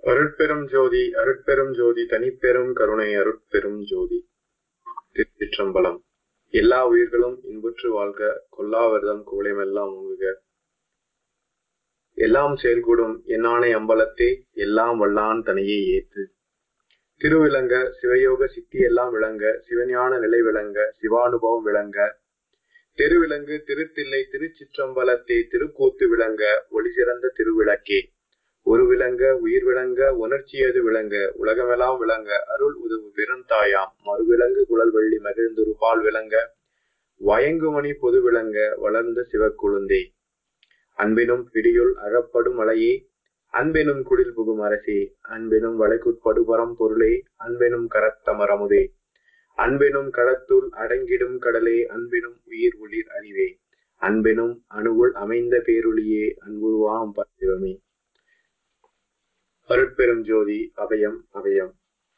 அருட்பெரும் ஜோதி அருட்பெரும் ஜோதி தனிப்பெரும் கருணை அருட்பெரும் ஜோதி திருச்சிற்றம்பலம் எல்லா உயிர்களும் இன்புற்று வாழ்க கொல்லாவிரதம் குவளைமெல்லாம் ஓங்குக எல்லாம் செயல்கூடும் என்னானை அம்பலத்தே எல்லாம் வல்லான் தனையே ஏத்து திருவிளங்க சிவயோக சித்தி எல்லாம் விளங்க சிவஞான நிலை விளங்க சிவானுபவம் விளங்க திருவிலங்கு திருத்தில்லை திருச்சிற்றம்பலத்தே திருக்கூத்து விளங்க ஒளி சிறந்த திருவிளக்கே ஒரு விளங்க உயிர் விளங்க உணர்ச்சியது விளங்க உலகமெல்லாம் விளங்க அருள் உதவு பெருந்தாயாம் மறுவிலங்கு குழல் வெள்ளி மகிழ்ந்தொரு பால் விளங்க வயங்குமணி பொது விளங்க வளர்ந்த சிவக்குழுந்தே அன்பினும் பிடியுள் அகப்படும் மலையே அன்பெனும் குடில் புகும் அரசே அன்பெனும் வளைக்குட்படுபரம் பொருளே அன்பெனும் கரத்தமரமுதே அன்பெனும் களத்துள் அடங்கிடும் கடலே அன்பெனும் உயிர் ஒளிர் அறிவே அன்பெனும் அணுவுள் அமைந்த பேரொளியே அன்புருவாம் பசிவமே அருட்பெரும் ஜோதி அபயம் அபயம்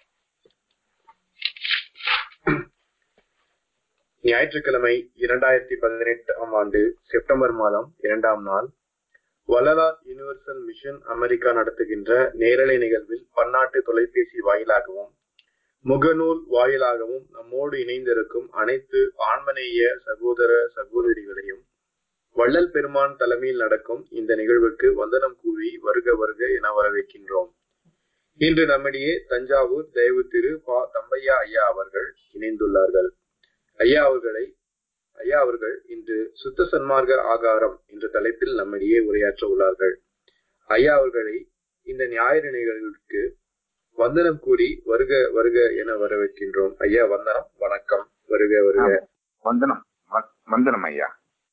ஞாயிற்றுக்கிழமை இரண்டாயிரத்தி பதினெட்டாம் ஆண்டு செப்டம்பர் மாதம் இரண்டாம் நாள் வள்ளலார் யுனிவர்சல் மிஷன் அமெரிக்கா நடத்துகின்ற நேரலை நிகழ்வில் பன்னாட்டு தொலைபேசி வாயிலாகவும் முகநூல் வாயிலாகவும் நம்மோடு இணைந்திருக்கும் அனைத்து ஆன்மநேய சகோதர சகோதரிகளையும் வள்ளல் பெருமான் தலைமையில் நடக்கும் இந்த நிகழ்வுக்கு வந்தனம் கூறி வருக வருக என வரவேற்கின்றோம் இன்று நம்மிடையே தஞ்சாவூர் தயவு திரு பா தம்பையா ஐயா அவர்கள் இணைந்துள்ளார்கள் ஐயா அவர்களை ஐயா அவர்கள் இன்று சுத்த சன்மார்க்க ஆகாரம் என்ற தலைப்பில் நம்மிடையே உரையாற்ற உள்ளார்கள் ஐயா அவர்களை இந்த ஞாயிறு நிகழ்வுக்கு வந்தனம் கூறி வருக வருக என வரவேற்கின்றோம் ஐயா வந்தனம் வணக்கம் வருக வருக வந்தனம் வ- வந்தனம் ஐயா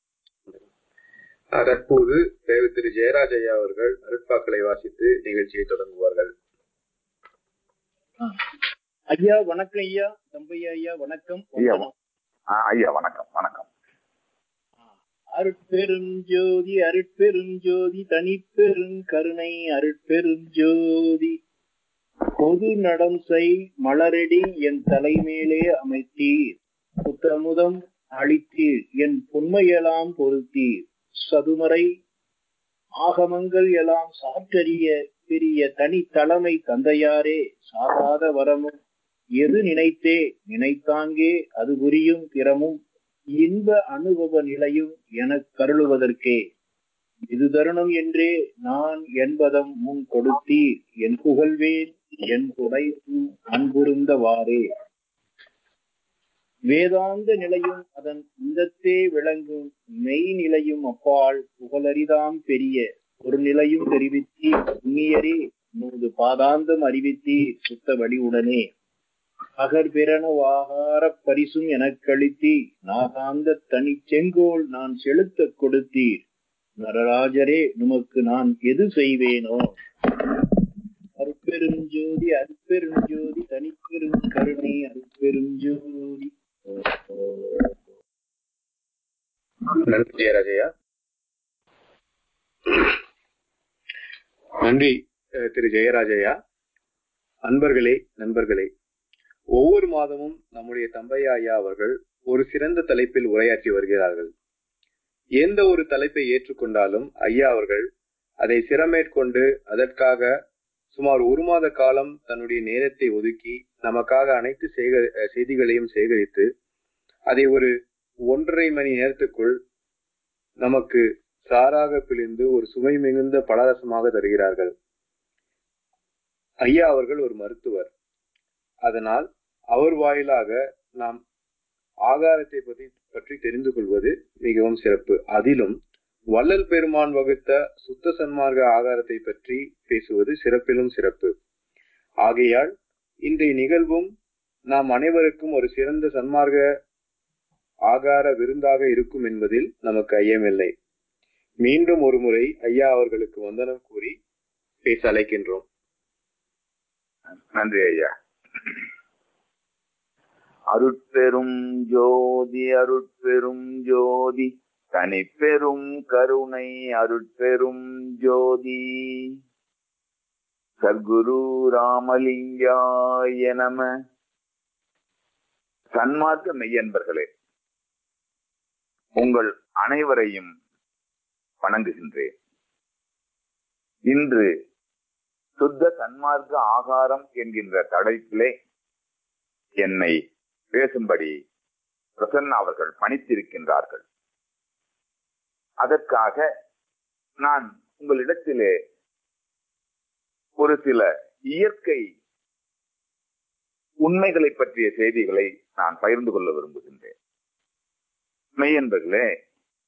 தற்போது தேவை திரு ஜெயராஜ் ஐயா அவர்கள் அருட்பாக்களை வாசித்து நிகழ்ச்சியை தொடங்குவார்கள் ஐயா வணக்கம் ஐயா தம்பையா ஐயா வணக்கம் ஐயா வந்தனம். ஆ, ஐயா வணக்கம் வணக்கம் அருட்பெருஞ்சோதி அருட்பெருஞ்சோதி தனிப்பெரும் கருணை அருட்பெருஞ்சோதி பொது நடம் செய் மலரடி என் தலைமேலே அமைத்தீர் புத்தமுதம் அளித்தீர் என் புண்மையெல்லாம் பொருத்தீர் சதுமறை ஆகமங்கள் எல்லாம் சாற்றறிய பெரிய தனி தலைமை தந்தையாரே சாராத வரமும் எது நினைத்தே நினைத்தாங்கே அது புரியும் திறமும் இன்ப அனுபவ நிலையும் எனக் கருளுவதற்கே இது தருணம் என்றே நான் என்பதம் முன் கொடுத்தீர் என் புகழ்வேன் என் புடைத்தும் அன்புருந்தவாறே வேதாந்த நிலையும் அதன் இந்தத்தே விளங்கும் மெய் நிலையும் அப்பால் புகழரிதாம் பெரிய ஒரு நிலையும் தெரிவித்தீர் புண்ணியரே நூது பாதாந்தம் அறிவித்தீர் சுத்த வடிவுடனே அகர் பிறனவாகார பரிசும் எனக்களித்தி நாகாந்த தனி செங்கோல் நான் செலுத்தக் கொடுத்தீர் நடராஜரே உமக்கு நான் எது செய்வேனோ அருட்பெருஞ்சோதி அருட்பெருஞ்சோதி தனிப்பெரும் கருணை அருட்பெருஞ்சோதி நன்றி ஜெயராஜ் ஐயா நன்றி அஹ், திரு ஜெயராஜ் ஐயா அன்பர்களே நண்பர்களே ஒவ்வொரு மாதமும் நம்முடைய தம்பையா ஐயா அவர்கள் ஒரு சிறந்த தலைப்பில் உரையாற்றி வருகிறார்கள் எந்த ஒரு தலைப்பை ஏற்றுக்கொண்டாலும் ஐயா அவர்கள் அதை சிறமேற்கொண்டு அதற்காக சுமார் ஒரு மாத காலம் தன்னுடைய நேரத்தை ஒதுக்கி நமக்காக அனைத்து சேக- அஹ், செய்திகளையும் சேகரித்து அதை ஒரு ஒன்றரை மணி நேரத்துக்குள் நமக்கு சாராக பிழிந்து ஒரு சுவை மிகுந்த பலரசமாக தருகிறார்கள் ஐயா அவர்கள் ஒரு மருத்துவர் அதனால் அவர் வாயிலாக நாம் ஆகாரத்தை பற்றி பற்றி தெரிந்து கொள்வது மிகவும் சிறப்பு அதிலும் வள்ளல் பெருமான் வகுத்த சுத்த சன்மார்க்க ஆகாரத்தை பற்றி பேசுவது சிறப்பிலும் சிறப்பு ஆகையால் இன்றைய நிகழ்வும் நாம் அனைவருக்கும் ஒரு சிறந்த சன்மார்க்க ஆகார விருந்தாக இருக்கும் என்பதில் நமக்கு ஐயமில்லை மீண்டும் ஒரு முறை ஐயா அவர்களுக்கு வந்தனம் கூறி பேச அழைக்கின்றோம் நன்றி ஐயா அருட்பெரும் ஜோதி அருட்பெரும் ஜோதி தனிப்பெரும் கருணை அருட்பெரும் ஜோதி சர்க்குரு ராமலிங்காய நம சன்மார்க்க மெய்யன்பர்களே உங்கள் அனைவரையும் வணங்குகின்றேன் இன்று சுத்த சன்மார்க்க ஆகாரம் என்கின்ற தலைப்பிலே என்னை பேசும்படி பிரசன்னா அவர்கள் பணித்திருக்கின்றார்கள் அதற்காக நான் உங்களிடத்திலே ஒரு சில இயற்கை உண்மைகளை பற்றிய செய்திகளை நான் பகிர்ந்து கொள்ள விரும்புகின்றேன் மெய்யன்பர்களே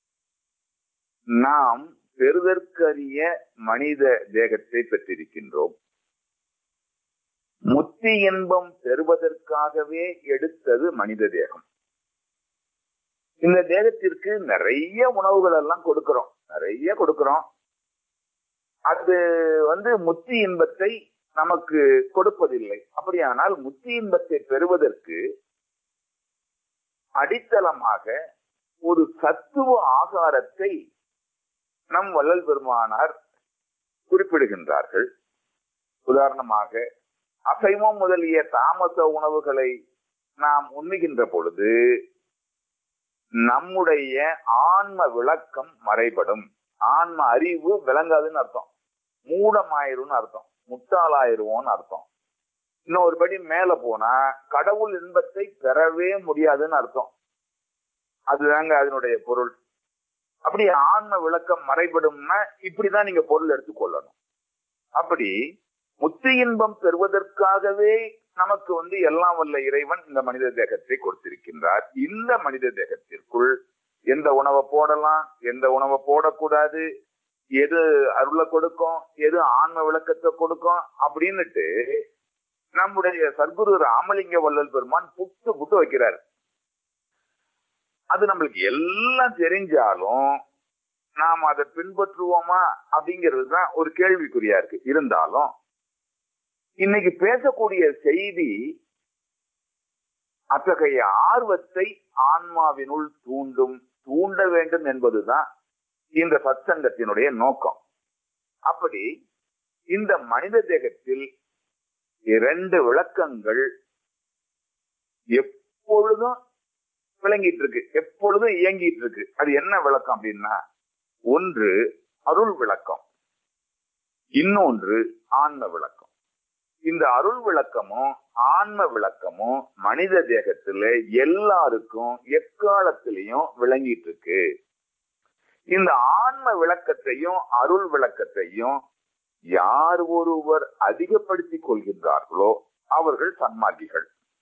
நாம் பெறுதற்கரிய மனித தேகத்தை பெற்றிருக்கின்றோம் முத்தி இன்பம் பெறுவதற்காகவே எடுத்தது மனித தேகம் இந்த தேகத்திற்கு நிறைய உணவுகள் எல்லாம் கொடுக்கிறோம் நிறைய கொடுக்கிறோம் அது வந்து முத்தி இன்பத்தை நமக்கு கொடுப்பதில்லை அப்படியானால் முத்தி இன்பத்தை பெறுவதற்கு அடித்தளமாக ஒரு சத்துவ ஆகாரத்தை நம் வள்ளல் பெருமானார் குறிப்பிடுகின்றார்கள் உதாரணமாக அசைவம் முதலிய தாமச உணவுகளை நாம் உண்ணுகின்ற பொழுது நம்முடைய ஆன்ம விளக்கம் மறைபடும் ஆன்ம அறிவு விளங்காதுன்னு அர்த்தம் மூடமாயிரும்னு அர்த்தம் முட்டாளாயிருவோம்னு அர்த்தம் இன்னொரு படி மேல போனா கடவுள் இன்பத்தை பெறவே முடியாதுன்னு அர்த்தம் அதுதாங்க அதனுடைய பொருள் அப்படி ஆன்ம விளக்கம் மறைபடும்னா இப்படிதான் நீங்க பொருள் எடுத்துக்கொள்ளணும் அப்படி முத்தி இன்பம் பெறுவதற்காகவே நமக்கு வந்து எல்லாம் வல்ல இறைவன் இந்த மனித தேகத்தை கொடுத்திருக்கின்றார் இந்த மனித தேகத்திற்குள் எந்த உணவை போடலாம் எந்த உணவை போடக்கூடாது எது அருளை கொடுக்கும் எது ஆன்ம விளக்கத்தை கொடுக்கும் அப்படின்னுட்டு நம்முடைய சர்க்குரு ராமலிங்க வள்ளல் பெருமான் புட்டு புட்டு வைக்கிறார் அது நம்மளுக்கு எல்லாம் தெரிஞ்சாலும் நாம் அதை பின்பற்றுவோமா அப்படிங்கிறது தான் ஒரு கேள்விக்குறியா இருக்கு இருந்தாலும் இன்னைக்கு பேசக்கூடிய செய்தி அத்தகைய ஆர்வத்தை ஆன்மாவினுள் தூண்டும் தூண்ட வேண்டும் என்பதுதான் இந்த சத்சங்கத்தினுடைய நோக்கம் அப்படி இந்த மனித தேகத்தில் இரண்டு விளக்கங்கள் எப்பொழுதும் விளங்கிட்டு இருக்கு எப்பொழுதும் இயங்கிட்டு இருக்கு அது என்ன விளக்கம் அப்படின்னா ஒன்று அருள் விளக்கம் இன்னொன்று ஆன்ம விளக்கம் இந்த அருள் விளக்கமும் ஆன்ம விளக்கமும் மனித தேகத்துல எல்லாருக்கும் எக்காலத்திலையும் விளங்கிட்டு இருக்கு இந்த ஆன்ம விளக்கத்தையும் அருள் விளக்கத்தையும் யார் ஒருவர் அதிகப்படுத்திக் கொள்கின்றார்களோ அவர்கள் சன்மார்க்கிகள்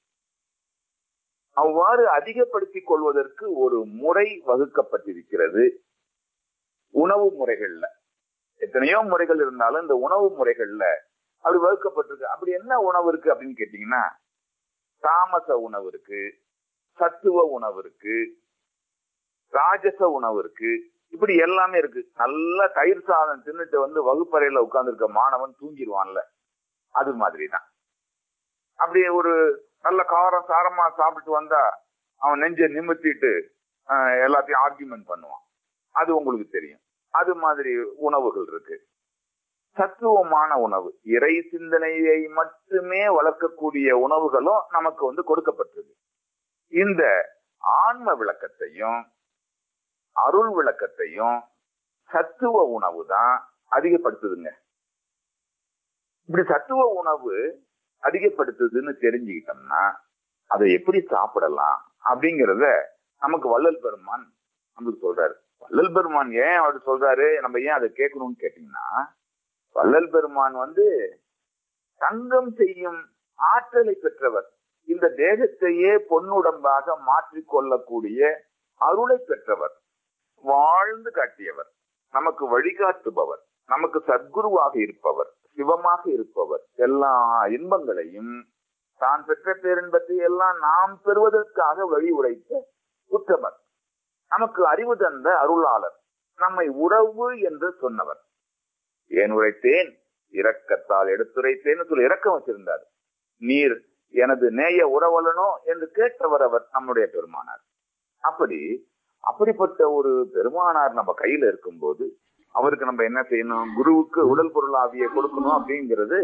அவ்வாறு அதிகப்படுத்திக் கொள்வதற்கு ஒரு முறை வகுக்கப்பட்டிருக்கிறது உணவு முறைகள்ல எத்தனையோ முறைகள் இருந்தாலும் இந்த உணவு முறைகள்ல அப்படி வகுக்கப்பட்டிருக்கு அப்படி என்ன உணவு இருக்கு அப்படின்னு கேட்டீங்கன்னா தாமச உணவு இருக்கு சத்துவ உணவு இருக்கு ராஜச உணவு இருக்கு இப்படி எல்லாமே இருக்கு நல்ல தயிர் சாதம் தின்னுட்டு வந்து வகுப்பறையில உட்கார்ந்துருக்க மாணவன் தூங்கிடுவான்ல அது மாதிரிதான் அப்படி ஒரு நல்ல காரம் சாரமா சாப்பிட்டு வந்தா அவன் நெஞ்ச நிமித்திட்டு எல்லாத்தையும் ஆர்குமெண்ட் பண்ணுவான் அது உங்களுக்கு தெரியும் அது மாதிரி உணவுகள் இருக்கு சத்துவமான உணவு இறை சிந்தனையை மட்டுமே வளர்க்கக்கூடிய உணவுகளும் நமக்கு வந்து கொடுக்கப்பட்டிருக்கு இந்த ஆன்ம விளக்கத்தையும் அருள் விளக்கத்தையும் சத்துவ உணவு தான் அதிகப்படுத்துதுங்க இப்படி சத்துவ உணவு அதிகப்படுத்துதுன்னு தெரிஞ்சுக்கிட்டோம்னா அதை எப்படி சாப்பிடலாம் அப்படிங்கிறத நமக்கு வள்ளல் பெருமான் நமக்கு சொல்றாரு வள்ளல் பெருமான் ஏன் அவர் சொல்றாரு நம்ம ஏன் அதை கேட்கணும்னு கேட்டீங்கன்னா வள்ளல் பெருமான் வந்து தங்கம் செய்யும் ஆற்றலை பெற்றவர் இந்த தேகத்தையே பொன்னுடம்பாக மாற்றிக்கொள்ளக்கூடிய அருளை பெற்றவர் வாழ்ந்து காட்டியவர் நமக்கு வழிகாட்டுபவர் நமக்கு சத்குருவாக இருப்பவர் சிவமாக இருப்பவர் எல்லா இன்பங்களையும் தான் பெற்ற பேரின்பத்தை எல்லாம் நாம் பெறுவதற்காக வழி உரைத்த உத்தமர் நமக்கு அறிவு தந்த அருளாளர் நம்மை உறவு என்று சொன்னவர் ஏன் உரைத்தேன் இரக்கத்தால் எடுத்துரைத்தேன்னு சொல்லி இரக்கம் வச்சிருந்தார் நீர் எனது நேய உறவலனோ என்று கேட்டவர் அவர் நம்முடைய பெருமானார் அப்படி அப்படிப்பட்ட ஒரு பெருமானார் நம்ம கையில இருக்கும்போது அவருக்கு நம்ம என்ன செய்யணும் குருவுக்கு உடல் பொருள் ஆவியை கொடுக்கணும் அப்படிங்கிறது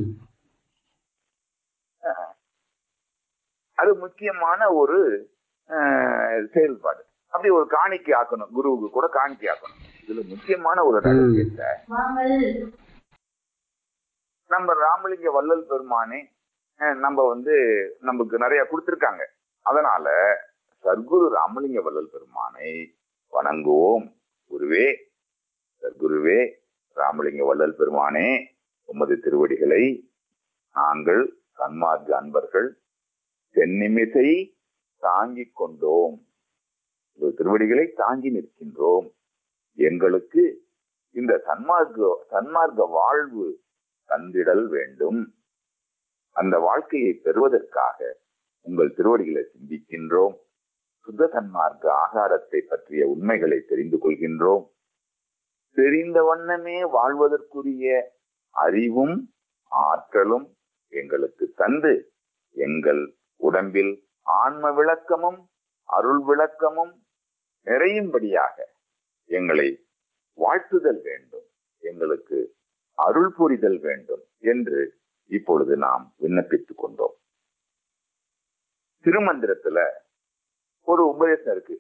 அது முக்கியமான ஒரு செயல்பாடு அப்படி ஒரு காணிக்கை ஆக்கணும் குருவுக்கு கூட காணிக்கை ஆக்கணும் இதுல முக்கியமான ஒரு ரகசியத்தை நம்ம ராமலிங்க வள்ளல் பெருமானே அஹ், நம்ம வந்து நமக்கு நிறைய கொடுத்திருக்காங்க அதனால சர்க்குரு ராமலிங்க வள்ளல் பெருமானை வணங்குவோம் குருவே சர்க்குருவே ராமலிங்க வள்ளல் பெருமானே உமது திருவடிகளை நாங்கள் சன்மார்க்க அன்பர்கள் தென்னிமிசை தாங்கிக் கொண்டோம் உமது திருவடிகளை தாங்கி நிற்கின்றோம் எங்களுக்கு இந்த சன்மார்க்க சன்மார்க்க வாழ்வு தந்திடல் வேண்டும் அந்த வாழ்க்கையை பெறுவதற்காக உங்கள் திருவடிகளை சிந்திக்கின்றோம் சுத்த சன்மார்க்க ஆகாரத்தை பற்றிய உண்மைகளை தெரிந்து கொள்கின்றோம் தெரிந்த வண்ணமே வாழ்வதற்குரிய அறிவும் ஆற்றலும் எங்களுக்கு தந்து எங்கள் உடம்பில் ஆன்ம விளக்கமும் அருள் விளக்கமும் நிறையும்படியாக எங்களை வாழ்த்துதல் வேண்டும் எங்களுக்கு அருள் புரிதல் வேண்டும் என்று இப்பொழுது நாம் விண்ணப்பித்துக் கொண்டோம் திருமந்திரத்துல ஒரு உபதேசம் இருக்கு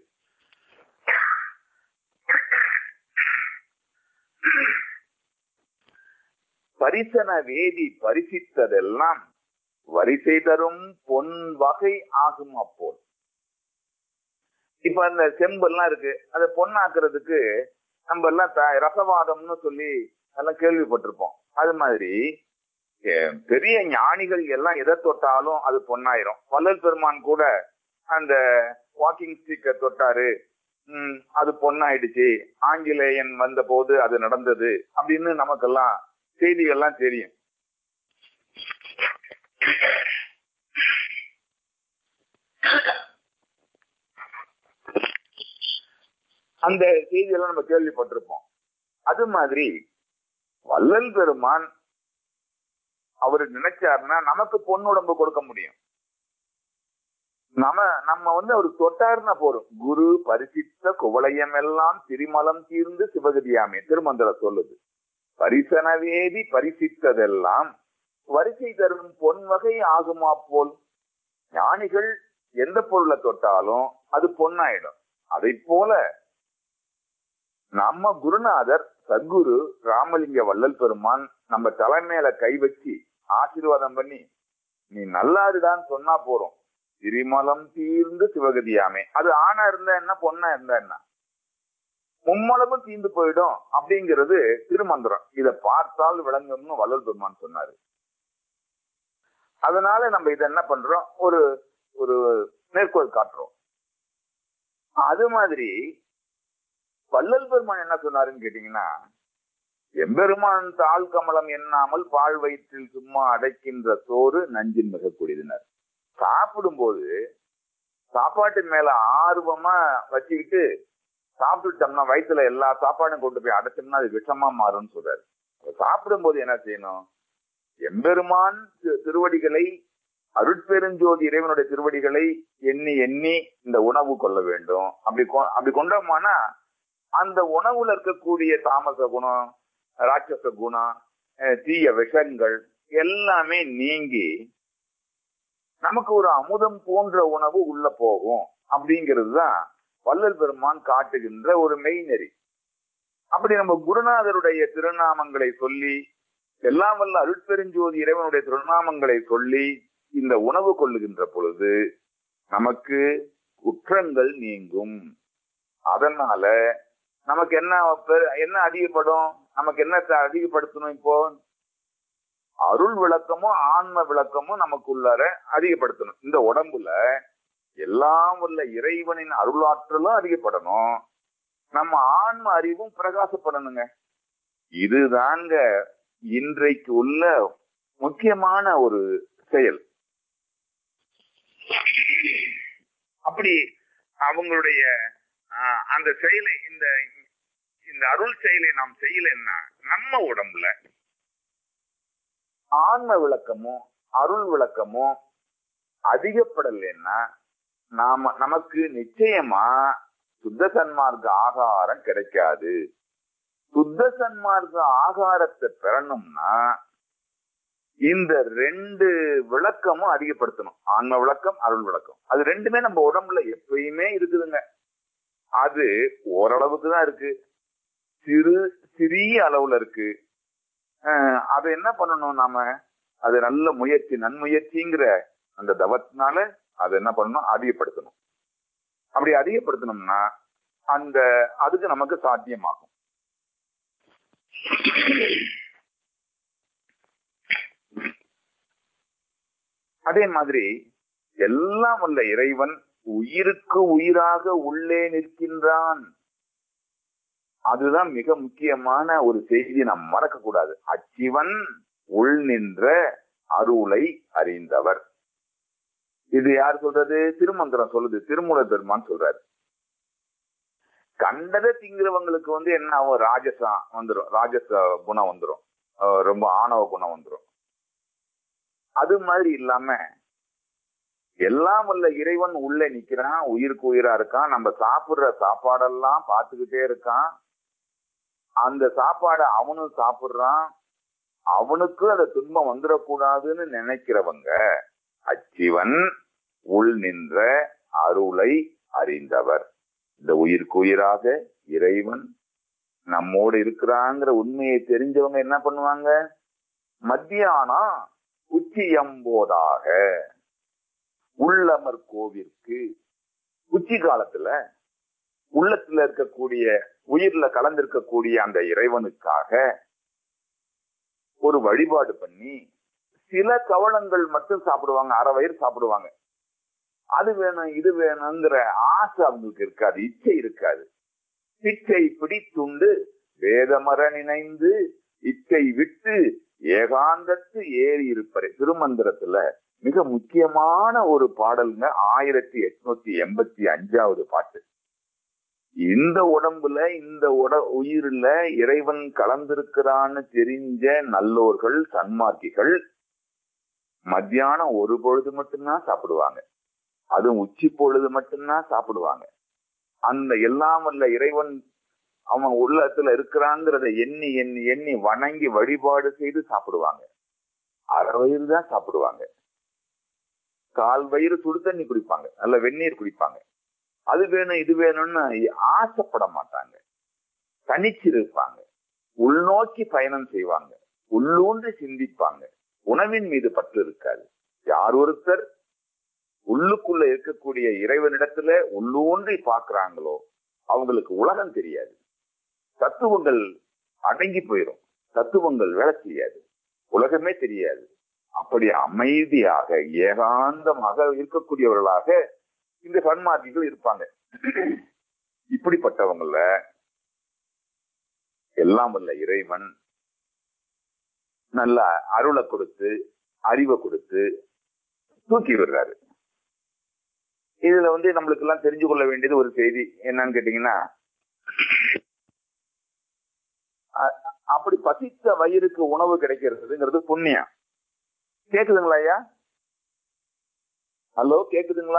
பரிசன வேதி பரிசித்ததெல்லாம் வரிசை தரும் பொன் வகை ஆகும் அப்போல் இப்ப அந்த செம்பெல்லாம் இருக்கு அதை பொண்ணாக்குறதுக்கு நம்ம எல்லாம் த- ரசவாதம்னு சொல்லி எல்லாம் கேள்விப்பட்டிருப்போம் அது மாதிரி அஹ், பெரிய ஞானிகள் எல்லாம் எதை தொட்டாலும் அது பொன்னாயிரும் வள்ளல் பெருமான் கூட அந்த வாக்கிங் ஸ்டிக்கை தொட்டாரு ம், அது பொண்ணாயிடுச்சு ஆங்கிலேயன் வந்த போது அது நடந்தது அப்படின்னு நமக்கெல்லாம் செய்திகள்லாம் தெரியும் அந்த செய்தியெல்லாம் நம்ம கேள்விப்பட்டிருப்போம் அது மாதிரி வள்ளல் பெருமான் அவரு நினைச்சாருன்னா நமக்கு பொன்னுடம்பு கொடுக்க முடியும் நம்ம நம்ம வந்து அவர் தொட்டாருன்னா போறோம் குரு பரிசித்த குவளையம் எல்லாம் திரிமலம் தீர்ந்து சிவகதியாமே திருமந்திர சொல்லுது பரிசனவேதி பரிசித்ததெல்லாம் வரிசை தரும் பொன் வகை ஆகுமா போல் ஞானிகள் எந்த பொருளை தொட்டாலும் அது பொன்னாயிடும் அதை போல நம்ம குருநாதர் சத்குரு ராமலிங்க வள்ளல் பெருமான் நம்ம தலைமையில கை வச்சு ஆசீர்வாதம் பண்ணி நீ நல்லாருடான்னு சொன்னா போறோம் திரிமலம் தீர்ந்து சிவகதியாமே அது ஆணா இருந்தா என்ன பொண்ணா இருந்தா என்ன மும்மலமும் தீர்ந்து போயிடும் அப்படிங்கிறது திருமந்திரம் இத பார்த்தால் விளங்கும்னு வள்ளல் பெருமான் சொன்னாரு அதனால நம்ம இதை என்ன பண்றோம் ஒரு ஒரு மேற்கோள் காட்டுறோம் அது மாதிரி வள்ளல் பெருமான் என்ன சொன்னாருன்னு கேட்டீங்கன்னா எம்பெருமான் தாழ் கமலம் எண்ணாமல் பால் வயிற்றில் சும்மா அடைக்கின்ற சோறு நஞ்சின் மிக கூடியதினர் சாப்பிடும்போது சாப்பாட்டு மேல ஆர்வமா வச்சுக்கிட்டு சாப்பிட்டுட்டோம்னா வயிற்றுல எல்லா சாப்பாடும் கொண்டு போய் அடைச்சோம்னா அது விஷமா மாறும்னு சொல்றாரு சாப்பிடும்போது என்ன செய்யணும் எம்பெருமான் தி- திருவடிகளை அருட்பெருஞ்சோதி இறைவனுடைய திருவடிகளை எண்ணி எண்ணி இந்த உணவு கொள்ள வேண்டும் அப்படி கொ- அப்படி கொண்டோம்னா அந்த உணவுல இருக்கக்கூடிய தாமச குணம் ராட்சச குணம் அஹ் தீய விஷங்கள் எல்லாமே நீங்கி நமக்கு ஒரு அமுதம் போன்ற உணவு உள்ள போகும் அப்படிங்கிறது தான் வள்ளல் பெருமான் காட்டுகின்ற ஒரு மெய்நெறி அப்படி நம்ம குருநாதருடைய திருநாமங்களை சொல்லி எல்லாம் வல்ல அருட்பெருஞ்சோதி இறைவனுடைய திருநாமங்களை சொல்லி இந்த உணவு கொள்ளுகின்ற பொழுது நமக்கு குற்றங்கள் நீங்கும் அதனால நமக்கு என்ன பெ- என்ன அதிகப்படும் நமக்கு என்ன த- அதிகப்படுத்தணும் இப்போ அருள் விளக்கமும் ஆன்ம விளக்கமும் நமக்குள்ளார அதிகப்படுத்தணும் இந்த உடம்புல எல்லாம் உள்ள இறைவனின் அருளாற்றலும் அதிகப்படணும் நம்ம ஆன்ம அறிவும் பிரகாசப்படணுங்க இதுதாங்க இன்றைக்கு உள்ள முக்கியமான ஒரு செயல் அப்படி அவங்களுடைய ஆஹ், அந்த செயலை இந்த இந்த அருள் செயலை நாம் செய்யலைன்னா நம்ம உடம்புல ஆன்ம விளக்கமும் அருள் விளக்கமும் அதிகப்படலைன்னா நாம நமக்கு நிச்சயமா சுத்த சன்மார்க்க ஆகாரம் கிடைக்காது சுத்த சன்மார்க்க ஆகாரத்தை பெறணும்னா இந்த ரெண்டு விளக்கமும் அதிகப்படுத்தணும் ஆன்ம விளக்கம் அருள் விளக்கம் அது ரெண்டுமே நம்ம உடம்புல எப்பயுமே இருக்குதுங்க அது ஓரளவுக்கு தான் இருக்கு சிறு சிறிய அளவுல இருக்கு அஹ், அதை என்ன பண்ணணும் நாம அது நல்ல முயற்சி நன்முயற்சிங்கிற அந்த தவத்தினால அதை என்ன பண்ணணும் அதிகப்படுத்தணும் அப்படி அதிகப்படுத்தணும்னா அந்த அதுக்கு நமக்கு சாத்தியமாகும் அதே மாதிரி எல்லாம் வல்ல இறைவன் உயிருக்கு உயிராக உள்ளே நிற்கின்றான் அதுதான் மிக முக்கியமான ஒரு செய்தி நாம் மறக்க கூடாது அச்சிவன் உள் நின்ற அருளை அறிந்தவர் இது யார் சொல்றது திருமந்திரம் சொல்லுது திருமூல பெருமான் சொல்றாரு கண்டதை திங்கிறவங்களுக்கு வந்து என்ன ஆகும் ராஜசா வந்துடும் ராஜச குணம் வந்துடும் அஹ் ரொம்ப ஆணவ குணம் வந்துடும் அது மாதிரி இல்லாம எல்லாம் வல்ல இறைவன் உள்ள நிக்கிறான் உயிருக்கு உயிரா இருக்கான் நம்ம சாப்பிடுற சாப்பாடெல்லாம் பார்த்துக்கிட்டே இருக்கான் அந்த சாப்பாடை அவனும் சாப்பிடுறான் அவனுக்கு அந்த துன்பம் வந்துடக்கூடாதுன்னு நினைக்கிறவங்க அச்சிவன் உள் நின்ற அருளை அறிந்தவர் இந்த உயிருக்கு உயிராக இறைவன் நம்மோடு இருக்கிறாங்கிற உண்மையை தெரிஞ்சவங்க என்ன பண்ணுவாங்க மத்தியானம் உச்சியம்போதாக உள்ளமர் கோவிற்கு உச்சி காலத்துல உள்ளத்துல இருக்கக்கூடிய உயிர்ல கலந்திருக்கக்கூடிய அந்த இறைவனுக்காக ஒரு வழிபாடு பண்ணி சில கவளங்கள் மட்டும் சாப்பிடுவாங்க அரை வயிறு சாப்பிடுவாங்க அது வேணும் இது வேணுங்கிற ஆசை அவங்களுக்கு இருக்காது இச்சை இருக்காது இச்சை பிடித்துண்டு வேதமர நினைந்து இச்சை விட்டு ஏகாந்தத்து ஏறி இருப்பரை திருமந்திரத்துல மிக முக்கியமான ஒரு பாடலுங்க ஆயிரத்தி எட்நூத்தி எண்பத்தி அஞ்சாவது பாட்டு இந்த உடம்புல இந்த உட உயிரில இறைவன் கலந்திருக்கிறான்னு தெரிஞ்ச நல்லோர்கள் சன்மார்க்கிகள் மத்தியானம் ஒரு பொழுது மட்டும்தான் சாப்பிடுவாங்க அதுவும் உச்சி பொழுது மட்டும்தான் சாப்பிடுவாங்க அந்த எல்லாம் வல்ல இறைவன் அவன் உள்ளத்துல இருக்கிறாங்கிறத எண்ணி எண்ணி எண்ணி வணங்கி வழிபாடு செய்து சாப்பிடுவாங்க அரை வயிறு தான் சாப்பிடுவாங்க கால் வயிறு சுடு தண்ணி குடிப்பாங்க நல்ல வெந்நீர் குடிப்பாங்க அது வேணும் இது வேணும்னு ஆசைப்பட மாட்டாங்க தனிச்சு இருப்பாங்க உள்நோக்கி பயணம் செய்வாங்க உள்ளூன்றி சிந்திப்பாங்க உணவின் மீது பற்று இருக்காது யார் ஒருத்தர் உள்ளுக்குள்ள இருக்கக்கூடிய இறைவனிடத்துல உள்ளூன்றி பார்க்கறாங்களோ அவங்களுக்கு உலகம் தெரியாது தத்துவங்கள் அடங்கி போயிடும் தத்துவங்கள் வேலை செய்யாது உலகமே தெரியாது அப்படி அமைதியாக ஏகாந்தமாக இருக்கக்கூடியவர்களாக இந்த சன்மார்க்கிகள் இருப்பாங்க இப்படிப்பட்டவங்கள எல்லாம் வல்ல இறைவன் நல்ல அருளை கொடுத்து அறிவை கொடுத்து தூக்கி விடுறாரு இதுல வந்து நம்மளுக்கு எல்லாம் தெரிஞ்சு கொள்ள வேண்டியது ஒரு செய்தி என்னன்னு கேட்டீங்கன்னா அ- அப்படி பசித்த வயிறுக்கு உணவு கிடைக்கிறதுங்கிறது புண்ணியம் கேக்குதுங்களா ஐயா ஹலோ கேக்குதுங்களா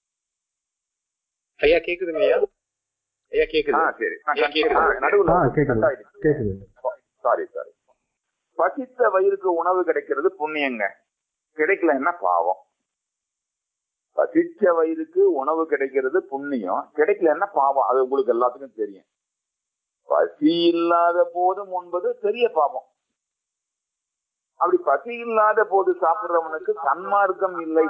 ஐயா கேக்குதுங்க ஐயா ஐயா கேக்குது ஆ சரி ஐயா, கேக்குது. ஆ, நடுவுல ஆ கேக்குது கேக்குது சாரி சாரி பசித்த வயிறுக்கு உணவு கிடைக்கிறது புண்ணியங்க கிடைக்கலன்னா பாவம் பசிச்ச வயிறுக்கு உணவு கிடைக்கிறது புண்ணியம் கிடைக்கலன்னா பாவம் அது உங்களுக்கு எல்லாத்துக்கும் தெரியும் பசி இல்லாத போதும் உண்பது பெரிய பாவம் அப்படி பசி இல்லாத போது சாப்பிடுறவனுக்கு சன்மார்க்கம் இல்லை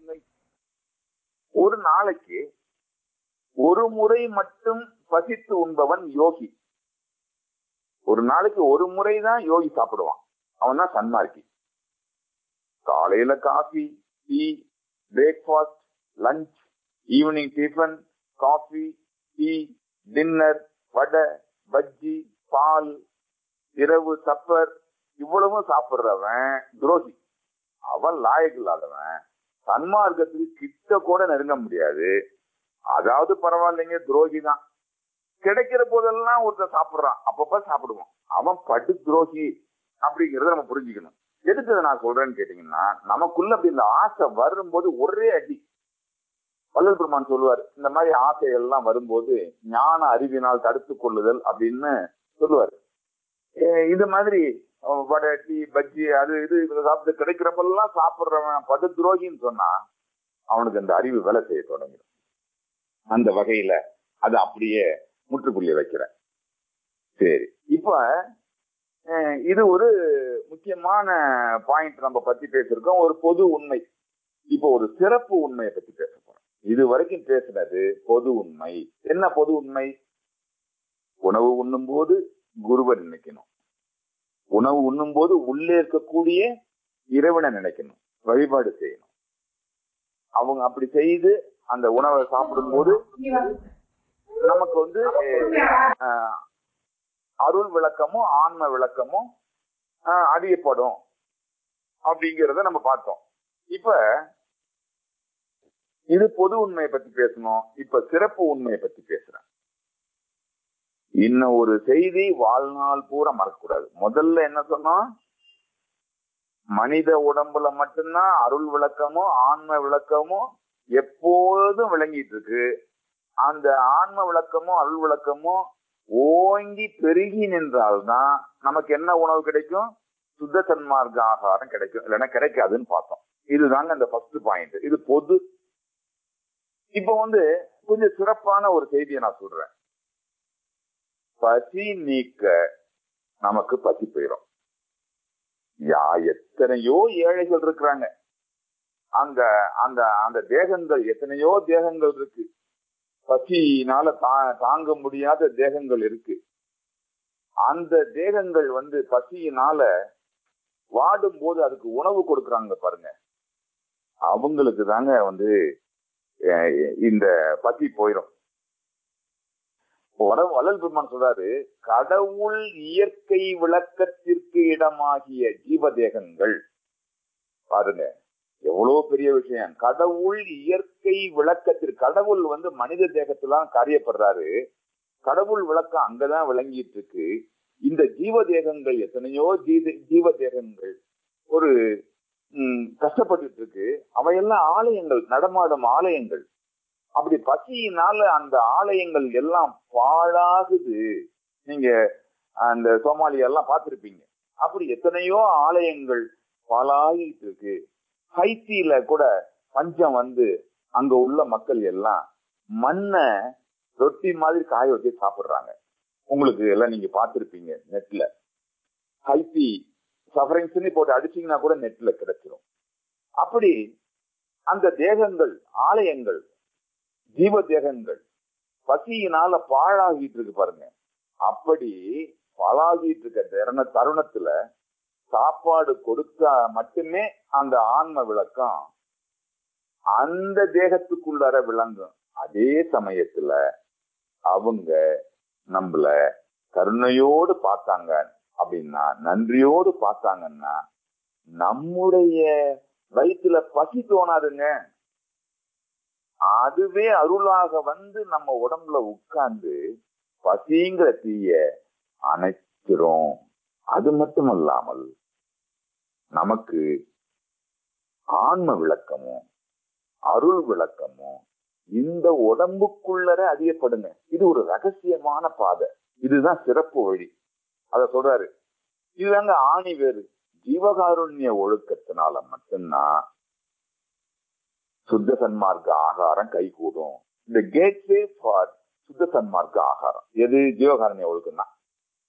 ஒரு நாளைக்கு ஒரு முறை மட்டும் பசித்து உண்பவன் யோகி ஒரு நாளைக்கு ஒரு முறை தான் யோகி சாப்பிடுவான் அவன் தான் சன்மார்க்கி காலையில coffee tea breakfast lunch evening tiffin coffee tea dinner vada bajji பால் இரவு சப்பர் இவ்வளவும் சாப்பிடுறவன் துரோகி அவன் லாயக்கு இல்லாதவன் சன்மார்க்கத்துக்கு கிட்ட கூட நெருங்க முடியாது அதாவது பரவாயில்லைங்க துரோகி தான் கிடைக்கிற போதெல்லாம் ஒருத்தன் சாப்பிடுறான் அப்பப்ப சாப்பிடுவான் அவன் படு துரோகி அப்படிங்கறத நம்ம புரிஞ்சுக்கணும் எதுக்கு இதை நான் சொல்றேன்னு கேட்டீங்கன்னா நமக்குள்ள அப்படி இந்த ஆசை வரும்போது ஒரே அடி வள்ளல் பெருமான் சொல்லுவார் இந்த மாதிரி ஆசைகள் எல்லாம் வரும்போது ஞான அறிவினால் தடுத்து கொள்ளுதல் அப்படின்னு சொல்லுவார் இது மாதிரி அஹ், வடை டீ பஜ்ஜி அது இது இதை சாப்பிட்டு கிடைக்கிறப்பெல்லாம் சாப்பிடுறவன் படு துரோகின்னு சொன்னா அவனுக்கு அந்த அறிவு வேலை செய்ய தொடங்கிடும் அந்த வகையில அது அப்படியே முற்றுப்புள்ளி வைக்கிறேன் சரி இப்ப அஹ் இது ஒரு முக்கியமான பாயிண்ட் நம்ம பத்தி பேசியிருக்கோம் ஒரு பொது உண்மை இப்போ ஒரு சிறப்பு உண்மையை பத்தி பேச போறோம் இது வரைக்கும் பேசினது பொது உண்மை என்ன பொது உண்மை உணவு உண்ணும் போது குருவை நினைக்கணும் உணவு உண்ணும் போது உள்ளே இருக்கக்கூடிய இறைவனை நினைக்கணும் வழிபாடு செய்யணும் அவங்க அப்படி செய்து அந்த உணவை சாப்பிடும்போது நமக்கு வந்து அஹ், அருள் விளக்கமும் ஆன்ம விளக்கமும் அஹ், அறியப்படும் அப்படிங்கிறத நம்ம பார்த்தோம் இப்ப இது பொது உண்மையை பத்தி பேசணும் இப்ப சிறப்பு உண்மையை பத்தி பேசுறேன் இன்னும் ஒரு செய்தி வாழ்நாள் பூரா மறக்கக்கூடாது முதல்ல என்ன சொன்னோம் மனித உடம்புல மட்டும்தான் அருள் விளக்கமும் ஆன்ம விளக்கமும் எப்போதும் விளங்கிட்டு இருக்கு அந்த ஆன்ம விளக்கமும் அருள் விளக்கமும் ஓங்கி பெருகி நின்றால்தான் நமக்கு என்ன உணவு கிடைக்கும் சுத்த சன்மார்க்க ஆகாரம் கிடைக்கும் இல்லைன்னா கிடைக்காதுன்னு பார்த்தோம் இதுதாங்க அந்த ஃபர்ஸ்ட் பாயிண்ட் இது பொது இப்போ வந்து கொஞ்சம் சிறப்பான ஒரு செய்தியை நான் சொல்றேன் பசி நீக்க நமக்கு பசி போயிடும் யா எத்தனையோ ஏழைகள் இருக்கிறாங்க அந்த அந்த அந்த தேகங்கள் எத்தனையோ தேகங்கள் இருக்கு பசியினால தா- தாங்க முடியாத தேகங்கள் இருக்கு அந்த தேகங்கள் வந்து பசியினால வாடும் போது அதுக்கு உணவு கொடுக்கறாங்க பாருங்க அவங்களுக்கு தாங்க வந்து அஹ், இந்த பசி போயிடும் வட வள்ளல் பெருமான் சொல்றாரு கடவுள் இயற்கை விளக்கத்திற்கு இடமாகிய ஜீவதேகங்கள் பாருங்க எவ்வளவு பெரிய விஷயம் கடவுள் இயற்கை விளக்கத்திற்கு கடவுள் வந்து மனித தேகத்திலாம் காரியப்படுறாரு கடவுள் விளக்கம் அங்கதான் விளங்கிட்டு இருக்கு இந்த ஜீவதேகங்கள் எத்தனையோ ஜீத ஜீவதேகங்கள் ஒரு ம், கஷ்டப்பட்டுட்டு இருக்கு அவையெல்லாம் ஆலயங்கள் நடமாடும் ஆலயங்கள் அப்படி பசியினால அந்த ஆலயங்கள் எல்லாம் பாழாகுது நீங்க அந்த சோமாலியா எல்லாம் பார்த்திருப்பீங்க அப்படி எத்தனையோ ஆலயங்கள் பாழாகிட்டு இருக்கு ஹைத்தியில கூட பஞ்சம் வந்து அங்க உள்ள மக்கள் எல்லாம் மண்ணை ரொட்டி மாதிரி காய வச்சு சாப்பிடுறாங்க உங்களுக்கு எல்லாம் நீங்க பார்த்திருப்பீங்க நெட்ல ஹைத்தி சஃபரிங்ஸ்னு போட்டு அடிச்சீங்கன்னா கூட நெட்ல கிடைச்சிரும் அப்படி அந்த தேகங்கள் ஆலயங்கள் ஜீவ தேகங்கள் பசியினால பாழாகிட்டு இருக்கு பாருங்க அப்படி பாழாகிட்டு இருக்க தருண தருணத்துல சாப்பாடு கொடுத்தா மட்டுமே அந்த ஆன்ம விளக்கம் அந்த தேகத்துக்குள்ளார விளங்கும் அதே சமயத்துல அவங்க நம்மள கருணையோடு பார்த்தாங்க அப்படின்னா நன்றியோடு பார்த்தாங்கன்னா நம்முடைய வயிற்றுல பசி தோணாதுங்க அதுவே அருளாக வந்து நம்ம உடம்புல உட்கார்ந்து பசிங்கிற தீய அணைக்கிறோம் அது மட்டுமல்லாமல் நமக்கு ஆன்ம விளக்கமும் அருள் விளக்கமும் இந்த உடம்புக்குள்ளர அறியப்படுங்க இது ஒரு ரகசியமான பாதை இதுதான் சிறப்பு வழி அத சொல்றாரு இதுதாங்க ஆணி வேறு ஜீவகாருண்ய ஒழுக்கத்தினால மட்டும்தான் சுத்த சன்மார்க்க ஆகாரம் கைகூடும் இந்த கேட்வே ஃபார் சுத்த சன்மார்க்க ஆகாரம் எது ஜீவகாருண்ய ஒழுக்கம் தான்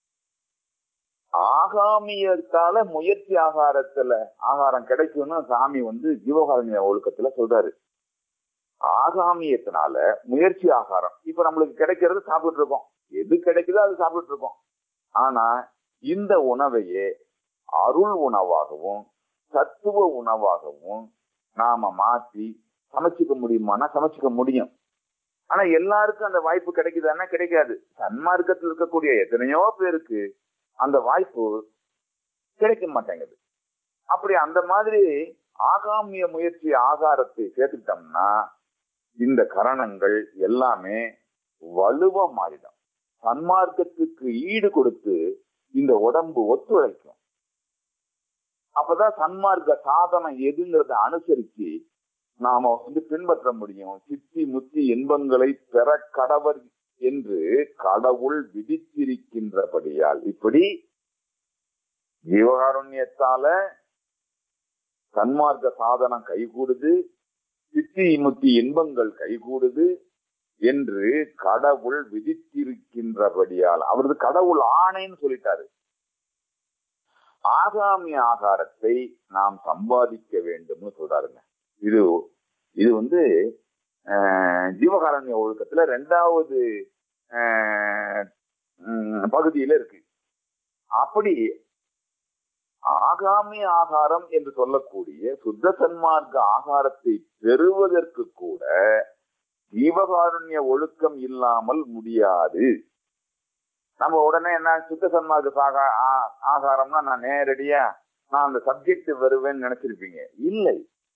ஆகாமியத்தால முயற்சி ஆகாரத்துல ஆகாரம் கிடைக்கும்னு சாமி வந்து ஜீவகாருண்ய ஒழுக்கத்துல சொல்றாரு ஆகாமியத்தினால முயற்சி ஆகாரம் இப்ப நம்மளுக்கு கிடைக்கிறது சாப்பிட்டு இருக்கோம் எது கிடைக்குதோ அது சாப்பிட்டு இருக்கோம் ஆனா இந்த உணவையே அருள் உணவாகவும் சத்துவ உணவாகவும் நாம மாற்றி சமைச்சுக்க முடியுமானா சமைச்சுக்க முடியும் ஆனா எல்லாருக்கும் அந்த வாய்ப்பு கிடைக்குதானா கிடைக்காது சன்மார்க்கத்தில் இருக்கக்கூடிய எத்தனையோ பேருக்கு அந்த வாய்ப்பு கிடைக்க மாட்டேங்குது அப்படி அந்த மாதிரி ஆகாமிய முயற்சி ஆகாரத்தை சேர்த்துட்டோம்னா இந்த கரணங்கள் எல்லாமே வலுவா மாறிடும் சன்மார்க்கத்துக்கு ஈடு கொடுத்து இந்த உடம்பு ஒத்துழைக்கும் அப்பதான் சன்மார்க்க சாதனம் எதுங்கிறத அனுசரிச்சு நாம வந்து பின்பற்ற முடியும் சித்தி முத்தி இன்பங்களை பெற கடவர் என்று கடவுள் விதித்திருக்கின்றபடியால் இப்படி ஜீவகாருண்யத்தால சன்மார்க்க சாதனம் கைகூடுது சித்தி முத்தி இன்பங்கள் கைகூடுது என்று கடவுள் விதித்திருக்கின்றபடியால் அவரது கடவுள் ஆணைன்னு சொல்லிட்டாரு ஆகாமி ஆகாரத்தை நாம் சம்பாதிக்க வேண்டும்னு சொல்றாருங்க இது இது வந்து ஆஹ், ஜீவகாரண்ய ஒழுக்கத்துல ரெண்டாவது ஆஹ், உம், பகுதியில இருக்கு அப்படி ஆகாமி ஆகாரம் என்று சொல்லக்கூடிய சுத்த சன்மார்க்க ஆகாரத்தை பெறுவதற்கு கூட ஜீவகாருண்ய ஒழுக்கம் இல்லாமல் முடியாது நம்ம உடனே என்ன சுத்த சன்மார்க்க சாகா ஆ- ஆகாரம்னா நான் நேரடியா நான் அந்த சப்ஜெக்ட் வருவேன்னு நினைச்சிருப்பீங்க இல்லை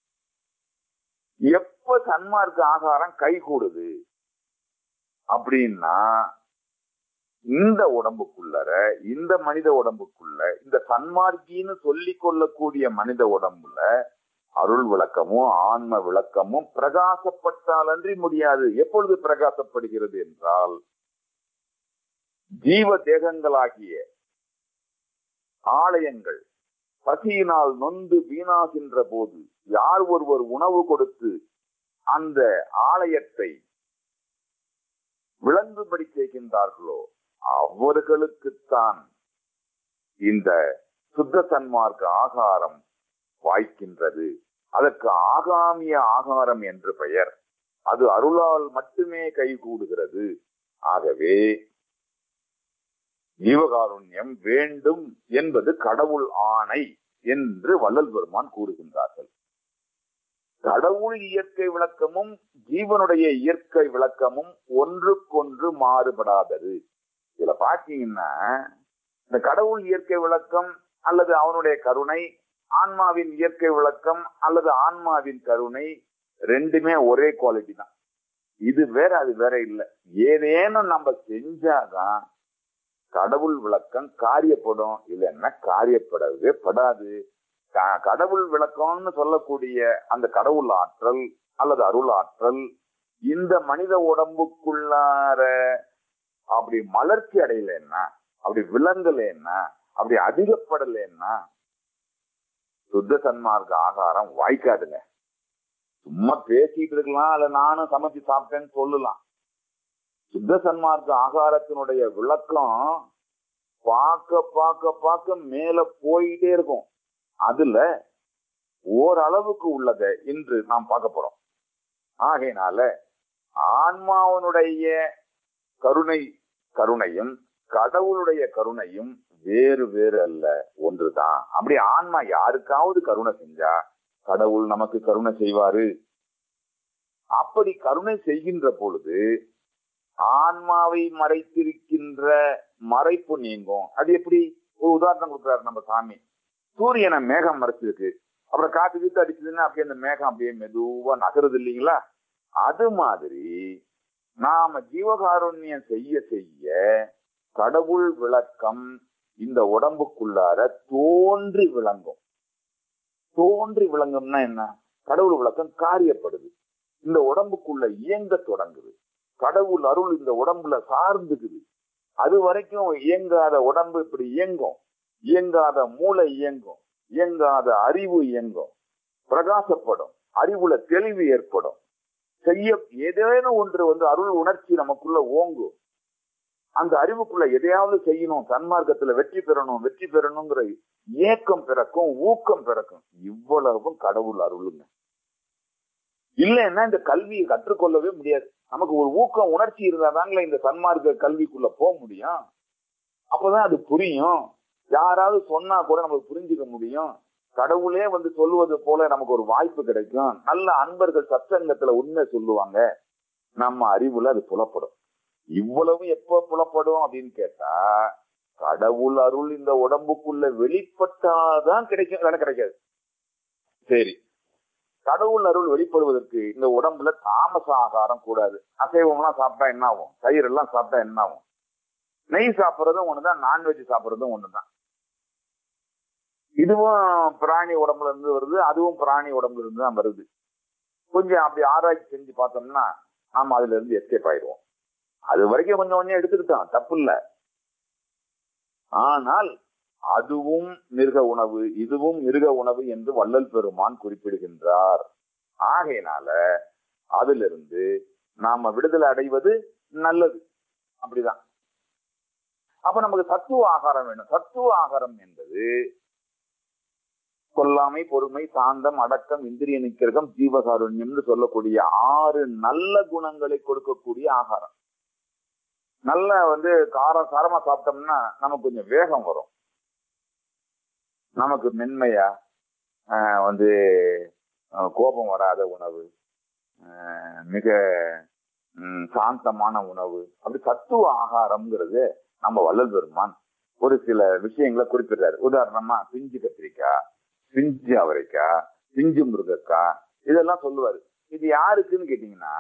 எப்ப சன்மார்க்க ஆகாரம் கை கூடுது அப்படின்னா இந்த உடம்புக்குள்ளர இந்த மனித உடம்புக்குள்ள இந்த சன்மார்க்கின்னு சொல்லிக் கொள்ளக்கூடிய மனித உடம்புல அருள் விளக்கமும் ஆன்ம விளக்கமும் பிரகாசப்பட்டாலன்றி முடியாது எப்பொழுது பிரகாசப்படுகிறது என்றால் ஜீவ தேகங்களாகிய ஆலயங்கள் பசியினால் நொந்து வீணாகின்ற போது யார் ஒருவர் உணவு கொடுத்து அந்த ஆலயத்தை விளங்கும்படி செய்கின்றார்களோ அவர்களுக்குத்தான் இந்த சுத்த சன்மார்க்க ஆகாரம் வாய்க்கின்றது அதற்கு ஆகாமிய ஆகாரம் என்று பெயர் அது அருளால் மட்டுமே கைகூடுகிறது ஆகவே ஜீவகாருண்யம் வேண்டும் என்பது கடவுள் ஆணை என்று வள்ளல் பெருமான் கூறுகின்றார்கள் கடவுள் இயற்கை விளக்கமும் ஜீவனுடைய இயற்கை விளக்கமும் ஒன்றுக்கொன்று மாறுபடாதது இதுல பாத்தீங்கன்னா இந்த கடவுள் இயற்கை விளக்கம் அல்லது அவனுடைய கருணை ஆன்மாவின் இயற்கை விளக்கம் அல்லது ஆன்மாவின் கருணை ரெண்டுமே ஒரே குவாலிட்டி தான் இது வேற அது வேற இல்லை ஏதேனும் நம்ம செஞ்சாதான் கடவுள் விளக்கம் காரியப்படும் இல்லைன்னா காரியப்படவே படாது க- கடவுள் விளக்கம்னு சொல்லக்கூடிய அந்த கடவுள் ஆற்றல் அல்லது அருள் ஆற்றல் இந்த மனித உடம்புக்குள்ளார அப்படி மலர்ச்சி அடையலைன்னா அப்படி விளங்கலைன்னா அப்படி அதிகப்படலைன்னா சுத்த சன்மார்க்க ஆகாரம் வாய்க்காதுங்க சும்மா பேசிட்டு இருக்கலாம் அல்ல நானும் சமைச்சு சாப்பிட்டேன்னு சொல்லலாம் சுத்த சன்மார்க்க ஆகாரத்தினுடைய விளக்கம் பார்க்க பார்க்க பார்க்க மேல போயிட்டே இருக்கும் அதுல ஓரளவுக்கு உள்ளதை இன்று நாம் பார்க்க போறோம் ஆகையினால ஆன்மாவனுடைய கருணை கருணையும் கடவுளுடைய கருணையும் வேறு வேறு அல்ல ஒன்றுதான் அப்படி ஆன்மா யாருக்காவது கருணை செஞ்சா கடவுள் நமக்கு கருணை செய்வாரு அப்படி கருணை செய்கின்ற பொழுது ஆன்மாவை மறைத்திருக்கின்ற மறைப்பு நீங்கும் அது எப்படி ஒரு உதாரணம் கொடுக்குறாரு நம்ம சாமி சூரியனை மேகம் மறைச்சிருக்கு அப்புறம் காத்து கீத்து அடிச்சதுன்னா அப்படியே அந்த மேகம் அப்படியே மெதுவா நகருது இல்லைங்களா அது மாதிரி நாம ஜீவகாருண்யம் செய்ய செய்ய கடவுள் விளக்கம் இந்த உடம்புக்குள்ளார தோன்றி விளங்கும் தோன்றி விளங்கும்னா என்ன கடவுள் விளக்கம் காரியப்படுது இந்த உடம்புக்குள்ள இயங்க தொடங்குது கடவுள் அருள் இந்த உடம்புல சார்ந்துக்குது அது வரைக்கும் இயங்காத உடம்பு இப்படி இயங்கும் இயங்காத மூளை இயங்கும் இயங்காத அறிவு இயங்கும் பிரகாசப்படும் அறிவுல தெளிவு ஏற்படும் செய்ய ஏதேனும் ஒன்று வந்து அருள் உணர்ச்சி நமக்குள்ள ஓங்கும் அந்த அறிவுக்குள்ள எதையாவது செய்யணும் சன்மார்க்கத்துல வெற்றி பெறணும் வெற்றி பெறணுங்கிற ஏக்கம் பிறக்கும் ஊக்கம் பிறக்கும் இவ்வளவும் கடவுள் அருளுங்க இல்லைன்னா இந்த கல்வியை கற்றுக்கொள்ளவே முடியாது நமக்கு ஒரு ஊக்கம் உணர்ச்சி இருந்தாதாங்களே இந்த சன்மார்க்க கல்விக்குள்ள போக முடியும் அப்பதான் அது புரியும் யாராவது சொன்னா கூட நமக்கு புரிஞ்சுக்க முடியும் கடவுளே வந்து சொல்லுவது போல நமக்கு ஒரு வாய்ப்பு கிடைக்கும் நல்ல அன்பர்கள் சத்சங்கத்துல உண்மை சொல்லுவாங்க நம்ம அறிவுல அது புலப்படும் இவ்வளவு எப்ப புலப்படும் அப்படின்னு கேட்டா கடவுள் அருள் இந்த உடம்புக்குள்ள வெளிப்பட்டாதான் கிடைக்கும் இல்லைன்னா கிடைக்காது சரி கடவுள் அருள் வெளிப்படுவதற்கு இந்த உடம்புல தாமச ஆகாரம் கூடாது அசைவம்லாம் சாப்பிட்டா என்ன ஆகும் தயிர் எல்லாம் சாப்பிட்டா என்ன ஆகும் நெய் சாப்பிட்றதும் ஒண்ணுதான் நான்வெஜ் சாப்பிட்றதும் ஒண்ணுதான் இதுவும் பிராணி உடம்புல இருந்து வருது அதுவும் பிராணி உடம்புல இருந்து தான் வருது கொஞ்சம் அப்படி ஆராய்ச்சி செஞ்சு பார்த்தோம்னா நாம அதுல இருந்து எஸ்கேப் ஆயிடுவோம் அது வரைக்கும் கொஞ்சம் கொஞ்சம் எடுத்துக்கிட்டோம் தப்பு இல்ல ஆனால் அதுவும் மிருக உணவு இதுவும் மிருக உணவு என்று வள்ளல் பெருமான் குறிப்பிடுகின்றார் ஆகையினால அதிலிருந்து நாம விடுதலை அடைவது நல்லது அப்படிதான் அப்ப நமக்கு சத்துவ ஆகாரம் வேணும் சத்துவ ஆகாரம் என்பது கொல்லாமை பொறுமை சாந்தம் அடக்கம் இந்திரிய நிக்கிரகம் ஜீவகாருண்யம்னு சொல்லக்கூடிய ஆறு நல்ல குணங்களை கொடுக்கக்கூடிய ஆகாரம் நல்ல வந்து காரம் காரமா சாப்பிட்டோம்னா நமக்கு கொஞ்சம் வேகம் வரும் நமக்கு மென்மையா ஆஹ் வந்து ஆஹ் கோபம் வராத உணவு ஆஹ் மிக ம், சாந்தமான உணவு அப்படி சத்துவ ஆகாரம்ங்கிறது நம்ம வள்ளல் பெருமான் ஒரு சில விஷயங்களை குறிப்பிடுறாரு உதாரணமா பிஞ்சு கத்திரிக்காய் பிஞ்சு அவரைக்காய் பிஞ்சு முருகக்காய் இதெல்லாம் சொல்லுவாரு இது யாருக்குன்னு கேட்டீங்கன்னா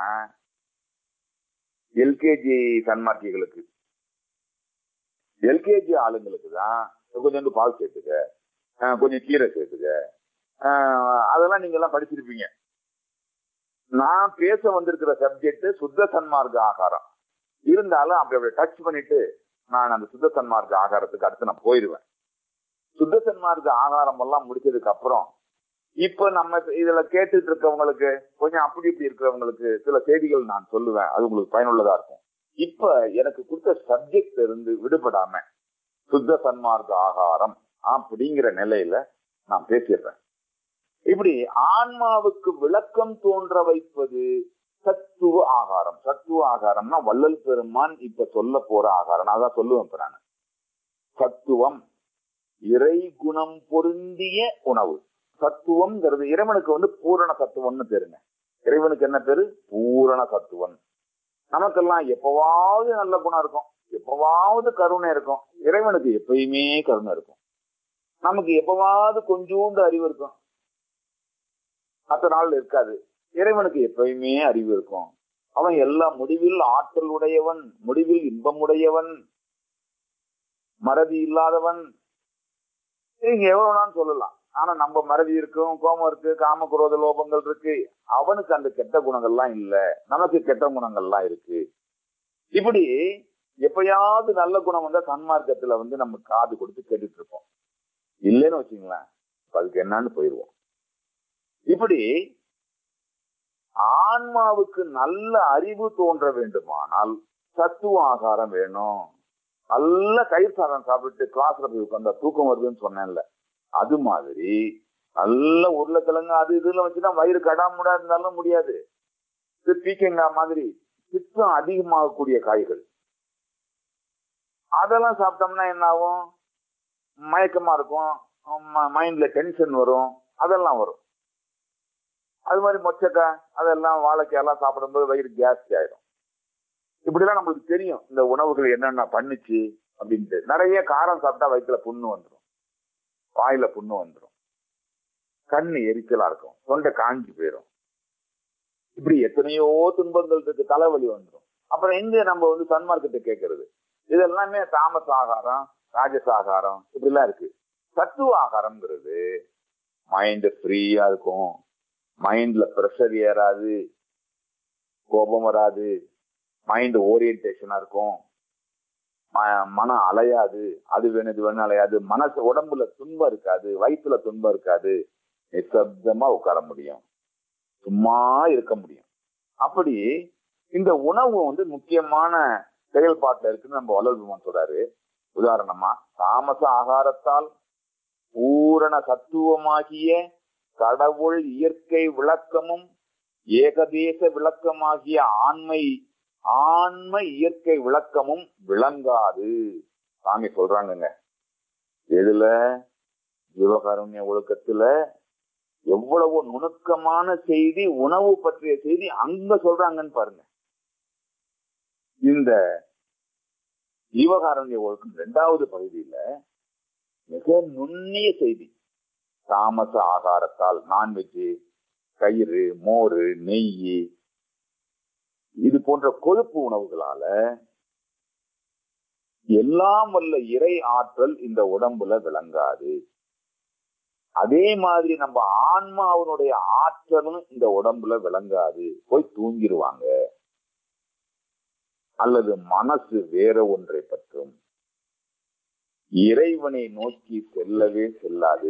எல்கேஜி சன்மார்க்கிகளுக்கு எல்கேஜி ஆளுங்களுக்கு தான் கொஞ்சோண்டு பால் சேர்த்துக்க ஆஹ் கொஞ்சம் கீரை சேர்த்துக்க ஆஹ் அதெல்லாம் நீங்க எல்லாம் படிச்சிருப்பீங்க நான் பேச வந்திருக்கிற சப்ஜெக்ட் சுத்த சன்மார்க்க ஆகாரம் இருந்தாலும் அப்படி அப்படி டச் பண்ணிட்டு நான் அந்த சுத்த சன்மார்க்க ஆகாரத்துக்கு அடுத்து நான் போயிடுவேன் சுத்த சன்மார்க்க ஆகாரம் எல்லாம் முடிச்சதுக்கு அப்புறம் இப்ப நம்ம இதுல கேட்டுட்டு இருக்கவங்களுக்கு கொஞ்சம் அப்படி இப்படி இருக்கிறவங்களுக்கு சில செய்திகள் நான் சொல்லுவேன் அது உங்களுக்கு பயனுள்ளதா இருக்கும் இப்ப எனக்கு கொடுத்த சப்ஜெக்ட் இருந்து விடுபடாம சுத்த சன்மார்க்க ஆகாரம் அப்படிங்கிற நிலையில நான் பேசிடுறேன் இப்படி ஆன்மாவுக்கு விளக்கம் தோன்ற வைப்பது சத்துவ ஆகாரம் சத்துவ ஆகாரம்னா வள்ளல் பெருமான் இப்ப சொல்ல போற ஆகாரம் நான் தான் சொல்லுவேன் இப்ப நான் சத்துவம் இறை குணம் பொருந்திய உணவு சத்துவம்ங்கிறது இறைவனுக்கு வந்து பூரண சத்துவம்னு பேருங்க இறைவனுக்கு என்ன பேரு பூரண சத்துவம் நமக்கெல்லாம் எப்பவாவது நல்ல குணம் இருக்கும் எப்பவாவது கருணை இருக்கும் இறைவனுக்கு எப்பயுமே கருணை இருக்கும் நமக்கு எப்பவாவது கொஞ்சோண்டு அறிவு இருக்கும் மற்ற நாள் இருக்காது இறைவனுக்கு எப்பயுமே அறிவு இருக்கும் அவன் எல்லா முடிவில் ஆற்றல் உடையவன் முடிவில் இன்பம் உடையவன் மறதி இல்லாதவன் நீங்க எவ்வளவுனாலும் சொல்லலாம் ஆனா நம்ம மறதி இருக்கும் கோபம் இருக்கு காம குரோத லோபங்கள் இருக்கு அவனுக்கு அந்த கெட்ட குணங்கள்லாம் இல்ல நமக்கு கெட்ட குணங்கள்லாம் இருக்கு இப்படி எப்பயாவது நல்ல குணம் வந்தா சன்மார்க்கத்துல வந்து நம்ம காது கொடுத்து கேட்டுட்டு இருப்போம் இல்லைன்னு வச்சுங்களேன் அதுக்கு என்னன்னு போயிடுவோம் இப்படி ஆன்மாவுக்கு நல்ல அறிவு தோன்ற வேண்டுமானால் சத்துவ ஆகாரம் வேணும் நல்ல கயிர் சாதம் சாப்பிட்டு கிளாஸ்ல போய் உட்காந்தா தூக்கம் வருதுன்னு சொன்னேன்ல அது மாதிரி நல்ல உருளைக்கிழங்கு அது இதுல வச்சுதான் வயிறு கடாமுடா இருந்தாலும் முடியாது இது பீக்கங்காய் மாதிரி பித்தம் அதிகமாகக்கூடிய காய்கள் அதெல்லாம் சாப்பிட்டோம்னா என்ன ஆகும் மயக்கமா இருக்கும் மைண்ட்ல டென்ஷன் வரும் அதெல்லாம் வரும் அது மாதிரி மொச்சக்காய் அதெல்லாம் வாழைக்காய் எல்லாம் சாப்பிடும்போது வயிறு கேஸ் ஆயிடும் இப்படிலாம் நம்மளுக்கு தெரியும் இந்த உணவுகள் என்னென்ன பண்ணுச்சு அப்படின்ட்டு நிறைய காரம் சாப்பிட்டா வயிற்றுல புண்ணு வந்துடும் வாயில புண்ணு வந்துடும் கண்ணு எரிச்சலா இருக்கும் தொண்டை காஞ்சி போயிடும் இப்படி எத்தனையோ துன்பங்கள் இருக்கு தலைவலி வந்துடும் அப்புறம் எங்க நம்ம வந்து சன்மார்க்கத்தை கேட்கறது இதெல்லாமே தாமச ஆகாரம் ராஜச ஆகாரம் இப்படிலாம் இருக்கு சத்துவ ஆகாரம்ங்கிறது மைண்ட் ஃப்ரீயா இருக்கும் மைண்ட்ல ப்ரெஷர் ஏறாது கோபம் வராது மைண்ட் ஓரியன்டேஷனா இருக்கும் மனம் அலையாது அது வேணும் இது வேணும் அலையாது மனசு உடம்புல துன்பம் இருக்காது வயிற்றுல துன்பம் இருக்காது நிசப்தமா உட்கார முடியும் சும்மா இருக்க முடியும் அப்படி இந்த உணவு வந்து முக்கியமான செயல்பாட்டுல இருக்குன்னு நம்ம வளர்வுமான் சொல்றாரு உதாரணமா தாமச ஆகாரத்தால் பூரண சத்துவமாகிய கடவுள் இயற்கை விளக்கமும் ஏகதேச விளக்கமாகிய ஆண்மை ஆன்ம இயற்கை விளக்கமும் விளங்காது சாமி சொல்றாங்கங்க எதுல ஜீவகாருண்ய ஒழுக்கத்துல எவ்வளவு நுணுக்கமான செய்தி உணவு பற்றிய செய்தி அங்க சொல்றாங்கன்னு பாருங்க இந்த ஜீவகாருண்ய ஒழுக்கம் இரண்டாவது பகுதியில மிக நுண்ணிய செய்தி தாமச ஆகாரத்தால் நான்வெஜ் கயிறு மோர் நெய் இது போன்ற கொழுப்பு உணவுகளால எல்லாம் வல்ல இறை ஆற்றல் இந்த உடம்புல விளங்காது அதே மாதிரி நம்ம ஆன்மாவனுடைய ஆற்றலும் இந்த உடம்புல விளங்காது போய் தூங்கிடுவாங்க அல்லது மனசு வேற ஒன்றை பற்றும் இறைவனை நோக்கி செல்லவே செல்லாது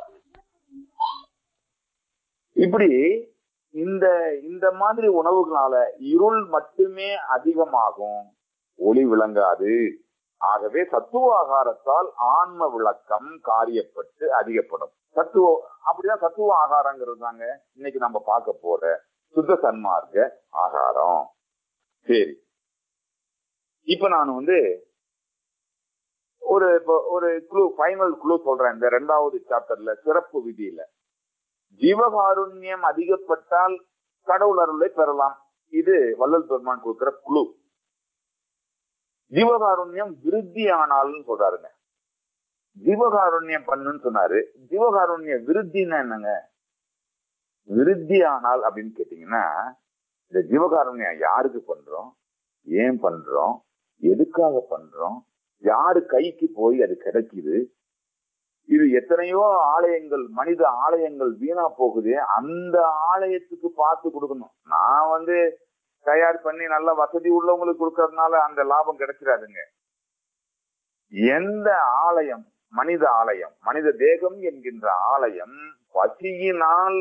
இப்படி இந்த இந்த மாதிரி உணவுகளால இருள் மட்டுமே அதிகமாகும் ஒளி விளங்காது ஆகவே சத்துவ ஆகாரத்தால் ஆன்ம விளக்கம் காரியப்பட்டு அதிகப்படும் தத்துவ அப்படிதான் தத்துவ ஆகாரங்கிறது தாங்க இன்னைக்கு நம்ம பார்க்க போற சுத்த சன்மார்க்க ஆகாரம் சரி இப்ப நான் வந்து ஒரு இப்போ ஒரு குழு ஃபைனல் குழு சொல்றேன் இந்த ரெண்டாவது சாப்டர்ல சிறப்பு விதியில ஜீவகாருண்யம் அதிகப்பட்டால் கடவுள் அருளை பெறலாம் இது வள்ளல் பெருமான் கொடுக்கிற குழு ஜீவகாருண்யம் விருத்தி ஆனால்னு சொல்றாருங்க ஜீவகாருண்யம் பண்ணுன்னு சொன்னாரு ஜீவகாருண்ய விருத்தின்னா என்னங்க விருத்தி ஆனால் அப்படின்னு கேட்டீங்கன்னா இந்த ஜீவகாருண்யம் யாருக்கு பண்றோம் ஏன் பண்றோம் எதுக்காக பண்றோம் யாரு கைக்கு போய் அது கிடைக்குது இது எத்தனையோ ஆலயங்கள் மனித ஆலயங்கள் வீணா போகுது அந்த ஆலயத்துக்கு பார்த்து கொடுக்கணும் நான் வந்து தயார் பண்ணி நல்ல வசதி உள்ளவங்களுக்கு கொடுக்கறதுனால அந்த லாபம் கிடைச்சிடாதுங்க எந்த ஆலயம் மனித ஆலயம் மனித தேகம் என்கின்ற ஆலயம் பசியினால்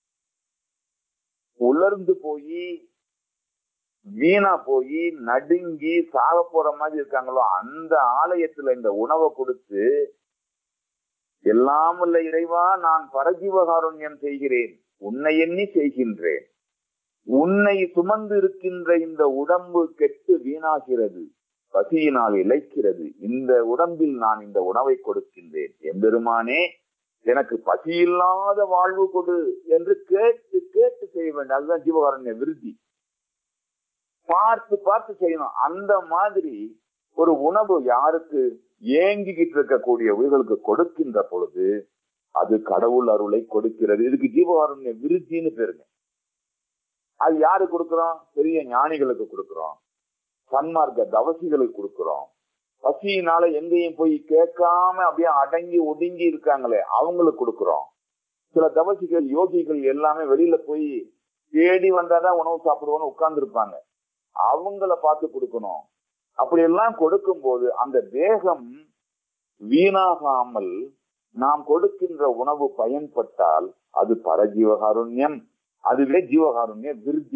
உலர்ந்து போய் வீணா போய் நடுங்கி சாக போற மாதிரி இருக்காங்களோ அந்த ஆலயத்துல இந்த உணவை கொடுத்து எல்லாம் உள்ள இறைவா நான் பரஜீவகாருண்யம் செய்கிறேன் உன்னை எண்ணி செய்கின்றேன் உன்னை சுமந்து இருக்கின்ற இந்த உடம்பு கெட்டு வீணாகிறது பசியினால் இழைக்கிறது இந்த உடம்பில் நான் இந்த உணவை கொடுக்கின்றேன் எம்பெருமானே எனக்கு பசியில்லாத வாழ்வு கொடு என்று கேட்டு கேட்டு செய்ய வேண்டும் அதுதான் ஜீவகாரண்ய விருத்தி பார்த்து பார்த்து செய்யணும் அந்த மாதிரி ஒரு உணவு யாருக்கு ஏங்கிக்கிட்டு இருக்கக்கூடிய உயிர்களுக்கு கொடுக்கின்ற பொழுது அது கடவுள் அருளை கொடுக்கிறது இதுக்கு ஜீவகாருண்ய விருத்தின்னு பேருங்க அது யாரு கொடுக்கிறோம் பெரிய ஞானிகளுக்கு கொடுக்கிறோம் சன்மார்க்க தவசிகளுக்கு கொடுக்கிறோம் பசியினால எங்கேயும் போய் கேட்காம அப்படியே அடங்கி ஒடுங்கி இருக்காங்களே அவங்களுக்கு கொடுக்கிறோம் சில தவசிகள் யோகிகள் எல்லாமே வெளியில போய் தேடி வந்தாதான் உணவு சாப்பிடுவோம்னு உட்கார்ந்து இருப்பாங்க அவங்கள பார்த்து கொடுக்கணும் அப்படி எல்லாம் கொடுக்கும் போது அந்த தேகம் வீணாகாமல் நாம் கொடுக்கின்ற உணவு பயன்பட்டால் அது பரஜீவகாருண்யம் அதுவே ஜீவகாருண்ய விருத்தி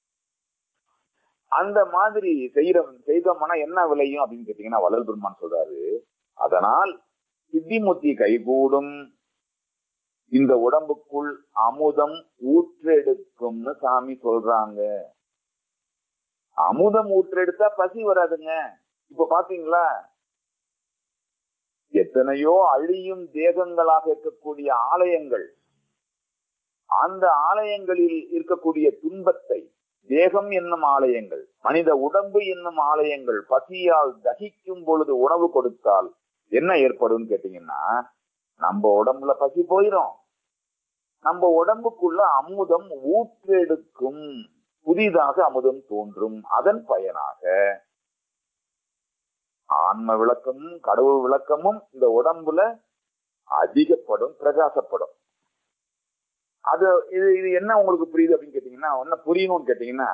அந்த மாதிரி செய்யற செய்தோம்னா என்ன விளையும் அப்படின்னு கேட்டீங்கன்னா வள்ளல் பெருமான் சொல்றாரு அதனால் சித்திமுத்தி கைகூடும் இந்த உடம்புக்குள் அமுதம் ஊற்றெடுக்கும்னு சாமி சொல்றாங்க அமுதம் ஊற்றெடுத்தா பசி வராதுங்க இப்ப பாத்தீங்களா எத்தனையோ அழியும் தேகங்களாக இருக்கக்கூடிய ஆலயங்கள் அந்த ஆலயங்களில் இருக்கக்கூடிய துன்பத்தை தேகம் என்னும் ஆலயங்கள் மனித உடம்பு என்னும் ஆலயங்கள் பசியால் தகிக்கும் பொழுது உணவு கொடுத்தால் என்ன ஏற்படும் கேட்டீங்கன்னா நம்ம உடம்புல பசி போயிடும் நம்ம உடம்புக்குள்ள அமுதம் ஊற்றெடுக்கும் புதிதாக அமுதம் தோன்றும் அதன் பயனாக ஆன்ம விளக்கமும் கடவுள் விளக்கமும் இந்த உடம்புல அதிகப்படும் பிரகாசப்படும் அது இது இது என்ன உங்களுக்கு புரியுது அப்படின்னு கேட்டீங்கன்னா என்ன புரியணும்னு கேட்டீங்கன்னா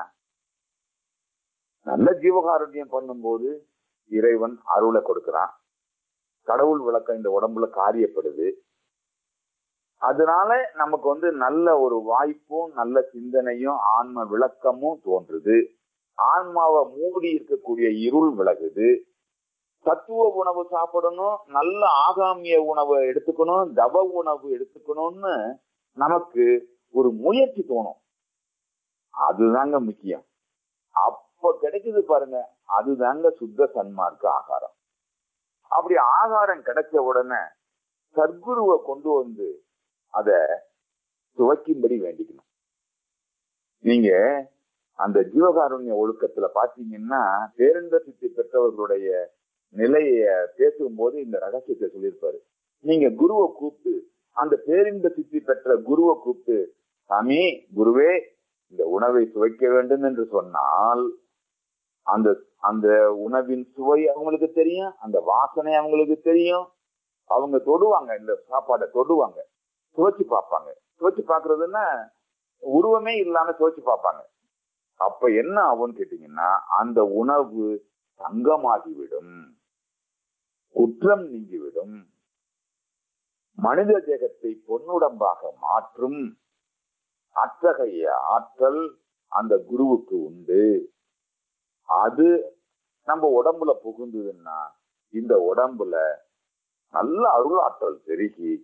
நல்ல ஜீவகாருண்யம் பண்ணும்போது இறைவன் அருளை கொடுக்கிறான் கடவுள் விளக்கம் இந்த உடம்புல காரியப்படுது அதனால நமக்கு வந்து நல்ல ஒரு வாய்ப்பும் நல்ல சிந்தனையும் ஆன்ம விளக்கமும் தோன்றுது ஆன்மாவை மூடி இருக்கக்கூடிய இருள் விலகுது தத்துவ உணவு சாப்பிடணும் நல்ல ஆகாமிய உணவை எடுத்துக்கணும் தவ உணவு எடுத்துக்கணும்னு நமக்கு ஒரு முயற்சி தோணும் அதுதாங்க முக்கியம் அப்ப கிடைக்குது பாருங்க அதுதாங்க சுத்த சன்மார்க்க ஆகாரம் அப்படி ஆகாரம் கிடைச்ச உடனே சர்க்குருவை கொண்டு வந்து அத துவைக்கும்படி வேண்டிக்கணும் நீங்க அந்த ஜீவகாருண்ய ஒழுக்கத்துல பாத்தீங்கன்னா பேருந்த சித்தி பெற்றவர்களுடைய நிலைய பேசும்போது இந்த ரகசியத்தை சொல்லியிருப்பாரு நீங்க குருவை கூப்பிட்டு அந்த பேரின்ப சித்தி பெற்ற குருவை கூப்பிட்டு சாமி குருவே இந்த உணவை சுவைக்க வேண்டும் என்று சொன்னால் அந்த அந்த உணவின் சுவை அவங்களுக்கு தெரியும் அந்த வாசனை அவங்களுக்கு தெரியும் அவங்க தொடுவாங்க இந்த சாப்பாடை தொடுவாங்க சுவைச்சு பார்ப்பாங்க சுவைச்சு பாக்குறதுன்னா உருவமே இல்லாம சுவைச்சு பார்ப்பாங்க அப்ப என்ன ஆகும்னு கேட்டீங்கன்னா அந்த உணவு தங்கமாகிவிடும் குற்றம் நீங்கிவிடும் மனித தேகத்தை பொன்னுடம்பாக மாற்றும் அத்தகைய ஆற்றல் அந்த குருவுக்கு உண்டு அது நம்ம உடம்புல புகுந்ததுன்னா இந்த உடம்புல நல்ல அருளாற்றல் பெருகி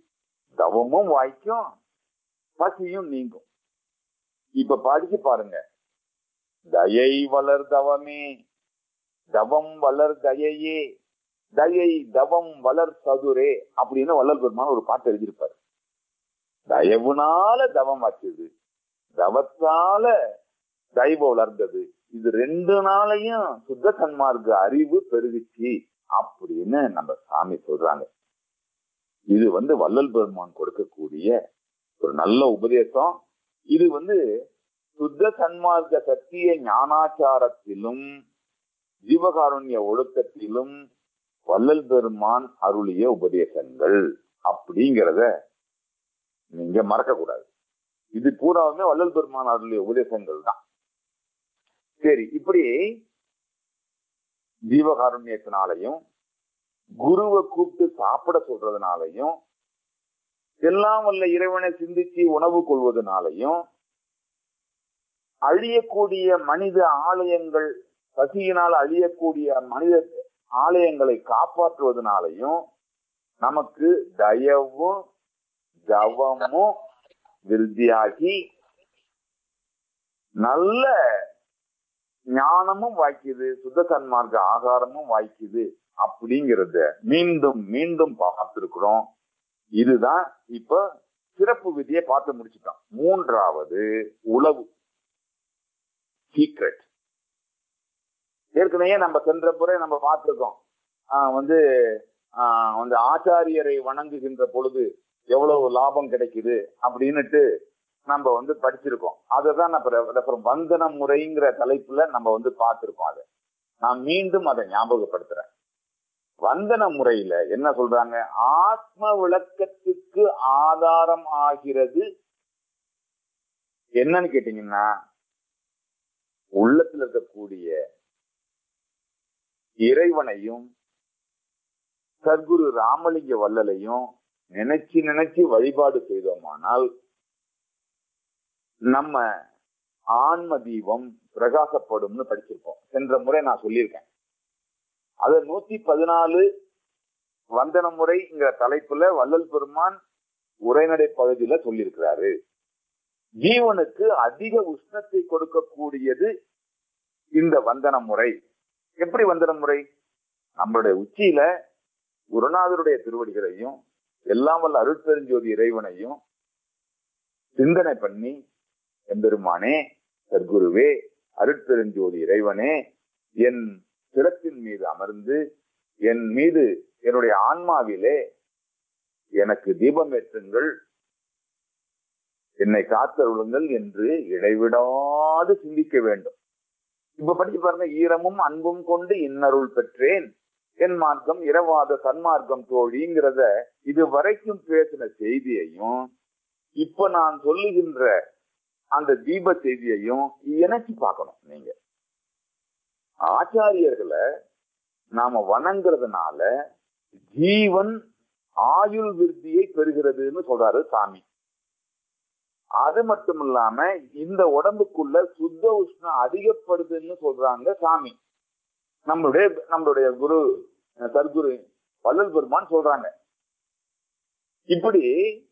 தவமும் வாய்க்கும் பசியும் நீங்கும் இப்ப படிச்சு பாருங்க தயை வளர் தவமே தவம் வளர் தயையே தயை தவம் வளர் சதுரே அப்படின்னு வள்ளல் பெருமான் ஒரு பாட்டு எழுதியிருப்பாரு தயவுனால தவம் ஆச்சுது தவத்தால தயவு வளர்ந்தது இது ரெண்டு நாளையும் சுத்த சன்மார்க்க அறிவு பெருகுச்சு அப்படின்னு நம்ம சாமி சொல்றாங்க இது வந்து வள்ளல் பெருமான் கொடுக்கக்கூடிய ஒரு நல்ல உபதேசம் இது வந்து சுத்த சன்மார்க்க சத்திய ஞானாச்சாரத்திலும் ஜீவகாருண்ய ஒழுக்கத்திலும் வள்ளல் பெருமான் அருளிய உபதேசங்கள் அப்படிங்கிறத நீங்க மறக்க கூடாது இது பூராவுமே வள்ளல் பெருமான் அருளிய உபதேசங்கள் தான் சரி இப்படி ஜீவகாருண்யத்தினாலையும் குருவை கூப்பிட்டு சாப்பிட சொல்றதுனாலையும் எல்லாம் வல்ல இறைவனை சிந்திச்சு உணவு கொள்வதனாலையும் அழியக்கூடிய மனித ஆலயங்கள் பசியினால் அழியக்கூடிய மனித ஆலயங்களை காப்பாற்றுவதனாலையும் நமக்கு தயவும் தவமும் விருத்தியாகி நல்ல ஞானமும் வாய்க்குது சுத்த சன்மார்க்க ஆகாரமும் வாய்க்குது அப்படிங்கிறத மீண்டும் மீண்டும் பார்த்திருக்கிறோம் இதுதான் இப்ப சிறப்பு விதியை பார்த்து முடிச்சுட்டோம் மூன்றாவது உளவு சீக்ரெட் ஏற்கனவே நம்ம சென்ற முறை நம்ம பார்த்திருக்கோம் ஆஹ் வந்து ஆஹ் வந்து ஆச்சாரியரை வணங்குகின்ற பொழுது எவ்வளவு லாபம் கிடைக்குது அப்படின்னுட்டு நம்ம வந்து படிச்சிருக்கோம் அதை தான் அப்புறம் வந்தன முறைங்கிற தலைப்புல நம்ம வந்து பார்த்திருக்கோம் அதை நான் மீண்டும் அதை ஞாபகப்படுத்துறேன் வந்தன முறையில என்ன சொல்றாங்க ஆத்ம விளக்கத்துக்கு ஆதாரம் ஆகிறது என்னன்னு கேட்டீங்கன்னா உள்ளத்துல இருக்கக்கூடிய இறைவனையும் சர்க்குரு ராமலிங்க வள்ளலையும் நினைச்சு நினைச்சு வழிபாடு செய்தோமானால் நம்ம ஆன்ம தீபம் பிரகாசப்படும்னு படிச்சிருப்போம் சென்ற முறை நான் சொல்லியிருக்கேன் அது நூத்தி பதினாலு வந்தன முறைங்கிற தலைப்புல வள்ளல் பெருமான் உரைநடை பகுதியில சொல்லியிருக்கிறாரு ஜீவனுக்கு அதிக உஷ்ணத்தை கொடுக்கக்கூடியது இந்த வந்தன முறை எப்படி வந்தன முறை நம்மளுடைய உச்சியில குருநாதருடைய திருவடிகளையும் எல்லாம் வல்ல அருட்பெருஞ்சோதி இறைவனையும் சிந்தனை பண்ணி எம்பெருமானே சர்க்குருவே அருட்பெருஞ்சோதி இறைவனே என் சிரத்தின் மீது அமர்ந்து என் மீது என்னுடைய ஆன்மாவிலே எனக்கு தீபம் ஏற்றுங்கள் என்னை காத்தருளுங்கள் என்று இடைவிடாது சிந்திக்க வேண்டும் இப்ப படிச்சு பாருங்க ஈரமும் அன்பும் கொண்டு இன்னருள் பெற்றேன் என் மார்க்கம் இரவாத சன்மார்க்கம் தோழிங்கிறத இது வரைக்கும் பேசின செய்தியையும் இப்ப நான் சொல்லுகின்ற அந்த தீப செய்தியையும் இணைச்சு பார்க்கணும் நீங்க ஆச்சாரியர்களை நாம வணங்குறதுனால ஜீவன் ஆயுள் விருத்தியை பெறுகிறதுன்னு சொல்றாரு சாமி அது மட்டும் இல்லாம இந்த உடம்புக்குள்ள சுத்த உஷ்ணம் அதிகப்படுதுன்னு சொல்றாங்க சாமி நம்மளுடைய நம்மளுடைய குரு சர்க்குரு வள்ளல் பெருமான் சொல்றாங்க இப்படி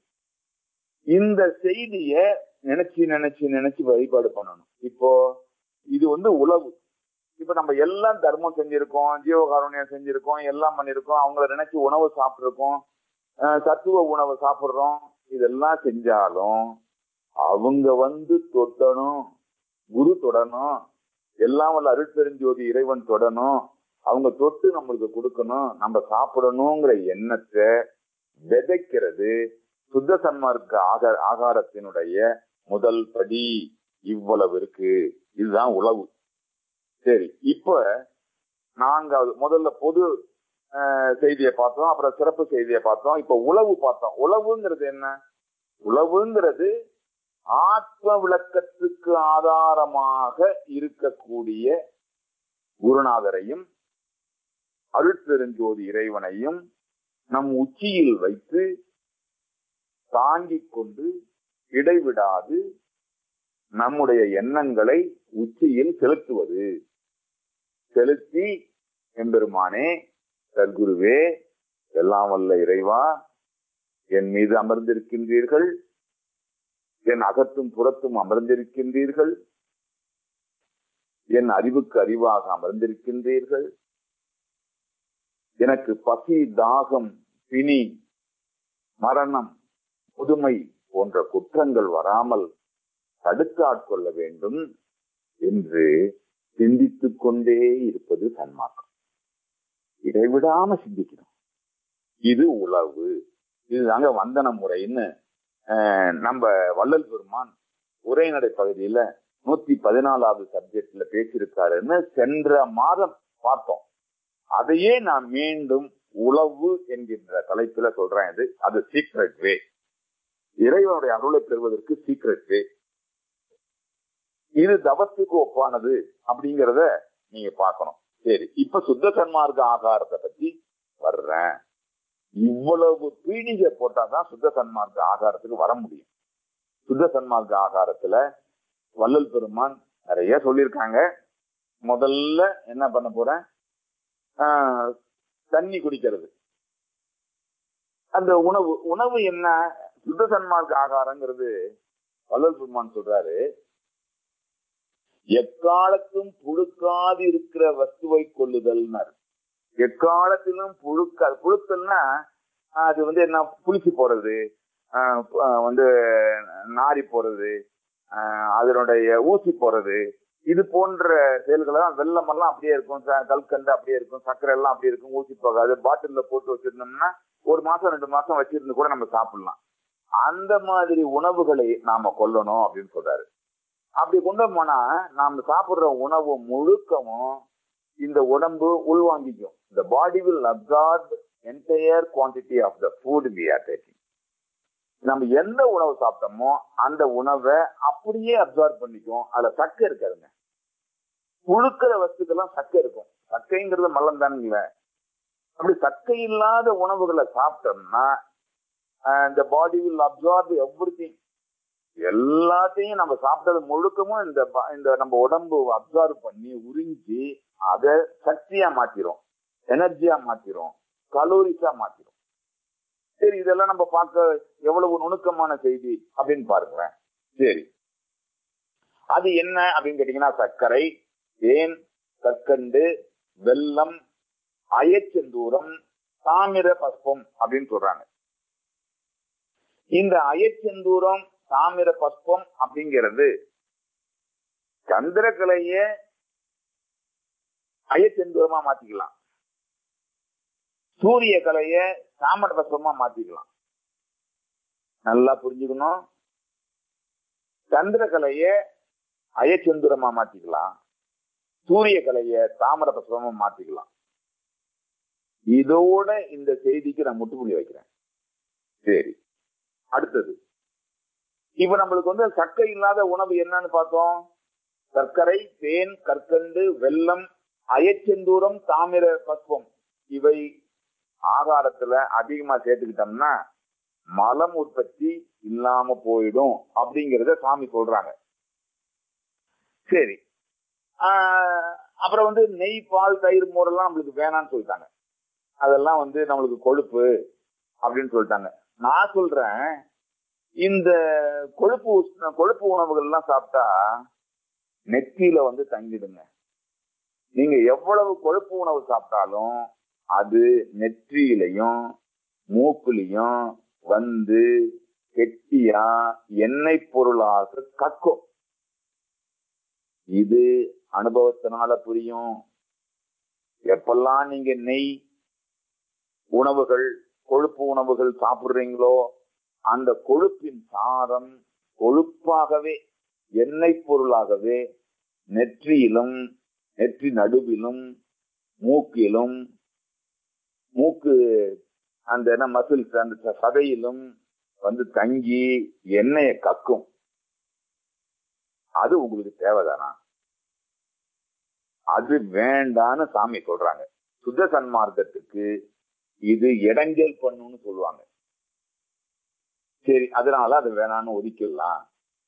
இந்த செய்திய நினைச்சு நினைச்சு நினைச்சு வழிபாடு பண்ணணும் இப்போ இது வந்து உழவு இப்ப நம்ம எல்லாம் தர்மம் செஞ்சிருக்கோம் ஜீவகாருண்யம் செஞ்சிருக்கோம் எல்லாம் பண்ணிருக்கோம் அவங்கள நினைச்சு உணவு சாப்பிட்டிருக்கோம் சத்துவ உணவு சாப்பிடுறோம் இதெல்லாம் செஞ்சாலும் அவங்க வந்து தொட்டணும் குரு தொடணும் எல்லாம் வல்ல அருட்பெருஞ்சோதி இறைவன் தொடணும் அவங்க தொட்டு நம்மளுக்கு கொடுக்கணும் நம்ம சாப்பிடணுங்கிற எண்ணத்தை விதைக்கிறது சுத்த சன்மார்க்க ஆகார ஆகாரத்தினுடைய முதல் படி இவ்வளவு இருக்கு இதுதான் உழவு சரி இப்ப நான்காவது முதல்ல பொது செய்தியை பார்த்தோம் அப்புறம் சிறப்பு செய்தியை பார்த்தோம் இப்ப உழவு பார்த்தோம் உழவுங்கிறது என்ன உழவுங்கிறது ஆத்ம விளக்கத்துக்கு ஆதாரமாக இருக்கக்கூடிய குருநாதரையும் அருட்பெருஞ்சோதி இறைவனையும் நம் உச்சியில் வைத்து தாங்கிக் கொண்டு இடைவிடாது நம்முடைய எண்ணங்களை உச்சியில் செலுத்துவது செலுத்தி எம்பெருமானே சர்க்குருவே எல்லாம் வல்ல இறைவா என் மீது அமர்ந்திருக்கின்றீர்கள் என் அகத்தும் புறத்தும் அமர்ந்திருக்கின்றீர்கள் என் அறிவுக்கு அறிவாக அமர்ந்திருக்கின்றீர்கள் எனக்கு பசி தாகம் பிணி மரணம் புதுமை போன்ற குற்றங்கள் வராமல் தடுத்து ஆட்கொள்ள வேண்டும் என்று சிந்தித்துக் கொண்டே இருப்பது சன்மார்க்கம் இடைவிடாம சிந்திக்கணும் இது உளவு இதுதாங்க வந்தன முறைன்னு அஹ், நம்ம வள்ளல் பெருமான் உரைநடை பகுதியில நூத்தி பதினாலாவது சப்ஜெக்ட்ல பேசியிருக்காருன்னு சென்ற மாதம் பார்த்தோம் அதையே நான் மீண்டும் உளவு என்கின்ற தலைப்புல சொல்றேன் இது அது சீக்ரெட் வே இறைவனுடைய அருளை பெறுவதற்கு சீக்ரெட் வே இது தவத்துக்கு ஒப்பானது அப்படிங்கறத நீங்க பார்க்கணும் சரி இப்ப சுத்த சன்மார்க்க ஆகாரத்தை பத்தி வர்றேன் இவ்வளவு பீடிகை போட்டாதான் சுத்த சன்மார்க்க ஆகாரத்துக்கு வர முடியும் சுத்த சன்மார்க்க ஆகாரத்துல வள்ளல் பெருமான் நிறைய சொல்லியிருக்காங்க முதல்ல என்ன பண்ண போறேன் ஆஹ், தண்ணி குடிக்கிறது அந்த உணவு உணவு என்ன சுத்த சன்மார்க்க ஆகாரங்கிறது வள்ளல் பெருமான் சொல்றாரு எக்காலத்தும் புழுக்காது இருக்கிற வஸ்துவை கொள்ளுதல்னாரு எக்காலத்திலும் புழுக்க புழுக்கல்னா அது வந்து என்ன புளிச்சு போறது ஆஹ் ஆஹ் வந்து நாரி போறது ஆஹ் அதனுடைய ஊசி போறது இது போன்ற செயல்களெல்லாம் வெள்ளம் எல்லாம் அப்படியே இருக்கும் ச- கல்கண்டு அப்படியே இருக்கும் சர்க்கரை எல்லாம் அப்படியே இருக்கும் ஊசி போகாது பாட்டில்ல போட்டு வச்சிருந்தோம்னா ஒரு மாசம் ரெண்டு மாசம் வச்சிருந்து கூட நம்ம சாப்பிடலாம் அந்த மாதிரி உணவுகளை நாம கொல்லணும் அப்படின்னு சொல்றாரு அப்படி கொண்டு போனா நாம சாப்பிடுற உணவு முழுக்கவும் இந்த உடம்பு உள்வாங்கிக்கும் the body will absorb entire quantity of the food we are taking நம்ம எந்த உணவு சாப்பிட்டோமோ அந்த உணவை அப்படியே அப்சார்ப் பண்ணிக்கும் அதுல சக்கை இருக்காதுங்க புழுக்கிற வஸ்துக்கெல்லாம் சக்கை இருக்கும் சக்கைங்கிறது மலம் தானுங்களே அப்படி சக்கை இல்லாத உணவுகளை சாப்பிட்டோம்னா இந்த பாடி வில் அப்சார்ப் எவ்ரி எல்லாத்தையும் நம்ம சாப்பிட்டது முழுக்கமும் இந்த ப- இந்த நம்ம உடம்பு அப்சார்ப் பண்ணி உறிஞ்சி அதை சக்தியா மாத்திரும் எனர்ஜியா மாத்திரும் கலோரிஸா மாத்திரும் சரி இதெல்லாம் நம்ம பார்க்க எவ்வளவு நுணுக்கமான செய்தி அப்படின்னு பாருங்களேன் சரி அது என்ன அப்படின்னு கேட்டீங்கன்னா சர்க்கரை தேன் கற்கண்டு வெல்லம் அயச்செந்தூரம் தாமிர பஸ்பம் அப்படின்னு சொல்றாங்க இந்த அயச்செந்தூரம் தாமிர பஸ்பம் அப்படிங்கிறது சந்திரக்கலைய அயச்செந்தூரமா மாத்திக்கலாம் சூரிய கலைய தாமிர பஸ்பமா மாத்திக்கலாம் நல்லா புரிஞ்சுக்கணும் சந்திரகலைய அயச்செந்தூரமா மாத்திக்கலாம் சூரிய கலைய தாமிர பஸ்பமா மாத்திக்கலாம் இதோட இந்த செய்திக்கு நான் முட்டுப்புள்ளி வைக்கிறேன் சரி அடுத்தது இப்ப நம்மளுக்கு வந்து சர்க்கரை இல்லாத உணவு என்னன்னு பார்த்தோம் சர்க்கரை தேன் கற்கண்டு வெல்லம் அயச்செந்தூரம் தாமிர பஸ்பம் இவை ஆகாரத்துல அதிகமா சேர்த்துக்கிட்டோம்னா மலம் உற்பத்தி இல்லாம போயிடும் அப்படிங்கறத சாமி சொல்றாங்க சரி ஆஹ் அப்புறம் வந்து நெய் பால் தயிர் மோரெல்லாம் நம்மளுக்கு வேணாம்னு சொல்லிட்டாங்க அதெல்லாம் வந்து நம்மளுக்கு கொழுப்பு அப்படின்னு சொல்லிட்டாங்க நான் சொல்றேன் இந்த கொழுப்பு உஷ்ண- கொழுப்பு உணவுகள் எல்லாம் சாப்பிட்டா நெத்தியில வந்து தங்கிடுங்க நீங்க எவ்வளவு கொழுப்பு உணவு சாப்பிட்டாலும் அது நெற்றியிலையும் மூக்குலையும் வந்து கெட்டியா எண்ணெய் பொருளாக கக்கும் இது அனுபவத்தினால புரியும் எப்பெல்லாம் நீங்க நெய் உணவுகள் கொழுப்பு உணவுகள் சாப்பிடுறீங்களோ அந்த கொழுப்பின் சாரம் கொழுப்பாகவே எண்ணெய் பொருளாகவே நெற்றியிலும் நெற்றி நடுவிலும் மூக்கிலும் மூக்கு அந்த என்ன மசில்ஸ் அந்த ச- சதையிலும் வந்து தங்கி எண்ணெயை கக்கும் அது உங்களுக்கு தேவைதானா அது வேண்டான்னு சாமி சொல்றாங்க சுத்த சன்மார்க்கத்துக்கு இது இடைஞ்சல் பண்ணுன்னு சொல்லுவாங்க சரி அதனால அது வேணான்னு ஒதுக்கிடலாம்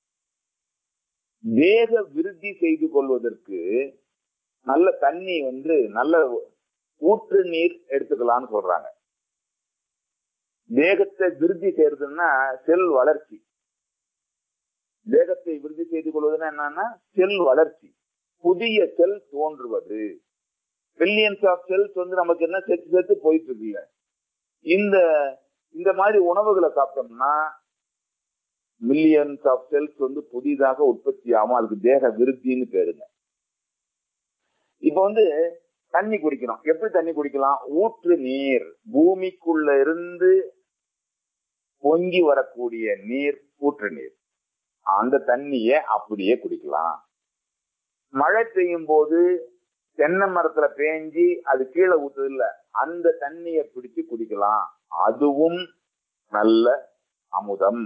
வேக விருத்தி செய்து கொள்வதற்கு நல்ல தண்ணி வந்து நல்ல ஊற்று நீர் எடுத்துக்கலாம்னு சொல்றாங்க தேகத்தை விருத்தி செய்யறதுன்னா செல் வளர்ச்சி தேகத்தை விருத்தி செய்து கொள்வதுன்னா என்னன்னா செல் வளர்ச்சி புதிய செல் தோன்றுவது பில்லியன்ஸ் ஆஃப் செல்ஸ் வந்து நமக்கு என்ன சேர்த்து சேர்த்து போயிட்டு இருக்குல்ல இந்த இந்த மாதிரி உணவுகளை சாப்பிட்டோம்னா மில்லியன்ஸ் ஆஃப் செல்ஸ் வந்து புதிதாக உற்பத்தி ஆகும் அதுக்கு தேக விருத்தின்னு பேருங்க இப்ப வந்து தண்ணி குடிக்கிறோம் எப்படி தண்ணி குடிக்கலாம் ஊற்று நீர் பூமிக்குள்ள இருந்து பொங்கி வரக்கூடிய நீர் ஊற்று நீர் அந்த தண்ணிய அப்படியே குடிக்கலாம் மழை பெய்யும் போது தென்னை மரத்துல பேஞ்சி அது கீழே ஊத்துது இல்ல அந்த தண்ணிய பிடிச்சு குடிக்கலாம் அதுவும் நல்ல அமுதம்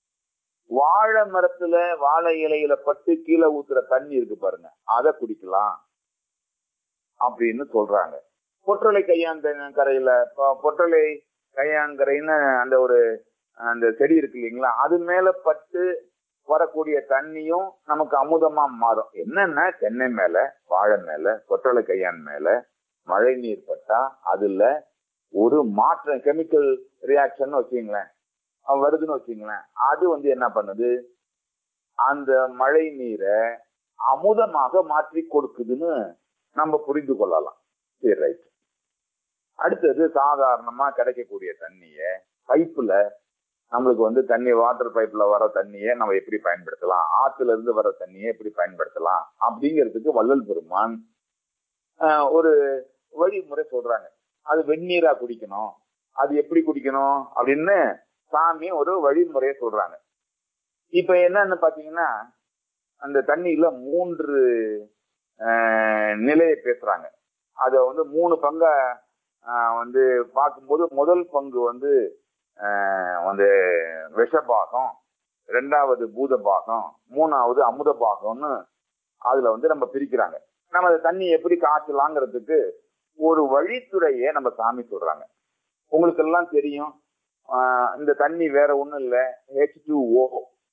வாழை மரத்துல வாழை இலையில பட்டு கீழே ஊத்துற தண்ணி இருக்கு பாருங்க அதை குடிக்கலாம் அப்படின்னு சொல்றாங்க பொற்றலை கையாந்தரையில பொற்றலை கையாங்கரைன்னு அந்த ஒரு அந்த செடி இருக்கு இல்லைங்களா அது மேல பட்டு வரக்கூடிய தண்ணியும் நமக்கு அமுதமா மாறும் என்னன்னா தென்னை மேல வாழை மேல கொற்றலை கையான் மேல மழை நீர் பட்டா அதுல ஒரு மாற்றம் கெமிக்கல் ரியாக்ஷன் வச்சுங்களேன் வருதுன்னு வச்சுங்களேன் அது வந்து என்ன பண்ணுது அந்த மழை நீரை அமுதமாக மாற்றி கொடுக்குதுன்னு நம்ம புரிந்து கொள்ளலாம் சரி ரைட் அடுத்தது சாதாரணமா கிடைக்கக்கூடிய தண்ணிய பைப்புல நம்மளுக்கு வந்து தண்ணி வாட்டர் பைப்ல வர தண்ணியை நம்ம எப்படி பயன்படுத்தலாம் ஆத்துல இருந்து வர தண்ணியை எப்படி பயன்படுத்தலாம் அப்படிங்கிறதுக்கு வள்ளல் பெருமான் ஒரு வழிமுறை சொல்றாங்க அது வெந்நீரா குடிக்கணும் அது எப்படி குடிக்கணும் அப்படின்னு சாமி ஒரு வழிமுறையை சொல்றாங்க இப்ப என்னன்னு பாத்தீங்கன்னா அந்த தண்ணியில மூன்று நிலையை பேசுறாங்க அத வந்து மூணு பங்க வந்து பார்க்கும்போது முதல் பங்கு வந்து வந்து விஷபாகம் ரெண்டாவது பூத பாகம் மூணாவது அமுத பாகம்னு அதுல வந்து நம்ம பிரிக்கிறாங்க நம்ம அந்த தண்ணி எப்படி காய்ச்சலாங்கிறதுக்கு ஒரு வழித்துறையை நம்ம சாமி சொல்றாங்க உங்களுக்கு எல்லாம் தெரியும் இந்த தண்ணி வேற ஒண்ணும் இல்ல ஹெச் டூ ஓ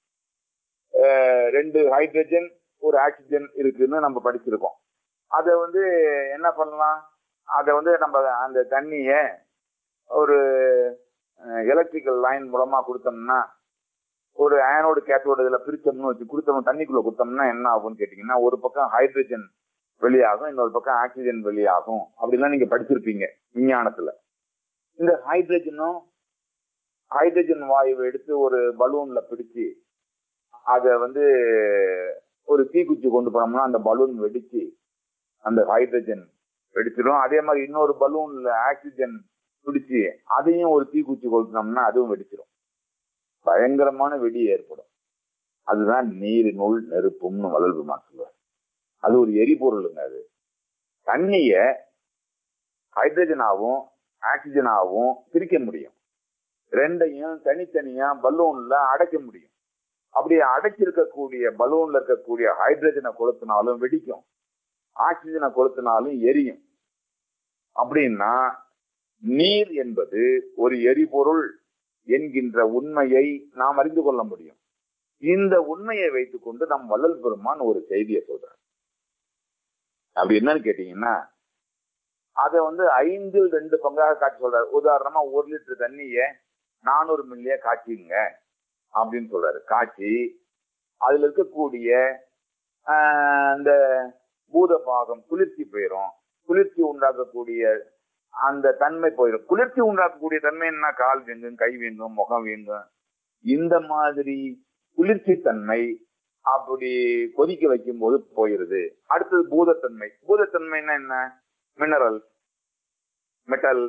ரெண்டு ஹைட்ரஜன் ஒரு ஆக்சிஜன் இருக்குன்னு நம்ம படிச்சிருக்கோம் அதை வந்து என்ன பண்ணலாம் அதை வந்து நம்ம அந்த தண்ணிய ஒரு எலக்ட்ரிக்கல் லைன் மூலமா கொடுத்தோம்னா ஒரு ஆனோடு கேத்தோடு இதுல பிரிச்சோம்னு வச்சு கொடுத்தோம் தண்ணிக்குள்ள கொடுத்தோம்னா என்ன ஆகும்னு கேட்டீங்கன்னா ஒரு பக்கம் ஹைட்ரஜன் வெளியாகும் இன்னொரு பக்கம் ஆக்சிஜன் வெளியாகும் அப்படிலாம் நீங்க படிச்சிருப்பீங்க விஞ்ஞானத்துல இந்த ஹைட்ரஜனும் ஹைட்ரஜன் வாயுவை எடுத்து ஒரு பலூன்ல பிடிச்சு அத வந்து ஒரு தீக்குச்சி கொண்டு போனோம்னா அந்த பலூன் வெடிச்சு அந்த ஹைட்ரஜன் வெடிச்சிடும் அதே மாதிரி இன்னொரு பலூன்ல ஆக்சிஜன் பிடிச்சி அதையும் ஒரு தீக்குச்சி கொளுத்தினோம்னா அதுவும் வெடிச்சிடும் பயங்கரமான வெடி ஏற்படும் அதுதான் நீரினுள் நெருப்பும்னு வளல் பெருமான் சொல்லுவார் அது ஒரு எரிபொருளுங்க அது தண்ணிய ஹைட்ரஜனாவும் ஆக்சிஜனாவும் பிரிக்க முடியும் ரெண்டையும் தனித்தனியா பலூன்ல அடைக்க முடியும் அப்படி அடைச்சிருக்கக்கூடிய பலூன்ல இருக்கக்கூடிய ஹைட்ரஜனை கொளுத்தினாலும் வெடிக்கும் ஆக்சிஜனை கொளுத்தினாலும் எரியும் அப்படின்னா நீர் என்பது ஒரு எரிபொருள் என்கின்ற உண்மையை நாம் அறிந்து கொள்ள முடியும் இந்த உண்மையை வைத்துக்கொண்டு நம் வள்ளல் பெருமான் ஒரு செய்தியை சொல்றார் அப்படி என்னன்னு கேட்டீங்கன்னா அதை வந்து ஐந்தில் ரெண்டு பங்காக காட்சி சொல்றாரு உதாரணமா ஒரு லிட்டர் தண்ணிய நானூறு மில்லிய காய்ச்சிங்க அப்படின்னு சொல்றாரு காய்ச்சி அதுல இருக்கக்கூடிய அந்த பூத பாகம் குளிர்ச்சி போயிடும் குளிர்ச்சி உண்டாக்கக்கூடிய அந்த தன்மை போயிடும் குளிர்ச்சி உண்டாக்கக்கூடிய தன்மை என்ன கால் வீங்கும் கை வீங்கும் முகம் வீங்கும் இந்த மாதிரி குளிர்ச்சி தன்மை அப்படி கொதிக்க வைக்கும் போது போயிருது அடுத்தது பூதத்தன்மை பூதத்தன்மைன்னா என்ன மினரல் மெட்டல்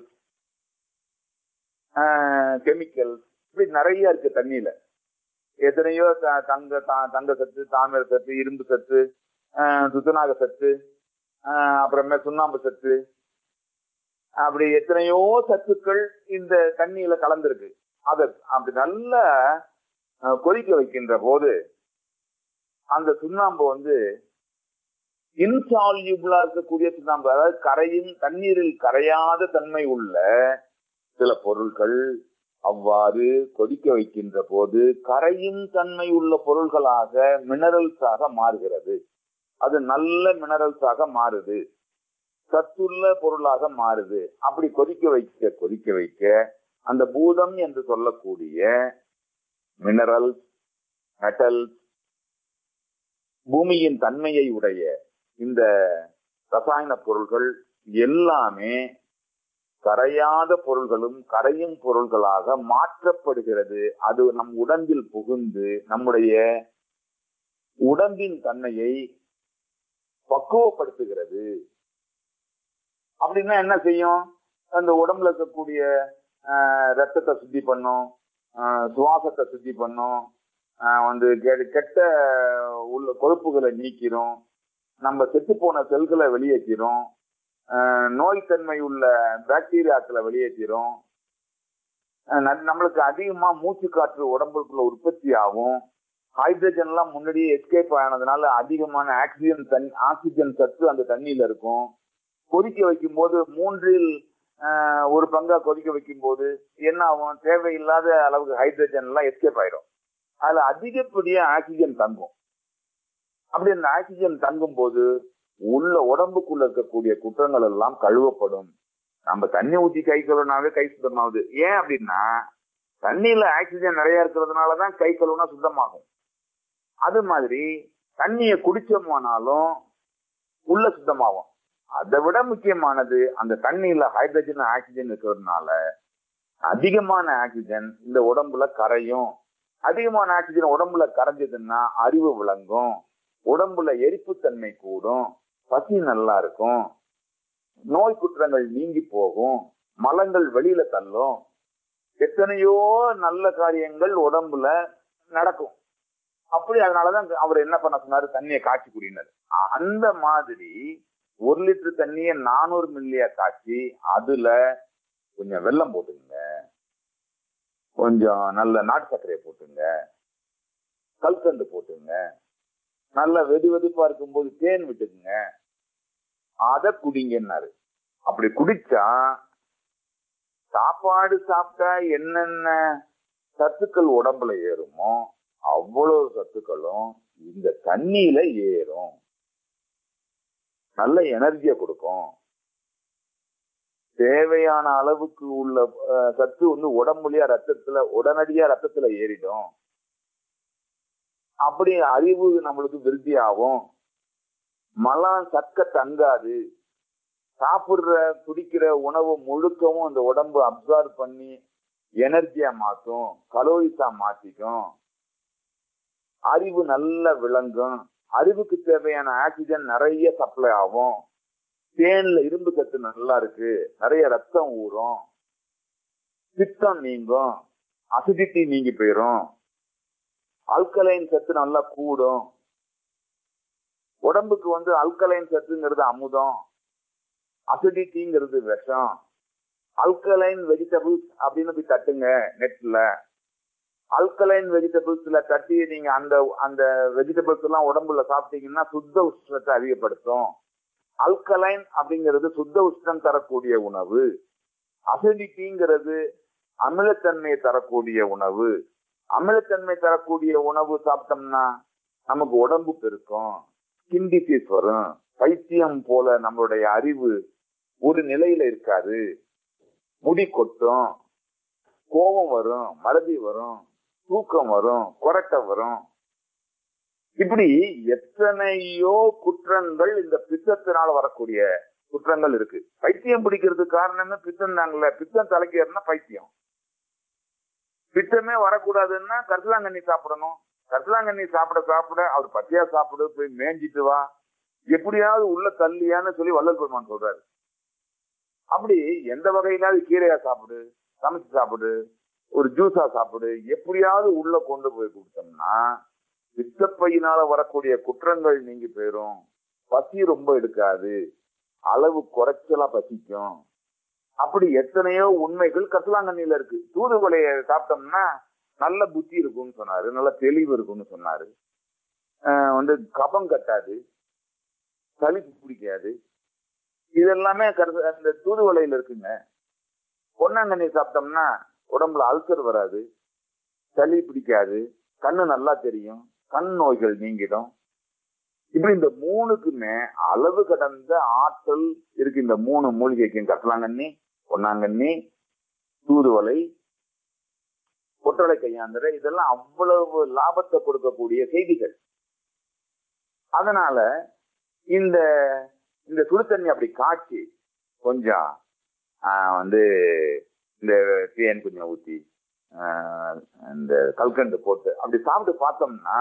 கெமிக்கல் இப்படி நிறைய இருக்கு தண்ணியில எத்தனையோ தங்க தங்க சத்து தாமிர சத்து இரும்பு சத்து சுத்தநாக சத்து அப்புறமே சுண்ணாம்பு சத்து அப்படி எத்தனையோ சத்துக்கள் இந்த தண்ணியில கலந்துருக்கு அத அப்படி நல்ல கொதிக்க வைக்கின்ற போது அந்த சுண்ணாம்பு வந்து இன்சால்யூபிளா இருக்கக்கூடிய சுண்ணாம்பு அதாவது கரையும் தண்ணீரில் கரையாத தன்மை உள்ள சில பொருட்கள் அவ்வாறு கொதிக்க வைக்கின்ற போது கரையும் தன்மை உள்ள பொருள்களாக மினரல்ஸாக மாறுகிறது அது நல்ல மினரல்ஸாக மாறுது சத்துள்ள பொருளாக மாறுது அப்படி கொதிக்க வைக்க கொதிக்க வைக்க அந்த பூதம் என்று சொல்லக்கூடிய மினரல்ஸ் மெட்டல்ஸ் பூமியின் தன்மையை உடைய இந்த ரசாயன பொருள்கள் எல்லாமே கரையாத பொருள்களும் கரையும் பொருள்களாக மாற்றப்படுகிறது அது நம் உடம்பில் புகுந்து நம்முடைய உடம்பின் தன்மையை பக்குவப்படுத்துகிறது அப்படின்னா என்ன செய்யும் அந்த உடம்புல இருக்கக்கூடிய ஆஹ், ரத்தத்தை சுத்தி பண்ணும் ஆஹ், சுவாசத்தை சுத்தி பண்ணும் ஆஹ், வந்து கெ- கெட்ட உள்ள கொழுப்புகளை நீக்கிரும் நம்ம செத்து போன செல்களை வெளியேற்றிரும் ஆஹ், நோய்த்தன்மை உள்ள பாக்டீரியாக்களை வெளியேற்றிரும் ஆஹ், ந- நம்மளுக்கு அதிகமா மூச்சு காற்று உடம்புக்குள்ள உற்பத்தி ஆகும் ஹைட்ரஜன் எல்லாம் முன்னாடியே எஸ்கேப் ஆனதுனால அதிகமான ஆக்சிஜன் தண்ணி ஆக்சிஜன் சத்து அந்த தண்ணியில இருக்கும் கொதிக்க வைக்கும் போது மூன்றில் ஆஹ், ஒரு பங்கா கொதிக்க வைக்கும் போது என்ன ஆகும் தேவையில்லாத அளவுக்கு ஹைட்ரஜன் எல்லாம் எஸ்கேப் ஆயிடும் அதுல அதிகப்படியா ஆக்சிஜன் தங்கும் அப்படி அந்த ஆக்சிஜன் தங்கும் போது உள்ள உடம்புக்குள்ள இருக்கக்கூடிய குற்றங்கள் எல்லாம் கழுவப்படும் நம்ம தண்ணி ஊத்தி கை கழுவினாவே கை சுத்தமாகுது ஏன் அப்படின்னா தண்ணியில ஆக்சிஜன் நிறைய இருக்கிறதுனாலதான் கை கழுவுனா சுத்தமாகும் அது மாதிரி தண்ணியை குடிச்சோமானாலும் உள்ள சுத்தமாகும் அதை விட முக்கியமானது அந்த தண்ணியில ஹைட்ரஜன் ஆக்சிஜன் இருக்கிறதுனால அதிகமான ஆக்சிஜன் இந்த உடம்புல கரையும் அதிகமான ஆக்சிஜன் உடம்புல கரைஞ்சதுன்னா அறிவு விளங்கும் உடம்புல எரிப்புத்தன்மை கூடும் பசி நல்லா இருக்கும் நோய் குற்றங்கள் நீங்கி போகும் மலங்கள் வெளியில தள்ளும் எத்தனையோ நல்ல காரியங்கள் உடம்புல நடக்கும் அப்படி அதனாலதான் அவர் என்ன பண்ண சொன்னாரு தண்ணியை காய்ச்சி குடினாரு அந்த மாதிரி ஒரு லிட்டர் தண்ணிய நானூறு மில்லியா காய்ச்சி அதுல கொஞ்சம் வெல்லம் போட்டுங்க கொஞ்சம் நல்ல நாட்டு சர்க்கரையை போட்டுங்க கல்கண்டு போட்டுங்க நல்ல வெது வெதுப்பா இருக்கும்போது தேன் விட்டுக்குங்க அத குடிங்கன்னாரு அப்படி குடிச்சா சாப்பாடு சாப்பிட்டா என்னென்ன சத்துக்கள் உடம்புல ஏறுமோ அவ்வளவு சத்துக்களும் இந்த தண்ணியில ஏறும் நல்ல எனர்ஜியை கொடுக்கும் தேவையான அளவுக்கு உள்ள அஹ், சத்து வந்து உடம்புலயா ரத்தத்துல உடனடியா ரத்தத்துல ஏறிடும் அப்படி அறிவு நம்மளுக்கு விருத்தி ஆகும் மலம் சக்க தங்காது சாப்பிடுற குடிக்கிற உணவு முழுக்கவும் அந்த உடம்பு அப்சார்ப் பண்ணி எனர்ஜியா மாத்தும் கலோரிஸா மாத்திக்கும் அறிவு நல்ல விளங்கும் அறிவுக்கு தேவையான ஆக்சிஜன் நிறைய சப்ளை ஆகும் தேன்ல இரும்பு சத்து நல்லா இருக்கு நிறைய ரத்தம் ஊறும் பித்தம் நீங்கும் அசிடிட்டி நீங்கி போயிரும் அல்கலைன் சத்து நல்லா கூடும் உடம்புக்கு வந்து அல்கலைன் சத்துங்கிறது அமுதம் அசிடிட்டிங்கிறது விஷம் அல்கலைன் வெஜிடபிள்ஸ் அப்படின்னு போய் தட்டுங்க நெட்ல அல்கலைன் வெஜிடபிள்ஸ்ல தட்டி நீங்க அந்த அந்த வெஜிடபிள்ஸ் எல்லாம் உடம்புல சாப்பிட்டீங்கன்னா சுத்த உஷ்ணத்தை அதிகப்படுத்தும் அல்கலைன் அப்படிங்கிறது சுத்த உஷ்ணம் தரக்கூடிய உணவு அசிடிட்டிங்கிறது அமிலத்தன்மையை தரக்கூடிய உணவு அமிலத்தன்மை தரக்கூடிய உணவு சாப்பிட்டோம்னா நமக்கு உடம்பு பெருக்கும் ஸ்கின் டிசீஸ் வரும் பைத்தியம் போல நம்மளுடைய அறிவு ஒரு நிலையில இருக்காது முடி கொட்டும் கோபம் வரும் மறதி வரும் தூக்கம் வரும் கொரட்டை வரும் இப்படி எத்தனையோ குற்றங்கள் இந்த பித்தத்தினால வரக்கூடிய குற்றங்கள் இருக்கு பைத்தியம் பிடிக்கிறதுக்கு காரணமே பித்தம் தாங்கல்ல பித்தம் தலைக்கிறதுனா பைத்தியம் பித்தமே வரக்கூடாதுன்னா கரிசலாங்கண்ணி சாப்பிடணும் கரிசலாங்கண்ணி சாப்பிட சாப்பிட அவர் பச்சையா சாப்பிடு போய் மேய்ஞ்சிட்டு வா எப்படியாவது உள்ள தள்ளியான்னு சொல்லி வள்ளல் பெருமான் சொல்றாரு அப்படி எந்த வகையிலாவது கீரையா சாப்பிடு சமைச்சு சாப்பிடு ஒரு ஜூஸா சாப்பிடு எப்படியாவது உள்ள கொண்டு போய் கொடுத்தோம்னா பித்தப்பையினால வரக்கூடிய குற்றங்கள் நீங்கி போயிரும் பசி ரொம்ப எடுக்காது அளவு குறைச்சலா பசிக்கும் அப்படி எத்தனையோ உண்மைகள் கசலாங்கண்ணில இருக்கு தூதுவளைய சாப்பிட்டோம்னா நல்ல புத்தி இருக்கும்னு சொன்னாரு நல்ல தெளிவு இருக்கும்னு சொன்னாரு ஆஹ் வந்து கபம் கட்டாது சளி பிடிக்காது இதெல்லாமே கருது அந்த தூதுவளையில இருக்குங்க பொன்னாங்கண்ணி சாப்பிட்டோம்னா உடம்புல அல்சர் வராது சளி பிடிக்காது கண்ணு நல்லா தெரியும் கண் நோய்கள் நீங்கிடும் இப்படி இந்த மூணுக்குமே அளவு கடந்த ஆற்றல் இருக்கு இந்த மூணு மூலிகைக்கும் கட்டலாங்கண்ணி பொன்னாங்கண்ணி தூதுவளை பொற்றலை கையாந்திர இதெல்லாம் அவ்வளவு லாபத்தை கொடுக்கக்கூடிய செய்திகள் அதனால இந்த இந்த சுடு தண்ணி அப்படி காய்ச்சி கொஞ்சம் ஆஹ், வந்து இந்த தேன் கொஞ்சம் ஊத்தி ஆஹ், இந்த கல்கண்டு போட்டு அப்படி சாப்பிட்டு பார்த்தோம்னா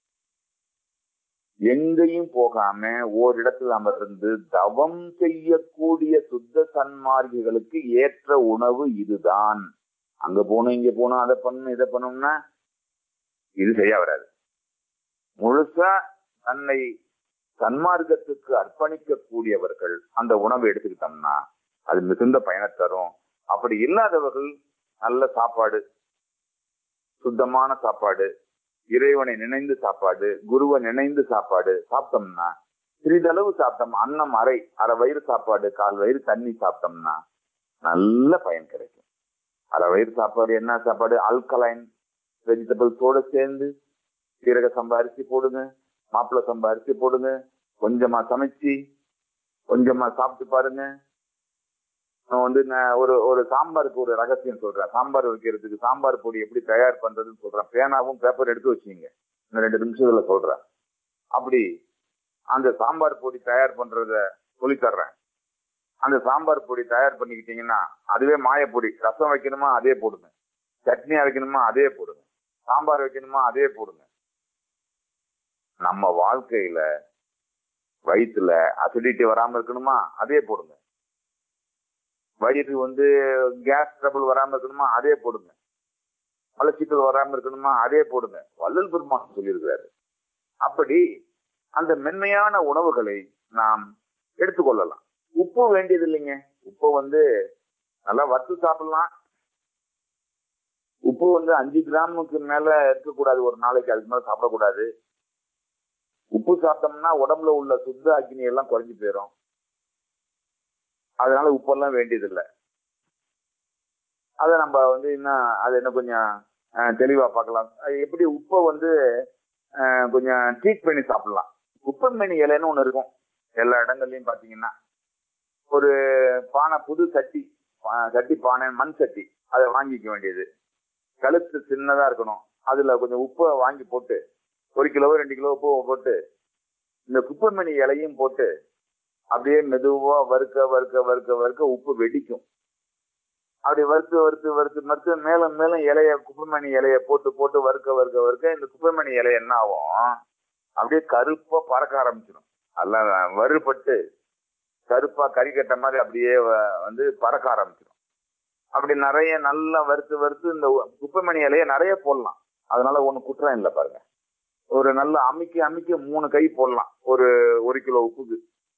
எங்கேயும் போகாம ஓரிடத்தில் அமர்ந்து தவம் செய்யக்கூடிய சுத்த சன்மார்கிகளுக்கு ஏற்ற உணவு இதுதான் அங்க போகணும் இங்க போகணும் அதை பண்ணணும் இதை பண்ணணும்னா இது செய்ய வராது முழுசா தன்னை சன்மார்க்கத்துக்கு அர்ப்பணிக்க கூடியவர்கள் அந்த உணவை எடுத்துக்கிட்டோம்னா அது மிகுந்த பயனை தரும் அப்படி இல்லாதவர்கள் நல்ல சாப்பாடு சுத்தமான சாப்பாடு இறைவனை நினைந்து சாப்பாடு குருவை நினைந்து சாப்பாடு சாப்பிட்டோம்னா சிறிதளவு சாப்பிட்டோம் அன்னம் அரை அரை வயிறு சாப்பாடு கால் வயிறு தண்ணி சாப்பிட்டோம்னா நல்ல பயன் கிடைக்கும் அரை வயிறு சாப்பாடு என்ன சாப்பாடு அல்கலைன் வெஜிடபிள்ஸோட சேர்ந்து சீரக சம்பா அரிசி போடுங்க மாப்பிள சம்பா அரிசி போடுங்க கொஞ்சமா சமைச்சு கொஞ்சமா சாப்பிட்டு பாருங்க நான் வந்து நான் ஒரு ஒரு சாம்பாருக்கு ஒரு ரகசியம் சொல்றேன் சாம்பார் வைக்கிறதுக்கு சாம்பார் பொடி எப்படி தயார் பண்றதுன்னு சொல்றேன் பேனாவும் பேப்பர் எடுத்து வச்சுங்க இந்த ரெண்டு நிமிஷத்துல சொல்றேன் அப்படி அந்த சாம்பார் பொடி தயார் பண்றத சொல்லித் தர்றேன் அந்த சாம்பார் பொடி தயார் பண்ணிக்கிட்டீங்கன்னா அதுவே மாயப்பொடி ரசம் வைக்கணுமா அதே போடுங்க சட்னி அரைக்கணுமா அதே போடுங்க சாம்பார் வைக்கணுமா அதே போடுங்க நம்ம வாழ்க்கையில வயிற்றுல அசிடிட்டி வராம இருக்கணுமா அதே போடுங்க வயிறு வந்து கேஸ் ட்ரபிள் வராம இருக்கணுமா அதே போடுங்க மலச்சிக்கல் வராம இருக்கணுமா அதே போடுங்க வள்ளல் பெருமான் சொல்லியிருக்கிறாரு அப்படி அந்த மென்மையான உணவுகளை நாம் எடுத்துக்கொள்ளலாம் உப்பு வேண்டியது இல்லைங்க உப்பு வந்து நல்லா வறுத்து சாப்பிடலாம் உப்பு வந்து அஞ்சு கிராமுக்கு மேல இருக்கக்கூடாது ஒரு நாளைக்கு அதுக்கு மேல சாப்பிடக்கூடாது உப்பு சாப்பிட்டோம்னா உடம்புல உள்ள சுத்த அக்னி எல்லாம் குறைஞ்சு போயிடும் அதனால உப்பெல்லாம் வேண்டியதில்லை அதை நம்ம வந்து இன்னும் அது என்ன கொஞ்சம் அஹ், தெளிவா பார்க்கலாம் அது எப்படி உப்பை வந்து அஹ், கொஞ்சம் ட்ரீட் பண்ணி சாப்பிடலாம் குப்பைமேனி இலைன்னு ஒண்ணு இருக்கும் எல்லா இடங்கள்லயும் பாத்தீங்கன்னா ஒரு பானை புது சட்டி பா- சட்டி பானை மண் சட்டி அதை வாங்கிக்க வேண்டியது கழுத்து சின்னதா இருக்கணும் அதுல கொஞ்சம் உப்பை வாங்கி போட்டு ஒரு கிலோ ரெண்டு கிலோ உப்பு போட்டு இந்த குப்பைமணி இலையும் போட்டு அப்படியே மெதுவா வறுக்க வறுக்க வறுக்க வறுக்க உப்பு வெடிக்கும் அப்படி வறுத்து வறுத்து வறுத்து வறுத்து மேலும் மேலும் இலைய குப்பைமணி இலைய போட்டு போட்டு வறுக்க வறுக்க வறுக்க இந்த குப்பைமணி இலை என்ன ஆகும் அப்படியே கருப்பா பறக்க ஆரம்பிச்சிடும் எல்லாம் வறுபட்டு கருப்பா கறி கட்ட மாதிரி அப்படியே வ- வந்து பறக்க ஆரம்பிச்சிடும் அப்படி நிறைய நல்லா வறுத்து வறுத்து இந்த உ- குப்பைமணி இலைய நிறைய போடலாம் அதனால ஒண்ணு குற்றம் இல்லை பாருங்க ஒரு நல்ல அமுக்கி அமுக்கி மூணு கை போடலாம் ஒரு ஒரு கிலோ உப்புக்கு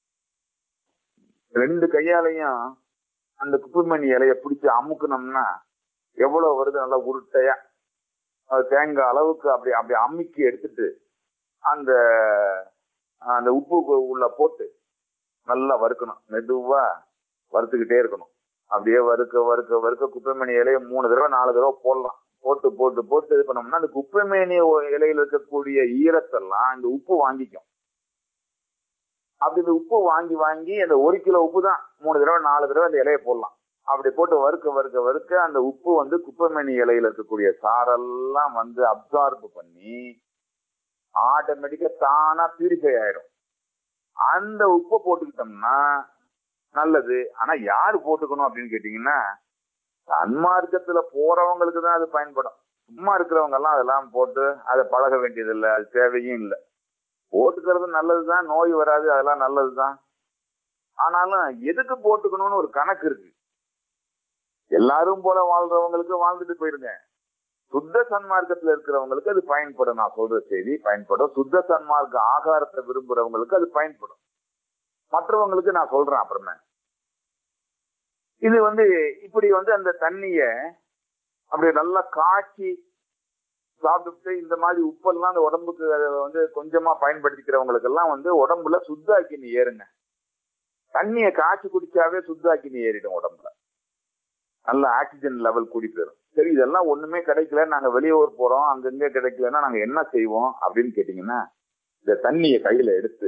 ரெண்டு கையாலையும் அந்த குப்பைமணி இலைய பிடிச்சி அமுக்குனோம்னா எவ்வளவு வருது நல்லா உருட்டையா அது தேங்காய் அளவுக்கு அப்படி அப்படி அமுக்கி எடுத்துட்டு அந்த அந்த உப்பு உள்ள போட்டு நல்லா வறுக்கணும் மெதுவா வறுத்துக்கிட்டே இருக்கணும் அப்படியே வறுக்க வறுக்க வறுக்க குப்பைமணி இலைய மூணு தடவை நாலு தடவை போடலாம் போட்டு போட்டு போட்டு இது பண்ணோம்னா அந்த குப்பைமேனி இலையில இருக்கக்கூடிய ஈரத்தெல்லாம் இந்த உப்பு வாங்கிக்கும் அப்படி இந்த உப்பு வாங்கி வாங்கி அந்த ஒரு கிலோ உப்பு தான் மூணு தடவை நாலு தடவை அந்த இலைய போடலாம் அப்படி போட்டு வறுக்க வறுக்க வறுக்க அந்த உப்பு வந்து குப்பைமேனி இலையில இருக்கக்கூடிய சாரெல்லாம் வந்து அப்சார்ப் பண்ணி ஆட்டோமேட்டிக்கா தானா பியூரிஃபை ஆயிடும் அந்த உப்பை போட்டுக்கிட்டோம்னா நல்லது ஆனா யாரு போட்டுக்கணும் அப்படின்னு கேட்டீங்கன்னா சன்மார்க்கத்துல போறவங்களுக்கு தான் அது பயன்படும் சும்மா இருக்கிறவங்க எல்லாம் அதெல்லாம் போட்டு அதை பழக வேண்டியது இல்லை அது தேவையும் இல்லை போட்டுக்கிறது நல்லதுதான் நோய் வராது அதெல்லாம் நல்லதுதான் ஆனாலும் எதுக்கு போட்டுக்கணும்னு ஒரு கணக்கு இருக்கு எல்லாரும் போல வாழ்றவங்களுக்கு வாழ்ந்துட்டு போயிருங்க சுத்த சன்மார்க்கத்துல இருக்கிறவங்களுக்கு அது பயன்படும் நான் சொல்ற செய்தி பயன்படும் சுத்த சன்மார்க்க ஆகாரத்தை விரும்புறவங்களுக்கு அது பயன்படும் மற்றவங்களுக்கு நான் சொல்றேன் அப்புறமே இது வந்து இப்படி வந்து அந்த தண்ணிய அப்படி நல்லா காய்ச்சி சாப்பிட்டு இந்த மாதிரி உப்பெல்லாம் அந்த உடம்புக்கு அதை வந்து கொஞ்சமா பயன்படுத்திக்கிறவங்களுக்கு எல்லாம் வந்து உடம்புல சுத்தாக்கினி ஏறுங்க தண்ணிய காய்ச்சி குடிச்சாவே சுத்தாக்கினி ஏறிடும் உடம்புல நல்ல ஆக்சிஜன் லெவல் கூடி போயிடும் சரி இதெல்லாம் ஒண்ணுமே கிடைக்கல நாங்க வெளியூர் போறோம் அங்கங்க கிடைக்கலன்னா நாங்க என்ன செய்வோம் அப்படின்னு கேட்டீங்கன்னா இந்த தண்ணிய கையில எடுத்து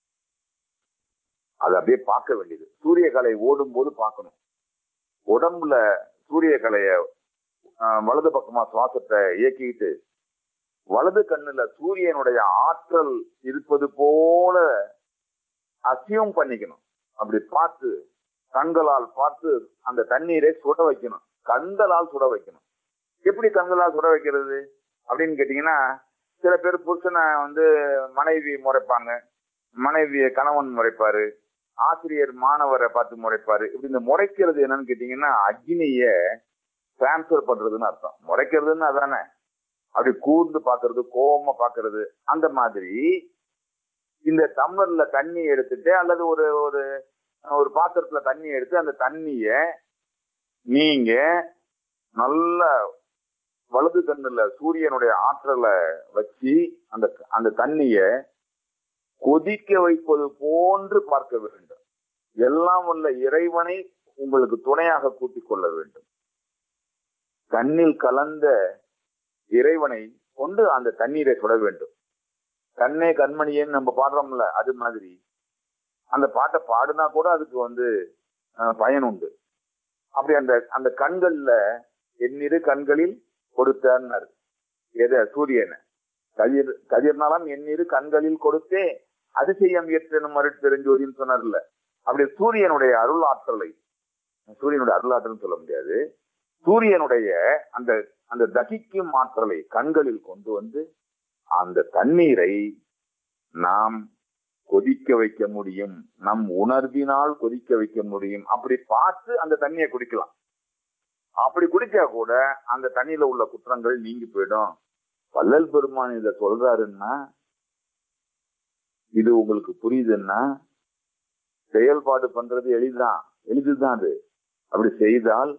அதை அப்படியே பார்க்க வேண்டியது சூரிய கலை ஓடும் போது பார்க்கணும் உடம்புல சூரிய கலைய ஆஹ், வலது பக்கமா சுவாசத்தை இயக்கிட்டு வலது கண்ணுல சூரியனுடைய ஆற்றல் இருப்பது போல அசியம் பண்ணிக்கணும் அப்படி பார்த்து கண்களால் பார்த்து அந்த தண்ணீரை சுட வைக்கணும் கண்களால் சுட வைக்கணும் எப்படி கண்களால் சுட வைக்கிறது அப்படின்னு கேட்டீங்கன்னா சில பேர் புருஷனை வந்து மனைவி முறைப்பாங்க மனைவியை கணவன் முறைப்பாரு ஆசிரியர் மாணவரை பார்த்து முறைப்பாரு இப்படி இந்த முறைக்கிறது என்னன்னு கேட்டீங்கன்னா அக்னிய டிரான்ஸ்பர் பண்றதுன்னு அர்த்தம் முறைக்கிறதுன்னு அதானே அப்படி கூர்ந்து பாக்குறது கோவமா பாக்குறது அந்த மாதிரி இந்த டம்ளர்ல தண்ணி எடுத்துட்டு அல்லது ஒரு ஒரு ஒரு பாத்திரத்துல தண்ணி எடுத்து அந்த தண்ணிய நீங்க நல்ல வலது கண்ணுல சூரியனுடைய ஆற்றலை வச்சு அந்த அந்த தண்ணிய கொதிக்க வைப்பது போன்று பார்க்க வேண்டும் எல்லாம் உள்ள இறைவனை உங்களுக்கு துணையாக கூட்டிக் கொள்ள வேண்டும் கண்ணில் கலந்த இறைவனை கொண்டு அந்த தண்ணீரை சுட வேண்டும் கண்ணே கண்மணியேன்னு நம்ம பாடுறோம்ல அது மாதிரி அந்த பாட்டை பாடுனா கூட அதுக்கு வந்து அஹ், பயன் உண்டு அப்படி அந்த அந்த கண்கள்ல எண்ணிரு கண்களில் கொடுத்தார் எத சூரியனை கதிர் கதிர்னாலாம் எண்ணிரு கண்களில் கொடுத்தே அதிசயம் ஏற்றனும் மறுத்தெரிஞ்சோதின்னு சொன்னார்ல அப்படி சூரியனுடைய அருள் ஆற்றலை சூரியனுடைய அருள் ஆற்றல் சொல்ல முடியாது சூரியனுடைய அந்த அந்த தகிக்கும் ஆற்றலை கண்களில் கொண்டு வந்து அந்த தண்ணீரை நாம் கொதிக்க வைக்க முடியும் நம் உணர்வினால் கொதிக்க வைக்க முடியும் அப்படி பார்த்து அந்த தண்ணியை குடிக்கலாம் அப்படி குடிச்சா கூட அந்த தண்ணியில உள்ள குற்றங்கள் நீங்கி போயிடும் வள்ளல் பெருமான் இத சொல்றாருன்னா இது உங்களுக்கு புரியுதுன்னா செயல்பாடு பண்றது எளிதான் எளிதுதான் அது அப்படி செய்தால்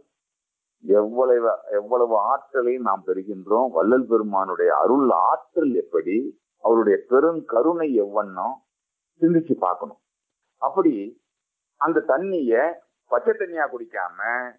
எவ்வளவு எவ்வளவு ஆற்றலை நாம் பெறுகின்றோம் வள்ளல் பெருமானுடைய அருள் ஆற்றல் எப்படி அவருடைய பெரும் கருணை எவ்வண்ணம் சிந்திச்சு பார்க்கணும் அப்படி அந்த தண்ணிய பச்சை தண்ணியா குடிக்காம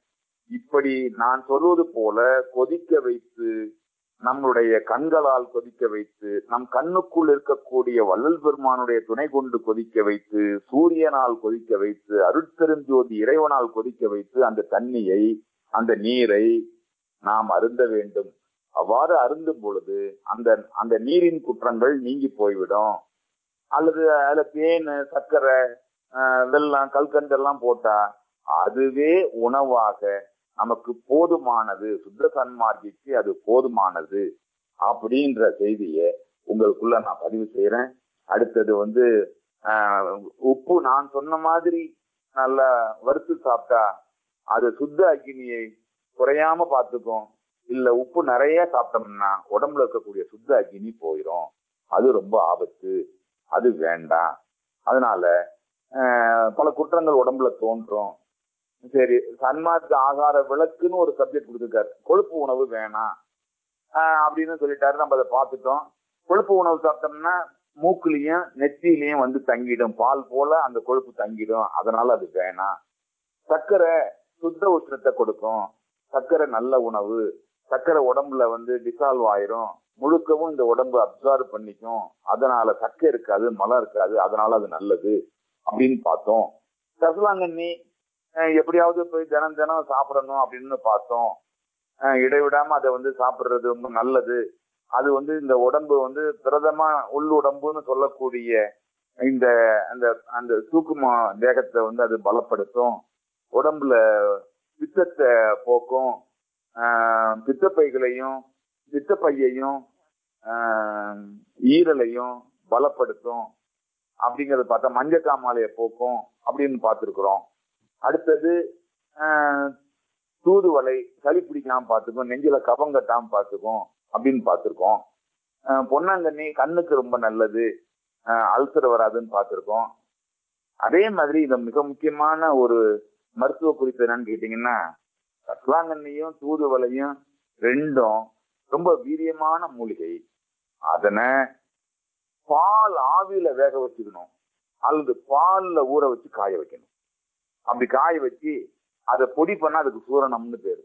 இப்படி நான் சொல்வது போல கொதிக்க வைத்து நம்முடைய கண்களால் கொதிக்க வைத்து நம் கண்ணுக்குள் இருக்கக்கூடிய வள்ளல் பெருமானுடைய துணை கொண்டு கொதிக்க வைத்து சூரியனால் கொதிக்க வைத்து அருட்பெருஞ்சோதி இறைவனால் கொதிக்க வைத்து அந்த தண்ணியை அந்த நீரை நாம் அருந்த வேண்டும் அவ்வாறு அருந்தும் பொழுது அந்த அந்த நீரின் குற்றங்கள் நீங்கி போய்விடும் அல்லது அதுல தேன் சர்க்கரை ஆஹ், வெல்லம் கல்கண்டெல்லாம் போட்டா அதுவே உணவாக நமக்கு போதுமானது சுத்த சன்மார்க்கிக்கு அது போதுமானது அப்படின்ற செய்தியை உங்களுக்குள்ள நான் பதிவு செய்யறேன் அடுத்தது வந்து ஆஹ், உப்பு நான் சொன்ன மாதிரி நல்லா வறுத்து சாப்பிட்டா அது சுத்த அக்னியை குறையாம பார்த்துக்கும் இல்ல உப்பு நிறைய சாப்பிட்டோம்னா உடம்புல இருக்கக்கூடிய சுத்த அக்னி போயிடும் அது ரொம்ப ஆபத்து அது வேண்டாம் அதனால ஆஹ், பல குற்றங்கள் உடம்புல தோன்றும் சரி சன்மார்க்க ஆகார விளக்குன்னு ஒரு சப்ஜெக்ட் கொடுத்துருக்காரு கொழுப்பு உணவு வேணாம் ஆஹ், அப்படின்னு சொல்லிட்டாரு நம்ம அதை பார்த்துட்டோம் கொழுப்பு உணவு சாப்பிட்டோம்னா மூக்குலயும் நெத்திலையும் வந்து தங்கிடும் பால் போல அந்த கொழுப்பு தங்கிடும் அதனால அது வேணாம் சர்க்கரை சுத்த உஷ்ணத்தை கொடுக்கும் சர்க்கரை நல்ல உணவு சர்க்கரை உடம்புல வந்து டிசால்வ் ஆயிரும் முழுக்கவும் இந்த உடம்பு அப்சார்வ் பண்ணிக்கும் அதனால சர்க்கரை இருக்காது மலம் இருக்காது அதனால அது நல்லது அப்படின்னு பார்த்தோம் கசலாங்கண்ணி அஹ், எப்படியாவது போய் தினம் தினம் சாப்பிடணும் அப்படின்னு பார்த்தோம் அஹ், இடைவிடாம அதை வந்து சாப்பிடுறது ரொம்ப நல்லது அது வந்து இந்த உடம்பு வந்து பிரதமா உள்ளுடம்புன்னு சொல்லக்கூடிய இந்த அந்த அந்த சூக்கும தேகத்தை வந்து அது பலப்படுத்தும் உடம்புல பித்தத்தை போக்கும் ஆஹ் பித்தப்பைகளையும் பித்தப்பையையும் ஆஹ் ஈரலையும் பலப்படுத்தும் அப்படிங்கறத பார்த்தா மஞ்ச காமாலைய போக்கும் அப்படின்னு பார்த்திருக்கிறோம் அடுத்தது ஆஹ் தூதுவளை சளி பிடிக்காம பார்த்துக்கும் நெஞ்சில கபம் கட்டாம பார்த்துக்கும் அப்படின்னு பார்த்திருக்கோம் ஆஹ் பொன்னாங்கண்ணி கண்ணுக்கு ரொம்ப நல்லது ஆஹ் அல்சர் வராதுன்னு பார்த்திருக்கோம் அதே மாதிரி இது மிக முக்கியமான ஒரு மருத்துவ குறிப்பு என்னன்னு கேட்டீங்கன்னா கஸ்லாங்கண்ணியும் தூதுவளையும் ரெண்டும் ரொம்ப வீரியமான மூலிகை அதனை பால் ஆவியில வேக வச்சுக்கணும் அல்லது பால்ல ஊற வச்சு காய வைக்கணும் அப்படி காய வச்சு அதை பொடி பண்ணா அதுக்கு சூரணம்னு பேரு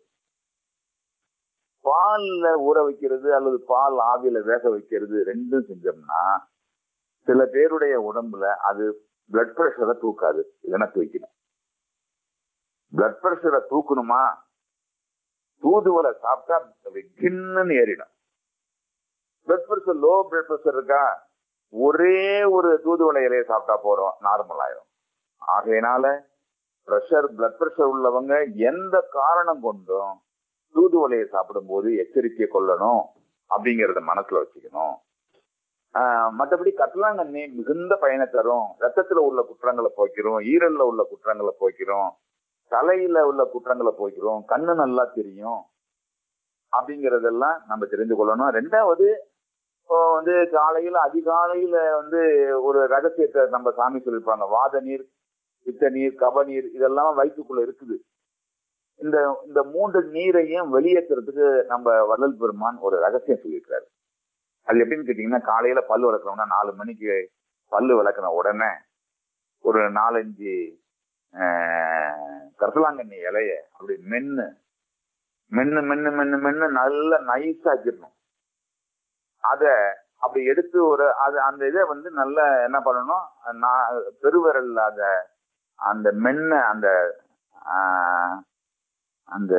பால்ல ஊற வைக்கிறது அல்லது பால் ஆவியில வேக வைக்கிறது ரெண்டும் செஞ்சோம்னா சில பேருடைய உடம்புல அது பிளட் பிரஷரை தூக்காது இதனை தூக்கணும் பிளட் பிரஷரை தூக்கணுமா தூதுவளை சாப்பிட்டா அப்படி கிண்ணுன்னு ஏறிடும் blood pressure low blood pressure இருக்கா ஒரே ஒரு தூதுவளை இலையை சாப்பிட்டா போறோம் நார்மல் ஆயிரும் ஆகையினால பிரஷர் பிளட் பிரஷர் உள்ளவங்க எந்த காரணம் கொண்டும் தூதுவளையை சாப்பிடும்போது எச்சரிக்கை கொள்ளணும் அப்படிங்கறத மனசுல வச்சுக்கணும் ஆஹ் மற்றபடி கட்டலாங்கண்ணி மிகுந்த பயனை தரும் ரத்தத்துல உள்ள குற்றங்களை போய்க்கிறோம் ஈரல்ல உள்ள குற்றங்களை போய்க்கிறோம் தலையில உள்ள குற்றங்களை போய்க்கிறோம் கண்ணு நல்லா தெரியும் அப்படிங்கறதெல்லாம் நம்ம தெரிந்து கொள்ளணும் ரெண்டாவது இப்போ வந்து காலையில அதிகாலையில வந்து ஒரு ரகசியத்தை நம்ம சாமி சொல்லியிருப்பாங்க வாத நீர் பித்த நீர் கப நீர் இதெல்லாம் வயிற்றுக்குள்ள இருக்குது இந்த இந்த மூன்று நீரையும் வெளியேற்றுறதுக்கு நம்ம வள்ளல் பெருமான் ஒரு ரகசியம் சொல்லியிருக்காரு அது எப்படின்னு கேட்டீங்கன்னா காலையில பல்லு விளக்குறோம்னா நாலு மணிக்கு பல்லு விளக்குன உடனே ஒரு நாலஞ்சு ஆஹ், கரிசலாங்கண்ணி இலைய அப்படி மென்னு மென்னு மென்னு மென்னு மென்னு நல்லா நைஸாக்கிடணும் அத அப்படி எடுத்து ஒரு அது அந்த இதை வந்து நல்லா என்ன பண்ணணும் நான் பெருவிரல்ல அத அந்த மென்ன அந்த ஆஹ், அந்த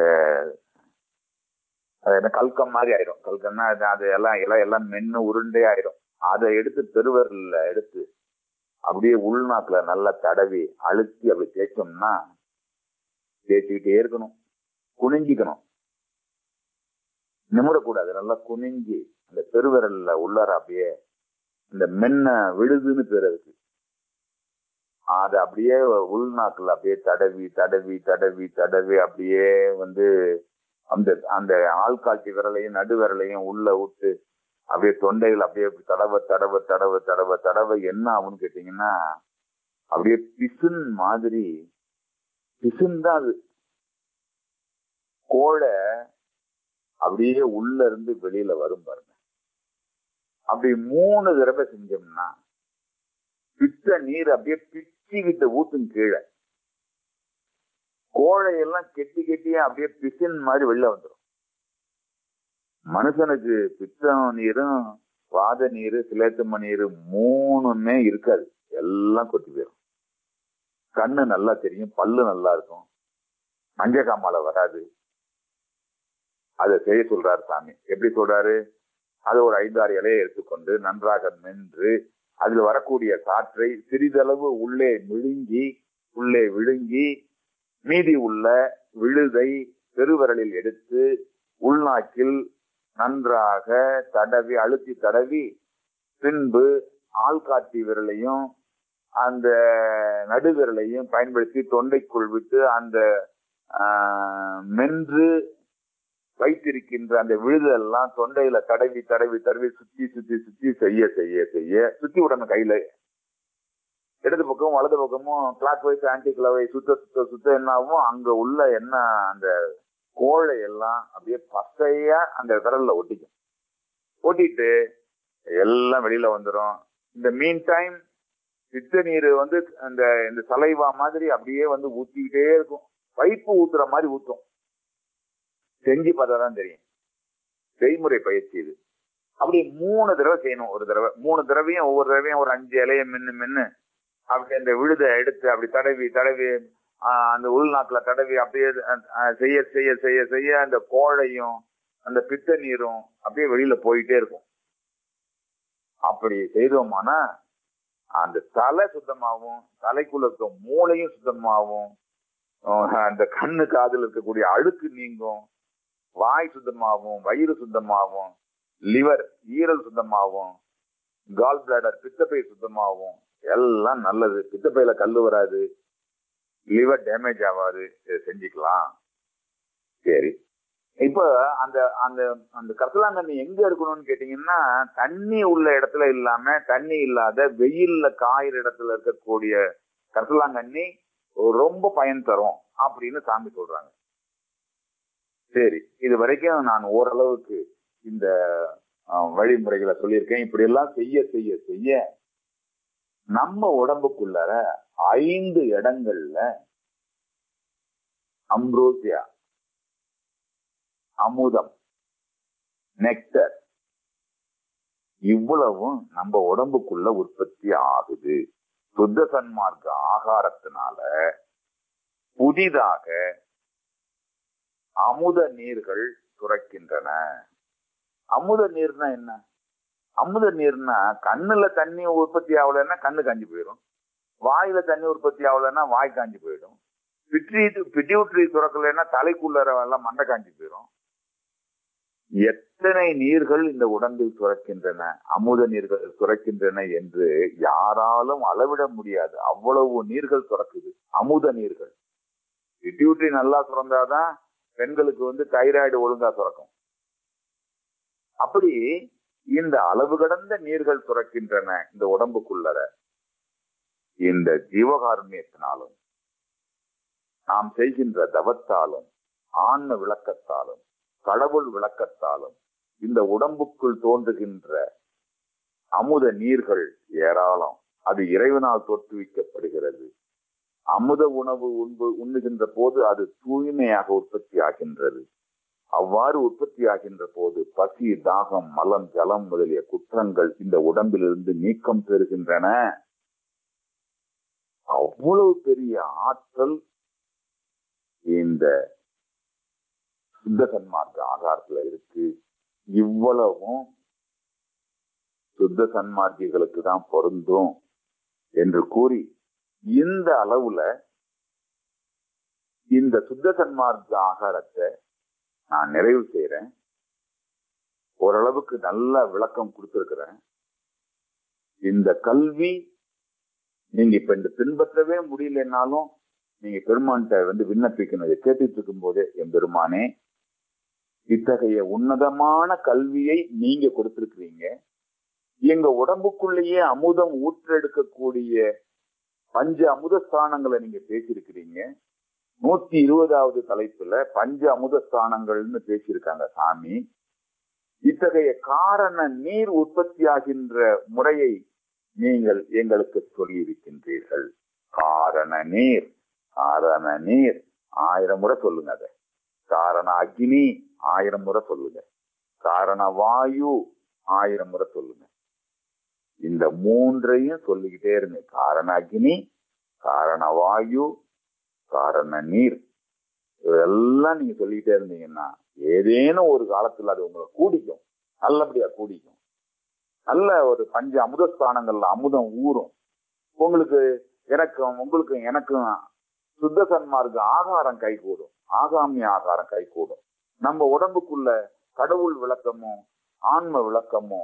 அது என்ன கல்கம் மாதிரி ஆயிரும் கல்கம்னா அது அது எல்லாம் எல்லாம் எல்லாம் மென்னு உருண்டே ஆயிரும் அதை எடுத்து பெருவிரல்ல எடுத்து அப்படியே உள்நாக்குல நல்லா தடவி அழுத்தி அப்படி தேய்ச்சோம்னா தேய்ச்சிக்கிட்டே இருக்கணும் குனிஞ்சிக்கணும் நிமிடக்கூடாது நல்லா குனிஞ்சி அந்த பெருவிரல்ல உள்ளார அப்படியே இந்த மென்ன விழுதுன்னு பேர் அதுக்கு அதை அப்படியே உள்நாக்குல அப்படியே தடவி தடவி தடவி தடவி அப்படியே வந்து அந்த அந்த ஆள்காட்சி விரலையும் நடு விரலையும் உள்ள விட்டு அப்படியே தொண்டைகள் அப்படியே தடவ தடவ தடவ தடவ தடவ என்ன ஆகும்னு கேட்டீங்கன்னா அப்படியே பிசுன் மாதிரி பிசுன் தான் அது கோழை அப்படியே உள்ள இருந்து வெளியில வரும் பாருங்க அப்படி மூணு தடவை செஞ்சோம்னா பித்த நீர் அப்படியே பிச்சுக்கிட்டு ஊத்தும் கீழே கோழையெல்லாம் கெட்டி கெட்டியா அப்படியே பிசின் மாதிரி வெளில வந்துடும் மனுஷனுக்கு பித்தம் நீரும் வாத நீர் சிலேத்தம்ம நீர் மூணுமே இருக்காது எல்லாம் கொட்டி போயிடும் கண்ணு நல்லா தெரியும் பல்லு நல்லா இருக்கும் மஞ்ச காமால வராது அதை செய்ய சொல்றாரு சாமி எப்படி சொல்றாரு அது ஒரு ஐந்தாறு இலையை எடுத்துக்கொண்டு நன்றாக மென்று அதில் வரக்கூடிய காற்றை சிறிதளவு உள்ளே விழுங்கி உள்ளே விழுங்கி மீதி உள்ள விழுதை பெருவிரலில் எடுத்து உள்நாக்கில் நன்றாக தடவி அழுத்தி தடவி பின்பு ஆள்காட்டி விரலையும் அந்த நடுவிரலையும் பயன்படுத்தி தொண்டைக்குள் விட்டு அந்த ஆஹ், மென்று வைத்திருக்கின்ற அந்த விழுதெல்லாம் தொண்டையில தடவி தடவி தடவி சுத்தி சுத்தி சுத்தி செய்ய செய்ய செய்ய சுத்தி விடணும் கையில இடது பக்கம் வலது பக்கமும் கிளாக் வைஸ் ஆன்டி கிளாக் சுத்த சுத்த சுத்த என்ன ஆகும் அங்க உள்ள என்ன அந்த கோழை எல்லாம் அப்படியே பசையா அந்த விரல்ல ஒட்டிக்கும் ஒட்டிட்டு எல்லாம் வெளியில வந்துடும் இந்த மீன் டைம் சித்த நீர் வந்து அந்த இந்த சலைவா மாதிரி அப்படியே வந்து ஊத்திக்கிட்டே இருக்கும் பைப்பு ஊத்துற மாதிரி ஊத்தும் செஞ்சு பார்த்தா தான் தெரியும் செய்முறை பயிற்சி இது அப்படி மூணு தடவை செய்யணும் ஒரு தடவை மூணு தடவையும் ஒவ்வொரு தடவையும் ஒரு அஞ்சு இலைய மின்னு மின்னு அப்படி அந்த விழுதை எடுத்து அப்படி தடவி தடவி ஆஹ், அந்த உள்நாக்குல தடவி அப்படியே ஆஹ், செய்ய செய்ய செய்ய செய்ய அந்த கோழையும் அந்த பித்த நீரும் அப்படியே வெளியில போயிட்டே இருக்கும் அப்படி செய்தோமானா அந்த தலை சுத்தமாகும் தலைக்குள்ள இருக்க மூளையும் சுத்தமாகும் ஆஹ், அந்த கண்ணு காதுல இருக்கக்கூடிய அழுக்கு நீங்கும் வாய் சுத்தமாகும் வயிறு சுத்தமாகும் லிவர் ஈரல் சுத்தமாகும் கால் பிளாடர் பித்தப்பை சுத்தமாகும் எல்லாம் நல்லது பித்தப்பையில கல்லு வராது லிவர் டேமேஜ் ஆகாது இதை செஞ்சுக்கலாம் சரி இப்ப அந்த அந்த அந்த கரிசலாங்கண்ணி எங்க இருக்கணும்னு கேட்டீங்கன்னா தண்ணி உள்ள இடத்துல இல்லாம தண்ணி இல்லாத வெயில்ல காயிற இடத்துல இருக்கக்கூடிய கரிசலாங்கண்ணி ரொம்ப பயன் தரும் அப்படின்னு சாமி சொல்றாங்க சரி இது வரைக்கும் நான் ஓரளவுக்கு இந்த அஹ், வழிமுறைகளை சொல்லியிருக்கேன் இப்படி எல்லாம் செய்ய செய்ய செய்ய நம்ம உடம்புக்குள்ளார ஐந்து இடங்கள்ல அம்ரோசியா அமுதம் நெக்டர் இவ்வளவும் நம்ம உடம்புக்குள்ள உற்பத்தி ஆகுது சுத்த சன்மார்க்க ஆகாரத்தினால புதிதாக அமுத நீர்கள் சுரக்கின்றன அமுத நீர்னா என்ன அமுத நீர்னா கண்ணுல தண்ணி உற்பத்தி ஆகலைன்னா கண்ணு காஞ்சி போயிடும் வாயில தண்ணி உற்பத்தி ஆகலைன்னா வாய் காஞ்சி போயிடும் பிட்ரி பிட்யூட்ரி சுரக்கலைன்னா தலைக்குள்ளற எல்லாம் மண்டை காஞ்சி போயிடும் எத்தனை நீர்கள் இந்த உடம்பில் சுரக்கின்றன அமுத நீர்கள் சுரக்கின்றன என்று யாராலும் அளவிட முடியாது அவ்வளவு நீர்கள் சுரக்குது அமுத நீர்கள் பிட்யூட்ரி நல்லா சுரந்தாதான் பெண்களுக்கு வந்து தைராய்டு ஒழுங்கா சுரக்கும் அப்படி இந்த அளவு கடந்த நீர்கள் சுரக்கின்றன இந்த உடம்புக்குள்ளர இந்த ஜீவகாருண்யத்தினாலும் நாம் செய்கின்ற தவத்தாலும் ஆன்ம விளக்கத்தாலும் கடவுள் விளக்கத்தாலும் இந்த உடம்புக்குள் தோன்றுகின்ற அமுத நீர்கள் ஏராளம் அது இறைவனால் தோற்றுவிக்கப்படுகிறது அமுத உணவு உண்பு உண்ணுகின்ற போது அது தூய்மையாக உற்பத்தி ஆகின்றது அவ்வாறு உற்பத்தி ஆகின்ற போது பசி தாகம் மலம் ஜலம் முதலிய குற்றங்கள் இந்த உடம்பிலிருந்து நீக்கம் பெறுகின்றன அவ்வளவு பெரிய ஆற்றல் இந்த சுத்த சன்மார்க்க ஆகாரத்துல இருக்கு இவ்வளவும் சுத்த சன்மார்க்கிகளுக்கு தான் பொருந்தும் என்று கூறி இந்த அளவுல இந்த சுத்த சன்மார்க்க ஆகாரத்தை நான் நிறைவு செய்யறேன் ஓரளவுக்கு நல்ல விளக்கம் கொடுத்திருக்கிறேன் இந்த கல்வி நீங்க இப்ப இந்த பின்பற்றவே முடியலன்னாலும் நீங்க பெருமான்கிட்ட வந்து விண்ணப்பிக்கணும் இதை கேட்டுட்டு இருக்கும் போதே என் பெருமானே இத்தகைய உன்னதமான கல்வியை நீங்க கொடுத்திருக்கிறீங்க எங்க உடம்புக்குள்ளேயே அமுதம் ஊற்றெடுக்கக்கூடிய பஞ்ச அமுத ஸ்தானங்களை நீங்க பேசியிருக்கிறீங்க நூத்தி இருபதாவது தலைப்புல பஞ்ச அமுத ஸ்தானங்கள்னு பேசியிருக்காங்க சாமி இத்தகைய காரண நீர் உற்பத்தியாகின்ற முறையை நீங்கள் எங்களுக்கு சொல்லி இருக்கின்றீர்கள் காரண நீர் காரண நீர் ஆயிரம் முறை சொல்லுங்க அதை காரண அக்னி ஆயிரம் முறை சொல்லுங்க காரண வாயு ஆயிரம் முறை சொல்லுங்க இந்த மூன்றையும் சொல்லிக்கிட்டே இருங்க காரண அக்னி காரண வாயு காரண நீர் இதெல்லாம் நீங்க சொல்லிக்கிட்டே இருந்தீங்கன்னா ஏதேனும் ஒரு காலத்துல அது உங்களை கூடிக்கும் நல்லபடியா கூடிக்கும் நல்ல ஒரு பஞ்ச அமுதஸ்தானங்கள்ல அமுதம் ஊறும் உங்களுக்கு எனக்கும் உங்களுக்கும் எனக்கும் சுத்த சன்மார்க்க ஆகாரம் கைகூடும் ஆகாமிய ஆகாரம் கைகூடும் நம்ம உடம்புக்குள்ள கடவுள் விளக்கமும் ஆன்ம விளக்கமும்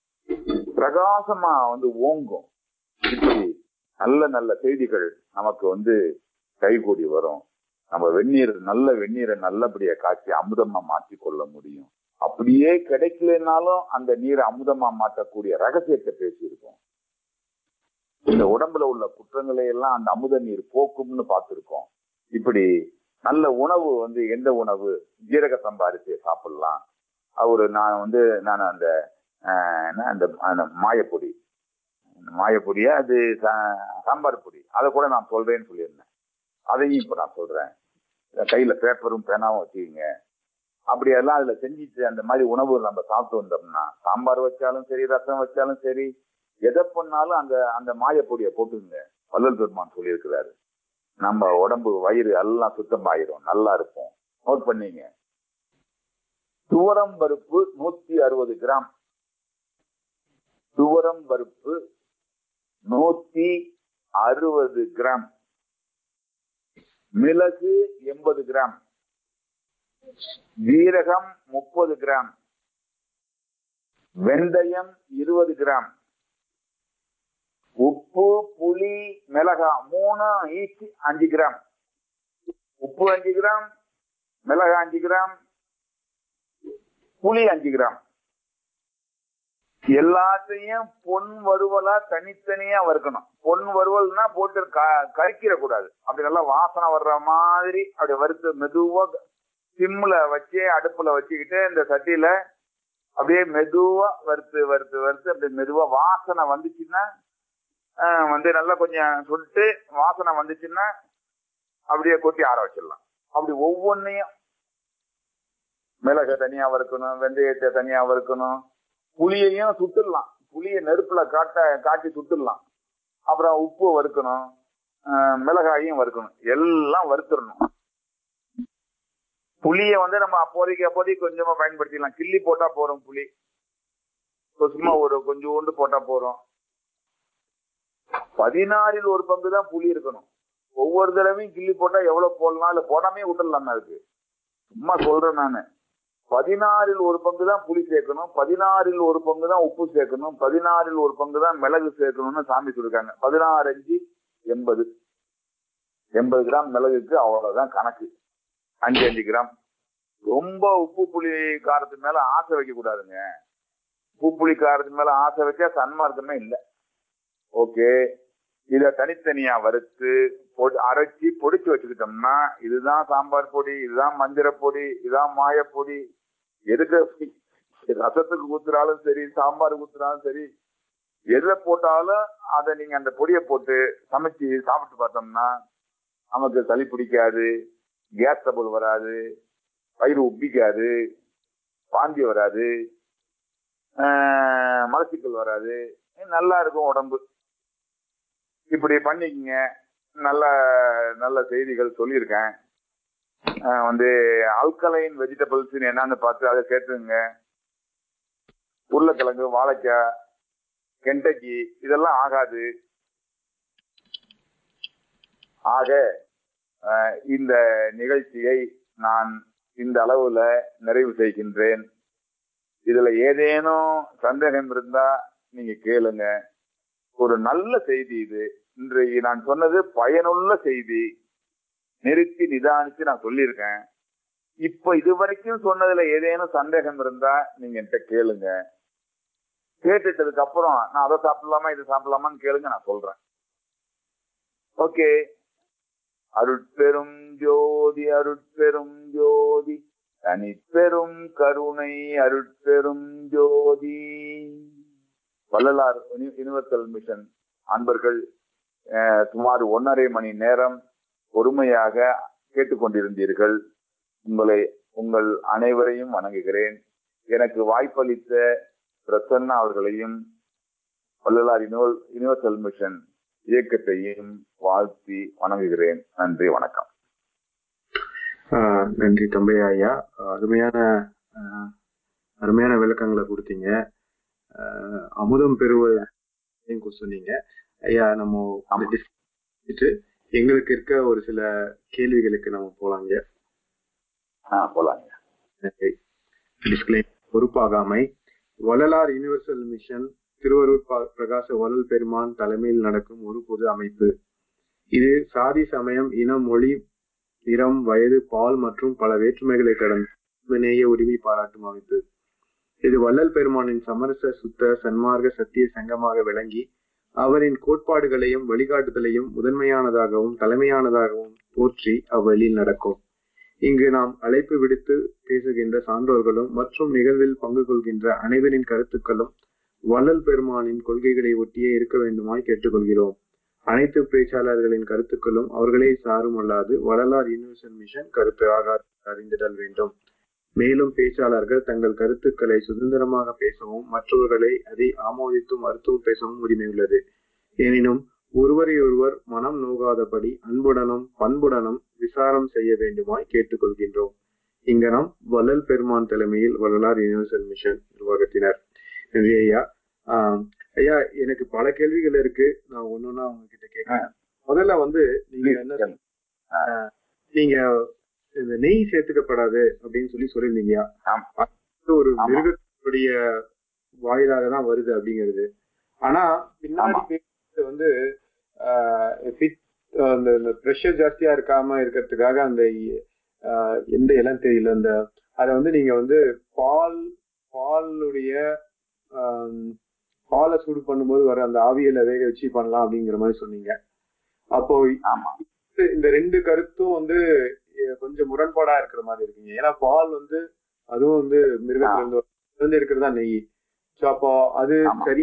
பிரகாசமா வந்து ஓங்கும் இப்படி நல்ல நல்ல செய்திகள் நமக்கு வந்து கைகூடி வரும் நம்ம வெந்நீர் நல்ல வெந்நீரை நல்லபடியா காய்ச்சி அமுதமா மாற்றி கொள்ள முடியும் அப்படியே கிடைக்கலனாலும் அந்த நீரை அமுதமா மாற்றக்கூடிய ரகசியத்தை பேசியிருக்கோம் இந்த உடம்புல உள்ள குற்றங்களை எல்லாம் அந்த அமுத நீர் போக்கும்னு பார்த்திருக்கோம் இப்படி நல்ல உணவு வந்து எந்த உணவு ஜீரக சம்பாரிச்சு சாப்பிடலாம் அவரு நான் வந்து நான் அந்த என்ன அந்த அந்த மாயப்பொடி மாயப்பொடியா அது சாம்பார் பொடி அதை கூட நான் சொல்றேன்னு சொல்லியிருந்தேன் அதையும் இப்ப நான் சொல்றேன் கையில பேப்பரும் பேனாவும் வச்சுக்கோங்க அப்படியெல்லாம் அதுல செஞ்சுட்டு அந்த மாதிரி உணவு நம்ம சாப்பிட்டு வந்தோம்னா சாம்பார் வச்சாலும் சரி ரசம் வச்சாலும் சரி எதை பண்ணாலும் அந்த அந்த மாயப்பொடியை போட்டுங்க வள்ளல் பெருமான் சொல்லியிருக்கிறாரு நம்ம உடம்பு வயிறு எல்லாம் சுத்தமாயிரும் நல்லா இருப்போம் நோட் பண்ணீங்க துவரம் பருப்பு நூத்தி அறுபது கிராம் துவரம் பருப்பு நூத்தி அறுபது கிராம் மிளகு எண்பது கிராம் ஜீரகம் முப்பது கிராம் வெந்தயம் இருபது கிராம் உப்பு புளி மிளகா மூணு ஈச் அஞ்சு கிராம் உப்பு அஞ்சு கிராம் மிளகா அஞ்சு கிராம் புளி அஞ்சு கிராம் எல்லாத்தையும் பொன் வறுவலா தனித்தனியா வறுக்கணும் பொன் வறுவல்னா போட்டு கறிக்கிற கூடாது அப்படி நல்லா வாசனை வர்ற மாதிரி அப்படி வறுத்து மெதுவா சிம்ல வச்சு அடுப்புல வச்சுக்கிட்டு இந்த சட்டியில அப்படியே மெதுவா வறுத்து வறுத்து வறுத்து அப்படி மெதுவா வாசனை வந்துச்சுன்னா வந்து நல்லா கொஞ்சம் சுட்டு வாசனை வந்துச்சுன்னா அப்படியே கொட்டி ஆற வச்சிடலாம் அப்படி ஒவ்வொன்னையும் மிளகை தனியா வறுக்கணும் வெந்தயத்தை தனியா வறுக்கணும் புளியையும் சுட்டுடலாம் புளியை நெருப்புல காட்ட காட்டி சுட்டுடலாம் அப்புறம் உப்பு வறுக்கணும் மிளகாயும் வறுக்கணும் எல்லாம் வறுத்துடணும் புளிய வந்து நம்ம அப்போதைக்கு அப்போதைக்கு கொஞ்சமா பயன்படுத்திக்கலாம் கிள்ளி போட்டா போறோம் புளி இப்ப சும்மா ஒரு கொஞ்சோண்டு போட்டா போறோம் பதினாறில் ஒரு பங்கு தான் புளி இருக்கணும் ஒவ்வொரு தடவையும் கிள்ளி போட்டா எவ்வளவு போடலாம் இல்ல போடாமே விட்டுடலாம் இருக்கு சும்மா சொல்றேன் நானு பதினாறில் ஒரு பங்கு தான் புளி சேர்க்கணும் பதினாறில் ஒரு பங்கு தான் உப்பு சேர்க்கணும் பதினாறில் ஒரு பங்கு தான் மிளகு சேர்க்கணும்னு சாமி சொல்லிருக்காங்க பதினாறு அஞ்சு எண்பது எண்பது கிராம் மிளகுக்கு அவ்வளவுதான் கணக்கு அஞ்சு அஞ்சு கிராம் ரொம்ப உப்பு புளி காரத்து மேல ஆசை வைக்க கூடாதுங்க உப்பு புளி காரத்து மேல ஆசை வச்சா சன்மார்க்கமே இல்லை ஓகே இத தனித்தனியா வறுத்து பொடி- அரைச்சி பொடிச்சு வச்சுக்கிட்டோம்னா இதுதான் சாம்பார் பொடி இதுதான் மஞ்சள் பொடி இதுதான் மாயப்பொடி எதுக்கு ரசத்துக்கு ஊத்துறாலும் சரி சாம்பாருக்கு ஊத்துறாலும் சரி எதுல போட்டாலும் அதை நீங்க அந்த பொடியை போட்டு சமைச்சு சாப்பிட்டு பார்த்தோம்னா நமக்கு சளி பிடிக்காது கேஸ் ட்ரபிள் வராது வயிறு உப்பிக்காது வாந்தி வராது ஆஹ் மலச்சிக்கல் வராது நல்லா இருக்கும் உடம்பு இப்படி பண்ணிக்கங்க நல்ல நல்ல செய்திகள் சொல்லியிருக்கேன் ஆஹ் வந்து ஆல்கலைன் வெஜிடபிள்ஸ் என்னன்னு பார்த்து அதை சேர்த்துங்க உருளைக்கிழங்கு வாழைக்காய் கெண்டக்கி இதெல்லாம் ஆகாது ஆக ஆஹ் இந்த நிகழ்ச்சியை நான் இந்த அளவுல நிறைவு செய்கின்றேன் இதுல ஏதேனும் சந்தேகம் இருந்தா நீங்க கேளுங்க ஒரு நல்ல செய்தி இது இன்றைக்கு நான் சொன்னது பயனுள்ள செய்தி நிறுத்தி நிதானிச்சு நான் சொல்லியிருக்கேன் இப்ப இது வரைக்கும் சொன்னதுல ஏதேனும் சந்தேகம் இருந்தா நீங்க என்கிட்ட கேளுங்க கேட்டுட்டதுக்கு அப்புறம் நான் அதை சாப்பிடலாமா இதை சாப்பிடலாமான்னு கேளுங்க நான் சொல்றேன் ஓகே அருட்பெரும் ஜோதி அருட்பெரும் ஜோதி தனிப்பெரும் கருணை அருட்பெரும் ஜோதி வள்ளலார் யுனிவர்சல் மிஷன் அன்பர்கள் அஹ், சுமார் ஒன்றரை மணி நேரம் பொறுமையாக கேட்டுக்கொண்டிருந்தீர்கள் உங்களை உங்கள் அனைவரையும் வணங்குகிறேன் எனக்கு வாய்ப்பளித்த பிரசன்னா அவர்களையும் வள்ளலார் யுனிவல் யுனிவர்சல் மிஷன் இயக்கத்தையும் வாழ்த்தி வணங்குகிறேன் நன்றி வணக்கம் ஆஹ் நன்றி தம்பையா ஐயா அருமையான ஆஹ் அருமையான விளக்கங்களை கொடுத்தீங்க ஆஹ் அமுதம் பெறுவது சொன்னீங்க ஐயா நம்ம ஆமா. discuss எங்களுக்கு இருக்க ஒரு சில கேள்விகளுக்கு நம்ம போலாங்க ஆ போலாங்க டிஸ்கிளை பொறுப்பாகாமை வள்ளலார் யுனிவர்சல் மிஷன் திருவரூர் ப- பிரகாச வள்ளல் பெருமான் தலைமையில் நடக்கும் ஒரு பொது அமைப்பு இது சாதி சமயம் இனம் மொழி நிறம் வயது பால் மற்றும் பல வேற்றுமைகளை கடந்த மனிதநேய உரிமை பாராட்டும் அமைப்பு இது வள்ளல் பெருமானின் சமரச சுத்த சன்மார்க்க சத்திய சங்கமாக விளங்கி அவரின் கோட்பாடுகளையும் வழிகாட்டுதலையும் முதன்மையானதாகவும் தலைமையானதாகவும் போற்றி அவ்வழியில் நடக்கும் இங்கு நாம் அழைப்பு விடுத்து பேசுகின்ற சான்றோர்களும் மற்றும் நிகழ்வில் பங்கு கொள்கின்ற அனைவரின் கருத்துக்களும் வள்ளல் பெருமானின் கொள்கைகளை ஒட்டியே இருக்க வேண்டுமாய் கேட்டுக்கொள்கிறோம் அனைத்து பேச்சாளர்களின் கருத்துக்களும் அவர்களே சாரும் அல்லாது வள்ளலார் யூனிவர்சல் மிஷன் கருத்து ஆகார் அறிந்திடல் வேண்டும் மேலும் பேச்சாளர்கள் தங்கள் கருத்துக்களை சுதந்திரமாக பேசவும் மற்றவர்களை அதை ஆமோதித்து மருத்துவம் பேசவும் உரிமை உள்ளது எனினும் ஒருவரையொருவர் மனம் நோகாதபடி அன்புடனும் பண்புடனும் விசாரம் செய்ய வேண்டுமாய் கேட்டுக்கொள்கின்றோம் இங்கனம் வள்ளல் பெருமான் தலைமையில் வள்ளலார் யூனிவர்சல் மிஷன் நிர்வாகத்தினர் நன்றி ஐயா ஆஹ் ஐயா எனக்கு பல கேள்விகள் இருக்கு நான் ஒன்னொன்னா உங்ககிட்ட கேட்கிறேன் முதல்ல வந்து நீங்க என்ன ஆஹ் நீங்க இந்த நெய் சேர்த்துக்கப்படாது அப்படின்னு சொல்லி சொல்லியிருந்தீங்க ஆம். அது ஒரு ஆமா. மிருகத்துடைய வாயிலாக தான் வருது அப்படிங்கிறது ஆனா பின்னாடி ஆமா. பேசுறது வந்து ஆஹ் fit- அந்த ப்ரெஷர் ஜாஸ்தியா இருக்காம இருக்கிறதுக்காக அந்த ஆஹ் எந்த இலம் தெரியல அந்த அத வந்து நீங்க வந்து பால் பாலுடைய ஆம், பாலை சூடு பண்ணும்போது வர அந்த ஆவியலை வேக வச்சு பண்ணலாம் அப்படிங்கிற மாதிரி சொன்னீங்க அப்போ ஆமா இது- இந்த ரெண்டு கருத்தும் வந்து எ- கொஞ்சம் முரண்பாடா இருக்கிற மாதிரி இருக்குங்க ஏன்னா பால் வந்து அதுவும் வந்து மிருகத்துல இருந்து வ- இருந்து இருக்கிறதா நெய் சோ அப்போ அது ஆமா. சரி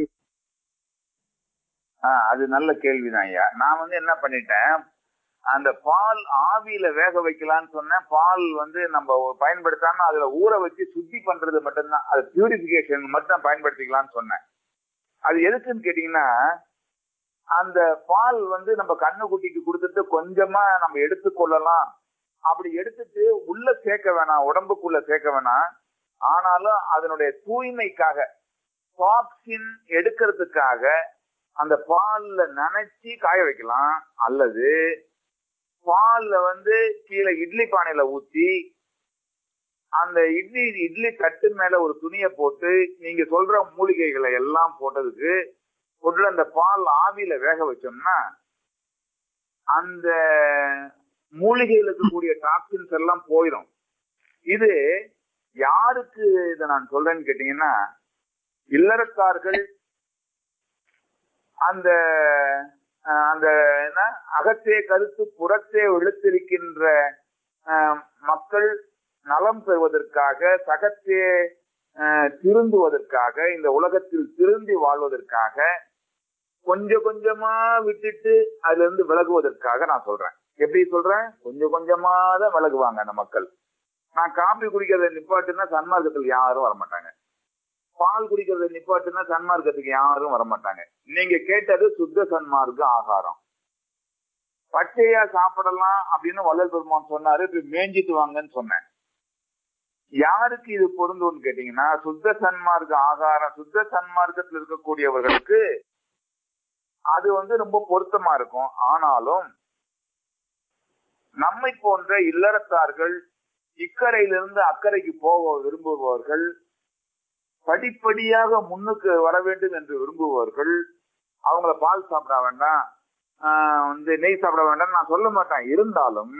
ஆஹ் அது நல்ல கேள்விதான் ஐயா நான் வந்து என்ன பண்ணிட்டேன் அந்த பால் ஆவியில வேக வைக்கலாம்னு சொன்னேன் பால் வந்து நம்ம பயன்படுத்தாம அதுல ஊற வச்சு சுத்தி பண்றது மட்டும்தான் அது பியூரிபிகேஷன் மட்டும் தான் பயன்படுத்திக்கலாம்னு சொன்னேன் அது எதுக்குன்னு கேட்டீங்கன்னா அந்த பால் வந்து நம்ம கண்ணுக்குட்டிக்கு கொடுத்துட்டு கொஞ்சமா நம்ம எடுத்துக்கொள்ளலாம் அப்படி எடுத்துட்டு உள்ள சேர்க்க வேணாம் உடம்புக்குள்ள சேர்க்க வேணாம் ஆனாலும் அதனுடைய தூய்மைக்காக டாக்ஸின் எடுக்கிறதுக்காக அந்த பால்ல நனைச்சி காய வைக்கலாம் அல்லது பால்ல வந்து கீழே இட்லி பானையில ஊத்தி அந்த இட்லி இட்லி தட்டு மேல ஒரு துணியை போட்டு நீங்க சொல்ற மூலிகைகளை எல்லாம் போட்டதுக்கு போட்டு அந்த பால் ஆவியில வேக வச்சோம்னா அந்த மூலிகையில் இருக்கக்கூடிய டாக்ஸின்ஸ் எல்லாம் போயிடும் இது யாருக்கு இதை நான் சொல்றேன்னு கேட்டீங்கன்னா இல்லறத்தார்கள் அந்த அஹ், அந்த என்ன அகத்தே கருத்து புறத்தே வெளுத்திருக்கின்ற அஹ், மக்கள் நலம் பெறுவதற்காக சகத்தே அஹ், திருந்துவதற்காக இந்த உலகத்தில் திருந்தி வாழ்வதற்காக கொஞ்சம் கொஞ்சமா விட்டுட்டு அதுல இருந்து விலகுவதற்காக நான் சொல்றேன் எப்படி சொல்றேன் கொஞ்சம் கொஞ்சமா தான் விலகுவாங்க அந்த மக்கள் நான் காபி குடிக்கிறத நிப்பாட்டுன்னா சன்மார்க்கத்தில் யாரும் வரமாட்டாங்க பால் குடிக்கிறத நிப்பாட்டுன்னா சன்மார்க்கத்துக்கு யாரும் வரமாட்டாங்க நீங்க கேட்டது சுத்த சன்மார்க்க ஆகாரம் பச்சையா சாப்பிடலாம் அப்படின்னு வள்ளல் பெருமான் சொன்னாரு இப்ப மேய்ஞ்சிட்டு வாங்கன்னு சொன்னேன் யாருக்கு இது பொருந்தும்னு கேட்டீங்கன்னா சுத்த சன்மார்க்க ஆகாரம் சுத்த சன்மார்க்கத்தில் இருக்கக்கூடியவர்களுக்கு அது வந்து ரொம்ப பொருத்தமா இருக்கும் ஆனாலும் நம்மை போன்ற இல்லறத்தார்கள் இக்கரையிலிருந்து அக்கறைக்கு போக விரும்புபவர்கள் படிப்படியாக முன்னுக்கு வர வேண்டும் என்று விரும்புபவர்கள் அவங்கள பால் சாப்பிட வேண்டாம் ஆஹ் வந்து நெய் சாப்பிட வேண்டாம் நான் சொல்ல மாட்டேன் இருந்தாலும்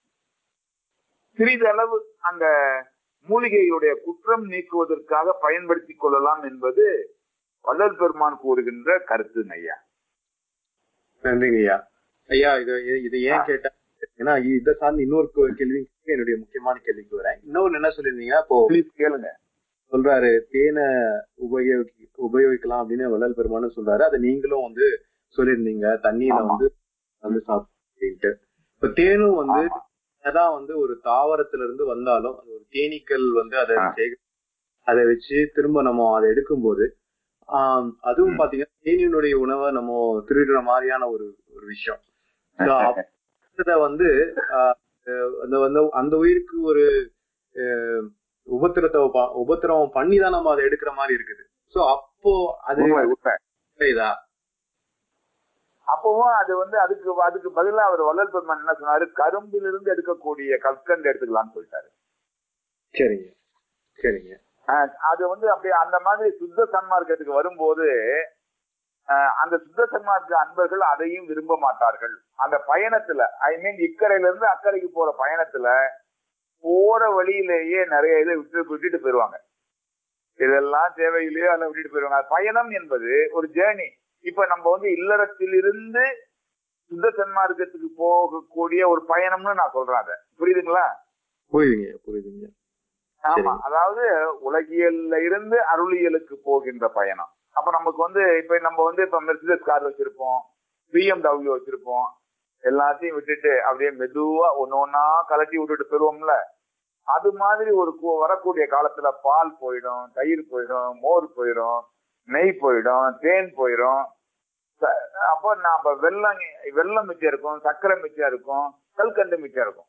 சிறிதளவு அந்த மூலிகையுடைய குற்றம் நீக்குவதற்காக பயன்படுத்திக் கொள்ளலாம் என்பது வள்ளல் பெருமான் கூறுகின்ற கருத்து ஐயா நன்றிங்க ஐயா ஐயா இது இது- இது ஏன் ஆ. கேட்டேன் ஏன்னா இதை சார்ந்து இன்னொரு கே- கேள்வி என்னுடைய முக்கியமான கேள்விக்கு வரேன் இன்னொன்னு என்ன சொல்லியிருந்தீங்கன்னா இப்போ ப்ளீஸ் கேளுங்க சொல்றாரு தேனை உபயோகி உபயோகிக்கலாம் அப்படின்னு வள்ளல் பெருமானும் சொல்றாரு அதை நீங்களும் வந்து சொல்லியிருந்தீங்க தண்ணியில ஆமா. வந்து வந்து சாப்பிட்டு இப்ப தேனும் வந்து ஆமா. அதான் வந்து ஒரு தாவரத்துல இருந்து வந்தாலும் அது ஒரு தேனீக்கள் வந்து அதை ஆ. சேக அதை வச்சு திரும்ப நம்ம அதை எடுக்கும்போது ஆஹ் அதுவும் ம். பாத்தீங்கன்னா தேனியினுடைய உணவை நம்ம திருடுற மாதிரியான ஒரு ஒரு விஷயம் So, அப்ப வந்து ஆஹ் அந்த வந்து அந்த உயிருக்கு ஒரு ஆஹ் உபத்திரத்தை ப- உபத்திரவம் பண்ணி தான் நம்ம அதை எடுக்கிற மாதிரி இருக்குது சோ அப்போ அது உண்மை உண்மை இதா அப்பவும் அது வந்து அதுக்கு அதுக்கு பதிலா அவர் வள்ளல் பெருமான் என்ன சொன்னாரு கரும்பிலிருந்து எடுக்கக்கூடிய கற்கண்டு எடுத்துக்கலாம்னு சொல்லிட்டாரு சரிங்க சரிங்க ஆஹ் அது வந்து அப்படியே அந்த மாதிரி சுத்த சன்மார்க்கத்துக்கு வரும்போது ஆஹ் அந்த சுத்த சன்மார்க்க அன்பர்கள் அதையும் விரும்ப மாட்டார்கள் அந்த பயணத்துல ஐ மீன் இக்கரையில இருந்து அக்கறைக்கு போற பயணத்துல போற வழியிலேயே நிறைய இதை விட்டு விட்டுட்டு போயிருவாங்க இதெல்லாம் தேவையில்லையோ அதை விட்டுட்டு போயிருவாங்க அது பயணம் என்பது ஒரு ஜேர்னி இப்ப நம்ம வந்து இல்லறத்தில் இருந்து சுத்த சன்மார்க்கத்துக்கு போகக்கூடிய ஒரு பயணம்னு நான் சொல்றேன் அதை புரியுதுங்களா புரியுதுங்க புரியுதுங்க ஆமா சரிங்க. அதாவது உலகியல்ல இருந்து அருளியலுக்கு போகின்ற பயணம் அப்ப நமக்கு வந்து இப்ப நம்ம வந்து இப்ப மெர்சிடஸ் கார் வச்சிருப்போம் பிஎம்டபிள்யூ வச்சிருப்போம் எல்லாத்தையும் விட்டுட்டு அப்படியே மெதுவா ஒண்ணு ஒண்ணா கலட்டி விட்டுட்டு போயிருவோம்ல அது மாதிரி ஒரு கு- வரக்கூடிய காலத்துல பால் போயிடும் தயிர் போயிடும் மோர் போயிடும் நெய் போயிடும் தேன் போயிடும் ச- அப்போ நாம வெள்ளம் வெள்ளம் மிச்சம் இருக்கும் சர்க்கரை மிச்சம் இருக்கும் கல்கண்டு மிச்சம் இருக்கும்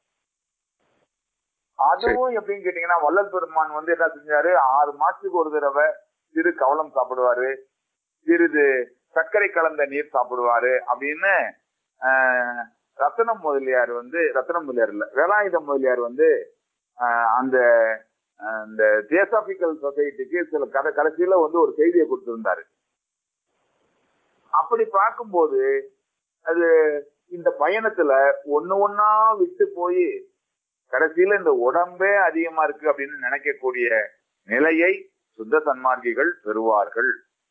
அதுவும் எப்படின்னு கேட்டீங்கன்னா வள்ளல் பெருமான் வந்து என்ன செஞ்சாரு ஆறு மாசத்துக்கு ஒரு தடவை சிறு கவலம் சாப்பிடுவாரு சிறிது சர்க்கரை கலந்த நீர் சாப்பிடுவாரு அப்படின்னு ஆஹ், ரத்தனம் முதலியார் வந்து ரத்தனம் முதலியார் இல்ல வேலாயுதம் முதலியார் வந்து ஆஹ், அந்த ஆஹ், அந்த தியோசாபிக்கல் சொசைட்டிக்கு சில கதை கடைசியில வந்து ஒரு செய்தியை கொடுத்திருந்தாரு அப்படி பார்க்கும்போது அது இந்த பயணத்துல ஒண்ணு ஒண்ணா விட்டு போய் கடைசியில இந்த உடம்பே அதிகமா இருக்கு அப்படின்னு நினைக்கக்கூடிய நிலையை சுத்த சன்மார்க்கிகள் பெறுவார்கள்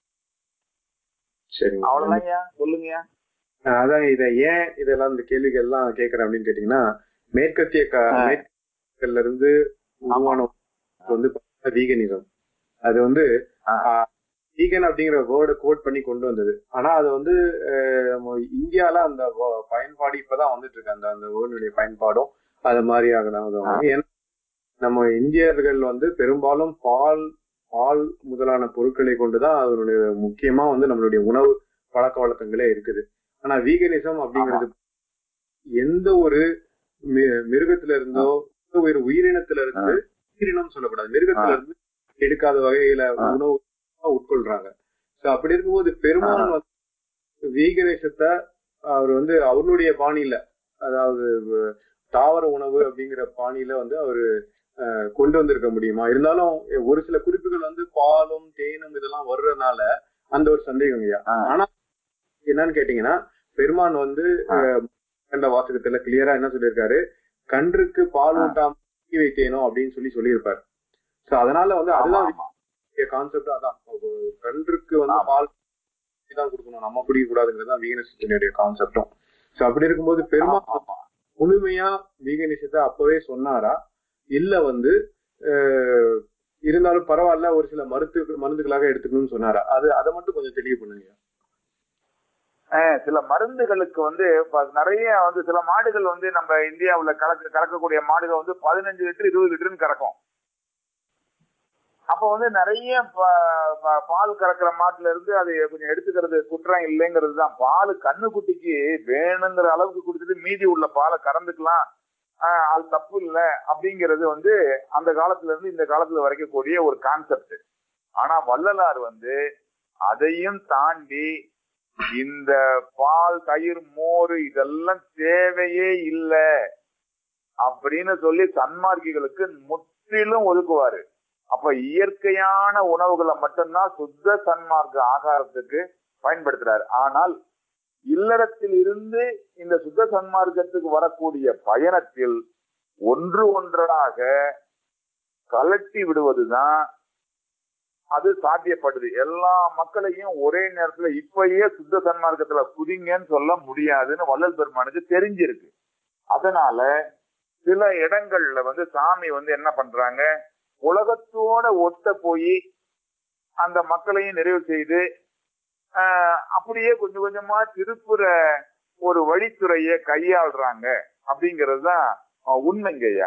சரிங்க அவ்வளவுதாங்க சொல்லுங்க ஆஹ் அதான் இத ஏன் இதெல்லாம் இந்த கேள்விகள் எல்லாம் கேட்கறேன் அப்படின்னு கேட்டீங்கன்னா மேற்கத்திய க- ஆ. மேற்கத்தியல இருந்து உருவான வந்து வீகனிசம் அது வந்து வீகன் அப்படிங்கிற வேர்டை கோட் பண்ணி கொண்டு வந்தது ஆனா அது வந்து அஹ், நம்ம இந்தியால அந்த வ- பயன்பாடு இப்பதான் வந்துட்டு இருக்கு அந்த அந்த வேர்டுடைய பயன்பாடும் அது மாதிரி ஆகலாம் ஏன்னா நம்ம இந்தியர்கள் வந்து பெரும்பாலும் பால் பால் முதலான பொருட்களை கொண்டுதான் அதனுடைய முக்கியமா வந்து நம்மளுடைய உணவு பழக்க வழக்கங்களே இருக்குது ஆனா வீகனிசம் அப்படிங்கிறது எந்த ஒரு மி- மிருகத்துல இருந்தோ உயிர் உயிரினத்துல இருந்து உயிரினம் சொல்லக்கூடாது மிருகத்துல இருந்து எடுக்காத வகையில ஆ. உணவு உட்கொள்றாங்க சோ அப்படி இருக்கும்போது பெருமான் வந்து வீகனேசத்தை அவர் வந்து அவருடைய பாணியில அதாவது வ- தாவர உணவு அப்படிங்கிற பாணியில வந்து அவரு அஹ், கொண்டு வந்திருக்க முடியுமா இருந்தாலும் ஒரு சில குறிப்புகள் வந்து பாலும் தேனும் இதெல்லாம் வர்றதுனால அந்த ஒரு சந்தேகம் ஐயா ஆ. ஆனா என்னன்னு கேட்டீங்கன்னா பெருமான் வந்து ஆ. அஹ், கண்ட வாசகத்துல கிளியரா என்ன சொல்லியிருக்காரு கன்றுக்கு பால் ஆ. ஊட்டாம தீ வைத்தேனோ அப்படின்னு சொல்லி சொல்லியிருப்பாரு சோ அதனால வந்து ஆமா, அதுதான் ஆமா. கான்செப்ட் அதான் ஒரு கன்றுக்கு வந்து ஆமா. பால் தான் கொடுக்கணும் நம்ம குடிக்க கூடாதுங்கிறது தான் வீகனிசத்தினுடைய கான்செப்டும் சோ அப்படி இருக்கும்போது பெருமாள் ஆமா, ஆமா. முழுமையா வீகனிசத்தை அப்பவே சொன்னாரா இல்ல வந்து அஹ், இருந்தாலும் பரவாயில்ல ஒரு சில மருத்து மருந்துகளாக எடுத்துக்கணும்னு சொன்னாரா அது அதை மட்டும் கொஞ்சம் தெளிவு பண்ணுங்க அஹ் சில மருந்துகளுக்கு வந்து இப்ப நிறைய வந்து சில மாடுகள் வந்து நம்ம இந்தியாவுல கலக்க கறக்கக்கூடிய மாடுகள் வந்து பதினஞ்சு லிட்டர் இருபது லிட்டர்னு கறக்கும் அப்ப வந்து நிறைய ப- ப- பால் கறக்கிற மாட்டுல இருந்து அது கொஞ்சம் எடுத்துக்கிறது குற்றம் இல்லைங்கிறது தான் பால் கண்ணுக்குட்டிக்கு வேணுங்கிற அளவுக்கு கொடுத்துட்டு மீதி உள்ள பாலை கறந்துக்கலாம் ஆஹ் அது தப்பு இல்லை அப்படிங்கிறது வந்து அந்த காலத்துல இருந்து இந்த காலத்துல வரைக்கும் கூடிய ஒரு கான்செப்ட் ஆனா வள்ளலார் வந்து அதையும் தாண்டி இந்த பால் தயிர் மோர் இதெல்லாம் தேவையே இல்லை அப்படின்னு சொல்லி சன்மார்க்கிகளுக்கு முற்றிலும் ஒதுக்குவாரு அப்ப இயற்கையான உணவுகளை மட்டும்தான் சுத்த சன்மார்க்க ஆகாரத்துக்கு பயன்படுத்துறாரு ஆனால் இல்லறத்தில் இருந்து இந்த சுத்த சன்மார்க்கத்துக்கு வரக்கூடிய பயணத்தில் ஒன்று ஒன்றாக கலட்டி விடுவதுதான் அது சாத்தியப்படுது எல்லா மக்களையும் ஒரே நேரத்துல இப்பயே சுத்த சன்மார்க்கத்துல குதிங்கன்னு சொல்ல முடியாதுன்னு வள்ளல் பெருமானுக்கு தெரிஞ்சிருக்கு அதனால சில இடங்கள்ல வந்து சாமி வந்து என்ன பண்றாங்க உலகத்தோட ஒத்த போய் அந்த மக்களையும் நிறைவு செய்து ஆஹ், அப்படியே கொஞ்சம் கொஞ்சமா திருப்புற ஒரு வழித்துறையை கையாளுறாங்க அப்படிங்கிறது தான் உண்மைங்கய்யா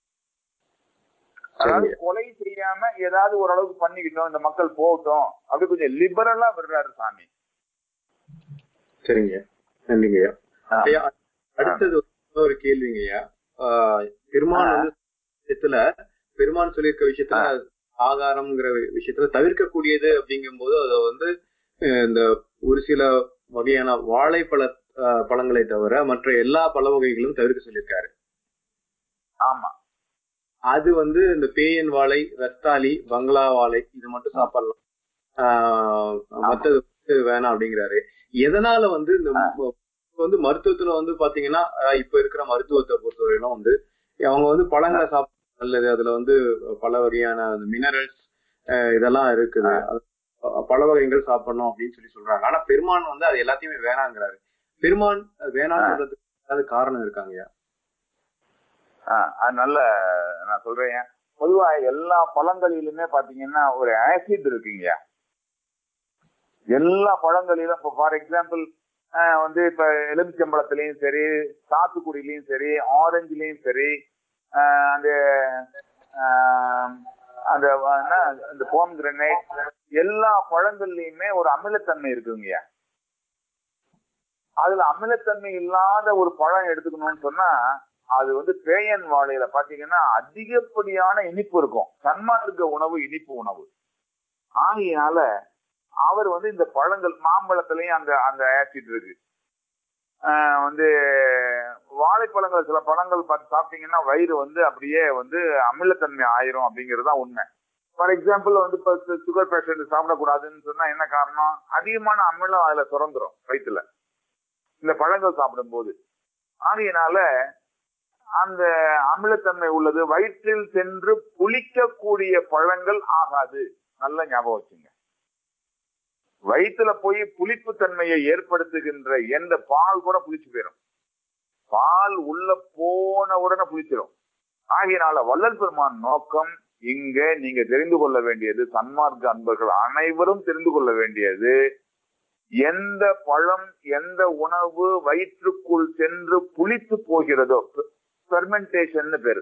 அதாவது கொலை செய்யாம ஏதாவது ஓரளவுக்கு பண்ணிக்கிட்டோம் இந்த மக்கள் போகட்டும் அப்படி கொஞ்சம் லிபரலா விடுறாரு சாமி சரிங்க நன்றிங்கய்யா ஆ. ஐயா அடுத்தது ஒரு கேள்விங்கய்யா ஆஹ் பெருமான் ஆ. வந்து விஷயத்துல பெருமான் சொல்லியிருக்க விஷயத்துல ஆகாரம்ங்கிற விஷயத்துல தவிர்க்கக்கூடியது அப்படிங்கும்போது அதை வந்து அஹ், இந்த ஒரு சில வகையான வாழைப்பழ ஆஹ், பழங்களை தவிர மற்ற எல்லா பழ வகைகளும் தவிர்க்க சொல்லியிருக்காரு ஆமா அது வந்து இந்த பேயன் வாழை ரஸ்தாலி பங்களா வாழை இது மட்டும் சாப்பிடலாம் ஆஹ், மத்தது வந்து வேணாம் அப்படிங்கிறாரு எதனால வந்து இந்த ம- இப்ப வந்து மருத்துவத்துல வந்து பாத்தீங்கன்னா ஆஹ், இப்ப இருக்கிற மருத்துவத்தை பொறுத்தவரையிலும் வந்து அவங்க வந்து பழங்களை சாப்பிட நல்லது அதுல வந்து பல வகையான மினரல்ஸ் இதெல்லாம் இருக்குது அது, அஹ், பழ வகைகள் சாப்பிடணும் அப்படின்னு சொல்லி சொல்றாங்க ஆனா பெருமான் வந்து அது எல்லாத்தையுமே வேணாங்கிறாரு பெருமான் அது வேணாம்னு சொல்றதுக்கு ஏதாவது காரணம் இருக்காங்கய்யா ஆஹ் அது நல்ல நான் சொல்றேன் பொதுவா எல்லா பழங்களிலுமே பாத்தீங்கன்னா ஒரு ஆசிட் இருக்குங்க எல்லா பழங்களிலும் இப்போ ஃபார் எக்ஸாம்பிள் வந்து இப்ப எலுமிச்சம்பழத்துலயும் சரி சாத்துக்குடியிலயும் சரி ஆரஞ்சுலயும் சரி ஆஹ் அந்த ஆஹ் அந்த என்ன, இந்த போம் கிரனைட் எல்லா பழங்கள்லயுமே ஒரு அமிலத்தன்மை இருக்குங்கய்யா அதுல அமிலத்தன்மை இல்லாத ஒரு பழம் எடுத்துக்கணும்னு சொன்னா அது வந்து பேயன் வாழையில பாத்தீங்கன்னா அதிகப்படியான இனிப்பு இருக்கும் சன்மார்க்க உணவு இனிப்பு உணவு ஆகையினால அவர் வந்து இந்த பழங்கள் மாம்பழத்திலையும் அந்த அந்த ஆசிட் இருக்கு ஆஹ் வந்து வாழைப்பழங்கள் சில பழங்கள் பார்த்து சாப்பிட்டீங்கன்னா வயிறு வந்து அப்படியே வந்து அமிலத்தன்மை ஆயிரும் அப்படிங்கிறது தான் உண்மை ஃபார் எக்ஸாம்பிள் வந்து இப்போ சுகர் பேஷண்ட் சாப்பிடக்கூடாதுன்னு சொன்னா என்ன காரணம் அதிகமான அமிலம் அதுல சுரந்துரும் வயிற்றுல இந்த பழங்கள் சாப்பிடும்போது ஆகையினால அந்த அமிலத்தன்மை உள்ளது வயிற்றில் சென்று புளிக்கக்கூடிய பழங்கள் ஆகாது நல்ல ஞாபகம் வச்சுங்க வயிற்றுல போய் புளிப்பு தன்மையை ஏற்படுத்துகின்ற எந்த பால் கூட புளிச்சு போயிடும் பால் உள்ள போன உடனே புளிச்சிடும் ஆகையினால வள்ளல் பெருமான் நோக்கம் இங்க நீங்க தெரிந்து கொள்ள வேண்டியது சன்மார்க்க அன்பர்கள் அனைவரும் தெரிந்து கொள்ள வேண்டியது எந்த பழம் எந்த உணவு வயிற்றுக்குள் சென்று புளித்து போகிறதோ பெர்மெண்டேஷன் பேரு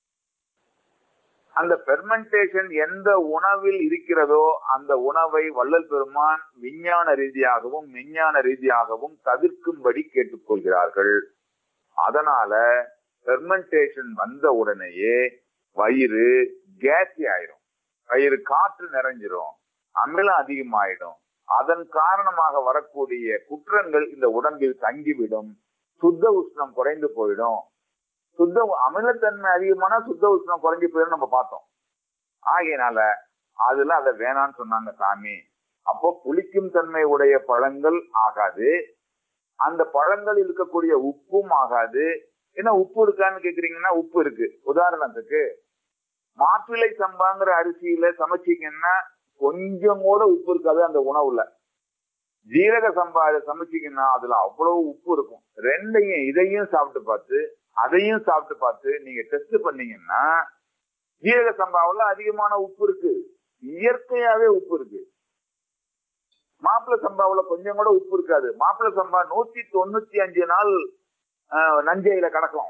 அந்த பெர்மெண்டேஷன் எந்த உணவில் இருக்கிறதோ அந்த உணவை வள்ளல் பெருமான் விஞ்ஞான ரீதியாகவும் விஞ்ஞான ரீதியாகவும் தவிர்க்கும்படி கேட்டுக்கொள்கிறார்கள் அதனால ஃபெர்மெண்டேஷன் வந்த உடனேயே வயிறு கேஸி ஆயிரும் வயிறு காற்று நிறைஞ்சிரும் அமிலம் அதிகமாயிடும் அதன் காரணமாக வரக்கூடிய குற்றங்கள் இந்த உடம்பில் தங்கிவிடும் சுத்த உஷ்ணம் குறைந்து போயிடும் சுத்த அமிலத்தன்மை அதிகமான சுத்த உஷ்ணம் குறைஞ்சு போயிடும் நம்ம பார்த்தோம் ஆகையினால அதுல அதை வேணான்னு சொன்னாங்க சாமி அப்போ புளிக்கும் தன்மை உடைய பழங்கள் ஆகாது அந்த பழங்களில் இருக்கக்கூடிய உப்பும் ஆகாது என்ன உப்பு இருக்கான்னு கேக்குறீங்கன்னா உப்பு இருக்கு உதாரணத்துக்கு மாப்பிள்ளை சம்பாங்கிற அரிசியில சமைச்சீங்கன்னா கொஞ்சம் கூட உப்பு இருக்காது அந்த உணவுல ஜீரக சம்பா சமைச்சீங்கன்னா அதுல அவ்வளவு உப்பு இருக்கும் ரெண்டையும் இதையும் சாப்பிட்டு பார்த்து அதையும் சாப்பிட்டு பார்த்து நீங்க டெஸ்ட் பண்ணீங்கன்னா ஜீரக சம்பாவுல அதிகமான உப்பு இருக்கு இயற்கையாவே உப்பு இருக்கு மாப்பிள சம்பாவுல கொஞ்சம் கூட உப்பு இருக்காது மாப்பிள சம்பா நூத்தி தொண்ணூத்தி அஞ்சு நாள் ஆஹ், நஞ்சையில கிடக்கும்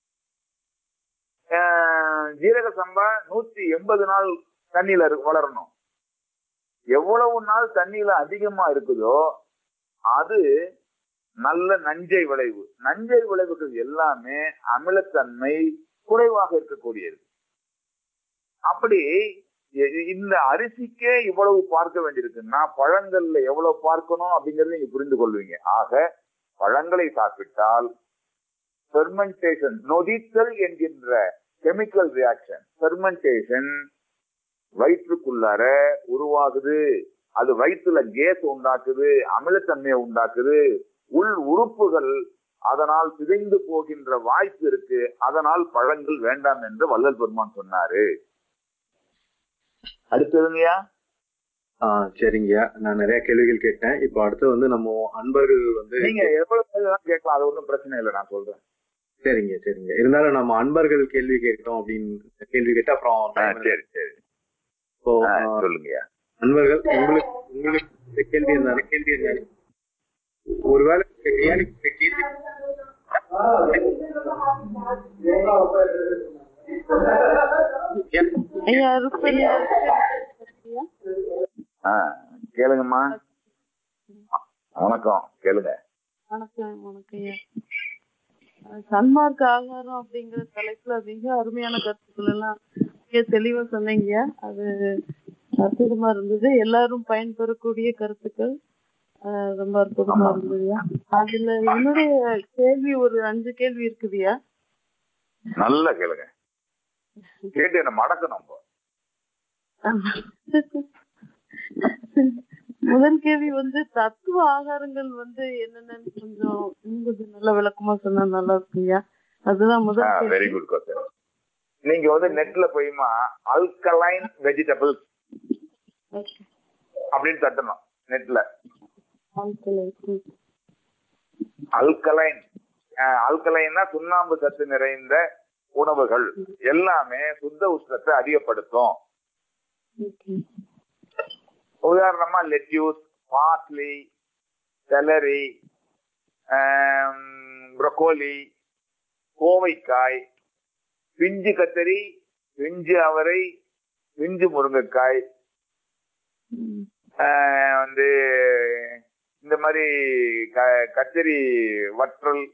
ஆஹ், ஜீரக சம்பா நூத்தி எண்பது நாள் தண்ணியில இரு- வளரணும் எவ்வளவு நாள் தண்ணியில அதிகமா இருக்குதோ அது நல்ல நஞ்சை விளைவு நஞ்சை விளைவுகள் எல்லாமே அமிலத்தன்மை குறைவாக இருக்கக்கூடியது அப்படி இ- இந்த அரிசிக்கே இவ்வளவு பார்க்க வேண்டியிருக்குன்னா பழங்கள்ல எவ்வளவு பார்க்கணும் அப்படிங்கறத நீங்க புரிந்து கொள்வீங்க ஆக பழங்களை சாப்பிட்டால் ஃபெர்மெண்டேஷன் நொதித்தல் என்கின்ற கெமிக்கல் ரியாக்ஷன் ஃபெர்மெண்டேஷன் வயிற்றுக்குள்ளார உருவாகுது அது வயிற்றுல கேஸ் உண்டாக்குது அமிலத்தன்மையை உண்டாக்குது உள் உறுப்புகள் அதனால் சிதைந்து போகின்ற வாய்ப்பு இருக்கு அதனால் பழங்கள் வேண்டாம் என்று வள்ளல் பெருமான் சொன்னாரு அடுத்ததுங்கய்யா ஆஹ் சரிங்க நான் நிறைய கேள்விகள் கேட்டேன் இப்போ அடுத்து வந்து நம்ம அன்பர்கள் வந்து நீங்க எவ்வளவு கேள்விதான் கேட்கலாம் அது ஒன்றும் பிரச்சனை இல்லை நான் சொல்றேன் சரிங்க சரிங்க இருந்தாலும் நம்ம அன்பர்கள் கேள்வி கேட்டோம் அப்படின்னு கேள்வி கேட்டு அப்புறம் ஆ, சரி சரி இப்போ ஆ, ஆஹ், சொல்லுங்கய்யா அன்பர்கள் உங்களுக்கு உங்களுக்கு இந்த கேள்வி இருந்தாரு கேள்வி இருந்தாரு ஒருவேளை இந்த கேள்வி இந்த கேள்வி ஐயா ருக்மணி ஐயா ஆ, கேளுங்கம்மா வணக்கம் கேளுங்க வணக்கம் வணக்கம் ஐயா அஹ் சன்மார்க்க ஆகாரம் அப்படிங்கிற தலைப்புல மிக அருமையான கருத்துக்கள் எல்லாம் மிக தெளிவா சொன்னீங்க அது அற்புதமா இருந்தது எல்லாரும் பயன்பெறக்கூடிய கருத்துக்கள் அஹ் ரொம்ப அற்புதமா இருந்ததுயா அதுல என்னுடைய கேள்வி ஒரு அஞ்சு கேள்வி இருக்குதுயா நல்லா கேளுங்க கேட்டு என்ன மடக்கணும் இப்போ. முதல் கேள்வி வந்து தத்துவ ஆகாரங்கள் வந்து என்னென்னு கொஞ்சம் இன்னும் கொஞ்சம் நல்ல விளக்கமா சொன்னா நல்லா இருக்குங்கய்யா அதுதான் முதல் கேள்வி. வெரி குட் கொஸ்டின் நீங்க வந்து நெட்ல போயுமா அல்கலைன் வெஜிடபிள்ஸ் Okay. அப்படின்னு தட்டணும் நெட்ல ஆட்களை, ம். அல்கலைன் அல்கலைன்னா சுண்ணாம்பு சத்து நிறைந்த உணவுகள் எல்லாமே சுத்த உஷ்ணத்தை அதிகப்படுத்தும் Okay. உதாரணமா லெட்யூஸ் பார்ஸ்லி செலரி ப்ரொக்கோலி கோவைக்காய் பிஞ்சு கத்தரி பிஞ்சு அவரை பிஞ்சு முருங்கைக்காய் ம். ஆஹ் வந்து இந்த மாதிரி க- கத்திரி வற்றல்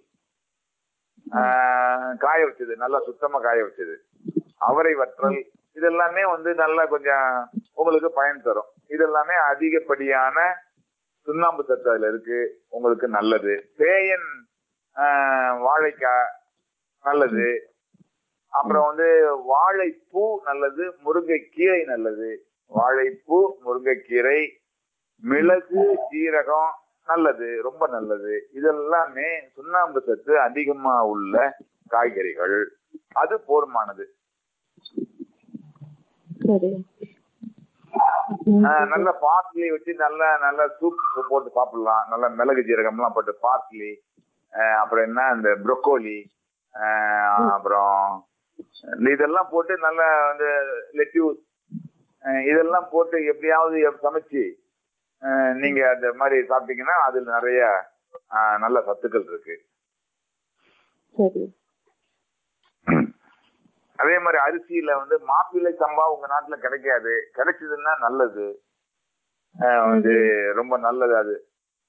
ஆஹ் காய வச்சது நல்லா சுத்தமா காய வச்சது அவரை வற்றல் இதெல்லாமே வந்து நல்லா கொஞ்சம் உங்களுக்கு பயன் தரும் இதெல்லாமே அதிகப்படியான சுண்ணாம்பு சத்து அதுல இருக்கு உங்களுக்கு நல்லது பேயன் ஆஹ் வாழைக்காய் நல்லது அப்புறம் வந்து வாழைப்பூ நல்லது முருங்கைக்கீரை நல்லது வாழைப்பூ முருங்கைக்கீரை மிளகு சீரகம் நல்லது ரொம்ப நல்லது இதெல்லாமே சுண்ணாம்பு சத்து அதிகமா உள்ள காய்கறிகள் அது போதுமானது சரி ஆஹ் நல்ல பார்ஸ்லி வச்சு நல்ல நல்ல சூப் போட்டு சாப்பிடலாம் நல்ல மிளகு ஜீரகம்லாம் போட்டு பார்ஸ்லி அப்புறம் என்ன இந்த ப்ரொக்கோலி அப்புறம் இதெல்லாம் போட்டு நல்ல வந்து லெட்யூஸ் இதெல்லாம் போட்டு எப்படியாவது எப்~ சமைச்சு ஆஹ் நீங்க அந்த மாதிரி சாப்பிட்டீங்கன்னா அதுல நிறைய ஆஹ் நல்ல சத்துக்கள் இருக்கு சரி அதே மாதிரி அரிசியில வந்து மாப்பிள்ளை சம்பா உங்க நாட்டுல கிடைக்காது கிடைச்சதுன்னா நல்லது ஆஹ் வந்து ரொம்ப நல்லது அது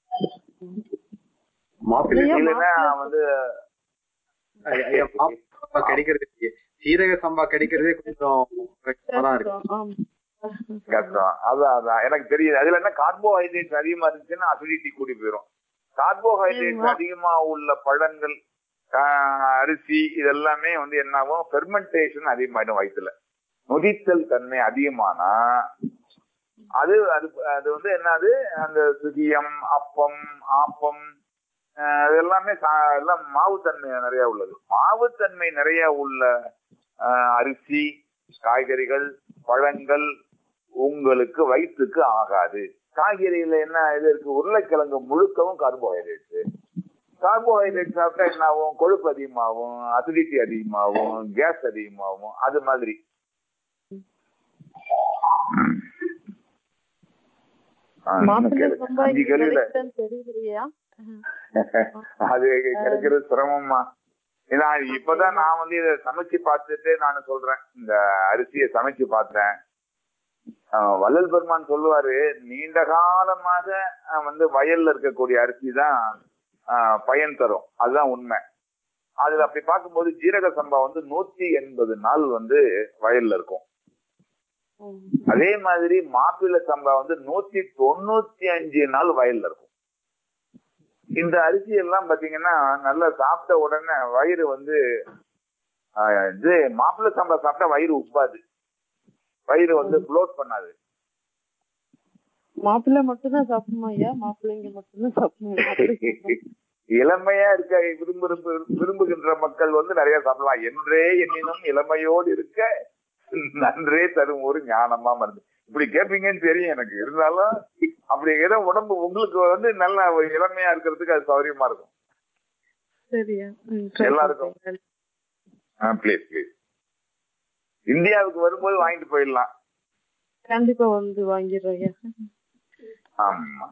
மாப்பிள்ளை ஐயா, இல்லைன்னா மாப்பிள்ளை- வந்து ஐயா, ஐயா, மாப்- சம்பா கிடைக்கிறது சீரக சம்பா கிடைக்கிறதே கொஞ்சம் கஷ்டமா தான் இருக்கு கஷ்டம். ஆமா. கஷ்டம் அதான் அதான் எனக்கு தெரியுது அதுல என்ன கார்போஹைட்ரேட் அதிகமா இருந்துச்சுன்னா அசிடிட்டி கூடி போயிடும் கார்போஹைட்ரேட் ஆமா. அதிகமா உள்ள பழங்கள் ஆஹ், அரிசி இதெல்லாமே வந்து என்ன ஆகும் ஃபெர்மெண்டேஷன் அதிகமாயிடும் வயிற்றுல நொதித்தல் தன்மை அதிகமானா அது அது அது வந்து என்னது அந்த சுகியம் அப்பம் ஆப்பம் ஆஹ், அது எல்லாமே சா- எல்லாம் மாவுத்தன்மை நிறைய உள்ளது மாவுத்தன்மை நிறைய உள்ள ஆஹ், அரிசி காய்கறிகள் பழங்கள் உங்களுக்கு வயிற்றுக்கு ஆகாது காய்கறியில என்ன இது இருக்கு உருளைக்கிழங்கு முழுக்கவும் கார்போஹைட்ரேட்ஸ் கார்போஹைட்ரேட் சாப்பிட்டா என்ன ஆகும் கொழுப்பு அதிகமாகும் அசிடிட்டி அதிகமாகும் கேஸ் அதிகமாகும் அது மாதிரி ம். ஆ, இன்னும் மாப்பிள்ளை கேளு. சம்பா அஞ்சு இங்க கேள்வியில கிடைக்குதான்னு தெரியலையா அது கிடைக்கிறது சிரமமா ஏன்னா இப்பதான் நான் வந்து இதை சமைச்சு பார்த்துட்டு நான் சொல்றேன் இந்த அரிசியை சமைச்சு பார்த்தேன் ஆஹ் வள்ளல் பெருமான் சொல்லுவாரு நீண்ட காலமாக ஆஹ் வந்து வயல்ல இருக்கக்கூடிய அரிசி தான் ஆஹ் பயன் தரும் அதுதான் உண்மை அதுல அப்படி பார்க்கும்போது ஜீரக சம்பா வந்து நூத்தி எண்பது நாள் வந்து வயல்ல இருக்கும் ம். அதே மாதிரி மாப்பிள்ளை சம்பா வந்து நூத்தி தொண்ணூத்தி அஞ்சு நாள் வயல்ல இருக்கும் இந்த அரிசி எல்லாம் பாத்தீங்கன்னா நல்லா சாப்பிட்ட உடனே வயிறு வந்து ஆஹ், இது மாப்பிள்ளை சம்பா சாப்பிட்டா வயிறு உப்பாது வயிறு வந்து ப்ளோட் பண்ணாது மாப்பிள்ளை மட்டும்தான் சாப்பிடணுமா ஐயா மாப்பிள்ளைங்க மட்டும்தான் சாப்பிடணும் இளமையா இருக்க விரும்பு விரும்புகின்ற மக்கள் வந்து நிறைய சாப்பிடலாம் என்றே எண்ணினும் இளமையோடு இருக்க நன்றே தரும் ஒரு ஞானமா மருந்து இப்படி கேட்பீங்கன்னு தெரியும் எனக்கு இருந்தாலும் அப்படி ஏதோ உடம்பு உங்களுக்கு வந்து நல்ல இளமையா இருக்கிறதுக்கு அது சௌகரியமா இருக்கும் சரியா ம், try எல்லாருக்கும். பண்றேன். ப்ளீஸ் ப்ளீஸ் இந்தியாவுக்கு வரும்போது வாங்கிட்டு போயிடலாம் கண்டிப்பா வந்து வாங்கிடுறோம் ஐயா ஆமா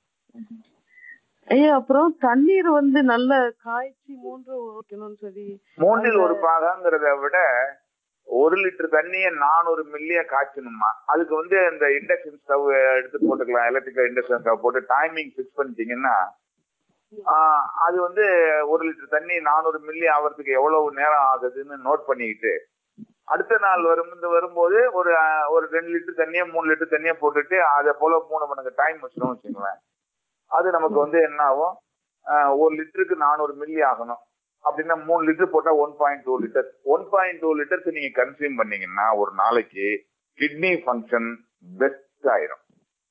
ஐயா அப்புறம் தண்ணீர் வந்து நல்ல காய்ச்சி மூன்று ஊற்றணும்னு சொல்லி மூன்றில் அந்த- ஒரு பாகங்கிறத விட ஒரு லிட்டர் தண்ணிய நானூறு மில்லிய காய்ச்சணுமா அதுக்கு வந்து இந்த இண்டக்ஷன் ஸ்டவ் எடுத்து போட்டுக்கலாம் எலக்ட்ரிக்கல் இண்டக்ஷன் ஸ்டவ் போட்டு டைமிங் ஃபிக்ஸ் பண்ணிட்டீங்கன்னா ஆஹ், அது வந்து ஒரு லிட்டர் தண்ணி நானூறு மில்லி ஆகிறதுக்கு எவ்வளவு நேரம் ஆகுதுன்னு நோட் பண்ணிக்கிட்டு அடுத்த நாள் வரும் இந்த வரும்போது ஒரு ஆஹ், ஒரு ரெண்டு லிட்டர் தண்ணியை மூணு லிட்டர் தண்ணியை போட்டுட்டு அதை போல மூணு மணிக்கு டைம் வச்சிடும் வச்சுங்களேன் அது நமக்கு வந்து என்ன ஆகும் ஆஹ், ஒரு லிட்டருக்கு நானூறு மில்லி ஆகணும் அப்படின்னா மூணு லிட்டர் போட்டா one point two litre one point two litres நீங்க கன்சியூம் பண்ணீங்கன்னா ஒரு நாளைக்கு கிட்னி ஃபங்க்ஷன் பெஸ்ட் ஆயிரும்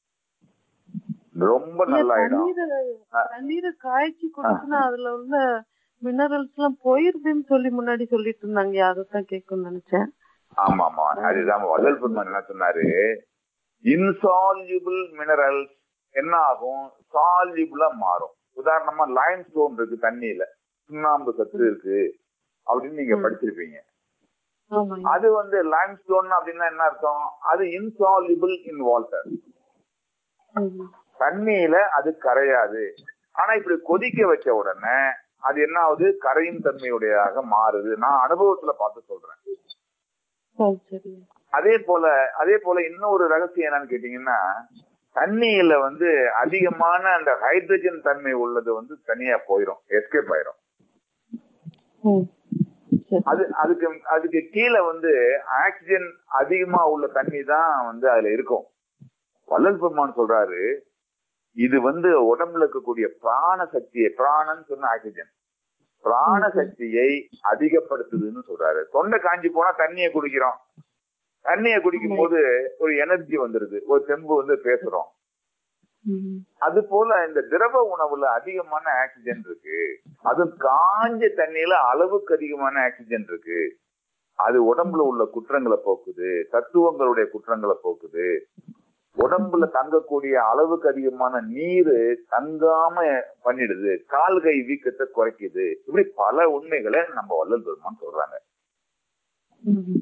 ரொம்ப ஐயா, நல்லா ஆயிடும் தண்ணீரை ஆ. தண்ணீரை காய்ச்சி குடிச்சுனா அதுல உள்ள மினரல்ஸ் எல்லாம் போயிருதுன்னு சொல்லி முன்னாடி சொல்லிட்டு இருந்தாங்க அதைத்தான் கேட்கணும்னு நினைச்சேன் ஆமா ஆமா அதுதான் வள்ளல் பெருமான் என்ன சொன்னாரு இன்சால்யூபிள் மினரல்ஸ் என்ன ஆகும் சால்யூபிளா மாறும் உதாரணமா லைம் ஸ்டோன் இருக்கு தண்ணியில சுண்ணாம்பு சத்து இருக்கு அப்படின்னு நீங்க ம். படிச்சிருப்பீங்க ஆமாங்க அது வந்து லைம் ஸ்டோன் அப்படின்னா என்ன அர்த்தம் அது இன்சால்யூபிள் இன் வாட்டர் ம். தண்ணியில அது கரையாது ஆனா இப்படி கொதிக்க வச்ச உடனே அது என்ன ஆகுது கரையும் தன்மையுடையதாக மாறுது நான் அனுபவத்துல பார்த்து சொல்றேன் ஓ, சரி அதே போல அதே போல இன்னொரு ரகசியம் என்னன்னு கேட்டீங்கன்னா தண்ணியில வந்து அதிகமான அந்த ஹைட்ரஜன் தன்மை உள்ளது வந்து தனியா போயிடும் எஸ்கேப் ஆயிரும் ம். சரி அது அதுக்கு அதுக்கு கீழே வந்து ஆக்சிஜன் அதிகமா உள்ள தண்ணி தான் வந்து அதுல இருக்கும் வள்ளல் பெருமான் சொல்றாரு இது வந்து உடம்புல இருக்கக்கூடிய பிராண சக்தியை பிராணன் சொன்ன ஆக்சிஜன் பிராண சக்தியை அதிகப்படுத்துதுன்னு சொல்றாரு தொண்டை காஞ்சி போனா தண்ணியை குடிக்கிறோம் தண்ணியை குடிக்கும் போது ஒரு எனர்ஜி வந்துருது ஒரு தெம்பு வந்து பேசுறோம் ம். அது போல இந்த திரவ உணவுல அதிகமான ஆக்சிஜன் இருக்கு அது காஞ்ச தண்ணியில அளவுக்கு அதிகமான ஆக்சிஜன் இருக்கு அது உடம்புல உள்ள குற்றங்களை போக்குது தத்துவங்களுடைய குற்றங்களை போக்குது உடம்புல தங்கக்கூடிய அளவுக்கு அதிகமான நீர் தங்காம பண்ணிடுது கால்கை வீக்கத்தை குறைக்குது இப்படி பல உண்மைகளை நம்ம வள்ளல் பெருமான் சொல்றாங்க ம்.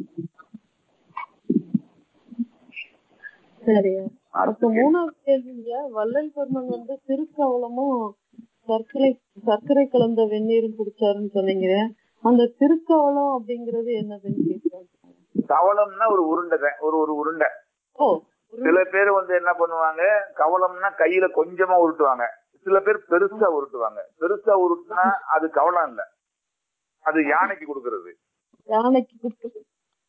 சரியா அப்ப மூணாவது கேள்விங்க வள்ளல் பெருமன் வந்து திருக்கவலமும் சர்க்கரை சர்க்கரை கலந்த வெந்நீரும் குடிச்சாருன்னு சொன்னீங்க அந்த திருக்கவலம் அப்படிங்கறது என்னதுன்னு கேட்கிறேன் கவலம்னா ஒரு உருண்டை தான். ஒரு ஒரு உருண்டை ஓ ஒரு- சில பேர் வந்து என்ன பண்ணுவாங்க கவலம்னா கையில கொஞ்சமா உருட்டுவாங்க சில பேர் பெருசா உருட்டுவாங்க பெருசா உருட்டுனா அது கவலம் இல்ல அது யானைக்கு கொடுக்கறது யானைக்கு கொடுத்து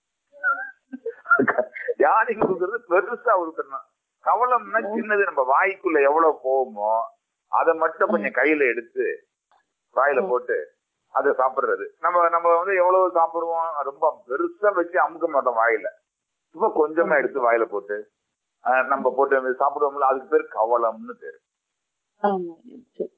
யானைக்கு கொடுக்கறது பெருசா உருட்டணும் கவலம்னா சின்னது நம்ம வாய்க்குள்ள எவ்வளவு போகுமோ அதை மட்டும் கொஞ்சம் கையில எடுத்து வாயில போட்டு அதை சாப்பிடுறது நம்ம நம்ம வந்து எவ்வளவு சாப்பிடுவோம் ரொம்ப பெருசா வச்சு அமுக்க மாட்டோம் வாயில சும்மா கொஞ்சமா எடுத்து வாயில போட்டு அஹ், நம்ம போட்டு சாப்பிடுவோம்ல அதுக்கு பேர் கவலம்னு பேரு ஆமா சரி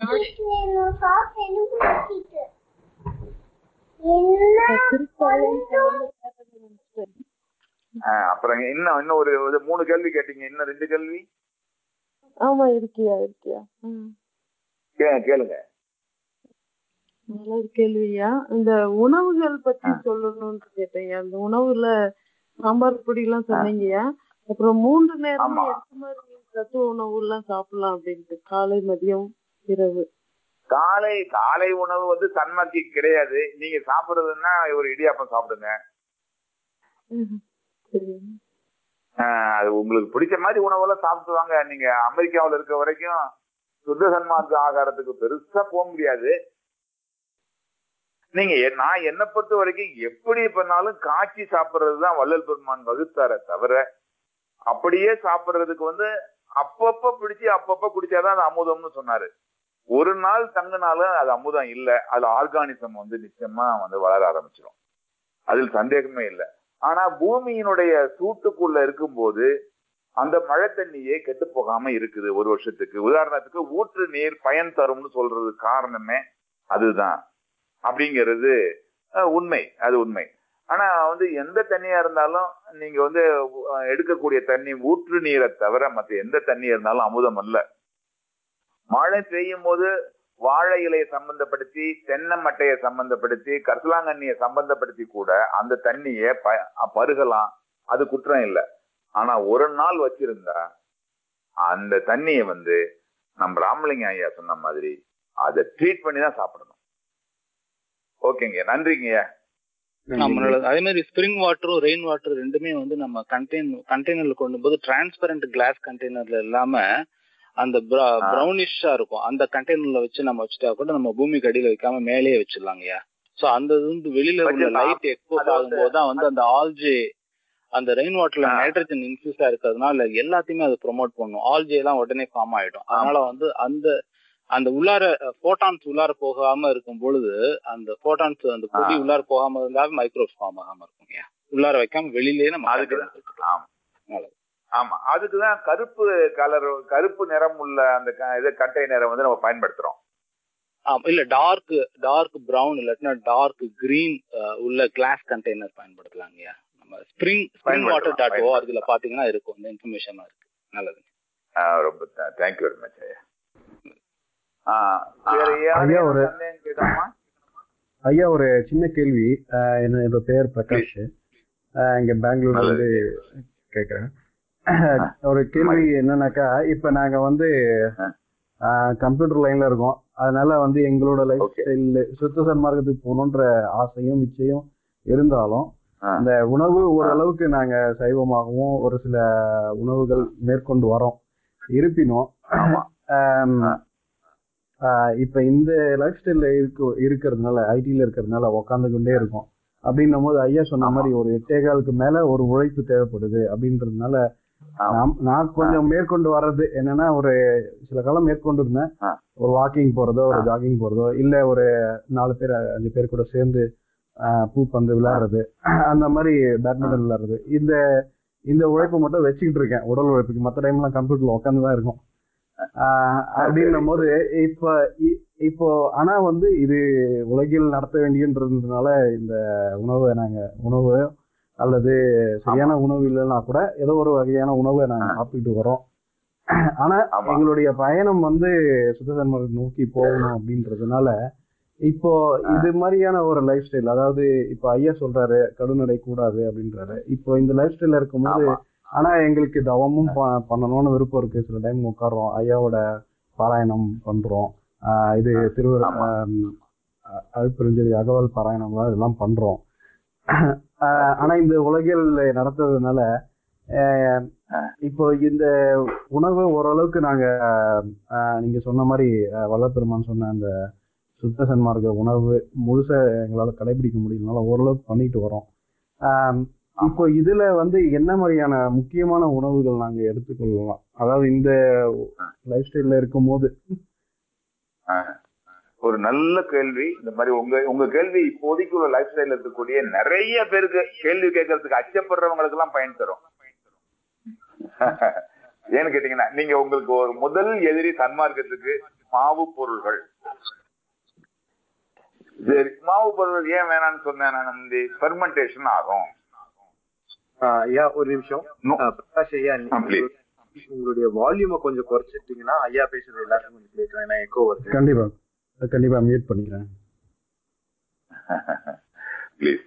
திருப்பாளையம் சம்பந்தப்பட்டது நினைச்சிட்டேன். அஹ், அப்புறம் இன்னும் இன்னும் ஒரு ஒரு மூணு கேள்வி கேட்டீங்க இன்னும் ரெண்டு கேள்வி ஆமா இருக்கியா இருக்கியா ம் கே- கேளுங்க நல்ல ஒரு கேள்வியா இந்த உணவுகள் பத்தி சொல்லணும்னு கேட்டேன் அந்த உணவுல சாம்பார் பொடி எல்லாம் சொன்னீங்கயா அப்புறம் மூன்று நேரமும் ஆமா. எந்த மாதிரி சத்துவ உணவு எல்லாம் சாப்பிடலாம் அப்படின்ட்டு காலை மதியம் இரவு காலை காலை உணவு வந்து தன்மைக்கு கிடையாது நீங்க சாப்பிடுறதுன்னா ஒரு இடியாப்பம் சாப்பிடுங்க ம். சரி ஆஹ் அது உங்களுக்கு பிடிச்ச மாதிரி உணவெல்லாம் சாப்பிட்டு வாங்க நீங்க அமெரிக்காவுல இருக்க வரைக்கும் சுத்த சன்மார்க்க ஆகாரத்துக்கு பெருசா போக முடியாது நீங்க எ- நான் என்ன பொறுத்த வரைக்கும் எப்படி பண்ணாலும் காய்ச்சி சாப்பிடுறதுதான் வள்ளல் பெருமான் வகுத்தார தவிர அப்படியே சாப்பிடுறதுக்கு வந்து அப்பப்ப பிடிச்சி அப்பப்ப குடிச்சாதான் அது அமுதம்னு சொன்னாரு ஒரு நாள் தங்கினாலும் அது அமுதம் இல்ல அது ஆர்கானிசம் வந்து நிச்சயமா வந்து வளர ஆரம்பிச்சிடும் அதில் சந்தேகமே இல்லை ஆனா பூமியினுடைய சூட்டுக்குள்ள இருக்கும்போது அந்த மழை தண்ணியே கெட்டு போகாம இருக்குது ஒரு வருஷத்துக்கு உதாரணத்துக்கு ஊற்று நீர் பயன் தரும்னு சொல்றது காரணமே அதுதான் அப்படிங்கிறது அஹ், உண்மை அது உண்மை ஆனா வந்து எந்த தண்ணியா இருந்தாலும் நீங்க வந்து அஹ், எடுக்கக்கூடிய தண்ணி ஊற்று நீரை தவிர மத்த எந்த தண்ணி இருந்தாலும் அமுதம் அல்ல மழை பெய்யும் போது வாழை இலையை சம்பந்தப்படுத்தி தென்னை மட்டையை சம்பந்தப்படுத்தி கரிசலாங்கண்ணியை சம்பந்தப்படுத்தி கூட அந்த தண்ணியை ப- பருகலாம் அது குற்றம் இல்லை ஆனா ஒரு நாள் வச்சிருந்தா அந்த தண்ணியை வந்து நம்ம ராமலிங்க ஐயா சொன்ன மாதிரி அதை ட்ரீட் பண்ணி தான் சாப்பிடணும் ஓகேங்க நன்றிங்க நம்மளோட அதே மாதிரி ஸ்ப்ரிங் வாட்டரும் ரெயின் வாட்டர் ரெண்டுமே வந்து நம்ம கண்டெய்ன் கண்டெய்னர்ல கொண்டு போது டிரான்ஸ்பரண்ட் கிளாஸ் கண்டெய்னர்ல இல்லாம அந்த ப்ரௌனிஷா இருக்கும் அந்த கண்டெய்னர்ல வச்சு நம்ம வச்சுட்டா கூட நம்ம பூமிக்கு அடியில வைக்காம மேலேயே வச்சிடலாங்கய்யா சோ அந்த இது வந்து வெளியில உள்ள வச்சிடலாம். லைட் எக்ஸ்போஸ் அது வந்து- ஆகும்போது தான் வந்து அந்த ஆல்ஜே அந்த ரெயின் வாட்டர்ல ஆ. நைட்ரஜன் இன்ஃபியூஸா இருக்கிறதுனால எல்லாத்தையுமே அது ப்ரோமோட் பண்ணும் ஆல்ஜே எல்லாம் உடனே ஃபார்ம் ஆயிடும் அதனால வந்து அந்த அந்த உள்ளார போட்டான்ஸ் உள்ளார போகாம இருக்கும் பொழுது அந்த போட்டான்ஸ் அந்த பொடி ஆ. உள்ளார போகாம இருந்தாலும் மைக்ரோஸ் ஃபார்ம் ஆகாம இருக்குங்க உள்ளார வைக்காம வெளியிலேயே நம்ம அதுக்கு container வச்சுக்கலாம். ஆமா நல்லது. ஆமா அதுக்குதான் கருப்பு கலர் கருப்பு நிறம் உள்ள அந்த க- இது கண்டெய்னரை வந்து நம்ம பயன்படுத்துறோம் ஆமா இல்ல டார்க் டார்க் பிரவுன் இல்லாட்டினா டார்க் கிரீன் உள்ள கிளாஸ் கண்டெய்னர் பயன்படுத்தலாங்கய்யா நம்ம ஸ்ப்ரிங் ஸ்ப்ரிங் வாட்டர் டாட் பயன்படுத்தலாம். ஓஆர்ஜில பாத்தீங்கன்னா இருக்கும் இந்த இன்ஃபர்மேஷன் இருக்கு நல்லது ஆஹ் ரொம்ப தேங்க்யூ வெரி மச் ஐயா ஆஹ் வேற ஐயா, யாரையும் ஒரு- சந்தேகம் கேட்கணுமா ஐயா ஒரு சின்ன கேள்வி அஹ் என்ன- என்னோட பெயர் பிரகாஷ் அஹ் இங்க பெங்களூர்ல இருந்து கேக்குறேன் ஒரு கேள்வி என்னன்னாக்கா இப்ப நாங்க வந்து கம்ப்யூட்டர் லைன்ல இருக்கோம் அதனால வந்து எங்களோட லைஃப் Okay. ஸ்டைல் சுத்த சன்மார்க்கத்துக்கு போகணுன்ற ஆசையும் நிச்சயம் இருந்தாலும் ஆ. அந்த உணவு ஓரளவுக்கு நாங்க சைவமாகவும் ஒரு சில உணவுகள் மேற்கொண்டு வரோம் இருப்பினும் ஆமா ஆம், ஆ. ஆஹ் இப்ப இந்த லைஃப் ஸ்டைல்ல இருக்கு இருக்கிறதுனால ஐடில இருக்கிறதுனால உக்காந்து கொண்டே இருக்கும் அப்படின்னும் போது ஐயா சொன்ன ஆமா. மாதிரி ஒரு எட்டே காலுக்கு மேல ஒரு உழைப்பு தேவைப்படுது அப்படின்றதுனால ஆமா. நாம்- நான் கொஞ்சம் மேற்கொண்டு வர்றது என்னன்னா ஒரு சில காலம் மேற்கொண்டு இருந்தேன் ஆ. ஒரு வாக்கிங் போறதோ ஒரு ஆ. ஜாகிங் போறதோ இல்ல ஒரு நாலு பேர் அஞ்சு பேர் கூட சேர்ந்து ஆஹ் பூப்பந்து விளையாடுறது அந்த மாதிரி பேட்மிண்டன் விளையாடுறது இந்த இந்த உழைப்பு மட்டும் வச்சுக்கிட்டு இருக்கேன் உடல் உழைப்புக்கு மற்ற டைம்லாம் கம்ப்யூட்டர்ல உட்காந்து தான் இருக்கும் ஆஹ் அப்படின்னும் போது இப்ப இ- இப்போ ஆனா வந்து இது உலகில் நடத்த வேண்டியன்றதுனால இந்த உணவை நாங்க உணவு அல்லது சரியான உணவு இல்லைன்னா கூட ஏதோ ஒரு வகையான உணவை நாங்க ஆ. சாப்பிட்டுட்டு வரோம் ஆனா ஆமா. எங்களுடைய பயணம் வந்து சுத்ததன்மை நோக்கி போகணும் அப்படின்றதுனால இப்போ இது மாதிரியான ஒரு லைஃப் ஸ்டைல் அதாவது இப்போ ஐயா சொல்றாரு கடுநடை கூடாது அப்படின்றாரு இப்போ இந்த லைஃப் ஸ்டைல்ல இருக்கும்போது ஆமா. ஆனா எங்களுக்கு தவமும் ப- பண்ணணும்னு விருப்பம் இருக்கு சில டைம் உட்காரோம் ஐயாவோட பாராயணம் பண்றோம் ஆஹ் இது திரு ஆமா. அழுப்பெருஞ்சலி அகவல் பாராயணம் இதெல்லாம் பண்றோம் ஆஹ் ஆனா இந்த உலகில் நடத்துறதுனால ஆஹ் இப்போ இந்த உணவு ஓரளவுக்கு நாங்க ஆஹ் நீங்க சொன்ன மாதிரி ஆஹ் வல்லபெருமான் சொன்ன அந்த சுத்த சன்மார்க்க உணவு முழுசா எங்களால் கடைபிடிக்க முடியலனால ஓரளவுக்கு பண்ணிட்டு வரோம் ஆம், இப்போ இதுல வந்து என்ன மாதிரியான முக்கியமான உணவுகள் நாங்க எடுத்துக்கொள்ளலாம் அதாவது இந்த லைஃப் ஸ்டைல்ல இருக்கும் போது ஆஹ். ஒரு நல்ல கேள்வி இந்த மாதிரி உங்க உங்க கேள்வி இப்போதைக்கு உள்ள லைஃப் ஸ்டைல இருக்கக்கூடிய நிறைய பேருக்கு கேள்வி கேட்கறதுக்கு அச்சப்படுறவங்களுக்கு எல்லாம் பயன் தரும் ஏன்னு கேட்டீங்கன்னா நீங்க உங்களுக்கு ஒரு முதல் எதிரி சன்மார்க்கத்துக்கு மாவு பொருள்கள் சரி மாவு பொருள்கள் ஏன் வேணாம்னு சொன்னேன் நான் வந்து ஃபெர்மெண்டேஷன் ஆகும் ஆஹ் ஐயா ஒரு நிமிஷம் No. ஆஹ் பிரகாஷ் ஐயா ஆ, please. உங்களுடைய வால்யூமை கொஞ்சம் குறைச்சிட்டீங்கன்னா ஐயா பேசுறது எல்லாருக்கும் கொஞ்சம் கேட்கும் ஏன்னா எக்கோ வருது கண்டிப்பா கண்டிப்பா மியூட் பண்ணிக்கிறேன் ப்ளீஸ்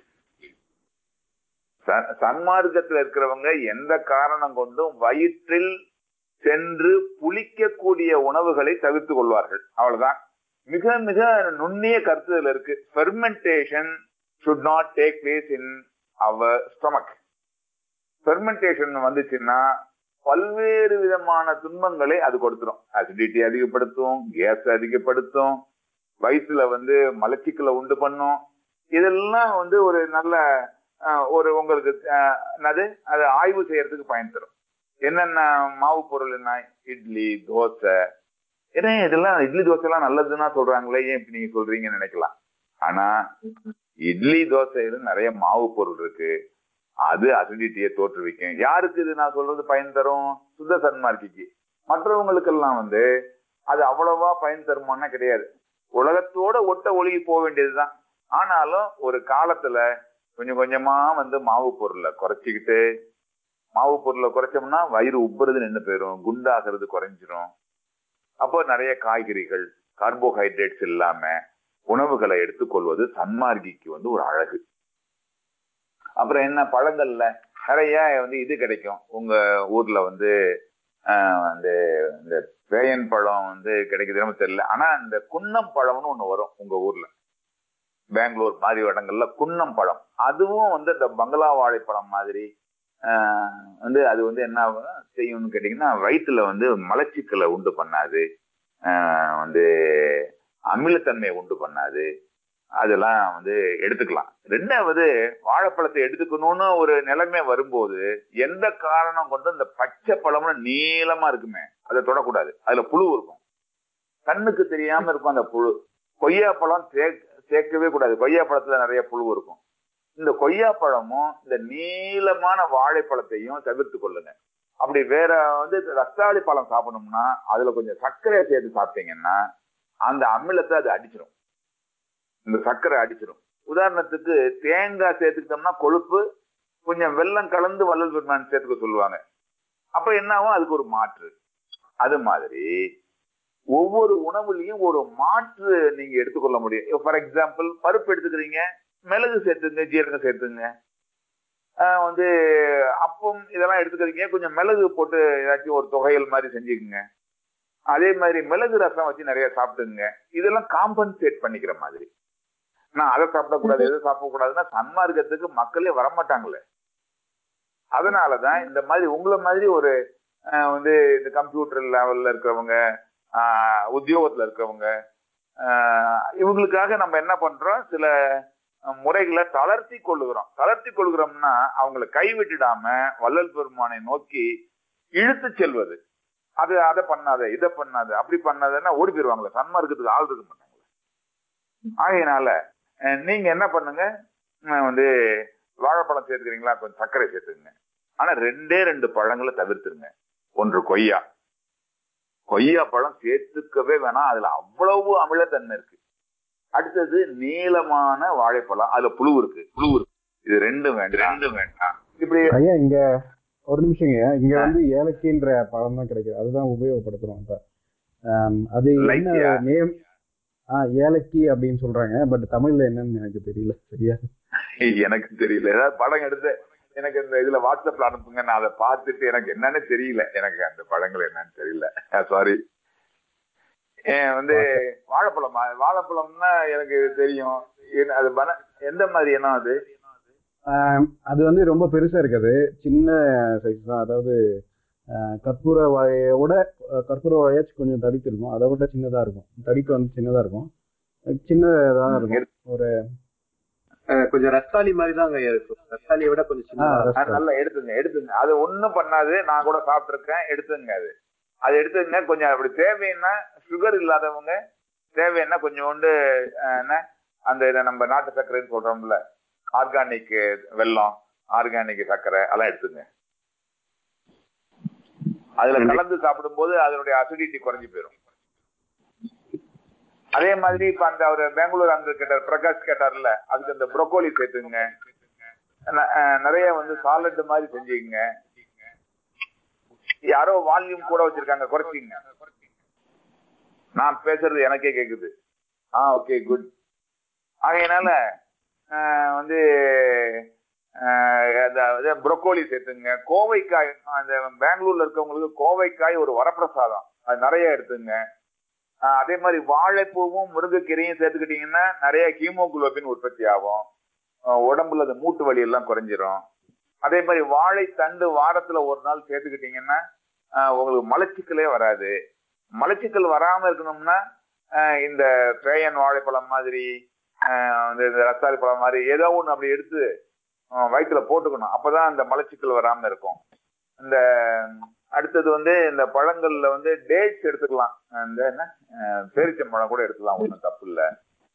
சன்மார்க்கத்துல இருக்கிறவங்க எந்த காரணம் கொண்டும் வயிற்றில் சென்று புளிக்கக்கூடிய உணவுகளை தவிர்த்து கொள்வார்கள் அவ்வளவுதான் மிக மிக நுண்ணிய கருத்து இதுல இருக்கு fermentation should not take place in our stomach fermentation வந்துச்சுன்னா பல்வேறு விதமான துன்பங்களை அது கொடுத்துரும் அசிடிட்டி அதிகப்படுத்தும் கேஸ் அதிகப்படுத்தும் வயிற்றுல வந்து மலச்சிக்கலை உண்டு பண்ணும் இதெல்லாம் வந்து ஒரு நல்ல அஹ், ஒரு உங்களுக்கு அஹ், என்னது அதை ஆய்வு செய்யறதுக்கு பயன் தரும் என்னென்ன மாவு பொருள் என்ன இட்லி தோசை ஏன்னா இதெல்லாம் இட்லி தோசை எல்லாம் நல்லதுன்னா சொல்றாங்களே ஏன் இப்படி நீங்க சொல்றீங்கன்னு நினைக்கலாம் ஆனா இட்லி தோசையில நிறைய மாவு பொருள் இருக்கு அது அசிடிட்டியை தோற்றுவிக்கும் யாருக்கு இது நான் சொல்றது பயன் தரும் சுத்த சன்மார்க்கிக்கு மற்றவங்களுக்கெல்லாம் வந்து அது அவ்வளவா பயன் தருமானா கிடையாது உலகத்தோட ஒட்ட ஒழுகி போக வேண்டியதுதான் ஆனாலும் ஒரு காலத்துல கொஞ்சம் கொஞ்சமா வந்து மாவு பொருளை குறைச்சிக்கிட்டு மாவு பொருளை குறைச்சோம்னா வயிறு உப்புறது நின்று போயிடும் குண்டாகிறது குறைஞ்சிரும் அப்போ நிறைய காய்கறிகள் கார்போஹைட்ரேட்ஸ் இல்லாம உணவுகளை எடுத்துக்கொள்வது சன்மார்க்கிக்கு வந்து ஒரு அழகு அப்புறம் என்ன பழங்கள்ல நிறைய வந்து இது கிடைக்கும் உங்க ஊர்ல வந்து ஆஹ், அந்த இந்த பேயன் பழம் வந்து கிடைக்குதுன்னு தெரியல ஆனா இந்த குன்னம் பழம்னு ஒண்ணு வரும் உங்க ஊர்ல பெங்களூர் மாதிரி இடங்கள்ல குன்னம் பழம் அதுவும் வந்து இந்த பங்களா வாழைப்பழம் மாதிரி ஆஹ், வந்து அது வந்து என்ன ஆகும் செய்யும்னு கேட்டீங்கன்னா வயிற்றுல வந்து மலச்சிக்கலை உண்டு பண்ணாது ஆஹ், வந்து அமிலத்தன்மையை உண்டு பண்ணாது அதெல்லாம் வந்து எடுத்துக்கலாம் ரெண்டாவது வாழைப்பழத்தை எடுத்துக்கணும்னு ஒரு நிலைமை வரும்போது எந்த காரணம் கொண்டு இந்த பச்சை பழம்னு நீளமா இருக்குமே அதை தொடக்கூடாது அதுல புழு இருக்கும் கண்ணுக்கு தெரியாம இருக்கும் அந்த புழு கொய்யா பழம் சேர்க்கவே கூடாது கொய்யா பழத்துல நிறைய புழு இருக்கும் இந்த கொய்யா பழமும் இந்த நீளமான வாழைப்பழத்தையும் தவிர்த்து கொள்ளுங்க அப்படி வேற வந்து ரஸ்தாளி பழம் சாப்பிடணும்னா அதுல கொஞ்சம் சர்க்கரையை சேர்த்து சாப்பிட்டீங்கன்னா அந்த அமிலத்தை அது அடிச்சிடும் இந்த சர்க்கரை அடிச்சிடும் உதாரணத்துக்கு தேங்காய் சேர்த்துக்கிட்டோம்னா கொழுப்பு கொஞ்சம் வெல்லம் கலந்து வள்ளல் பெருமான் சேர்த்துக்க சொல்லுவாங்க அப்ப என்ன ஆகும் அதுக்கு ஒரு மாற்று அது மாதிரி ஒவ்வொரு உணவுலையும் ஒரு மாற்று நீங்க எடுத்துக்கொள்ள முடியும் ஃபார் எக்ஸாம்பிள் பருப்பு எடுத்துக்கிறீங்க மிளகு சேர்த்துங்க ஜீரகம் சேர்த்துங்க ஆஹ் வந்து அப்பம் இதெல்லாம் எடுத்துக்கிறீங்க கொஞ்சம் மிளகு போட்டு ஏதாச்சும் ஒரு தொகையல் மாதிரி செஞ்சுக்குங்க அதே மாதிரி மிளகு ரசம் வச்சு நிறைய சாப்பிட்டுங்க இதெல்லாம் காம்பன்சேட் பண்ணிக்கிற மாதிரி நான் அதை சாப்பிடக்கூடாது எதை சாப்பிடக்கூடாதுன்னா சன்மார்க்கத்துக்கு மக்களே வரமாட்டாங்களே அதனாலதான் இந்த மாதிரி உங்களை மாதிரி ஒரு ஆஹ் வந்து இந்த கம்ப்யூட்டர் லெவல்ல இருக்கிறவங்க ஆஹ் உத்தியோகத்துல இருக்கிறவங்க ஆஹ் இவங்களுக்காக நம்ம என்ன பண்றோம் சில முறைகளை தளர்த்தி கொள்ளுகிறோம் தளர்த்தி கொள்கிறோம்னா அவங்களை கைவிட்டுடாம வள்ளல் பெருமானை நோக்கி இழுத்து செல்வது அது அதை பண்ணாத இதை பண்ணாத அப்படி பண்ணாதன்னா ஓடி போயிருவாங்களே சன்மார்க்கத்துக்கு ஆள் இருக்க மாட்டாங்களே ஆகையினால அஹ் நீங்க என்ன பண்ணுங்க அஹ் வந்து வாழைப்பழம் சேர்த்துக்கிறீங்களா கொஞ்சம் சர்க்கரை சேர்த்துங்க ஆனா ரெண்டே ரெண்டு பழங்களை தவிர்த்துருங்க ஒன்று கொய்யா கொய்யா பழம் சேர்த்துக்கவே வேணாம் அதுல அவ்வளவு அமிலத்தன்மை இருக்கு அடுத்தது நீளமான வாழைப்பழம் அதுல புழு இருக்கு புழு இருக்கு இது ரெண்டும் வேண்டாம் ரெண்டும் வேண்டாம் இப்படி ஐயா இங்க ஒரு நிமிஷங்க இங்க வந்து ஏலக்கின்ற பழம் தான் கிடைக்குது அதுதான் உபயோகப்படுத்துறோம் இப்ப ஆம், அது Like என்ன yeah. நேம் ஆ ஏலக்கி அப்படின்னு சொல்றாங்க பட் தமிழ்ல என்னன்னு எனக்கு தெரியல சரியா எனக்கு தெரியல ஏதாவது படம் எடுத்து எனக்கு இந்த இதுல வாட்ஸ்அப்ல அனுப்புங்க நான் அதை பார்த்துட்டு எனக்கு என்னன்னு தெரியல எனக்கு அந்த படங்கள் என்னன்னு தெரியல சாரி வந்து வாழைப்பழம் வாழைப்பழம்னா எனக்கு தெரியும் என்ன- அது பன- எந்த மாதிரி என்ன அது ஆம், அது வந்து ரொம்ப பெருசா இருக்காது சின்ன சைஸ் தான் அதாவது ஆ, கற்பூர வாழையோட ஆ, கற்பூர வாழையாச்சும் கொஞ்சம் தடித்து இருக்கும் அதை விட சின்னதா இருக்கும் தடிப்பு வந்து சின்னதா இருக்கும் சின்னதா இருக்கும் ஒரு அஹ் கொஞ்சம் ரஸ்தாலி மாதிரி தாங்க இருக்கும் ரஸ்தாலியை விட கொஞ்சம் ஆ, சின்னதா ரஸ்தாலி. அது நல்லா எடுத்துங்க எடுத்துங்க அது ஒண்ணும் பண்ணாது நான் கூட சாப்பிட்டுருக்கேன் எடுத்துங்க அது அது எடுத்துங்க கொஞ்சம் அப்படி தேவைன்னா சுகர் இல்லாதவங்க தேவைன்னா கொஞ்சோண்டு அஹ், என்ன அந்த இதை நம்ம நாட்டு சர்க்கரைன்னு சொல்றோம்ல ஆர்கானிக் வெல்லம் ஆர்கானிக் சர்க்கரை அதெல்லாம் எடுத்துங்க அதுல கலந்து சாப்பிடும்போது அதனுடைய அசிடிட்டி குறைஞ்சு போயிடும் அதே மாதிரி இப்ப அந்த அவர் பெங்களூர் அங்க கேட்டார் பிரகாஷ் கேட்டார்ல அதுக்கு அந்த ப்ரொக்கோலி சேர்த்துங்க ந- அஹ் நிறைய வந்து சாலட் மாதிரி செஞ்சுங்க யாரோ வால்யூம் கூட வச்சிருக்காங்க குறைச்சிங்க நான் பேசுறது எனக்கே கேக்குது ஆ ஓகே குட் ஆகையினால அஹ், வந்து ப்ரொக்கோலி சேர்த்துங்க கோவைக்காய் அந்த பெங்களூர்ல இருக்கவங்களுக்கு கோவைக்காய் ஒரு வரப்பிரசாதம் அது நிறைய எடுத்துங்க அஹ், அதே மாதிரி வாழைப்பூவும் முருங்கைக்கீரையும் சேர்த்துக்கிட்டீங்கன்னா நிறைய ஹீமோகுளோபின் உற்பத்தி ஆகும் அஹ் உடம்புல அந்த மூட்டு வலி எல்லாம் குறைஞ்சிரும் அதே மாதிரி வாழைத்தண்டு வாரத்துல ஒரு நாள் சேர்த்துக்கிட்டீங்கன்னா அஹ் உங்களுக்கு மலச்சிக்கலே வராது மலச்சிக்கல் வராம இருக்கணும்னா அஹ் இந்த பேயன் வாழைப்பழம் மாதிரி அஹ் இந்த இந்த ரத்தாளி பழம் மாதிரி ஏதோ ஒண்ணு அப்படி எடுத்து அஹ் வயித்துல போட்டுக்கணும் அப்பதான் அந்த மலச்சிக்கல் வராம இருக்கும் இந்த அடுத்தது வந்து இந்த பழங்கள்ல வந்து டேட்ஸ் எடுத்துக்கலாம் இந்த என்ன அஹ் பேரிச்சம்பழம் கூட எடுத்துக்கலாம் ஒண்ணும் தப்பு இல்லை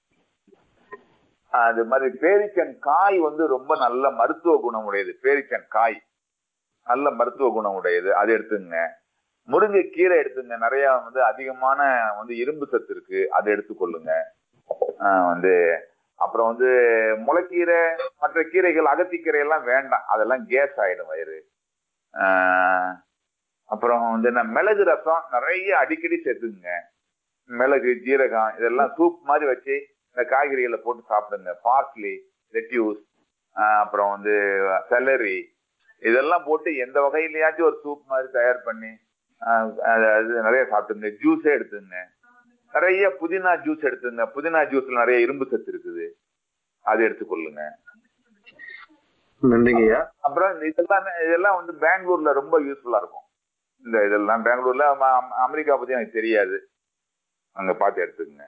அது மாதிரி பேரிச்சன் காய் வந்து ரொம்ப நல்ல மருத்துவ குணம் உடையது பேரிச்சன் காய் நல்ல மருத்துவ குணம் உடையது அது எடுத்துங்க முருங்கை கீரை எடுத்துங்க நிறைய வந்து அதிகமான வந்து இரும்பு சத்து இருக்கு அதை எடுத்துக்கொள்ளுங்க ஆஹ் வந்து அப்புறம் வந்து முளைக்கீரை மற்ற கீரைகள் அகத்திக்கீரை எல்லாம் வேண்டாம் அதெல்லாம் கேஸ் ஆயிடும் வயிறு ஆஹ் அப்புறம் வந்து என்ன மிளகு ரசம் நிறைய அடிக்கடி சேர்த்துக்குங்க மிளகு ஜீரகம் இதெல்லாம் சூப் மாதிரி வச்சு இந்த காய்கறிகளை போட்டு சாப்பிடுங்க பார்ஸ்லி லெட்யூஸ் அப்புறம் வந்து செலரி இதெல்லாம் போட்டு எந்த வகையிலயாச்சும் ஒரு சூப் மாதிரி தயார் பண்ணி ஆஹ் அது அது நிறைய சாப்பிடுங்க ஜூஸே எடுத்துங்க நிறைய புதினா ஜூஸ் எடுத்துங்க புதினா ஜூஸ்ல நிறைய இரும்பு சத்து இருக்குது அது எடுத்துக்கொள்ளுங்க நன்றிங்க ஐயா அப்புறம் இந்த இதெல்லாம் இதெல்லாம் வந்து பெங்களூர்ல ரொம்ப யூஸ்ஃபுல்லா இருக்கும் இந்த இதெல்லாம் பெங்களூர்ல அம- அம- அமெரிக்கா பத்தி எனக்கு தெரியாது அங்க பார்த்து எடுத்துக்கங்க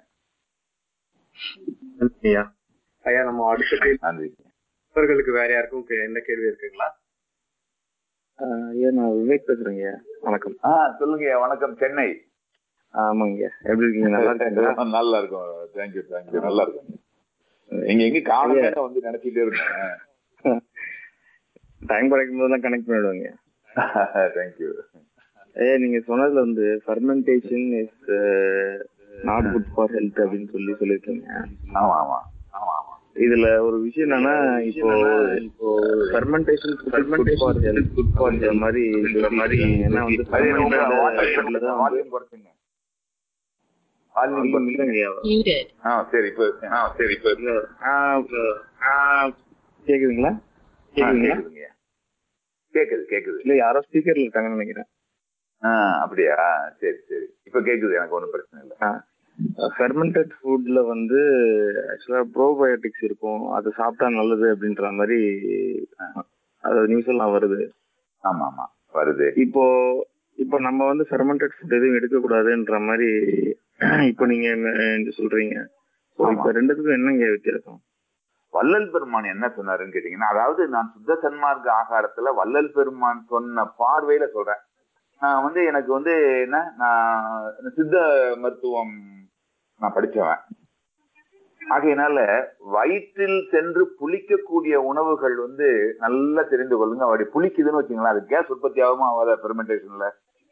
நன்றி ஐயா ஐயா நம்ம அடுத்த கேள்வி நன்றி நண்பர்களுக்கு வேற யாருக்கும் கே- என்ன கேள்வி இருக்குங்களா ஐயா நான் விவேக் பேசுறேங்க வணக்கம் ஆ சொல்லுங்க வணக்கம் சென்னை ஆமாங்க எப்படி இருக்கீங்க நல்லா இருக்கீங்களா நல்லா இருக்கும் தேங்க்யூ தேங்க்யூ நல்லா இருக்கும் நீங்க எங்க காணுமே வந்து நினைச்சிட்டே இருந்தேன் டைம் கிடைக்கும் போதெல்லாம் கனெக்ட் பண்ணிடுவாங்க தேங்க்யூ ஐயா நீங்க சொன்னதுல வந்து fermentation is not good for health அப்படின்னு சொல்லி சொல்லியிருக்கீங்க ஆமா ஆமா ஆமா ஆமா இதுல ஒரு விஷயம் என்னன்னா இப்போ இப்போ fermentation good for health good for இந்த மாதிரி இந்த மாதிரி ஏன்னா வந்து அது உங்க fermented food ல தான் வந்து வால்யூம் குறைச்சுங்க வால்யூம் volume இல்லைங்கய்யா. Muted. ஆ சரி இப்போ ஆ சரி இப்போ இல்ல, ஆ, ஆ, கேக்குதுங்களா ஆ, கேக்குதுங்களா கேக்குதுங்க கேக்குது கேக்குது இல்ல யாரோ ஸ்பீக்கர்ல இருக்காங்கன்னு நினைக்கிறேன் ஆ அப்படியா சரி சரி இப்ப கேக்குது எனக்கு ஒண்ணும் பிரச்சனை இல்லை ஃபெர்மெண்டட் ஃபுட்ல வந்து ஆக்சுவலா ப்ரோபயோட்டிக்ஸ் இருக்கும் அது சாப்பிட்டா நல்லது அப்படின்ற மாதிரி அது நியூஸ் எல்லாம் வருது ஆமா ஆமா வருது இப்போ இப்போ நம்ம வந்து ஃபெர்மெண்டட் ஃபுட் எதுவும் எடுக்கக்கூடாதுன்ற மாதிரி இப்போ நீங்க என்ன சொல்றீங்க So, இப்போ ரெண்டுத்துக்கும் என்னங்க வித்தியாசம் வள்ளல் பெருமான் என்ன சொன்னாருன்னு கேட்டீங்கன்னா அதாவது நான் சுத்த சன்மார்க்க ஆகாரத்துல வள்ளல் பெருமான் சொன்ன பார்வையில சொல்றேன் நான் வந்து எனக்கு வந்து என்ன நான் சித்த மருத்துவம் நான் படிச்சவன் ஆகையினால வயிற்றில் சென்று புளிக்கக்கூடிய உணவுகள் வந்து நல்லா தெரிந்து கொள்ளுங்க அப்படி புளிக்குதுன்னு வச்சுங்களேன் அது கேஸ் உற்பத்தி ஆகுமா ஆகாத பெர்மெண்டேஷன்ல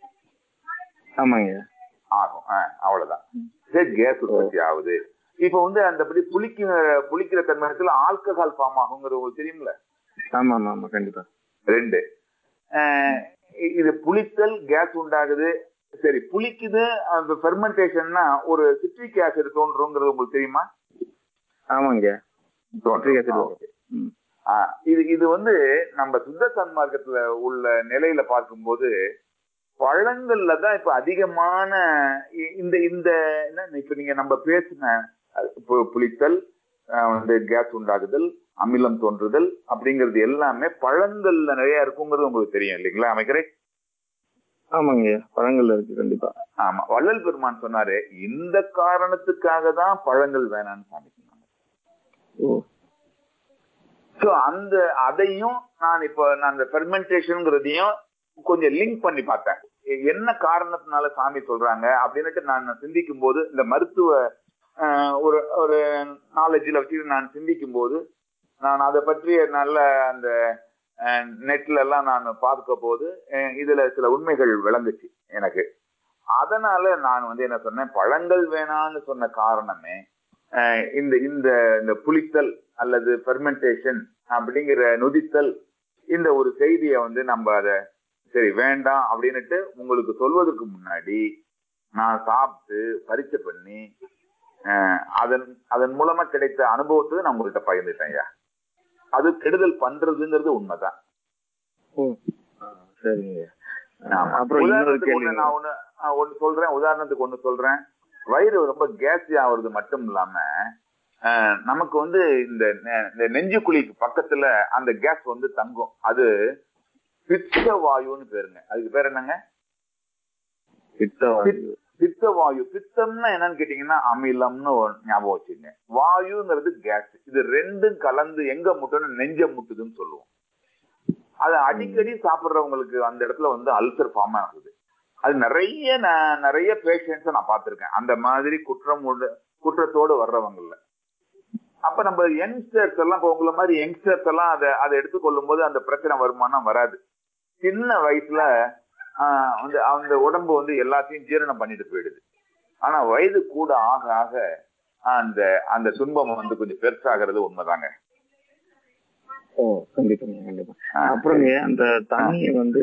ஆமாங்க ஆகும் ஆ, அவ்வளவுதான் சரி கேஸ் உற்பத்தி ஆகுது இப்ப வந்து அந்தபடி புளிக்க புளிக்கிற தன்மையத்துல ஆல்கஹால் ஃபார்ம் ஆகுங்கிறது உங்களுக்கு தெரியும்ல ஆமா ஆமா ஆமா கண்டிப்பா ரெண்டு அஹ் இது புளித்தல் கேஸ் உண்டாகுது சரி புளிக்குது அந்த ஃபெர்மெண்டேஷன்னா ஒரு சிட்ரிக் ஆசிட் தோன்றுங்கிறது உங்களுக்கு தெரியுமா ஆமாங்க தோன்றும். Citric acid ஆ, வரும். okay. ம். ஆ, இது இது வந்து நம்ம சுத்த சன்மார்க்கத்துல உள்ள நிலையில பார்க்கும்போது பழங்கள்ல தான் இப்ப அதிகமான இ- இந்த இந்த என்ன இப்ப நீங்க நம்ம பேசின அஹ், பு- புளித்தல் அஹ், வந்து கேஸ் உண்டாகுதல் அமிலம் தோன்றுதல் அப்படிங்கிறது எல்லாமே பழங்கள்ல நிறைய இருக்குங்கிறது உங்களுக்கு தெரியும் இல்லைங்களா அமைக்கிறேன் ஆமாங்க பழங்கள்ல இருக்கு கண்டிப்பா ஆமா வள்ளல் பெருமான் சொன்னாரு இந்த காரணத்துக்காக தான் பழங்கள் வேணாம்னு சாமி சொன்னாங்க ஓ சோ அந்த அதையும் நான் இப்போ நான் அந்த ஃபெர்மெண்டேஷன்ங்கிறதையும் கொஞ்சம் லிங்க் பண்ணி பார்த்தேன் எ- என்ன காரணத்தினால சாமி சொல்றாங்க அப்படின்னுட்டு நான் சிந்திக்கும் போது இந்த மருத்துவ ஆஹ், ஒரு ஒரு நாலேஜில் வச்சு நான் சிந்திக்கும் போது நான் அதை பற்றி நல்ல அந்த நெட்ல எல்லாம் நான் பார்க்க போது அஹ், இதுல சில உண்மைகள் விளங்குச்சு எனக்கு அதனால நான் வந்து என்ன சொன்னேன் பழங்கள் வேணான்னு சொன்ன காரணமே அஹ், இந்த இந்த இந்த புளித்தல் அல்லது ஃபெர்மெண்டேஷன் அப்படிங்கிற நொதித்தல் இந்த ஒரு செய்தியை வந்து நம்ம அதை சரி வேண்டாம் அப்படின்னுட்டு உங்களுக்கு சொல்வதற்கு முன்னாடி நான் சாப்பிட்டு பரீட்சை பண்ணி அஹ், அதன் அதன் மூலமா கிடைத்த அனுபவத்தை நான் உங்கள்கிட்ட பகிர்ந்துட்டேன் ஐயா அது கெடுதல் பண்றதுங்கிறது உண்மைதான் ஓ ஆ, சரிங்க ஆமா. அப்புறம் இன்னொரு உதாரணத்துக்கு ஒண்ணு கேள்வி நான் ஒண்ணு அஹ், ஒண்ணு சொல்றேன் உதாரணத்துக்கு ஒண்ணு சொல்றேன் வயிறு ரொம்ப கேஸி ஆகுறது மட்டும் இல்லாம அஹ், நமக்கு வந்து இந்த நெ- இந்த நெஞ்சுக்குழிக்கு பக்கத்துல அந்த கேஸ் வந்து தங்கும் அது பித்த வாயுன்னு பேருங்க அதுக்கு பேர் என்னங்க பித்தவாயு பித்த வாயு பித்தம்னா என்னன்னு கேட்டீங்கன்னா அமிலம்னு ஒரு ஞாபகம் வச்சுங்க வாயுங்கிறது கேஸ் இது ரெண்டும் கலந்து எங்க முட்டுன்னு நெஞ்ச முட்டுதுன்னு சொல்லுவோம் அது அடிக்கடி சாப்பிடுறவங்களுக்கு அந்த இடத்துல வந்து அல்சர் ஃபார்ம் ஆகுது அது நிறைய நான் நிறைய பேஷண்ட்ஸ் நான் பார்த்திருக்கேன் அந்த மாதிரி குற்றம் உள்ள- குற்றத்தோடு வர்றவங்கல்ல அப்ப நம்ம யங்ஸ்டர்ஸ் எல்லாம் இப்போ உங்களை மாதிரி யங்ஸ்டர்ஸ் எல்லாம் அதை அதை எடுத்துக்கொள்ளும் போது அந்த பிரச்சனை வருமானம் வராது சின்ன வயசுல ஆஹ், வந்து அந்த உடம்பு வந்து எல்லாத்தையும் ஜீரணம் பண்ணிட்டு போயிடுது ஆனா வயது கூட ஆக ஆக அந்த அந்த துன்பம் வந்து கொஞ்சம் பெருசாகிறது உண்மைதாங்க ஓ கண்டிப்பாங்க கண்டிப்பா ஆஹ், அப்புறங்க அந்த தண்ணியை வந்து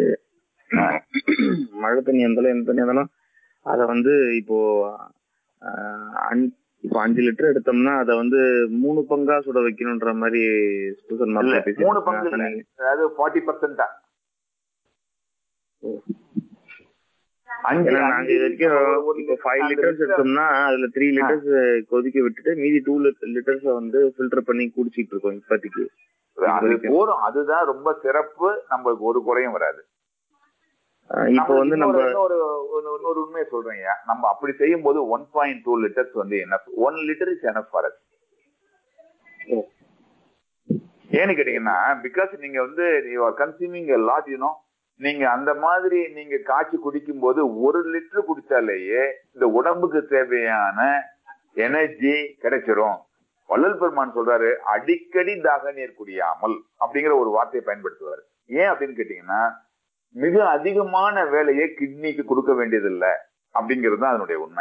மழை தண்ணி இருந்தாலும் எந்த தண்ணி இருந்தாலும் அதை வந்து இப்போ ஆஹ், அஞ்- இப்போ அஞ்சு லிட்டர் எடுத்தோம்னா அதை வந்து மூணு பங்கா சுட வைக்கணும்ன்ற மாதிரி சுசன் இல்ல மாப்பிள்ளை பேசிட்டு மூணு பங்கு இல்ல சொன்னாங்க. அதாவது ஃபார்ட்டி பர்சன்டா அஞ்சு ஏன்னா நாங்க இது வரைக்கும் ஒரு- ஒரு இப்போ ஃபைவ் அந்த லிட்டர்ஸ் liter- எடுத்தோம்னா அதுல த்ரீ லிட்டர்ஸ் கொதிக்க விட்டுட்டு மீதி டூ லிட்டர்ஸ் வந்து ஃபில்டர் பண்ணி குடிச்சிட்டு இருக்கோம் இப்போதைக்கு அது போறோம் அதுதான் ரொம்ப சிறப்பு நம்மளுக்கு ஒரு குறையும் வராது ஆஹ் இப்போ நம்ம வந்து நம்ம இன்னொரு இன்னொரு ஒரு- இன்னொரு உண்மையை சொல்றேன் ஐயா. நம்ம அப்படி செய்யும் போது ஒன் பாயிண்ட் டூ லிட்டர்ஸ் வந்து என்ன one litre is enough for ஏன்னு கேட்டீங்கன்னா பிகாஸ் நீங்க வந்து கன்சியூமிங் லாட் யூனோ நீங்க அந்த மாதிரி நீங்க காய்ச்சி குடிக்கும் போது ஒரு லிட்டர் குடிச்சாலேயே இந்த உடம்புக்கு தேவையான எனர்ஜி கிடைச்சிரும் வள்ளல் பெருமான் சொல்றாரு அடிக்கடி தாக நீர் குடியாமல் அப்படிங்கிற ஒரு வார்த்தையை பயன்படுத்துவாரு ஏன் அப்படின்னு கேட்டீங்கன்னா மிக அதிகமான வேலையை கிட்னிக்கு கொடுக்க வேண்டியதில்லை அப்படிங்கிறது தான் அதனுடைய உண்மை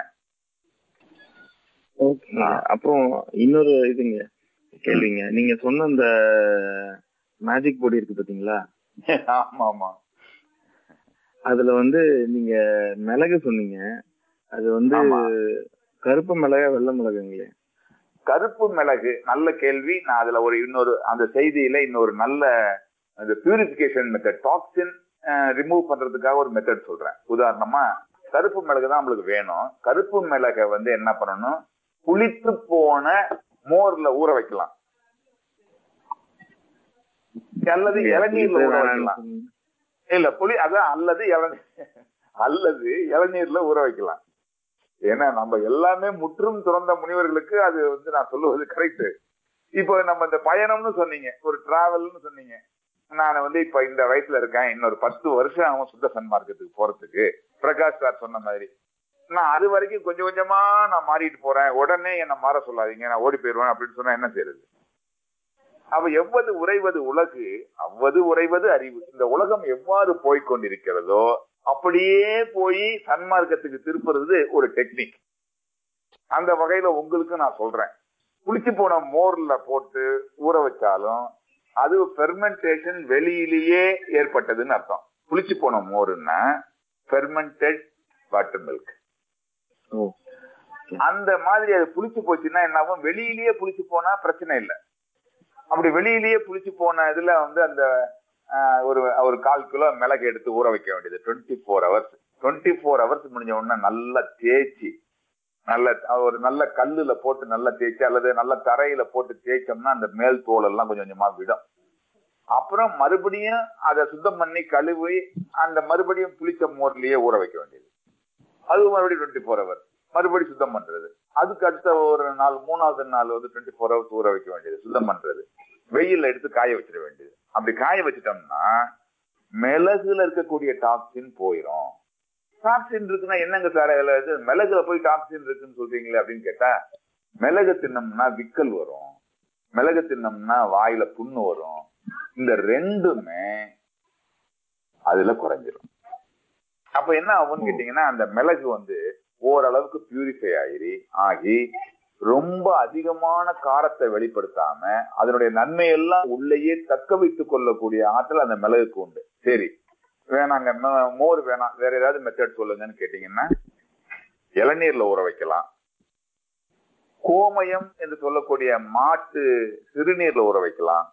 ஓகே அப்புறம் இன்னொரு இதுங்க கேள்விங்க நீங்க சொன்ன அந்த மேஜிக் பொடி இருக்கு பாத்தீங்களா ஆமா ஆமா அதுல வந்து நீங்க மிளகு சொன்னீங்க அது வந்து ஆமா. கருப்பு மிளகா வெள்ளை மிளகுங்களே கருப்பு மிளகு நல்ல கேள்வி நான் அதுல ஒரு இன்னொரு அந்த செய்தியில இன்னொரு நல்ல அந்த பியூரிபிகேஷன் மெத்தட் டாக்ஸின் ரிமூவ் பண்றதுக்காக ஒரு மெத்தட் சொல்றேன் உதாரணமா கருப்பு மிளகு தான் நம்மளுக்கு வேணும் கருப்பு மிளகை வந்து என்ன பண்ணணும் புளித்து போன மோர்ல ஊற வைக்கலாம் அல்லது இளநீர்ல ஊற வைக்கலாம் இல்ல புளி அதான் அல்லது இளநீர் அல்லது இளநீர்ல ஊற வைக்கலாம் ஏன்னா நம்ம எல்லாமே முற்றும் துறந்த முனிவர்களுக்கு அது வந்து நான் சொல்லுவது கரெக்ட் இப்போ நம்ம இந்த பயணம்னு சொன்னீங்க ஒரு டிராவல்னு சொன்னீங்க நான் வந்து இப்ப இந்த வயசுல இருக்கேன் இன்னொரு பத்து வருஷம் ஆகும் சுத்த சன்மார்க்கத்துக்கு போறதுக்கு பிரகாஷ் சார் சொன்ன மாதிரி நான் அது வரைக்கும் கொஞ்சம் கொஞ்சமா நான் மாறிட்டு போறேன் உடனே என்ன மாற சொல்லாதீங்க நான் ஓடி போயிடுவேன் அப்படின்னு சொன்னா என்ன செய்யறது அவ எவ்வது உறைவது உலகு அவ்வது உறைவது அறிவு இந்த உலகம் எவ்வாறு போய்க்கொண்டிருக்கிறதோ அப்படியே போய் சன்மார்க்கத்துக்கு திருப்புறது ஒரு டெக்னிக் அந்த வகையில உங்களுக்கு நான் சொல்றேன் புளிச்சு போன மோர்ல போட்டு ஊற வச்சாலும் அது ஃபெர்மெண்டேஷன் வெளியிலேயே ஏற்பட்டதுன்னு அர்த்தம் புளிச்சு போன மோருன்னா ஃபெர்மெண்டட் வாட்டர் மில்க் ஓ அந்த மாதிரி அது புளிச்சு போச்சுன்னா என்ன ஆகும் வெளியிலேயே புளிச்சு போனா பிரச்சனை இல்லை அப்படி வெளியிலேயே புளிச்சு போன இதுல வந்து அந்த ஆஹ், ஒரு ஒரு கால் கிலோ மிளகு எடுத்து ஊற வைக்க வேண்டியது twenty four hours twenty four hours முடிஞ்ச உடனே நல்லா தேய்ச்சி நல்ல ஒரு நல்ல கல்லுல போட்டு நல்லா தேய்ச்சி அல்லது நல்ல தரையில போட்டு தேய்ச்சோம்னா அந்த மேல் தோல் எல்லாம் கொஞ்சம் கொஞ்சமா விடும் அப்புறம் மறுபடியும் அதை சுத்தம் பண்ணி கழுவி அந்த மறுபடியும் புளிச்ச மோர்லயே ஊற வைக்க வேண்டியது அது மறுபடியும் டுவெண்ட்டி ஃபோர் ஹவர் மறுபடியும் சுத்தம் பண்றது அதுக்கு அடுத்த ஒரு நாள் மூணாவது நாள் வந்து டுவெண்ட்டி ஃபோர் ஹவர்ஸ் ஊற வைக்க வேண்டியது சுத்தம் பண்றது வெயில்ல எடுத்து காய வச்சிட வேண்டியது அப்படி காய வச்சிட்டோம்னா மிளகுல இருக்கக்கூடிய டாக்ஸின் போயிடும் டாக்ஸின் இருக்குன்னா என்னங்க சார் அதுல இது மிளகுல போய் டாக்ஸின் இருக்குன்னு சொல்றீங்களே அப்படின்னு கேட்டா மிளகு தின்னோம்னா விக்கல் வரும் மிளகு தின்னோம்னா வாயில புண்ணு வரும் இந்த ரெண்டுமே அதுல குறைஞ்சிரும் அப்ப என்ன ஆகும்னு கேட்டீங்கன்னா அந்த மிளகு வந்து ஓரளவுக்கு பியூரிஃபை ஆகி ஆகி ரொம்ப அதிகமான காரத்தை வெளிப்படுத்தாம அதனுடைய நன்மையெல்லாம் உள்ளேயே தக்க வைத்துக் கொள்ளக்கூடிய ஆற்றல் அந்த மிளகுக்கு உண்டு சரி வேணாங்க ம- மோர் வேணாம் வேற ஏதாவது மெத்தட் சொல்லுங்கன்னு கேட்டீங்கன்னா இளநீர்ல ஊற வைக்கலாம் கோமயம் என்று சொல்லக்கூடிய மாட்டு சிறுநீர்ல ஊற வைக்கலாம்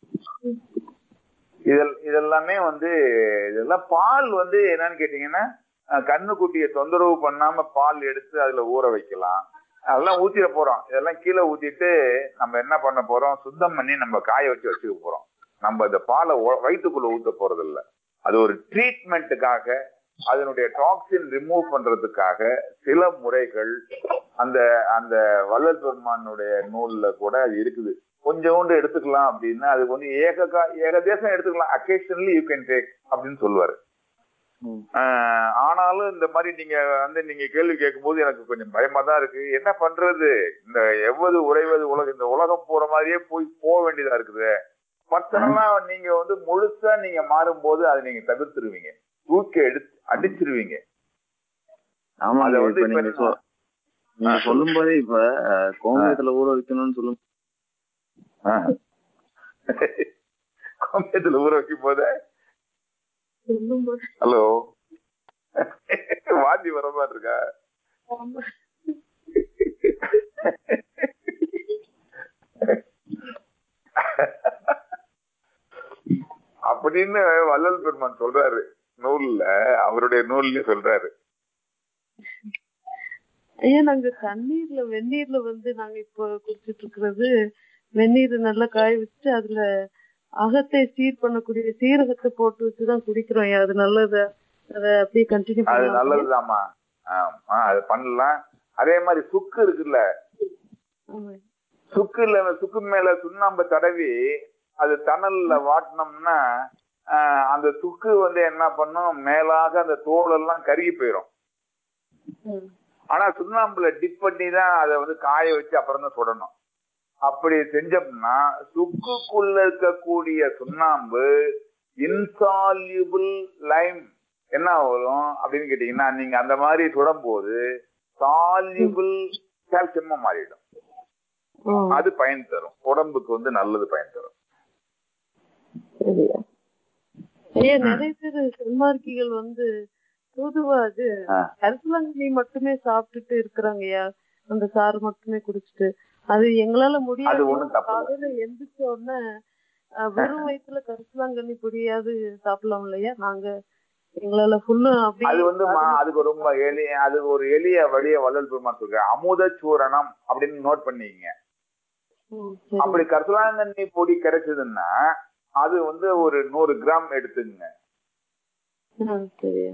இதெல் இதெல்லாமே வந்து இதெல்லாம் பால் வந்து என்னன்னு கேட்டீங்கன்னா அஹ், கண்ணுக்குட்டியை தொந்தரவு பண்ணாம பால் எடுத்து அதுல ஊற வைக்கலாம் அதெல்லாம் ஊத்திட போறோம் இதெல்லாம் கீழே ஊத்திட்டு நம்ம என்ன பண்ண போறோம் சுத்தம் பண்ணி நம்ம காய வச்சு வச்சுக்க போறோம் நம்ம இந்த பாலை ஒ- வயித்துக்குள்ள ஊத்த போறது இல்ல அது ஒரு ட்ரீட்மெண்ட்டுக்காக அதனுடைய டாக்ஸின் ரிமூவ் பண்றதுக்காக சில முறைகள் அந்த அந்த வள்ளல் பெருமானுடைய நூல்ல கூட அது இருக்குது கொஞ்சோண்டு எடுத்துக்கலாம் அப்படின்னா அது வந்து ஏக கா- ஏகதேசம் எடுத்துக்கலாம் அக்கேஷனலி யூ கேன் டேக் அப்படின்னு சொல்லுவாரு ஆஹ் ஆனாலும் இந்த மாதிரி நீங்க வந்து நீங்க கேள்வி கேட்கும்போது எனக்கு கொஞ்சம் பயமா தான் இருக்கு என்ன பண்றது இந்த எவ்வது உறைவது உலகம் இந்த உலகம் போற மாதிரியே போய் போக வேண்டியதா இருக்குது பர்சனலா நீங்க வந்து முழுசா நீங்க மாறும்போது அதை நீங்க தவிர்த்துருவீங்க தூக்கி எடுத்து அடிச்சிருவீங்க ஆமா அதை வந்து இப்ப இப்ப நீங்க என்ன- சொ- நீங்க சொல்லும் போதே இப்ப அஹ், கோமயத்துல ஊற வைக்கணும்னு சொல்லும் கோமியத்துல ஊற வைக்கும் போது சொல்லும்போது ஹலோ வாந்தி வர மாதிரி இருக்கா ஆமா. அப்படின்னு வள்ளல் பெருமான் சொல்றாரு நூல்ல அவருடைய நூல்லயே சொல்றாரு ஐயா நாங்க தண்ணீர்ல வெந்நீர்ல வந்து நாங்க இப்போ குடிச்சிட்டு இருக்கிறது வெந்நீர் நல்லா காய வச்சுட்டு அதுல அகத்தை சீர் பண்ணக்கூடிய சீரகத்தை போட்டு வச்சுதான் குடிக்கிறோம் ஐயா அது நல்லது அதை அப்படியே கண்டினியூ அது பண்ணலாம் நல்லதுதாம்மா ஆமா அது பண்ணலாம் அதே மாதிரி சுக்கு இருக்குல்ல ஆமா. சுக்குல சுக்கு மேல சுண்ணாம்பு தடவி அது தணல்ல வாட்டினோம்னா ஆஹ், அந்த சுக்கு வந்து என்ன பண்ணும் மேலாக அந்த தோல் எல்லாம் கருகி போயிடும் ம். ஆனா சுண்ணாம்புல டிப் பண்ணி தான் அதை வந்து காய வச்சு அப்புறம் தான் சுடணும் அப்படி செஞ்சோம்னா சுக்குக்குள்ள இருக்கக்கூடிய சுண்ணாம்பு இன்சால்யூபிள் லைம் என்ன வரும் அப்படின்னு கேட்டீங்கன்னா நீங்க அந்த மாதிரி சுடும்போது சால்யூபிள் கால்சியமா மாறிடும் ஓ, அது பயன் தரும் உடம்புக்கு வந்து நல்லது பயன் தரும் சரியா ஐயா நிறைய பேர் செல்மார்க்கிகள் வந்து பொதுவா அது ஆ. கரிசலாங்கண்ணி மட்டுமே சாப்பிட்டுட்டு இருக்கிறாங்க ஐயா அந்த சாறு மட்டுமே குடிச்சிட்டு அது எங்களால அது முடியாது ஒண்ணும் தப்பு இல்ல. காலையில எந்திரிச்ச உடனே அஹ், வெறும் வயிற்றுல கரிசலாங்கண்ணி பொடியாவது சாப்பிடலாம் இல்லையா நாங்க எங்களால ஃபுல்லும் அது அப்படியே வந்து மா- அதுக்கு ரொம்ப எளிய அது ஒரு எளிய வழிய வள்ளல் பெருமான் சொல்ற அமுத சூரணம் அப்படின்னு நோட் பண்ணிக்கங்க ம், சரி. அப்படி கரிசலாங்கண்ணி பொடி கிடைச்சதுன்னா அது வந்து ஒரு நூறு கிராம் எடுத்துங்க ஆ, சரியா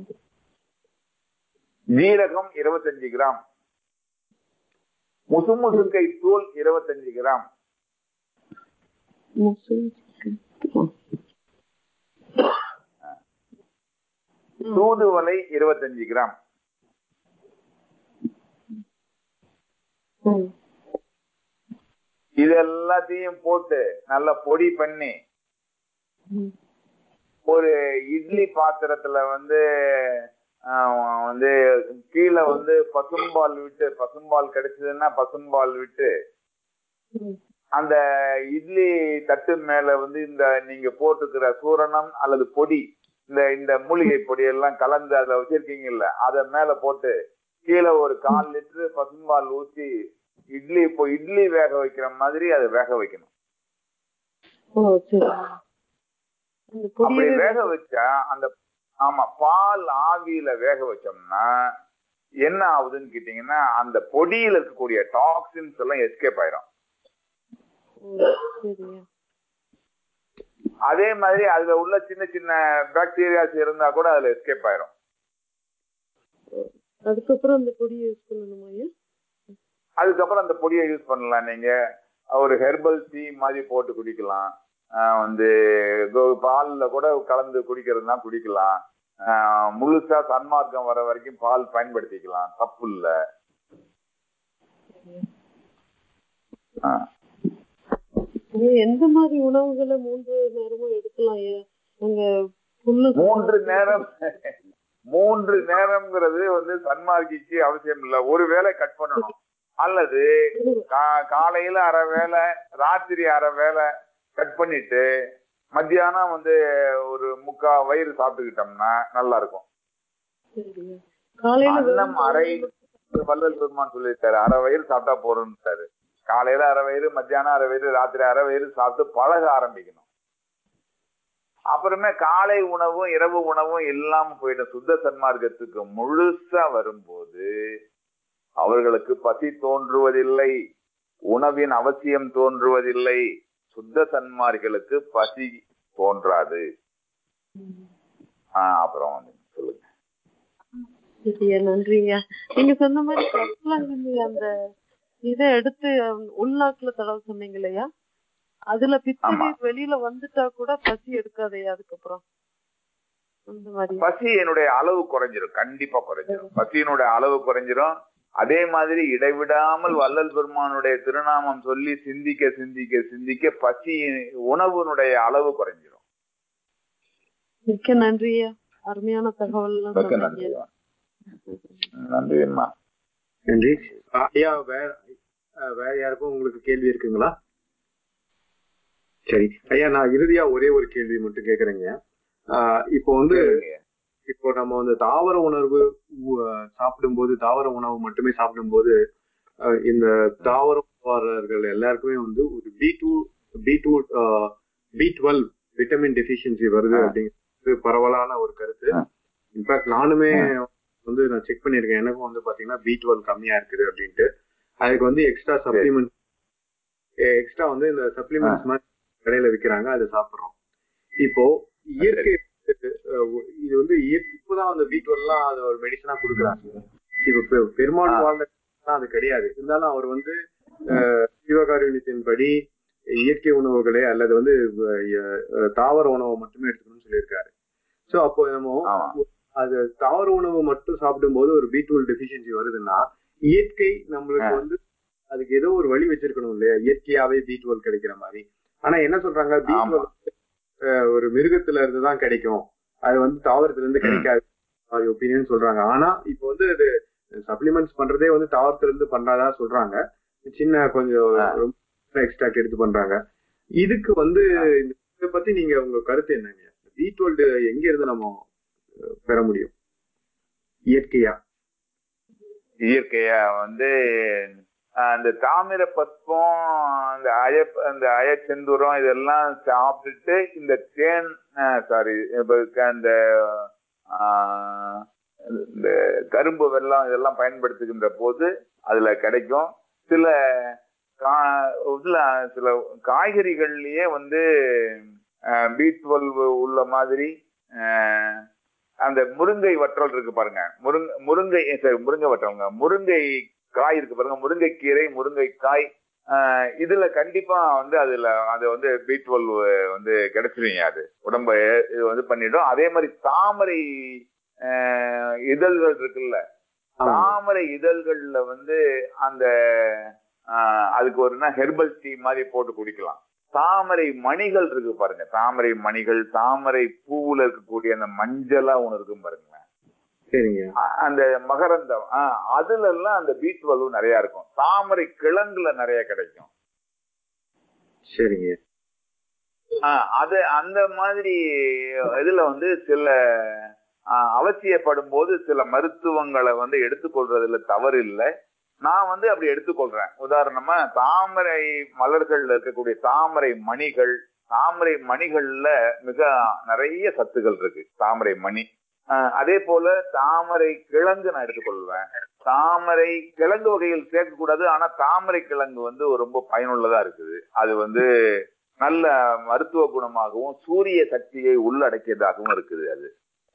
ஜீரகம் இருபத்தஞ்சு கிராம் முசுமுசுக்கை தூள் இருபத்தஞ்சு கிராம் முஸ்லிம் தூதுவளை இருபத்தஞ்சு கிராம் ம், இது எல்லாத்தையும் போட்டு நல்லா பொடி பண்ணி ம், ஒரு இட்லி பாத்திரத்துல வந்து ஆஹ், வந்து கீழே வந்து பசும்பால் விட்டு பசும்பால் கிடைச்சதுன்னா பசும்பால் விட்டு ம், அந்த இட்லி தட்டு மேல வந்து இந்த நீங்க போட்டுக்கிற சூரணம் அல்லது பொடி இந்த இந்த மூலிகை பொடி எல்லாம் கலந்து அதுல வச்சிருக்கீங்கல்ல அத மேல போட்டு கீழே ஒரு கால் லிட்டரு பசும்பால் ஊத்தி இட்லி இப்போ இட்லி வேக வைக்கிற மாதிரி அதை வேக வைக்கணும் ஓ சரி அந்த அப்படி பொடியவே வேக வச்சா அந்த ஆமா பால் ஆவியில வேக வச்சோம்னா என்ன ஆகுதுன்னு கேட்டீங்கன்னா அந்த பொடியில இருக்கக்கூடிய டாக்ஸின்ஸ் எல்லாம் எஸ்கேப் ஆயிரும் ஓ, சரியா அதே மாதிரி அதுல உள்ள சின்ன சின்ன பாக்டீரியாஸ் இருந்தா கூட அதுல எஸ்கேப் ஆயிரும் அதுக்கப்புறம் அந்த பொடியை யூஸ் பண்ணணுமா ஐயா அதுக்கப்புறம் அந்த பொடியை யூஸ் பண்ணலாம் நீங்க ஒரு ஹெர்பல் டீ மாதிரி போட்டு குடிக்கலாம் ஆஹ் வந்து கோ- பால்ல கூட கலந்து குடிக்கிறதுனா குடிக்கலாம் ஆஹ் முழுசா சன்மார்க்கம் வர வரைக்கும் பால் பயன்படுத்திக்கலாம் தப்பு இல்ல ஆஹ் ஐயா, எந்த மாதிரி உணவுகளை மூன்று நேரமும் எடுக்கலாம் ஐயா நாங்க புல்லு மூன்று நேரம் மூன்று நேரம்ங்கிறது வந்து சன்மார்க்கிக்கு அவசியம் இல்ல ஒரு வேளை கட் பண்ணணும் அல்லது கா- காலையில அரை வேளை ராத்திரி அரை வேளை கட் பண்ணிட்டு மத்தியானம் வந்து ஒரு முக்கா வயிறு சாப்பிட்டுக்கிட்டோம்னா நல்லா இருக்கும் சரிங்க. காலையில அன்னம் வெறும் அரை வள்ளல் பெருமான் சொல்லியிருக்காரு அரை வயிறு சாப்பிட்டா போறோம்ட்டாரு காலையில அரை வயிறு மத்தியானம் அரை வயிறு ராத்திரி அரை வயிறு சாப்பிட்டு பழக ஆரம்பிக்கணும் அப்புறமே காலை உணவும் இரவு உணவும் இல்லாம போயிடும் சுத்த சன்மார்க்கத்துக்கு முழுசா வரும்போது அவர்களுக்கு பசி தோன்றுவதில்லை உணவின் அவசியம் தோன்றுவதில்லை சுத்த சன்மார்களுக்கு பசி தோன்றாது ஆஹ் அப்புறம் வந்து சொல்லுங்க சரியா நன்றிங்க நீங்க சொன்ன மாதிரி கற்பூரங்கண்ணி அந்த இதை எடுத்து உள்நாக்குல தடவை சொன்னீங்க இல்லையா அதுல பித்து ஆமா. நீர் வெளியில வந்துட்டா கூட பசி எடுக்காதையா அதுக்கப்புறம் அந்த மாதிரி பசியினுடைய அளவு குறைஞ்சிரும் கண்டிப்பா குறைஞ்சிரும் பசியினுடைய அளவு குறைஞ்சிரும் அதே மாதிரி இடைவிடாமல் வள்ளல் பெருமானுடைய திருநாமம் சொல்லி சிந்திக்க சிந்திக்க சிந்திக்க பசி உணவுனுடைய அளவு குறைஞ்சிரும் மிக்க நன்றியா அருமையான தகவல் எல்லாம் மிக்க சொன்னீங்க நன்றி நன்றிம்மா நன்றி அஹ் ஐயா வேற அஹ் வேற யாருக்கும் உங்களுக்கு கேள்வி இருக்குங்களா சரி ஐயா நான் இறுதியா ஒரே ஒரு கேள்வி மட்டும் கேக்குறேங்க ஆஹ் இப்போ வந்து இப்போ நம்ம வந்து தாவர உணர்வு உ- சாப்பிடும்போது தாவர உணவு மட்டுமே சாப்பிடும்போது அஹ் இந்த தாவர உணவாளர்கள் எல்லாருக்குமே வந்து ஒரு B two B two B twelve vitamin deficiency வருது ஆ. அப்படிங்கிறது பரவலான ஒரு கருத்து ஆ. இன்ஃபேக்ட் நானுமே வந்து நான் செக் பண்ணியிருக்கேன் எனக்கும் வந்து பாத்தீங்கன்னா பி டுவெல் கம்மியா இருக்குது அப்படின்ட்டு அதுக்கு வந்து எக்ஸ்ட்ரா சப்ளிமெண்ட் எக்ஸ்ட்ரா வந்து இந்த சப்ளிமெண்ட்ஸ் மாதிரி கடையில விக்கிறாங்க அதை சாப்பிடுறோம் இப்போ இயற்கை அஹ், இது வந்து இயற்கை இப்பதான் அந்த பி டுவெல்லாம் அது ஒரு மெடிசனா கொடுக்குறாங்க இப்ப பெ- பெருமாள் ஆ. வாழ்ந்த காலத்துல அது கிடையாது இருந்தாலும் அவர் வந்து அஹ், சிவகாருண்யத்தின்படி இயற்கை உணவுகளே அல்லது வந்து அஹ், அஹ், தாவர உணவை மட்டுமே எடுத்துக்கணும்னு சொல்லியிருக்காரு சோ அப்போ நம்ம ஆமா அது தாவர உணவு மட்டும் சாப்பிடும்போது ஒரு பி டுவெல் டெபிஷியன்சி வருதுன்னா இயற்கை நம்மளுக்கு ஆ. வந்து அதுக்கு ஏதோ ஒரு வழி வச்சிருக்கணும் இல்லையா இயற்கையாவே பி டுவெல் கிடைக்கிற மாதிரி ஆனா என்ன சொல்றாங்க பி ஆமா. டுவெல் ஒரு மிருகத்துல இருந்து தான் கிடைக்கும் அது வந்து தாவரத்துல இருந்து ம். கிடைக்காது மாதிரி ஒப்பீனியன் சொல்றாங்க ஆனா இப்போ வந்து இது சப்ளிமெண்ட்ஸ் பண்றதே வந்து தாவரத்துல இருந்து பண்றதா சொல்றாங்க சின்ன கொஞ்சம் ஆ. ரொம்ப எக்ஸ்ட்ராக்ட் எடுத்து பண்றாங்க இதுக்கு வந்து இந்த- இதை பத்தி நீங்க உங்க கருத்து என்னங்க பி டுவெல் எங்க இருந்து நம்ம அஹ், பெற முடியும் இயற்கையா இயற்கையா வந்து ஆஹ், அந்த தாமிர பஸ்பம் அந்த அய அந்த அயச்செந்தூரம் இதெல்லாம் சாப்பிட்டுட்டு இந்த தேன் சாரி அந்த ஆஹ், இந்த கரும்பு வெல்லம் இதெல்லாம் பயன்படுத்துகின்ற போது அதுல கிடைக்கும் சில கா- இதுல சில காய்கறிகள்லயே வந்து பி டுவெல் உள்ள மாதிரி ஆஹ், அந்த முருங்கை வற்றல் இருக்கு பாருங்க முருங்கை முருங்கை சரி முருங்கை வற்றல்ங்க முருங்கை காய் இருக்கு பாருங்க முருங்கைக்கீரை முருங்கைக்காய் ஆஹ் இதுல கண்டிப்பா வந்து அதுல அது வந்து பி டுவெல் வந்து கிடைச்சிருவீங்க அது உடம்ப இது வந்து பண்ணிடும் அதே மாதிரி தாமரை ஆஹ் இதழ்கள் இருக்குல்ல ஆமா. தாமரை இதழ்கள்ல வந்து அந்த ஆஹ் அதுக்கு ஒரு ஹெர்பல் டீ மாதிரி போட்டு குடிக்கலாம் தாமரை மணிகள் இருக்கு பாருங்க தாமரை மணிகள் தாமரை பூவுல இருக்கக்கூடிய அந்த மஞ்சளா ஒண்ணு இருக்கும் பாருங்களேன் சரிங்க அ- அந்த மகரந்தம் ஆஹ் அதுல எல்லாம் அந்த பி டுவெல் நிறைய இருக்கும் தாமரை கிழங்குல நிறைய கிடைக்கும் சரிங்க ஆஹ் அது அந்த மாதிரி இதுல வந்து சில ஆஹ் அவசியப்படும் போது சில மருத்துவங்களை வந்து எடுத்துக்கொள்றதுல தவறு இல்லை நான் வந்து அப்படி எடுத்துக்கொள்றேன் உதாரணமா தாமரை மலர்கள்ல இருக்கக்கூடிய தாமரை மணிகள் தாமரை மணிகள்ல மிக நிறைய சத்துக்கள் இருக்கு தாமரை மணி ஆஹ் அதே போல தாமரை கிழங்கு நான் எடுத்துக்கொள்வேன் தாமரை கிழங்கு வகையில் சேர்க்கக்கூடாது ஆனா தாமரை கிழங்கு வந்து ரொம்ப பயனுள்ளதா இருக்குது அது வந்து நல்ல மருத்துவ குணமாகவும் சூரிய சக்தியை உள்ளடக்கியதாகவும் இருக்குது அது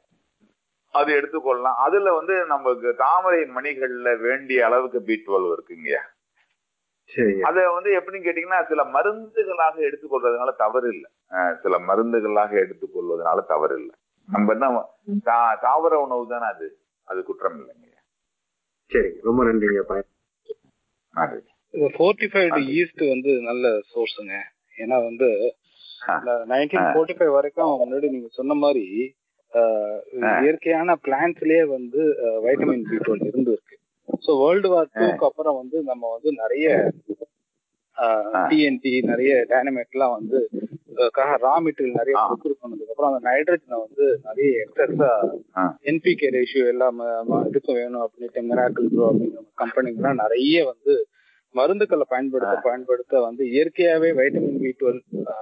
அது எடுத்துக்கொள்ளலாம் அதுல வந்து நமக்கு தாமரை மணிகள்ல வேண்டிய அளவுக்கு பி டுவெல் இருக்குங்க சரிங்க அத வந்து எப்படின்னு கேட்டீங்கன்னா சில மருந்துகளாக எடுத்துக்கொள்றதுனால தவறு இல்லை அஹ் சில மருந்துகளாக எடுத்துக்கொள்வதனால தவறு இல்லை நம்ம என்ன தா- தாவர உணவு தானே அது அது குற்றம் இல்லைங்க சரிங்க ரொம்ப நன்றிங்க பய- நன்றி இந்த ஃபோர்ட்டிஃபைடு ஈஸ்ட் வந்து நல்ல சோர்ஸுங்க ஏன்னா வந்து நைன்டீன் ஃபோர்ட்டி ஃபைவ் வரைக்கும் முன்னாடி நீங்க சொன்ன மாதிரி ஆஹ், ஆ. இயற்கையான பிளான்ட்ஸ்லயே வந்து வைட்டமின் பி டுவெல் இருந்து இருக்கு ஸோ வேர்ல்டு வார் டூக்கு அப்புறம் வந்து நம்ம வந்து நிறைய ஆ. டிஎன்டி நிறைய டைனமைட்லாம் வந்து ரா மெட்டீரியல் நிறைய ப்ரொக்யூர் பண்ணதுக்கு அப்புறம் அந்த நைட்ரஜனை வந்து நிறைய எக்ஸஸா ஆ. என்பிகே ரேஷியோ எல்லாம் ம- ம- இதுக்கும் வேணும் அப்படின்ட்டு மிராக்கிள் ப்ரோ அப்படிங்கிற கம்பெனிங்கெல்லாம் நிறைய வந்து மருந்துக்களை பயன்படுத்த பயன்படுத்த வந்து இயற்கையாவே வைட்டமின் பி டுவெல்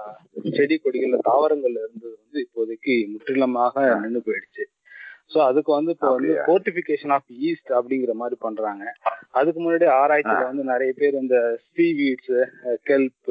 செடி கொடிகள்ல தாவரங்கள்ல இருந்தது வந்து இப்போதைக்கு முற்றிலுமாக நின்று போயிடுச்சு சோ அதுக்கு வந்து இப்போ வந்து அப்படியா? போர்டிபிகேஷன் ஆஃப் ஈஸ்ட் அப்படிங்கிற மாதிரி பண்றாங்க அதுக்கு முன்னாடி ஆராய்ச்சியில வந்து நிறைய பேர் இந்த சீவீட்ஸ் கெல்ப்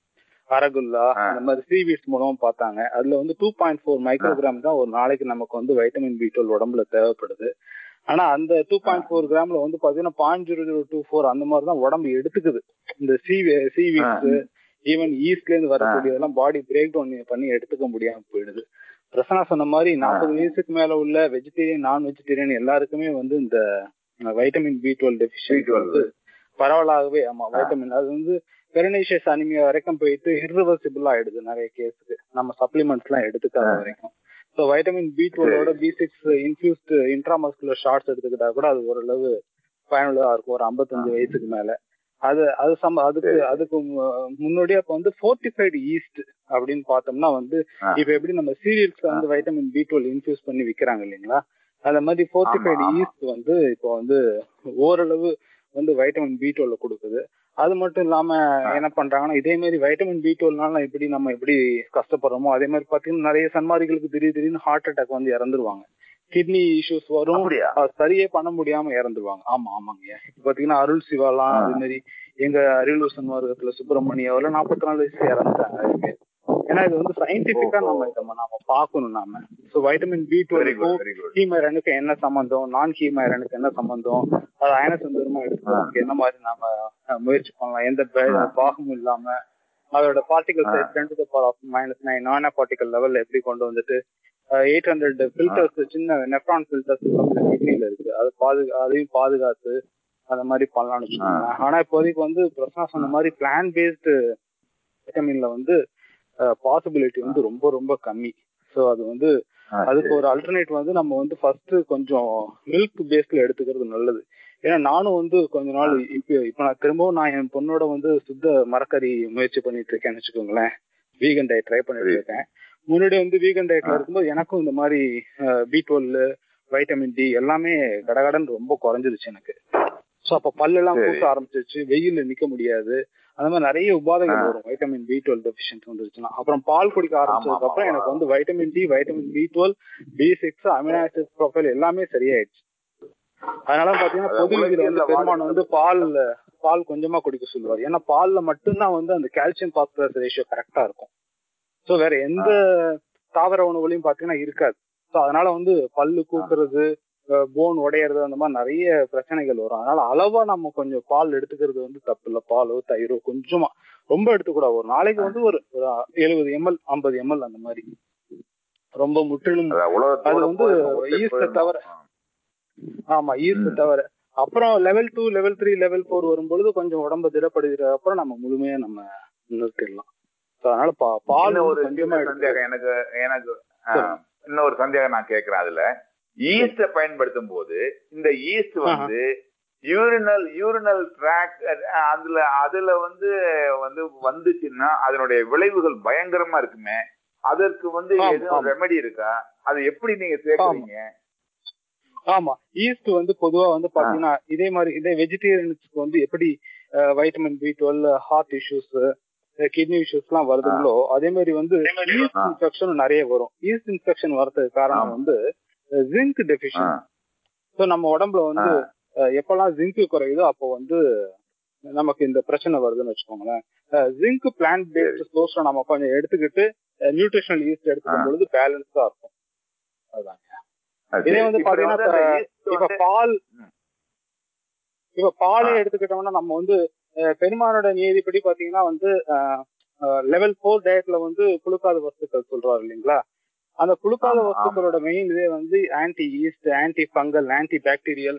அரகுல்லா ஆ. அந்த மாதிரி சீவீட்ஸ் மூலமா பார்த்தாங்க அதுல வந்து டூ பாயிண்ட் ஃபோர் மைக்ரோகிராம் தான் ஒரு நாளைக்கு நமக்கு வந்து வைட்டமின் பி டுவெல் உடம்புல தேவைப்படுது ஆனா அந்த டூ பாயிண்ட் ஃபோர் கிராம்ல வந்து பாத்தீங்கன்னா point zero zero two four அந்த மாதிரி தான் உடம்பு எடுத்துக்குது இந்த சி சீவீட்ஸ் ஈவன் ஈஸ்ட்ல இருந்து வரக்கூடியதெல்லாம் பாடி பிரேக் டவுன் பண்ணி எடுத்துக்க முடியாம போயிடுது பிரசனா சொன்ன மாதிரி நாற்பது வயசுக்கு மேல உள்ள வெஜிடேரியன் நான் வெஜிடேரியன் எல்லாருக்குமே வந்து இந்த வைட்டமின் பி டுவெல் டெபிஷியன்சி வந்து பரவலாகவே ஆமா வைட்டமின் அது வந்து பெரனேஷியஸ் அனிமியா வரைக்கும் போயிட்டு irreversible ஆயிடுது நிறைய கேஸுக்கு நம்ம சப்ளிமெண்ட்ஸ் எல்லாம் எடுத்துக்காத வரைக்கும் ஸோ வைட்டமின் பி டுவெலோட B six infused intramuscular shots எடுத்துக்கிட்டா கூட அது ஓரளவு பயனுள்ளதா இருக்கும் ஒரு ஐம்பத்தஞ்சு வயசுக்கு மேல அது அது சம்ப அதுக்கு அதுக்கு மு- முன்னோடியா இப்ப வந்து ஃபோர்ட்டிஃபைடு ஈஸ்ட் அப்படின்னு பார்த்தோம்னா வந்து ஆ. இப்ப எப்படி நம்ம சீரியல்ஸ்ல வந்து வைட்டமின் பி டுவெல் இன்ஃபியூஸ் பண்ணி விக்கிறாங்க இல்லைங்களா அந்த மாதிரி ஃபோர்ட்டிஃபைடு ஆமா. ஈஸ்ட் வந்து இப்போ வந்து ஓரளவு வந்து வைட்டமின் பி டுவெல் கொடுக்குது அது மட்டும் இல்லாம என்ன பண்றாங்கன்னா இதே மாதிரி வைட்டமின் பி டுவெல்னால எப்படி நம்ம எப்படி கஷ்டப்படுறோமோ அதே மாதிரி பாத்தீங்கன்னா நிறைய சன்மாரிகளுக்கு திடீர் திடீர்னு ஹார்ட் அட்டாக் வந்து இறந்துருவாங்க கிட்னி இஷ்யூஸ் வரும் அப்படியா? அது சரியே பண்ண முடியாம இறந்துருவாங்க ஆமா ஆமாங்க இப்ப பாத்தீங்கன்னா அருள் சிவாலாம் அதே மாதிரி எங்க அரியலூர் சன்மார்க்கத்துல சுப்பிரமணியம் அவர்லாம் நாற்பத்தி நாலு வயசுல இறந்துட்டாங்க நிறைய பேர். ஏன்னா இது வந்து சயின்டிபிக்கா நம்ம இதை நாம பார்க்கணும் நாம so vitamin B very twelve good very good ஹீமைரனுக்கு என்ன சம்பந்தம் நான் ஹீமைரனுக்கு என்ன சம்பந்தம் அது அயன சந்தர்மா எடுத்துக்கிறதுக்கு என்ன மாதிரி நாம அஹ், முயற்சி பண்ணலாம் எந்த பே- பாகமும் இல்லாம அதோட particle size ten to power of minus nine nano particle லெவல்ல எப்படி கொண்டு வந்துட்டு எயிட் ஹண்ட்ரட் ஃபில்டர்ஸ் சின்ன நெஃப்ரான் ஃபில்டர்ஸ் கிட்னில இருக்கு அது பாது அதையும் பாதுகாத்து அந்த மாதிரி பண்ணலாம்னு வச்சுக்கோங்களேன் ஆனா இப்போதைக்கு வந்து பிரசனா சொன்ன மாதிரி பிளான் பேஸ்டு விட்டமின்ல வந்து பாசிபிலிட்டி வந்து ரொம்ப ரொம்ப கம்மி ஸோ அது வந்து ஆ, அதுக்கு சரி. ஒரு அல்டர்னேட் வந்து நம்ம வந்து ஃபர்ஸ்ட் கொஞ்சம் மில்க் பேஸ்ல எடுத்துக்கிறது நல்லது ஏன்னா நானும் வந்து கொஞ்ச நாள் இப்ப இப்ப நான் திரும்பவும் நான் என் பொண்ணோட வந்து சுத்த மரக்கறி முயற்சி பண்ணிட்டு இருக்கேன்னு வச்சுக்கோங்களேன் வீகன் டயட் ட்ரை பண்ணிட்டு சரி. இருக்கேன் முன்னாடி வந்து வீகன் டயட்ல இருக்கும்போது எனக்கும் இந்த மாதிரி பி டுவெல் வைட்டமின் டி எல்லாமே கடகடன்னு ரொம்ப குறைஞ்சிருச்சு எனக்கு ஸோ அப்ப பல்லெல்லாம் சரி. கூட்ட ஆரம்பிச்சிருச்சு வெயில்ல நிக்க முடியாது அந்த மாதிரி நிறைய உபாதைகள் வரும் வைட்டமின் பி டுவெல் டெபிஷியன்சி வந்துருச்சுன்னா அப்புறம் பால் குடிக்க ஆரம்பிச்சதுக்கு அப்புறம் ஆமா. எனக்கு வந்து vitamin D vitamin B twelve B six amino acid profile எல்லாமே சரியாயிடுச்சு அதனால பாத்தீங்கன்னா அதான் பொது இதுல வந்து உலகியல்ல பெருமான் வாழ்க்கை- வந்து பால் பால் கொஞ்சமா குடிக்க சொல்லுவார் ஏன்னா பால்ல மட்டும்தான் வந்து அந்த கால்சியம் பாஸ்பரஸ் ரேஷியோ கரெக்டா இருக்கும் சோ வேற எந்த தாவர உணவுலையும் பாத்தீங்கன்னா இருக்காது சோ அதனால வந்து பல்லு கூக்குறது போன் உடையறது அந்த மாதிரி நிறைய பிரச்சனைகள் வரும் அதனால அளவா நம்ம கொஞ்சம் பால் எடுத்துக்கிறது வந்து தப்பு இல்ல பாலோ தயிரோ கொஞ்சமா ரொம்ப எடுத்துக்கூடாது ஒரு நாளைக்கு வந்து ஒரு எழுபது எம்எல் ஐம்பது எம்எல் அந்த மாதிரி ரொம்ப முற்றிலும் அதான் உலகத்தோட அது வந்து போயிடணும், ஒத்தை ஈஸ்ட போயிடணும். தவிர ஆமா ஈஸ்ட் தவிர அப்புறம் level two level three level four வரும்பொழுது கொஞ்சம் உடம்பு திடப்படுகிற அப்புறம் நம்ம முழுமையா நம்ம நிறுத்திடலாம் So, அதனால பா- பால் இன்னும் வந்து ஒரு கொஞ்சமா சின்ன எடுத்துக்கணும். சந்தேகம் எனக்கு எனக்கு ஆ, இன்னொரு சந்தேகம் நான் கேட்கிறேன் அதுல ஈஸ்ட பயன்படுத்தும் போது இந்த ஈஸ்ட் வந்து யூரினல் யூரினல் ட்ராக் அதுல அதுல வந்து வந்து வந்துச்சுன்னா அதனுடைய விளைவுகள் பயங்கரமா இருக்குமே அதற்கு வந்து ஆமா, எதுவும் ஆமா. ரெமெடி இருக்கா அது எப்படி நீங்க சேர்க்குறீங்க ஆமா ஈஸ்ட் வந்து பொதுவா வந்து பாத்தீங்கன்னா இதே மாதிரி இதே வெஜிடேரியன்ஸ்க்கு வந்து எப்படி vitamin B twelve heart issues kidney issues எல்லாம் வருதுங்களோ அதே மாதிரி வந்து ஈஸ்ட் ஆ. இன்ஃபெக்ஷன் நிறைய வரும் ஈஸ்ட் இன்ஃபெக்ஷன் வரதுக்கு காரணம் ஆமா. வந்து ஜிங்க் ஆ, டெபிஷியன் ஸோ நம்ம உடம்புல வந்து அஹ், எப்பெல்லாம் ஜிங்க் குறையுதோ அப்போ வந்து நமக்கு இந்த பிரச்சனை வருதுன்னு வச்சுக்கோங்களேன் ஜிங்க் பிளான்ட் பேஸ்ட் சோர்ஸ்ல நம்ம கொஞ்சம் எடுத்துக்கிட்டு நியூட்ரிஷனல் ஈஸ்ட் எடுத்துக்கும் பொழுது பேலன்ஸா இருக்கும் அதுதான் அது இதே வந்து இப்ப பாத்தீங்கன்னா வந்து அந்த yeast இப்ப வந்து- பால் ம். இப்ப பாலே ஆ. எடுத்துக்கிட்டோம்னா நம்ம வந்து அஹ், பெருமானோட நீதிப்படி பாத்தீங்கன்னா வந்து லெவல் ஃபோர் டயட்ல வந்து குளுக்காத வஸ்துக்கள் சொல்றாரு இல்லைங்களா அந்த குளுக்காத ஆமா, வஸ்துக்களோட மெயின் இதே வந்து anti yeast anti fungal anti bacterial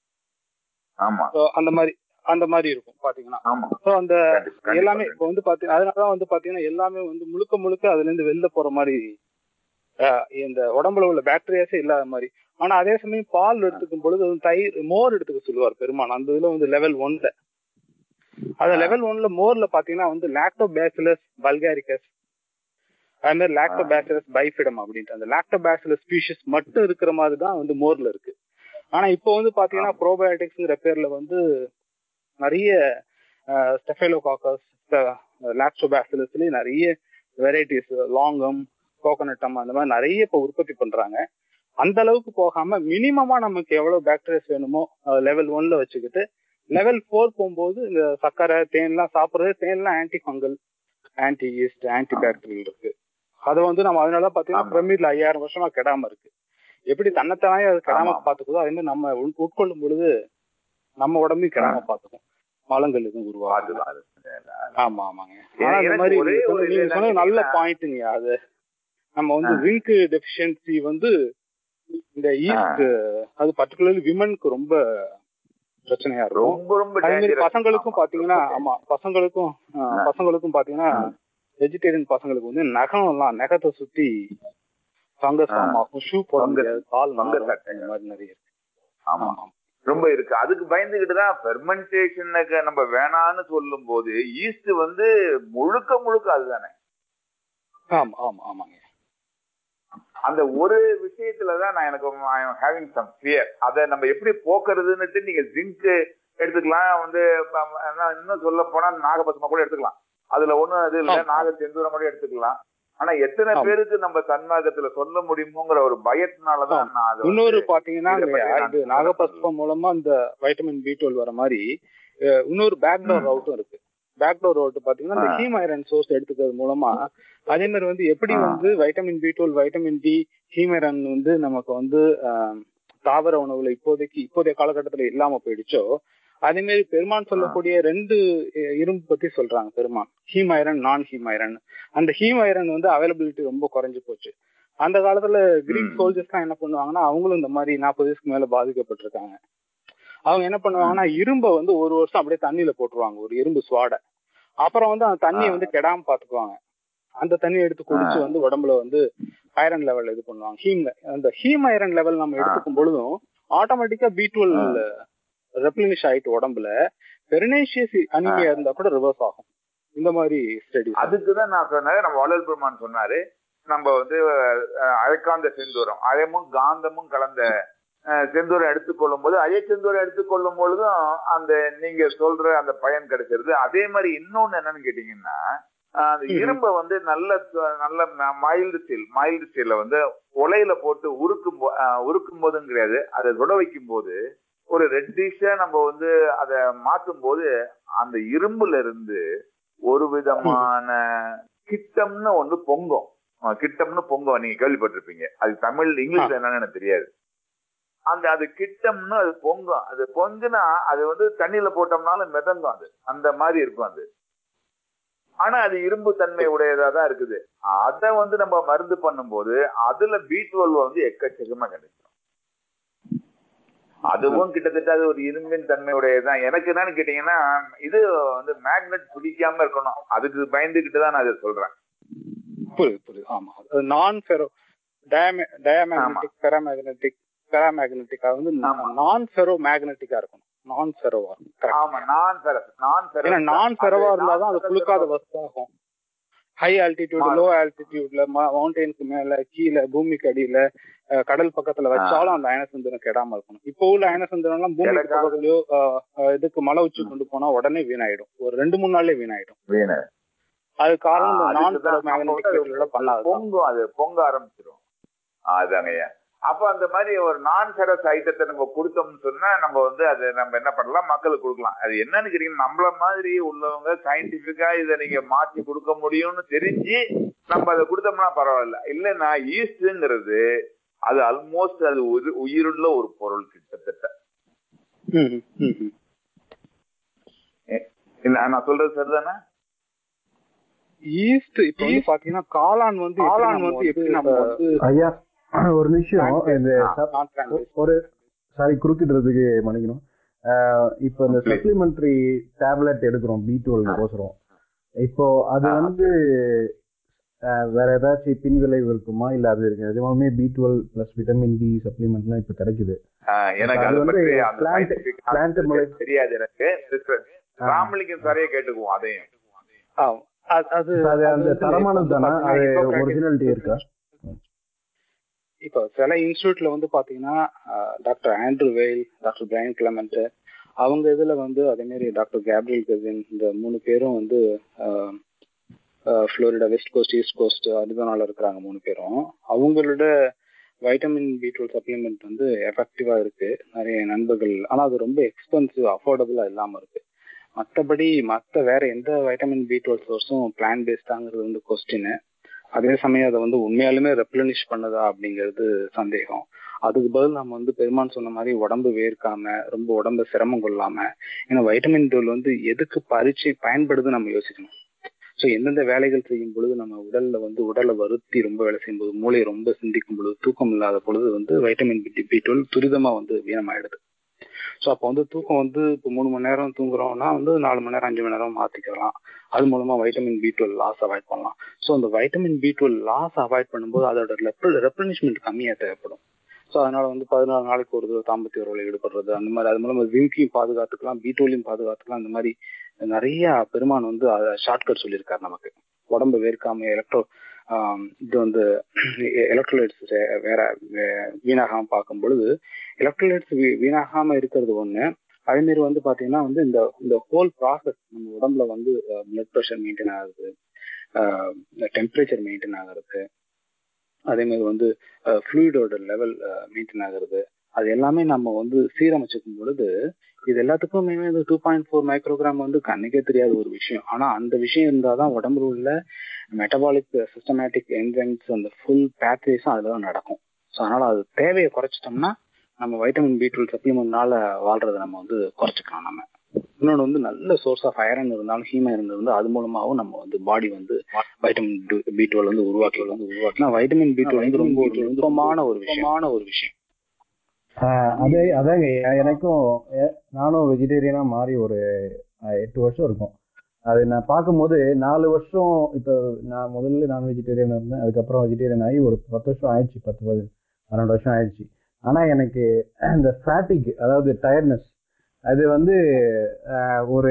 ஆமா அந்த மாதிரி அந்த மாதிரி இருக்கும் பாத்தீங்கன்னா ஆமா ஸோ அந்த கண்டிப்பா, கண்டிப்பா, எல்லாமே கண்டிப்பா. இப்போ வந்து பாத்தீங்கன்னா அதனாலதான் வந்து பாத்தீங்கன்னா எல்லாமே வந்து முழுக்க முழுக்க அதுல இருந்து வெளில போற மாதிரி அஹ், இந்த உடம்புல உள்ள பாக்டீரியாஸே இல்லாத மாதிரி ஆனா அதே சமயம் பால் எடுத்துக்கும் பொழுது வந்து தயிர் மோர் எடுத்துக்க சொல்லுவார் பெருமான் அந்த இதுல வந்து லெவல் ஒன்ல அந்த லெவல் ஒன்ல மோர்ல பாத்தீங்கன்னா வந்து லாக்டோபேசிலஸ் பல்காரிகஸ் அது மாதிரி லாக்டோபேசிலஸ் பைஃபிடம் அப்படின்ட்டு அந்த லாக்டோபேசிலஸ் ஸ்பீஷிஸ் மட்டும் இருக்கிற மாதிரி தான் வந்து மோர்ல இருக்கு ஆனா இப்போ வந்து பாத்தீங்கன்னா ப்ரோபயோட்டிக்ஸ்ங்கிற பேர்ல வந்து நிறைய ஸ்டெஃபைலோகாக்கஸ் லாக்டோபேசிலஸ்லயும் நிறைய வெரைட்டிஸ் லாங்கம் கோகனட்டம் அந்த மாதிரி நிறைய இப்போ உற்பத்தி பண்றாங்க அந்த அளவுக்கு போகாம மினிமமா நமக்கு எவ்வளவு பாக்டீரியாஸ் வேணுமோ லெவல் ஒன்ல வச்சுக்கிட்டு லெவல் ஃபோர் போகும்போது இந்த சர்க்கரை தேன்லாம் சாப்பிடுறது தேன்லாம் anti fungal anti yeast anti bacterial இருக்கு அதை வந்து நம்ம அதனால பாத்தீங்கன்னா ஆமா. பிரமிட்ல ஐயாயிரம் வருஷமா கெடாம இருக்கு எப்படி தன்னைத்தானே அது கெடாம ஆமா. பாத்துக்குதோ அதே மாதிரி நம்ம உட்- உட்கொள்ளும் பொழுது நம்ம உடம்பையும் கெடாம பாத்துக்கும் மலங்கள் எதுவும் உருவாகும் அதுதான் அது. ஆமா ஆமாங்க ஆனா இந்த எனக்கு மாதிரி ஒரே நீங்க ஒரு சொன்ன- இது நீங்க சொன்னது என்னன்னு நல்ல கேட்டீங்கன்னா- பாயிண்ட்டுங்க அது நம்ம வந்து ஜிங்க் டெபிஷியன்சி வந்து இந்த ஈஸ்ட் அது பர்டிகுலர்லி விமனுக்கு ரொம்ப பிரச்சனையா இருக்கும் ரொம்ப ரொம்ப அதே மாதிரி dangerous. பசங்களுக்கும் ஆமா, பாத்தீங்கன்னா ரொம்ப ஆமா பசங்களுக்கும் ஆ, ஆ. பசங்களுக்கும் பாத்தீங்கன்னா ஆ. வெஜிடேரியன் பசங்களுக்கு வந்து நகம் எல்லாம் நகத்தை சுத்தி ஃபங்கஸ் ஆ. ஃபார்ம் ஆகும் ஷூ போட Fungus. முடியாது கால் Fungus நாரும் attack. இந்த மாதிரி நிறைய இருக்கு ஆமா ஆமா ரொம்ப இருக்கு அதுக்கு பயந்துகிட்டு தான் ஃபெர்மெண்டேஷனுக்கு நம்ம வேணான்னு சொல்லும் போது ஈஸ்ட் வந்து முழுக்க முழுக்க அதுதானே ஆமா ஆமா ஆமாங்க அந்த ஒரு விஷயத்துலதான் நான் எனக்கு ஹேவிங் சம் ஃபியர் அதை நம்ம எப்படி போக்குறதுன்னுட்டு நீங்க ஜிங்க் எடுத்துக்கலாம் வந்து ப- என்ன இன்னும் சொல்ல போனா நாகபத்மா கூட எடுத்துக்கலாம் அதுல ஒண்ணும் இது இல்ல ஆமா. நாக செந்தூரம் கூட எடுத்துக்கலாம் ஆனா எத்தனை ஆமா. பேருக்கு நம்ம தன்மார்க்கத்துல சொல்ல முடியுமோங்கிற ஒரு பயத்தினாலதான் நான் அதை இன்னொரு வந்து பாத்தீங்கன்னா இதை பத்தி இல்லையா, நான் இது நாகபஸ்பம் மூலமா இந்த வைட்டமின் பி டுவெல் வர மாதிரி அஹ், இன்னொரு பேக்டோர் ம். ரவுட்டும் இருக்கு பேக்டோர் ரவுட் பாத்தீங்கன்னா இந்த ஆ. ஹீம் ஐரன் சோர்ஸ் எடுத்துக்கிறது மூலமா அதே மாதிரி வந்து எப்படி ஆ. வந்து vitamin B twelve vitamin D haem iron வந்து நமக்கு வந்து ஆஹ், தாவர உணவுல இப்போதைக்கு இப்போதைய காலகட்டத்துல இல்லாம போயிடுச்சோ அதே மாதிரி பெருமான் சொல்லக்கூடிய ரெண்டு அஹ், இரும்பு பத்தி சொல்றாங்க பெருமான் haem iron non haem iron அந்த ஹீம் ஐரன் வந்து அவைலபிலிட்டி ரொம்ப குறைஞ்சு போச்சு அந்த காலத்துல கிரீக் ம். சோல்ஜர்ஸ்லாம் என்ன பண்ணுவாங்கன்னா அவங்களும் இந்த மாதிரி நாற்பது வயசுக்கு மேல பாதிக்கப்பட்டிருக்காங்க அவங்க என்ன பண்ணுவாங்கன்னா இரும்பை வந்து ஒரு வருஷம் அப்படியே தண்ணியில போட்டுருவாங்க ஒரு இரும்பு சுவாடை அப்புறம் வந்து அந்த தண்ணியை வந்து கெடாம பாத்துக்குவாங்க அந்த தண்ணியை எடுத்து குடிச்சு வந்து உடம்புல வந்து ஐரன் லெவல் இது பண்ணுவாங்க ஹீம் அந்த ஹீம் ஐரன் லெவல் நம்ம எடுத்துக்கும் பொழுதும் ஆட்டோமேட்டிக்கா பி டுவெல் ரெப்ளினிஷ் ஆயிட்டு உடம்புல பெர்னேஷியஸ் அனிமியா இருந்தா கூட ரிவர்ஸ் ஆகும் இந்த மாதிரி ஸ்டடிஸ் அதுக்குதான் நான் சொன்னேன் நம்ம வள்ளல் பெருமான் சொன்னாரு நம்ம வந்து அஹ், அயக்காந்த செந்தூரம் அயமும் காந்தமும் கலந்த அஹ், செந்தூரம் எடுத்துக்கொள்ளும் போது அய செந்தூரம் எடுத்துக்கொள்ளும் பொழுதும் அந்த நீங்க சொல்ற அந்த பயன் கிடைச்சிருது அதே மாதிரி இன்னொன்னு என்னன்னு கேட்டீங்கன்னா அஹ், அந்த ம்ஹும். இரும்பை வந்து நல்ல நல்ல மைல்டு ஸ்டீல் மைல்டு ஸ்டீல்ல வந்து உலையில போட்டு உருக்கும் போ- அஹ், உருக்கும் போதும் கிடையாது அதை சுட வைக்கும் போது ஒரு ரெட்டிஷா நம்ம வந்து அதை மாத்தும் போது அந்த இரும்புல இருந்து ஒரு விதமான கிட்டம்னு ஒண்ணு பொங்கும் அஹ் கிட்டம்னு பொங்கும் நீங்க கேள்விப்பட்டிருப்பீங்க அது தமிழ் இங்கிலீஷ்ல என்னன்னு எனக்கு தெரியாது அந்த அது கிட்டம்னு அது பொங்கும் அது பொங்குனா அது வந்து தண்ணியில போட்டோம்னாலும் மிதங்கும் அது அந்த மாதிரி இருக்கும் அது ஆனா அது இரும்பு தன்மை உடையதா தான் இருக்குது அதை வந்து நம்ம மருந்து பண்ணும்போது அதுல பி டுவெல் வந்து எக்கச்சக்கமா கிடைக்கும் அதுவும் கிட்டத்தட்ட அது ஒரு இரும்பின் தன்மை உடையதுதான் எனக்கு என்னன்னு கேட்டீங்கன்னா இது வந்து மேக்னெட் பிடிக்காம இருக்கணும் அதுக்கு பயந்துகிட்டு தான் நான் இதை சொல்றேன் புரியுது புரியுது ஆமா நான் ஃபெரோ டயமேக்னெட்டிக் பெராமேக்னெட்டிக் பெராமேக்னெட்டிக் அது வந்து ஆமா. நான் ஃபெரோ மேக்னெட்டிக்கா இருக்கணும் நான் ஃபெரோவா இருக்கும் correct. ஆமா நான் ஃபெரஸ் நான் ஃபெரஸ் ஏன்னா நான் ஃபெரோவா இருந்தா தான் அது குளுக்காத வஸ்து ஆகும் ஹை ஆல்டிடியூட் மாறும். லோ ஆல்டிடியூட்ல மவுண்டெயினுக்கு மேல கீழே பூமிக்கு அடியில அஹ், கடல் பக்கத்துல வச்சாலும் அந்த அயனசந்திரம் கெடாம இருக்கணும் இப்போ உள்ள அயனசந்திரம் எல்லாம் பூமிக்கு கிடக்காது. பக்கத்துலயோ அஹ், அஹ், இதுக்கு மலை உச்சி கொண்டு போனா உடனே வீணாயிடும் ஒரு ரெண்டு மூணு நாள்லயே வீணாயிடும் வீணு அது காரணம் இந்த ஆ, நான் அதுக்குதான் ஃபெரோ மேக்னெட்டிக் அப்போ பண்ணாது பொங்கும் அது பொங்க ஆரம்பிச்சிடும் அதாங்கய்யா அப்ப அந்த மாதிரி ஒரு நான் செரஸ் ஐட்டத்தை நம்ம கொடுத்தோம்னு சொன்னா நம்ம வந்து அதை நம்ம என்ன பண்ணலாம் மக்களுக்கு கொடுக்கலாம் அது என்னன்னு கேட்டீங்கன்னா நம்மள மாதிரி உள்ளவங்க சயின்டிபிக்கா இதை நீங்க மாற்றி கொடுக்க முடியும்னு தெரிஞ்சு நம்ம அதை கொடுத்தோம்னா பரவாயில்ல இல்லைன்னா ஈஸ்ட்ங்கிறது அது ஆல்மோஸ்ட் அது உயிர்- உயிருள்ள ஒரு பொருள் கிட்டத்தட்ட ம், ம், ம். இல்ல நான் சொல்றது சரிதானே ஈஸ்ட் இப்ப வந்து பாத்தீங்கன்னா காளான் வந்து காளான் வந்து எப்படி நம்ம வந்து ஐயா ஒரு நிமிஷம் இந்த சப்- non plant-based. ஒரு சாரி குறுக்கிடுறதுக்கு மன்னிக்கணும் ஆஹ் இப்போ இந்த சப்ளிமெண்டரி டேப்லெட் எடுக்கிறோம் பி டுவெல் கோசரம் இப்போ அது வந்து ஆஹ் வேற ஏதாச்சும் பின் விளைவு இருக்குமா இல்ல அது இருக்கு நிஜமாலுமே B twelve plus vitamin D சப்ளிமெண்ட்லாம் இப்போ கிடைக்குது ஆஹ் எனக்கு அது அதை வந்து பற்றி அந்த plant- scientific plant knowledge மூலம் தெரியாது எனக்கு ராமலிங்கம் சாரையே கேட்டுக்குவோம் அதையும் ஆ, அது- அது அது அந்த வந்து தரமானது இப்ப தானே வந்து அது பாத்தீங்கன்னா ஒரிஜினாலிட்டி இருக்கா இப்போ சில இன்ஸ்டியூட்ல வந்து பாத்தீங்கன்னா doctor Andrew Weil doctor Brian Clement அவங்க இதுல வந்து அதே மாதிரி டாக்டர் கேப்ரியல் கெசின் இந்த மூணு பேரும் வந்து Florida west coast east coast அரிசோனால இருக்கிறாங்க மூணு பேரும் அவங்களோட வைட்டமின் பி டுவெல் சப்ளிமெண்ட் வந்து எஃபெக்டிவா இருக்கு நிறைய நண்பர்கள் ஆனா அது ரொம்ப எக்ஸ்பென்சிவ் அஃபோர்டபுளா இல்லாம இருக்கு மற்றபடி மற்ற வேற எந்த வைட்டமின் பி டுவெல் சோர்ஸும் பிளான் பேஸ்டாங்கிறது வந்து கொஸ்டின் அதே சமயம் அதை வந்து உண்மையாலுமே ரெப்ளனிஷ் பண்ணுதா அப்படிங்கிறது சந்தேகம் அதுக்கு பதில் நம்ம வந்து பெருமான் சொன்ன மாதிரி உடம்பு வேர்க்காம ரொம்ப உடம்பு சிரமம் கொள்ளாம ஏன்னா வைட்டமின் டுவெல் வந்து எதுக்கு பரிச்சை பயன்படுது நம்ம யோசிக்கணும் ஸோ எந்தெந்த வேலைகள் செய்யும் பொழுது நம்ம உடல்ல வந்து உடலை வருத்தி ரொம்ப வேலை செய்யும் போது மூளை ரொம்ப சிந்திக்கும் பொழுது தூக்கம் இல்லாத பொழுது வந்து வைட்டமின் பி பி டுவெல் துரிதமா வந்து வீணமாயிடுது ஸோ அப்போ வந்து தூக்கம் வந்து இப்போ மூணு மணி நேரம் தூங்குறோம்னா வந்து நாலு மணி நேரம் அஞ்சு மணி நேரம் மாத்திக்கலாம் அது மூலமா vitamin B twelve loss avoid பண்ணலாம் ஸோ அந்த vitamin B twelve loss avoid பண்ணும்போது அதோட ரெப்ளனிஷ்மெண்ட் கம்மியாக தேவைப்படும் ஸோ அதனால வந்து பதினாறு நாளைக்கு ஒரு தடவை தாம்பத்திய உறவில் ஈடுபடுறது அந்த மாதிரி அது மூலமா ஜிங்கையும் பாதுகாத்துக்கலாம் பி டுவெல்லையும் பாதுகாத்துக்கலாம் இந்த மாதிரி நிறைய பெருமான் வந்து ஷார்ட்கட் சொல்லியிருக்காரு நமக்கு உடம்பு வேர்க்காம எலக்ட்ரோ இது வந்து எலக்ட்ரோலைட்ஸ் வேற வே- வீணாகாம பார்க்கும் பொழுது எலக்ட்ரோலைட்ஸ் வீணாகாம இருக்கிறது ஒண்ணு அதே மாதிரி வந்து பாத்தீங்கன்னா வந்து இந்த இந்த ஹோல் ப்ராசஸ் நம்ம உடம்புல வந்து பிளட் ப்ரெஷர் மெயின்டைன் ஆகுது டெம்பரேச்சர் மெயின்டைன் ஆகுறது அதே மாதிரி வந்து ஃப்ளூயிடோட லெவல் மெயின்டைன் ஆகுறது அது எல்லாமே நம்ம வந்து சீரமைச்சுக்கும் பொழுது இது எல்லாத்துக்குமே இந்த டூ பாயிண்ட் ஃபோர் மைக்ரோகிராம் வந்து கண்ணுக்கே தெரியாத ஒரு விஷயம் ஆனா அந்த விஷயம் இருந்தாதான் உடம்புல உள்ள மெட்டபாலிக் சிஸ்டமேட்டிக் என்சைம்ஸ் அந்த ஃபுல் பேத்வேஸும் அதுல தான் நடக்கும் ஸோ அதனால அது தேவையை குறைச்சிட்டோம்னா நம்ம வைட்டமின் பி டுவெல் சப்ளிமெண்ட்னால வாழ்றதை நம்ம வந்து குறைச்சிக்கலாம் நம்ம இன்னொன்று வந்து நல்ல சோர்ஸ் ஆஃப் அயரன் இருந்தாலும் ஹீமன் இருந்தது அது மூலமாவும் நம்ம வந்து பாடி வந்து வைட்டமின் பி டுவெல் வந்து உருவாக்கி வந்து உருவாக்கினா வைட்டமின் பி டுவெல் வந்து ரொம்ப ஒரு நுட்பமான ஒரு விஷயமான ஒரு விஷயம் ஆஹ் அதே அதாங்க எ- எனக்கும் எ- நானும் வெஜிடேரியனா மாறி ஒரு ஆஹ் எட்டு வருஷம் இருக்கும் அது நான் பார்க்கும்போது நாலு வருஷம் இப்போ நான் முதல்ல நான் வெஜிடேரியன் இருந்தேன் அதுக்கப்புறம் வெஜிடேரியன் ஆகி ஒரு பத்து வருஷம் ஆயிடுச்சு பத்து பது பன்னெண்டு வருஷம் ஆயிடுச்சு ஆனா எனக்கு இந்த ஃபேட்டிக் அதாவது டயர்ட்னஸ் அது வந்து ஆஹ் ஒரு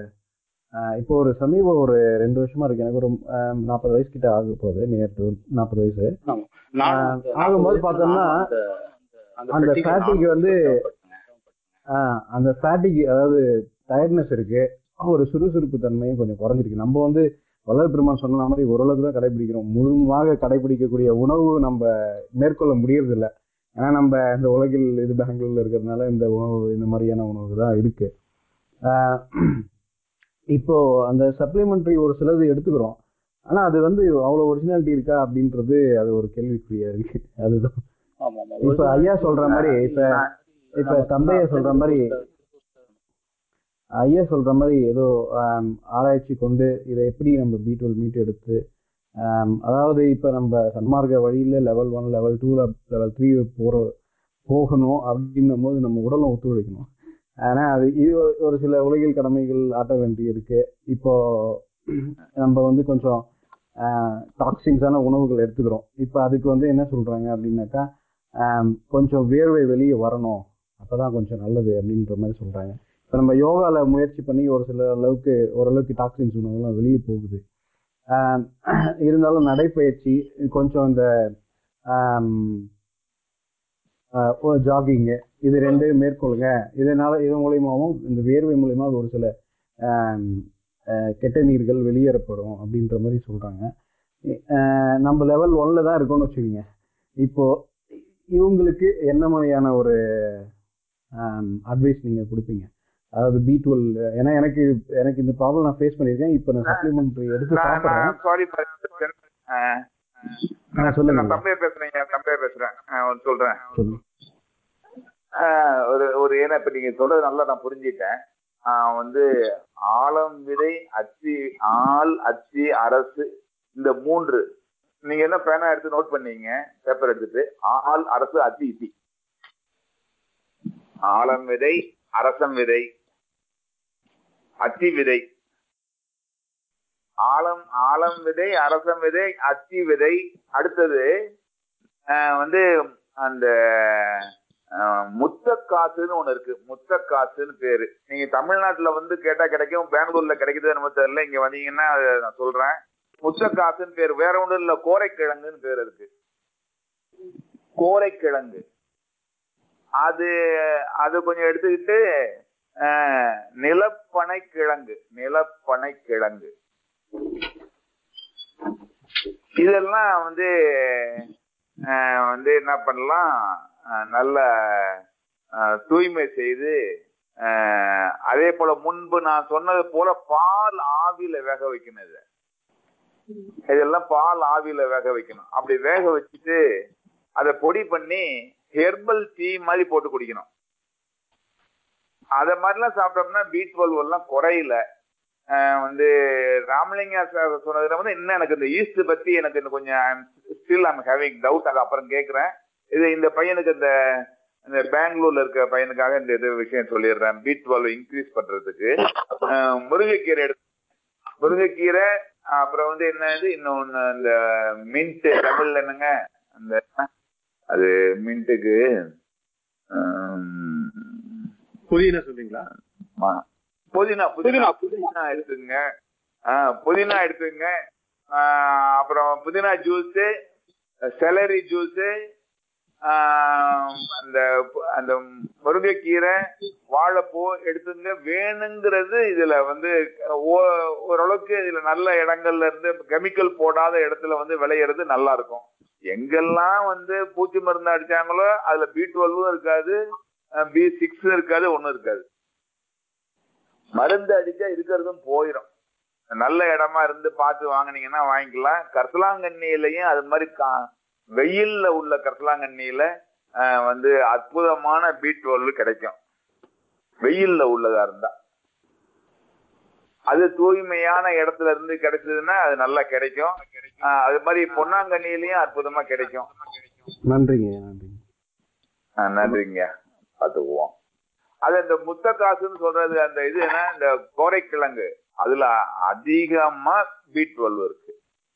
ஆஹ் இப்போ ஒரு சமீபம் ஒரு ரெண்டு வருஷமா இருக்கு எனக்கு ஒரு நாற்பது வயசு கிட்ட ஆக போகுது நியர் டு நாற்பது வயசு நானும் அந்த- ஆகும்போது பார்த்தோம்னா அந்த அந்த fatigue fatigue நானும் வந்து சிரமப்பட்டேன். ஆஹ் அந்த ஃபேட்டிக் அதாவது டயர்ட்னஸ் இருக்கு ஒரு சுறுசுறுப்பு தன்மையும் கொஞ்சம் குறைஞ்சிருக்கு நம்ம வந்து வள்ளல் பெருமான் சொன்ன மாதிரி ஓரளவுக்கு தான் கடைபிடிக்கிறோம் முழுமையாக கடைபிடிக்கக்கூடிய உணவு நம்ம மேற்கொள்ள முடியறது இல்ல ஏன்னா நம்ம இந்த உலகில் இது பெங்களூர்ல இருக்கிறதுனால இந்த உணவு இந்த மாதிரியான உணவு தான் இருக்கு ஆஹ் இப்போ அந்த சப்ளிமெண்டரி ஒரு சிலது எடுத்துக்கிறோம் ஆனா அது வந்து அவ்வளவு ஒரிஜினாலிட்டி இருக்கா அப்படின்றது அது ஒரு கேள்விக்குறியா இருக்கு அதுதான் ஆமா, ஆமா. இப்ப ஐயா சொல்ற மாதிரி இப்ப இப்ப தந்தையா சொல்ற மாதிரி ஐயா சொல்ற மாதிரி ஏதோ ஆம், ஆராய்ச்சி கொண்டு இதை எப்படி நம்ம பி டுவெல் மீட் எடுத்து ஆம், அதாவது இப்ப நம்ம சன்மார்க்க வழியில level one level two level three போற போகணும் அப்படின்னும் போது நம்ம உடலும் ஒத்துழைக்கணும் ஆனா அது இது ஒரு- ஒரு சில உலகில் கடமைகள் ஆட்ட வேண்டி இருக்கு இப்போ நம்ம வந்து கொஞ்சம் டாக்ஸின்ஸான உணவுகள் எடுத்துக்கிறோம் இப்போ அதுக்கு வந்து என்ன சொல்றாங்க அப்படின்னாக்கா ஆம், கொஞ்சம் வேர்வை வெளியே வரணும் அப்பதான் கொஞ்சம் நல்லது அப்படின்ற மாதிரி சொல்றாங்க இப்போ நம்ம யோகால முயற்சி பண்ணி ஒரு சில அளவுக்கு ஓரளவுக்கு டாக்ஸின்ஸ் உணவுலாம் வெளியே போகுது ஆம், இருந்தாலும் நடைப்பயிற்சி கொஞ்சம் இந்த ஜாகிங்கு இது ரெண்டையும் மேற்கொள்ளுங்க இதனால இது மூலியமாவும் இந்த வேர்வை மூலியமா ஒரு சில ஆம், அஹ், கெட்ட நீர்கள் வெளியேறப்படும் அப்படின்ற மாதிரி சொல்றாங்க அஹ், நம்ம லெவல் ஒன்ல தான் இருக்கோம்னு வச்சுக்கோங்க இப்போ இவங்களுக்கு என்ன மாதிரியான ஒரு அட்வைஸ் நீங்க கொடுப்பீங்க அதாவது பி டுவெல் ஏன்னா எனக்கு எனக்கு இந்த ப்ராப்ளம் நான் ஃபேஸ் பண்ணியிருக்கேன் இப்போ நான் சப்ளிமெண்ட் எடுத்து சாப்பிட்றேன் சாரி ஆ, சொல்லுங்க. நான் தம்பைய பேசுறேன் தம்பைய பேசுறேன் ஆ, ஒண்ணு சொல்றேன் சொல்லுங்க ஆ, ஒரு ஒரு ஏன்னா இப்ப நீங்க சொல்றது நல்லா நான் புரிஞ்சிட்டேன் ஆ, வந்து ஆலம் விதை அச்சி ஆள் அச்சி அரசு இந்த மூன்று நீங்க என்ன பேனா எடுத்து நோட் பண்ணீங்க பேப்பர் எடுத்துட்டு ஆள் அரசு அச்சி இசி ஆலம் விதை அரசம் விதை அச்சி விதை ஆலம் ஆலம் விதை அரசம் விதை அச்சி விதை அடுத்தது ஆஹ் வந்து அந்த ஆஹ் முத்தக்காசுன்னு ஒண்ணு இருக்கு முத்தக்காசுன்னு பேரு நீங்க தமிழ்நாட்டுல வந்து கேட்டா கிடைக்கும் பெங்களூர்ல கிடைக்குது நம்ம தெரியல இங்க வந்தீங்கன்னா அதை நான் சொல்றேன் முத்தக்காசுன்னு பேர் வேற ஒண்ணும் இல்ல கோரைக்கிழங்குன்னு பேர் இருக்கு கோரைக்கிழங்கு அது அது கொஞ்சம் எடுத்துக்கிட்டு ஆஹ் நிலப்பனை கிழங்கு நிலப்பனை கிழங்கு இதெல்லாம் வந்து ஆஹ் வந்து என்ன பண்ணலாம் ஆஹ் நல்ல ஆஹ் தூய்மை செய்து ஆஹ் அதே போல முன்பு நான் சொன்னது போல பால் ஆவியில வேக வைக்கணும் இதை இதெல்லாம் பால் ஆவியில வேக வைக்கணும் அப்படி வேக வச்சுட்டு அதை பொடி பண்ணி ஹெர்பல் டீ மாதிரி போட்டு குடிக்கணும் அத மாதிரிலாம் சாப்பிட்டோம்னா பி டுவெல் எல்லாம் குறையல ஆஹ் வந்து ராமலிங்கா சார் சொன்னதுல வந்து இன்னும் எனக்கு இந்த ஈஸ்ட் பத்தி எனக்கு இன்னும் கொஞ்சம் ஸ்டில் ஐம் ஹேவிங் டவுட் அது அப்புறம் கேட்கிறேன் இது இந்த பையனுக்கு இந்த இந்த பெங்களூர்ல இருக்க பையனுக்காக இந்த இது விஷயம் சொல்லிடுறேன் பி டுவெல் இன்க்ரீஸ் பண்றதுக்கு ஆஹ் முருங்கைக்கீரை எடுத்து முருங்கைக்கீரை அப்புறம் வந்து என்ன இது இன்னொன்னு இந்த மின்ட் தமிழ்ல என்னங்க அந்த அது மின்ட்டுக்கு புதினா சொல்றீங்களா ஆ. புதினா புதினா புதினா எடுத்துங்க ஆ, புதினா எடுத்துங்க ஆ, அப்புறம் புதினா ஜூஸ் செலரி ஜூஸ் அந்த அந்த முருங்கைக்கீரை வாழைப்பூ எடுத்துங்க வேணுங்கிறது இதுல வந்து ஓ- ஓரளவுக்கு இதுல நல்ல இடங்கள்ல இருந்து கெமிக்கல் போடாத இடத்துல வந்து விளையிறது நல்லா இருக்கும் எங்கெல்லாம் வந்து பூச்சி மருந்து அடிச்சாங்களோ அதுல பி டுவெல்வும் இருக்காது பி சிக்ஸும் இருக்காது ஒண்ணும் இருக்காது மருந்து அடிச்சா இருக்கிறதும் போயிடும் நல்ல இடமா இருந்து பார்த்து வாங்குனீங்கன்னா வாங்கிக்கலாம் கரிசலாங்கண்ணியிலையும் அது மாதிரி கா- வெயில்ல உள்ள கரிசலாங்கண்ணியில ஆஹ், வந்து அற்புதமான பி டுவெல் கிடைக்கும் வெயில்ல உள்ளதா இருந்தா அது தூய்மையான இடத்துல இருந்து கிடைச்சதுன்னா அது நல்லா கிடைக்கும் ஆஹ், அது மாதிரி பொன்னாங்கண்ணியிலயும் அற்புதமா கிடைக்கும் நன்றிங்க நன்றிங்க ஆஹ், நன்றிங்க பார்த்துக்குவோம் அது இந்த முத்த காசுன்னு சொல்றது அந்த இது என்ன இந்த கோரைக்கிழங்கு அதுல அதிகமா பி டுவெல் இருக்கு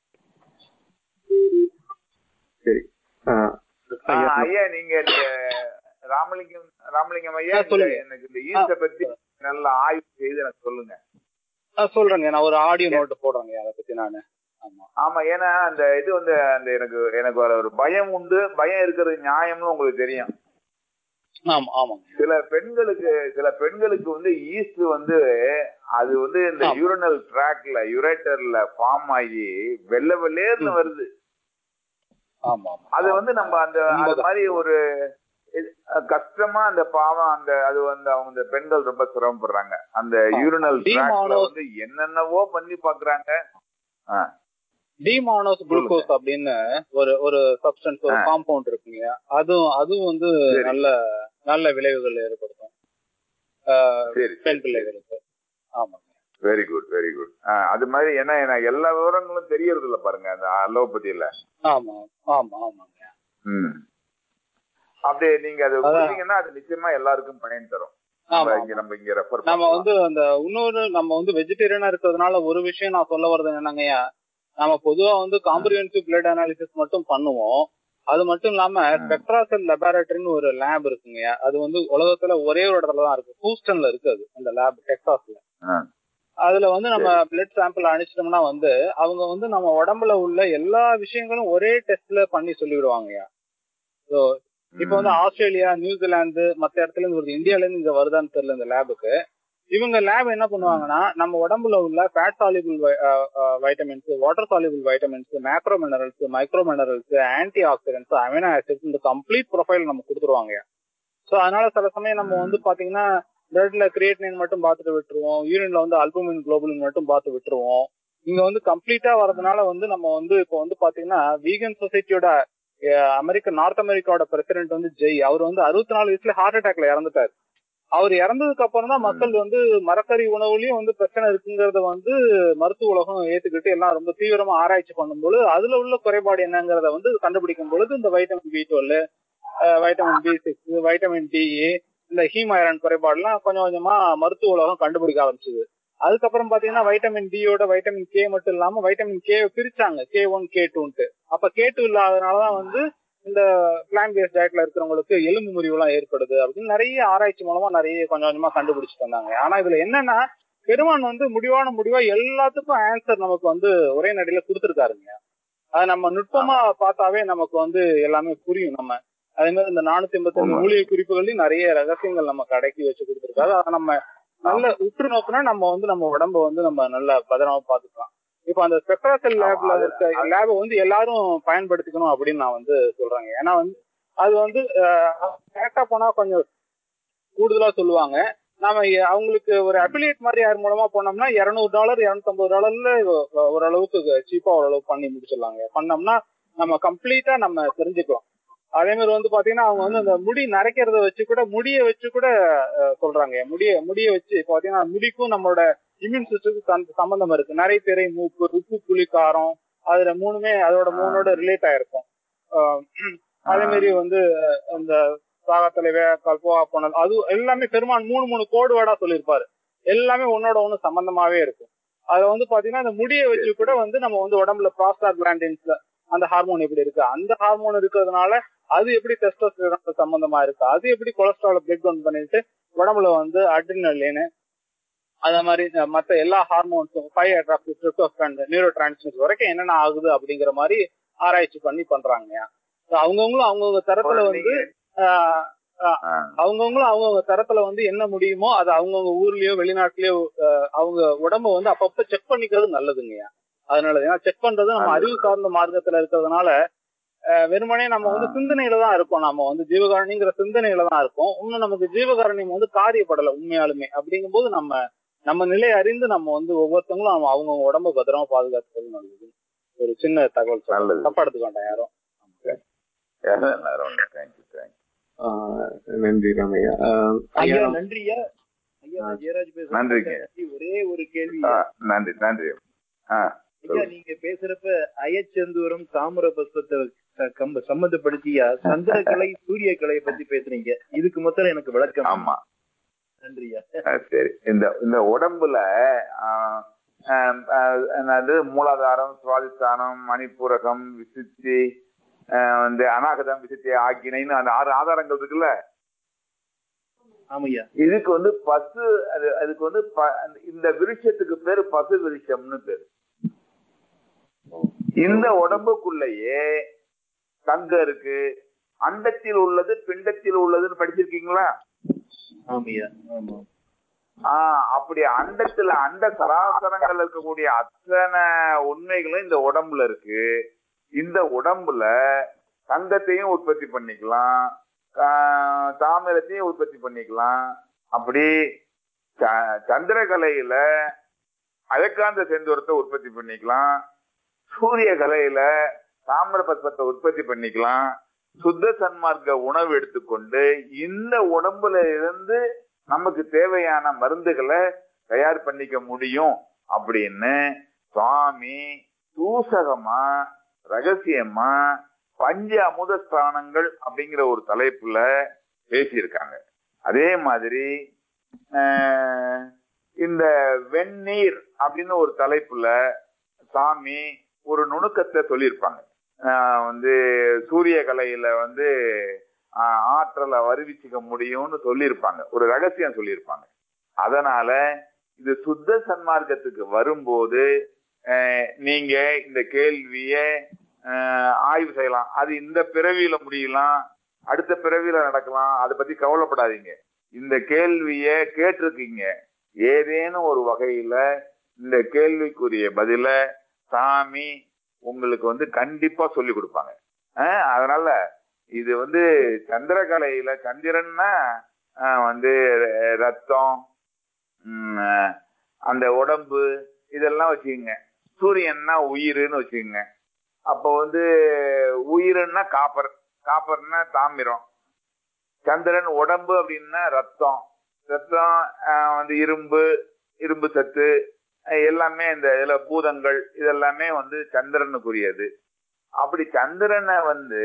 சரி ஆஹ் ஐயா, ஆஹ், ஐயா நீங்க இந்த ராமலிங்கம் ராமலிங்கம் ஐயா ஆ, சொல்லுங்க. இந்த- எனக்கு இந்த ஈஸ்ட பத்தி நல்ல ஆய்வு செய்து எனக்கு சொல்லுங்க ஆ, சொல்றேங்க நான் ஒரு ஆடியோ நோட் போடுறேங்க அதை பத்தி நானு ஆமா ஆமா ஏன்னா அந்த இது வந்து அந்த எனக்கு எனக்கு ஒரு ஒரு பயம் உண்டு பயம் இருக்கிறது நியாயம்னு உங்களுக்கு தெரியும் ஆமா ஆமாங்க சில பெண்களுக்கு சில பெண்களுக்கு வந்து ஈஸ்ட் வந்து அது வந்து இந்த ஆமா. யூரினல் ட்ராக்ல யுரேட்டர்ல ஃபார்ம் ஆகி வெள்ளை வெள்ளேர்னு ம். வருது ஆமா ஆமா அது வந்து நம்ம அந்த அது உண்மைதான். மாதிரி ஒரு இது- கஷ்டமா அந்த பாவம் அந்த அது வந்து அவங்க இந்த பெண்கள் ரொம்ப சிரமப்படுறாங்க அந்த ஆ. யூரினல் ட்ராக்ல Demono- வந்து என்னென்னவோ பண்ணி பாக்குறாங்க ஆ, டிமானோஸ் குளுக்கோஸ் அப்படின்னு ஒரு ஒரு சப்ஸ்டன்ஸ் ஒரு ஆ. காம்பவுண்ட் இருக்குங்க அதுவும் அதுவும் வந்து சரி. நல்ல நல்ல விளைவுகள் ஏற்படுத்தும் ஆ, சரி பெண் பிள்ளைகளுக்கு ஆமாங்க வெரி குட் வெரி குட் அது மாதிரி ஏன்னா எனக்கு எல்லா விவரங்களும் தெரியறது இல்ல பாருங்க அந்த அலோபதியில ஆமா ஆமா ஆமாங்க ம் அப்படியே நீங்க அது அதான். கொடுத்தீங்கன்னா அது நிச்சயமா எல்லாருக்கும் பயன் தரும் நம்ம ஆமா இங்க நம்ம இங்க ரெஃபர் நம்ம வந்து அந்த இன்னொரு நம்ம வந்து வெஜிடேரியனா இருக்கிறதுனால ஒரு விஷயம் நான் சொல்ல வர்றது என்னங்கய்யா நம்ம பொதுவா வந்து காம்ப்ரிஹென்சிவ் பிளட் அனாலிசிஸ் மட்டும் பண்ணுவோம் அது மட்டும் இல்லாம ஸ்பெக்ட்ராசெல் லெபார்டரின்னு ஒரு லேப் இருக்குங்கய்யா அது வந்து உலகத்துல ஒரே ஒரு இடத்துல தான் இருக்கு ஹூஸ்டன்ல இருக்கு அது அந்த லேப் டெக்சாஸ்ல ஆ. அதுல வந்து நம்ம பிளட் சாம்பிள் அனுப்பிச்சிட்டோம்னா வந்து அவங்க வந்து நம்ம உடம்புல உள்ள எல்லா விஷயங்களும் ஒரே டெஸ்ட்ல பண்ணி சொல்லிவிடுவாங்கய்யா ஸோ இப்போ வந்து ஆஸ்திரேலியா நியூசிலாந்து மத்த இடத்துல இருந்து வருது இந்தியால இருந்து இங்க வருதான்னு தெரியல இந்த லேபுக்கு இவங்க லேப் என்ன பண்ணுவாங்கன்னா நம்ம உடம்புல உள்ள fat soluble vitamins water soluble vitamins macro minerals micro minerals anti oxidants amino acids இந்த கம்ப்ளீட் ப்ரொஃபைல் நம்ம கொடுத்துருவாங்க ஸோ அதனால சில சமயம் நம்ம வந்து பாத்தீங்கன்னா பிளட்ல கிரியேட்டினின் மட்டும் பார்த்துட்டு விட்டுருவோம் யூரின்ல வந்து அல்புமின் குளோபுலின் மட்டும் பார்த்து விட்டுருவோம் இங்க வந்து கம்ப்ளீட்டா வரதுனால வந்து நம்ம வந்து இப்போ வந்து பாத்தீங்கன்னா வீகன் சொசைட்டியோட அமெரிக்க நார்த் அமெரிக்காவோட பிரசிடென்ட் வந்து ஜெய் அவர் வந்து அறுபத்தி நாலு வயசுல ஹார்ட் அட்டாக்ல இறந்துட்டாரு அவர் இறந்ததுக்கு அப்புறம் தான் மக்கள் வந்து மரக்கறி உணவுலயும் வந்து பிரச்சனை இருக்குங்கிறத வந்து மருத்துவ உலகம் ஏத்துக்கிட்டு எல்லாம் ரொம்ப தீவிரமா ஆராய்ச்சி பண்ணும்போது அதுல உள்ள குறைபாடு என்னங்கிறத வந்து கண்டுபிடிக்கும் பொழுது இந்த vitamin B twelve vitamin B six vitamin D இந்த ஹீம் ஐரன் குறைபாடுலாம் கொஞ்சம் கொஞ்சமா மருத்துவ உலகம் கண்டுபிடிக்க ஆரம்பிச்சது அதுக்கப்புறம் பாத்தீங்கன்னா வைட்டமின் டியோட வைட்டமின் கே மட்டும் இல்லாம வைட்டமின் கே பிரிச்சாங்க கே ஒன் கே டூன்ட்டு அப்ப கே டூ இல்லாதனாலதான் வந்து இந்த பிளான் பேஸ்ட் டயட்ல இருக்கிறவங்களுக்கு எலும்பு முறிவு எல்லாம் ஏற்படுது அப்படின்னு நிறைய ஆராய்ச்சி மூலமா நிறைய கொஞ்சம் கொஞ்சமா கண்டுபிடிச்சிட்டு வந்தாங்க ஆனா இதுல என்னன்னா பெருமான் வந்து முடிவான முடிவா எல்லாத்துக்கும் ஆன்சர் நமக்கு வந்து ஒரே நடையில கொடுத்துருக்காருங்க அது நம்ம நுட்பமா பார்த்தாவே நமக்கு வந்து எல்லாமே புரியும் நம்ம அதே மாதிரி இந்த நானூத்தி எண்பத்தி ஆமா. மூலிகை குறிப்புகள்லயும் நிறைய ரகசியங்கள் நம்ம கடைக்கி வச்சு கொடுத்துருக்காரு அதை நம்ம நல்ல உற்று நோக்குனா நம்ம வந்து நம்ம உடம்ப வந்து நம்ம நல்ல பத்திரமா பாத்துக்கலாம் இப்ப அந்த ஸ்பெக்ட்ராசெல் லேப்ல அது- இருக்க லேபை வந்து எல்லாரும் பயன்படுத்திக்கணும் அப்படின்னு நான் வந்து சொல்றேங்க ஏன்னா வந்து அது வந்து கரெக்டா போனா கொஞ்சம் கூடுதலா சொல்லுவாங்க நாம எ- அவங்களுக்கு ஒரு அபிலியேட் மாதிரி யார் மூலமா போனோம்னா இருநூறு டாலர் இருநூத்தம்பது டாலர்ல ஓரளவுக்கு சீப்பா ஓரளவுக்கு பண்ணி முடிச்சிடலாங்க பண்ணோம்னா நம்ம கம்ப்ளீட்டா நம்ம தெரிஞ்சுக்கலாம் அதே மாதிரி வந்து பாத்தீங்கன்னா அவங்க வந்து அந்த முடி நரைக்கிறத வச்சு கூட முடிய வச்சு கூட அஹ், சொல்றாங்க முடிய முடிய வச்சு இப்போ பாத்தீங்கன்னா முடிக்கும் நம்மளோட இம்யூன் சிஸ்டத்துக்கு சம்பந்தம் இருக்கு நிறைய திரை மூக்கு உப்பு புளி காரம் அதுல மூணுமே அதோட மூணோட ரிலேட் ஆயிருக்கும் அஹ், அதே மாதிரி வந்து அந்த சாகத்தலைவே கல்போகா போனல் அது எல்லாமே பெருமான் மூணு மூணு கோடு வேர்டா சொல்லியிருப்பாரு எல்லாமே ஒன்னோட ஒண்ணு சம்பந்தமாவே இருக்கும் அதுல வந்து பாத்தீங்கன்னா அந்த முடியை வச்சு கூட வந்து நம்ம வந்து உடம்புல ப்ராஸ்டா கிளாண்டின்ஸ்ல அந்த ஹார்மோன் எப்படி இருக்கு அந்த ஹார்மோன் இருக்கிறதுனால அது எப்படி டெஸ்டோஸ்டெரான் சம்பந்தமா இருக்கு அது எப்படி கொலஸ்ட்ரால பிளட் டவுன் பண்ணிட்டு உடம்புல வந்து அட்ரினலின் அதே மாதிரி இந்த மத்த எல்லா ஹார்மோன்ஸும் five hydroxy tryptophan neurotransmitter வரைக்கும் என்னென்ன ஆகுது அப்படிங்கிற மாதிரி ஆராய்ச்சி பண்ணி பண்றாங்க So அவங்கவங்களும் அவங்கவுங்க தரத்துல வந்து ஆஹ், ஆஹ், அவங்கவங்களும் அவங்கவுங்க தரத்துல வந்து என்ன முடியுமோ அது அவங்கவுங்க ஊர்லயோ வெளிநாட்டுலயோ ஆஹ், அவங்க உடம்ப வந்து அப்பப்ப செக் பண்ணிக்கிறது நல்லதுங்கய்யா அதனால ஏன்னா செக் பண்றது நம்ம நல்லது. அறிவு சார்ந்த மார்க்கத்துல இருக்கிறதுனால ஆஹ், வெறுமனே நம்ம வந்து ஆ. சிந்தனையில தான் இருப்போம் நம்ம வந்து ஜீவகாரணிங்கிற சிந்தனையில தான் இருப்போம் இன்னும் நமக்கு ஜீவகாரணியம் வந்து காரியப்படலை உண்மையாலுமே அப்படிங்கும்போது நம்ம நம்ம நிலை அறிந்து நம்ம வந்து ஒவ்வொருத்தவங்களும் அவங்க அவங்கவுங்க உடம்ப பத்திரமா பாதுகாத்துக்கிறது நல்லது ஒரு சின்ன தகவல் சொல்றேன். நல்லது. தப்பா எடுத்துக்க வேண்டாம் யாரும் தேங்க்யூ தேங்க்யூ ஆஹ் நன்றி ராமையா ஆஹ் ஐயா ஐயா நன்றியா ஐயா நான் ஜெயராஜ் பேசுறேன் நன்றிங்க. ஒரே ஒரு கேள்வி நன்றி நன்றி ஆ ஐயா நீங்க பேசுறப்ப அயச்செந்தூரம் தாமிர பஸ்பத்தை அஹ், கம்ப- சம்மந்தப்படுத்தியா சந்திரகலை சூரியகலை பத்தி பேசுறீங்க இதுக்கு மொத்தம் எனக்கு விளக்கம் ஆமா நன்றியா ஆ, சரி இந்த இந்த உடம்புல ஆ, ஆம், ஆ, என்னது மூலாதாரம் சுவாதிஸ்தானம் மணிப்பூரகம் விசுத்தி ஆ, வந்து அநாகதம் விசுத்தி ஆக்கினைன்னு அந்த ஆறு ஆதாரங்கள் இருக்குல்ல ஆமையா இதுக்கு வந்து பசு அது அதுக்கு வந்து ப- அந்த- இந்த விருட்சத்துக்கு பேரு பசு விருட்சம்னு பேரு இந்த உடம்புக்குள்ளேயே தங்கம் இருக்கு அண்டத்தில் உள்ளது பிண்டத்தில் உள்ளதுன்னு படிச்சிருக்கீங்களா ஆமையா ஆமா ஆஹ் அப்படி அண்டத்துல அண்ட சராசரங்கள் இருக்கக்கூடிய அத்தனை உண்மைகளும் இந்த உடம்புல இருக்கு இந்த உடம்புல தங்கத்தையும் உற்பத்தி பண்ணிக்கலாம் ஆஹ் தாமிரத்தையும் உற்பத்தி பண்ணிக்கலாம் அப்படி ச- சந்திரகலையில அயக்காந்த செந்தூரத்தை உற்பத்தி பண்ணிக்கலாம் சூரிய கலையில தாமிர பத்மத்தை உற்பத்தி பண்ணிக்கலாம் சுத்த சன்மார்க்க உணவு எடுத்துக்கொண்டு இந்த உடம்புல இருந்து நமக்கு தேவையான மருந்துகளை தயார் பண்ணிக்க முடியும் அப்படின்னு சுவாமி தூசகமா ரகசியமா பஞ்ச அமுத ஸ்தானங்கள் அப்படிங்கிற ஒரு தலைப்புல பேசியிருக்காங்க அதே மாதிரி ஆஹ், இந்த வெந்நீர் அப்படின்னு ஒரு தலைப்புல சாமி ஒரு நுணுக்கத்தை சொல்லியிருப்பாங்க ஆஹ் வந்து சூரிய கலையில வந்து ஆஹ் ஆற்றலை வருவிச்சுக்க முடியும்னு சொல்லியிருப்பாங்க ஒரு ரகசியம் சொல்லியிருப்பாங்க அதனால இது சுத்த சன்மார்க்கத்துக்கு வரும்போது ஆஹ் நீங்க இந்த கேள்விய ஆஹ் ஆய்வு செய்யலாம் அது இந்த பிறவியில முடியலாம் அடுத்த பிறவியில நடக்கலாம் அதை பத்தி கவலைப்படாதீங்க இந்த கேள்விய கேட்டிருக்கீங்க ஏதேனும் ஒரு வகையில இந்த கேள்விக்குரிய பதில சாமி உங்களுக்கு வந்து கண்டிப்பா சொல்லி கொடுப்பாங்க அஹ் அதனால இது வந்து சந்திரகலையில சந்திரன்னா அஹ் வந்து ர- ரத்தம் உம், அஹ் அந்த உடம்பு இதெல்லாம் வச்சுக்கோங்க சூரியன்னா உயிருன்னு வச்சுக்கோங்க அப்போ வந்து உயிருன்னா காப்பர் காப்பர்னா தாமிரம் சந்திரன் உடம்பு அப்படின்னா ரத்தம் ரத்தம் ஆஹ் வந்து இரும்பு இரும்பு சத்து அஹ் எல்லாமே இந்த இதுல பூதங்கள் இதெல்லாமே வந்து சந்திரனுக்குரியது அப்படி சந்திரனை வந்து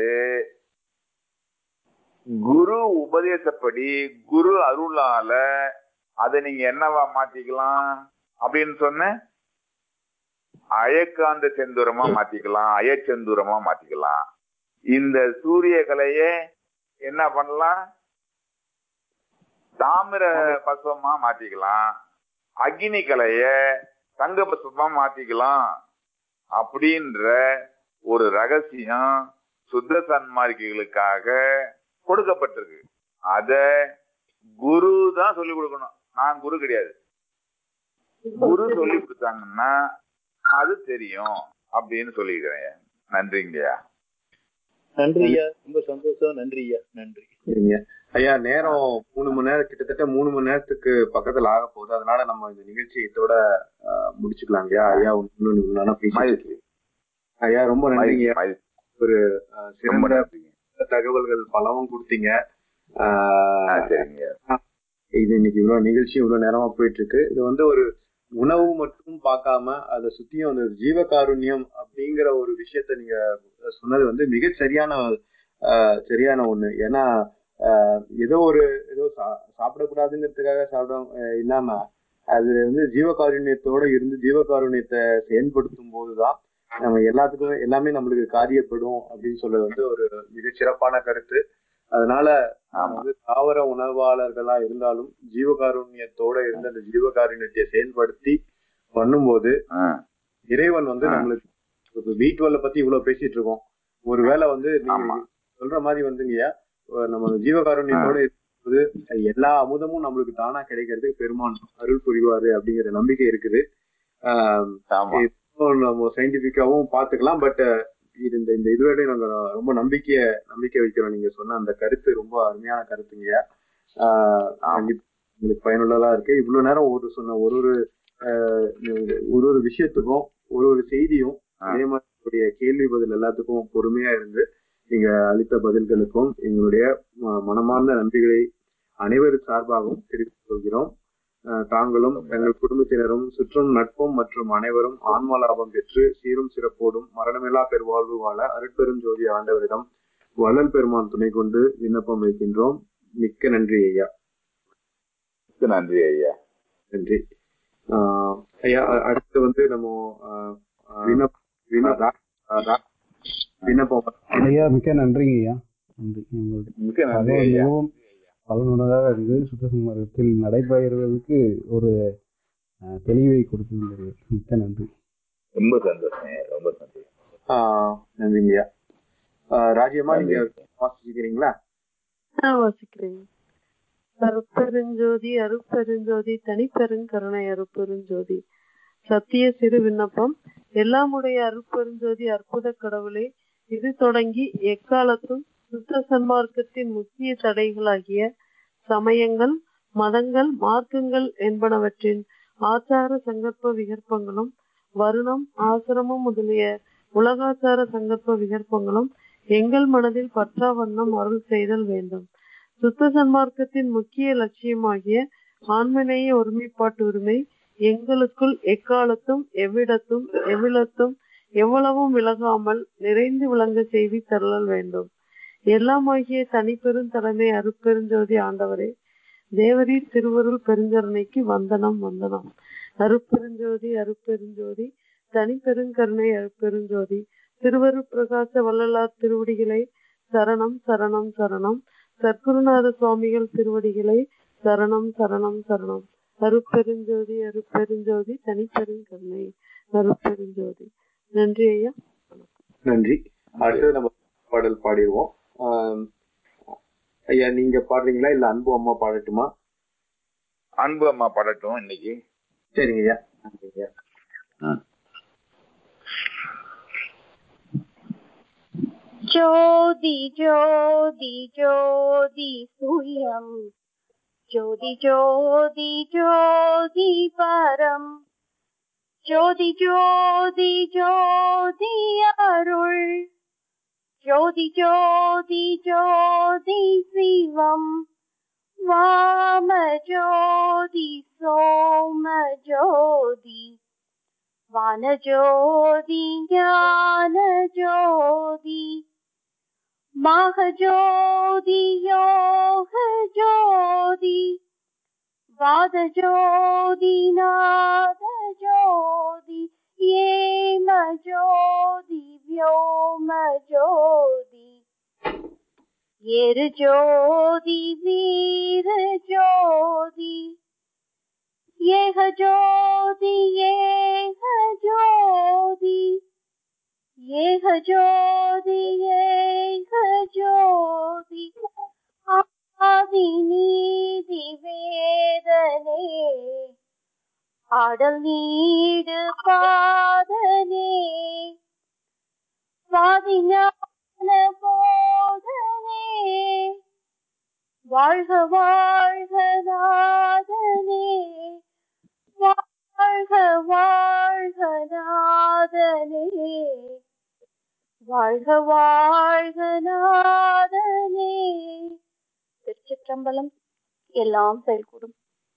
குரு உபதேசப்படி குரு அருளால அதை நீங்க என்னவா மாத்திக்கலாம் அப்படின்னு சொன்ன அயக்காந்த செந்தூரமா மாத்திக்கலாம் அயச்செந்தூரமா மாத்திக்கலாம் இந்த சூரிய கலையை என்ன பண்ணலாம் தாமிர பஸ்வமா மாத்திக்கலாம் அக்னி கலைய தங்க பஸ்வமா மாத்திக்கலாம் அப்படின்ற ஒரு ரகசியம் சுத்த சன்மார்க்கிகளுக்காக கொடுக்கப்பட்டிருக்கு அத குரு தான் சொல்லி கொடுக்கணும் நான் குரு கிடையாது குரு சொல்லி கொடுத்தாங்கன்னா அது தெரியும் அப்படின்னு சொல்லிக்கிறேன் நன்றிங்கய்யா நன்றி ஐயா ரொம்ப சந்தோஷம் நன்றி ஐயா நன்றி சரிங்க ஐயா நேரம் மூணு மணி நேரம் கிட்டத்தட்ட மூணு மணி நேரத்துக்கு பக்கத்துல ஆக போகுது அதனால நம்ம இந்த நிகழ்ச்சி இதோட ஆஹ், முடிச்சுக்கலாம் ஐயா ஐயா இன்னொன்னு இன்னொன்னு பேசிட்டு மகிழ்ச்சி ஐயா ரொம்ப நன்றிங்க மகிழ்ச்சி. ஆஹ், ரொம்ப சிறந்த நன்றிங்க தகவல்கள் பலவும் கொடுத்தீங்க ஆ, ஆஹ், சரிங்க இது இன்னைக்கு இவ்வளவு நிகழ்ச்சி இவ்வளவு நேரமா போயிட்டு இருக்கு இது வந்து ஒரு உணவு மட்டும் பார்க்காம அதை சுத்தியும் அந்த ஜீவகாருண்யம் அப்படிங்கிற ஒரு விஷயத்த நீங்க சொன்னது வந்து மிக சரியான ஆஹ், சரியான ஒண்ணு ஏன்னா ஆஹ், ஏதோ ஒரு ஏதோ சா- சாப்பிடக்கூடாதுங்கிறதுக்காக சாப்பிட ஆஹ், இல்லாம அது வந்து ஜீவகாருண்யத்தோட இருந்து ஜீவகாருண்யத்தை செயல்படுத்தும் போதுதான் நம்ம எல்லாத்துக்கும் எல்லாமே நம்மளுக்கு காரியப்படும் அப்படின்னு சொல்றது வந்து ஒரு மிக சிறப்பான கருத்து அதனால நம்ம ஆமா வந்து தாவர உணவாளர்களா இருந்தாலும் ஜீவகாருண்யத்தோட இருந்து அந்த ஜீவகாருண்யத்தை செயல்படுத்தி பண்ணும்போது ஆ, இறைவன் வந்து ஆ. நம்மளுக்கு இப்ப வீட்டுவல்ல பத்தி இவ்வளவு பேசிட்டு இருக்கோம் ஒருவேளை வந்து நீங்க ஆமா சொல்ற மாதிரி வந்துங்கய்யா அஹ் நம்ம ஜீவகாருண்யத்தோட இருக்கும்போது எல்லா அமுதமும் நம்மளுக்கு தானா கிடைக்கிறதுக்கு பெருமான் அருள் புரிவாரு அப்படிங்கிற நம்பிக்கை இருக்குது ஆஹ் ஆமா இப்போ நம்ம சயின்டிபிக்காவும் பாத்துக்கலாம் பட் இது இந்த இந்த இதுவரை நாங்க ரொம்ப நம்பிக்கைய நம்பிக்கை வைக்கிறோம் நீங்க சொன்ன அந்த கருத்து ரொம்ப அருமையான கருத்துங்கய்யா ஆஹ் ஆமா. கண்டிப்பா உங்களுக்கு பயனுள்ளதா இருக்கு இவ்வளவு நேரம் ஒரு சொன்ன ஒரு ஒரு ஆஹ் ஒரு ஒரு விஷயத்துக்கும் ஒரு ஒரு செய்தியும் ஆ. அதே மாதிரி உங்களுடைய கேள்வி பதில் எல்லாத்துக்கும் பொறுமையா இருந்து நீங்க அளித்த பதில்களுக்கும் எங்களுடைய ம- மனமார்ந்த நன்றிகளை அனைவர் சார்பாகவும் தெரிவித்துக் கொள்கிறோம் அஹ் தாங்களும் தங்கள் குடும்பத்தினரும் சுற்றும் நட்பும் மற்றும் அனைவரும் ஆன்ம லாபம் பெற்று சீரும் சிறப்போடும் மரணமில்லா பெருவாழ்வு வாழ அருட்பெரும் ஜோதி ஆண்டவரிடம் வள்ளல் பெருமான் துணை கொண்டு விண்ணப்பம் வைக்கின்றோம் மிக்க நன்றி ஐயா மிக்க நன்றி ஐயா நன்றி ஆஹ் ஐயா அ- அடுத்து வந்து நம்ம ஆஹ் ஆஹ் விண்ணப்ப விண்ணப்ப ஆஹ் ரா- விண்ணப்பம் ஐயா மிக்க நன்றிங்க ஐயா நன்றி உங்களுக்கு மிக்க நன்றி தகவல் ஐயா மிகவும் பலனுள்ளதாக இருந்து சுத்தசன்மார்க்கத்தில் நடைபெறுவதற்கு ஒரு அஹ், தெளிவை கொடுத்திருந்தது மிக்க நன்றி ரொம்ப சந்தோஷம் ஐயா, ரொம்ப சந்தோஷம் ஆஹ் நன்றிங்க ஐயா ஆஹ் ராஜ்யமா நீங்க நன்றி. வாசிக்கிறீங்களா நான் வாசிக்கிறேன் அருட்பெருஞ்சோதி அருட்பெருஞ்சோதி தனிப்பெருங்கருணை அருட்பெருஞ்சோதி சத்திய சிறு விண்ணப்பம் எல்லாமுடைய அருட்பெருஞ்சோதி அற்புத கடவுளே இது தொடங்கி எக்காலத்தும் சுத்த சன்மார்க்கத்தின் முக்கிய தடைகளாகிய சமயங்கள் மதங்கள் மார்க்கங்கள் என்பனவற்றின் ஆச்சார சங்கற்ப விகற்பங்களும் வருணம் ஆசிரமம் முதலிய உலகாச்சார சங்கற்ப விகற்பங்களும் எங்கள் மனதில் பற்றா வண்ணம் அருள் செய்தல் வேண்டும் சுத்த சன்மார்க்கத்தின் முக்கிய லட்சியமாகிய ஆன்மநேய ஒருமைப்பாட்டு உரிமை எங்களுக்குள் எக்காலத்தும் எவ்விடத்தும் எவ்விடத்தும் எவ்வளவும் விலகாமல் நிறைந்து விளங்க செய்தி தருளல் வேண்டும் எல்லாமாகிய தனிப்பெரும் தலைமை அருட்பெருஞ்சோதி ஆண்டவரே தேவரீர் திருவருள் பெருஞ்சரணைக்கு வந்தனம் வந்தனம் அருட்பெருஞ்சோதி அருட்பெருஞ்சோதி தனிப்பெருங்கருணை அருட்பெருஞ்சோதி திருவருட் பிரகாச வள்ளலார் திருவடிகளை சரணம் சரணம் சரணம் சற்குருநாத சுவாமிகள் திருவடிகளை சரணம் சரணம் சரணம் அருட்பெருஞ்சோதி அருட்பெருஞ்சோதி தனிப்பெருங்கருணை அருட்பெருஞ்சோதி நன்றி ஐயா நன்றி அடுத்தது நம்ம பாடல் பாடிடுவோம் ஆஹ் ஐயா நீங்க பாடுறீங்களா இல்ல அன்பு அம்மா பாடட்டுமா அன்பு அம்மா பாடட்டும் இன்னைக்கு சரிங்க ஐயா நன்றிங்க ஐயா ज्योति ज्योति ज्योति सूर्यम् ज्योति ज्योति ज्योति परम् ज्योति ज्योति ज्योति अरुள் ज्योति ज्योति ज्योति शिवम् वाम ज्योति सोम ज्योति वानज्योति ज्ञानज्योति माहज्योति योगज्योति वादज्योति नादज्योति येमज्योति व्योमज्योति येरज्योति वीरज्योति येह ज्योति येह ज्योति येह ज्योति येह ज्योति ஆதிநீதி வேதனே ஆடல் நீடு பாதனே சுவாதிஞான போதனே வாழ்க வாழ்க நாதனே வாழ்க வாழ்க நாதனே வாழ்க வாழ்க நாதனே திருச்சிற்றம்பலம் எல்லாம் செயல்கூடும்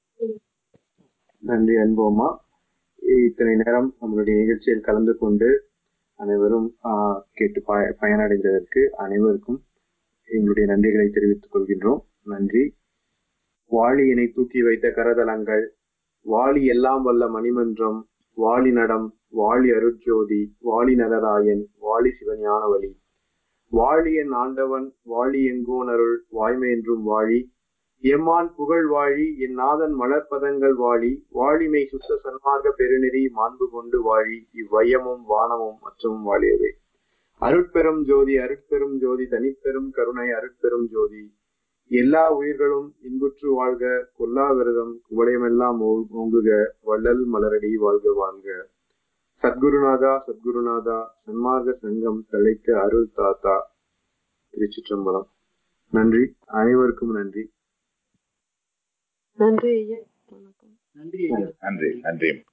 நன்றி அன்போமா இத்தனை நேரம் நம்மளுடைய நிகழ்ச்சியில் கலந்து கொண்டு அனைவரும் ஆஹ், கேட்டு ப- பயனடைந்ததற்கு அனைவருக்கும் எங்களுடைய நன்றிகளை தெரிவித்துக் கொள்கின்றோம் நன்றி வாளியினை தூக்கி வைத்த கரதலங்கள் வாளி எல்லாம் வல்ல மணிமன்றம் வாளி நடம் வாளி அருட்ஜோதி வாளி நலராயன் வாளி சிவஞானவழி வாழியன் ஆண்டவன் வாழி எங்கோனருள் வாய்மை என்றும் வாழி எம்மான் புகழ் வாழி என் நாதன் மலர்பதங்கள் வாழி வாழிமை சுத்த சன்மார்க்க பெருநெறி மாண்பு கொண்டு வாழி இவ்வையமும் வானமும் மற்றும் வாழியவே அருட்பெரும் ஜோதி அருட்பெரும் ஜோதி தனிப்பெரும் கருணை அருட்பெரும் ஜோதி எல்லா உயிர்களும் இன்புற்று வாழ்க கொல்லா விரதம் குவளையமெல்லாம் ஓ- ஓங்குக வள்ளல் மலரடி வாழ்க வாழ்க சத்குருநாதா சத்குருநாதா சன்மார்க்க சங்கம் தழைக்க அருள் தாத்தா திருச்சிற்றம்பலம் நன்றி அனைவருக்கும் நன்றி நன்றி ஐயா வணக்கம் நன்றி ஐயா நன்றி நன்றி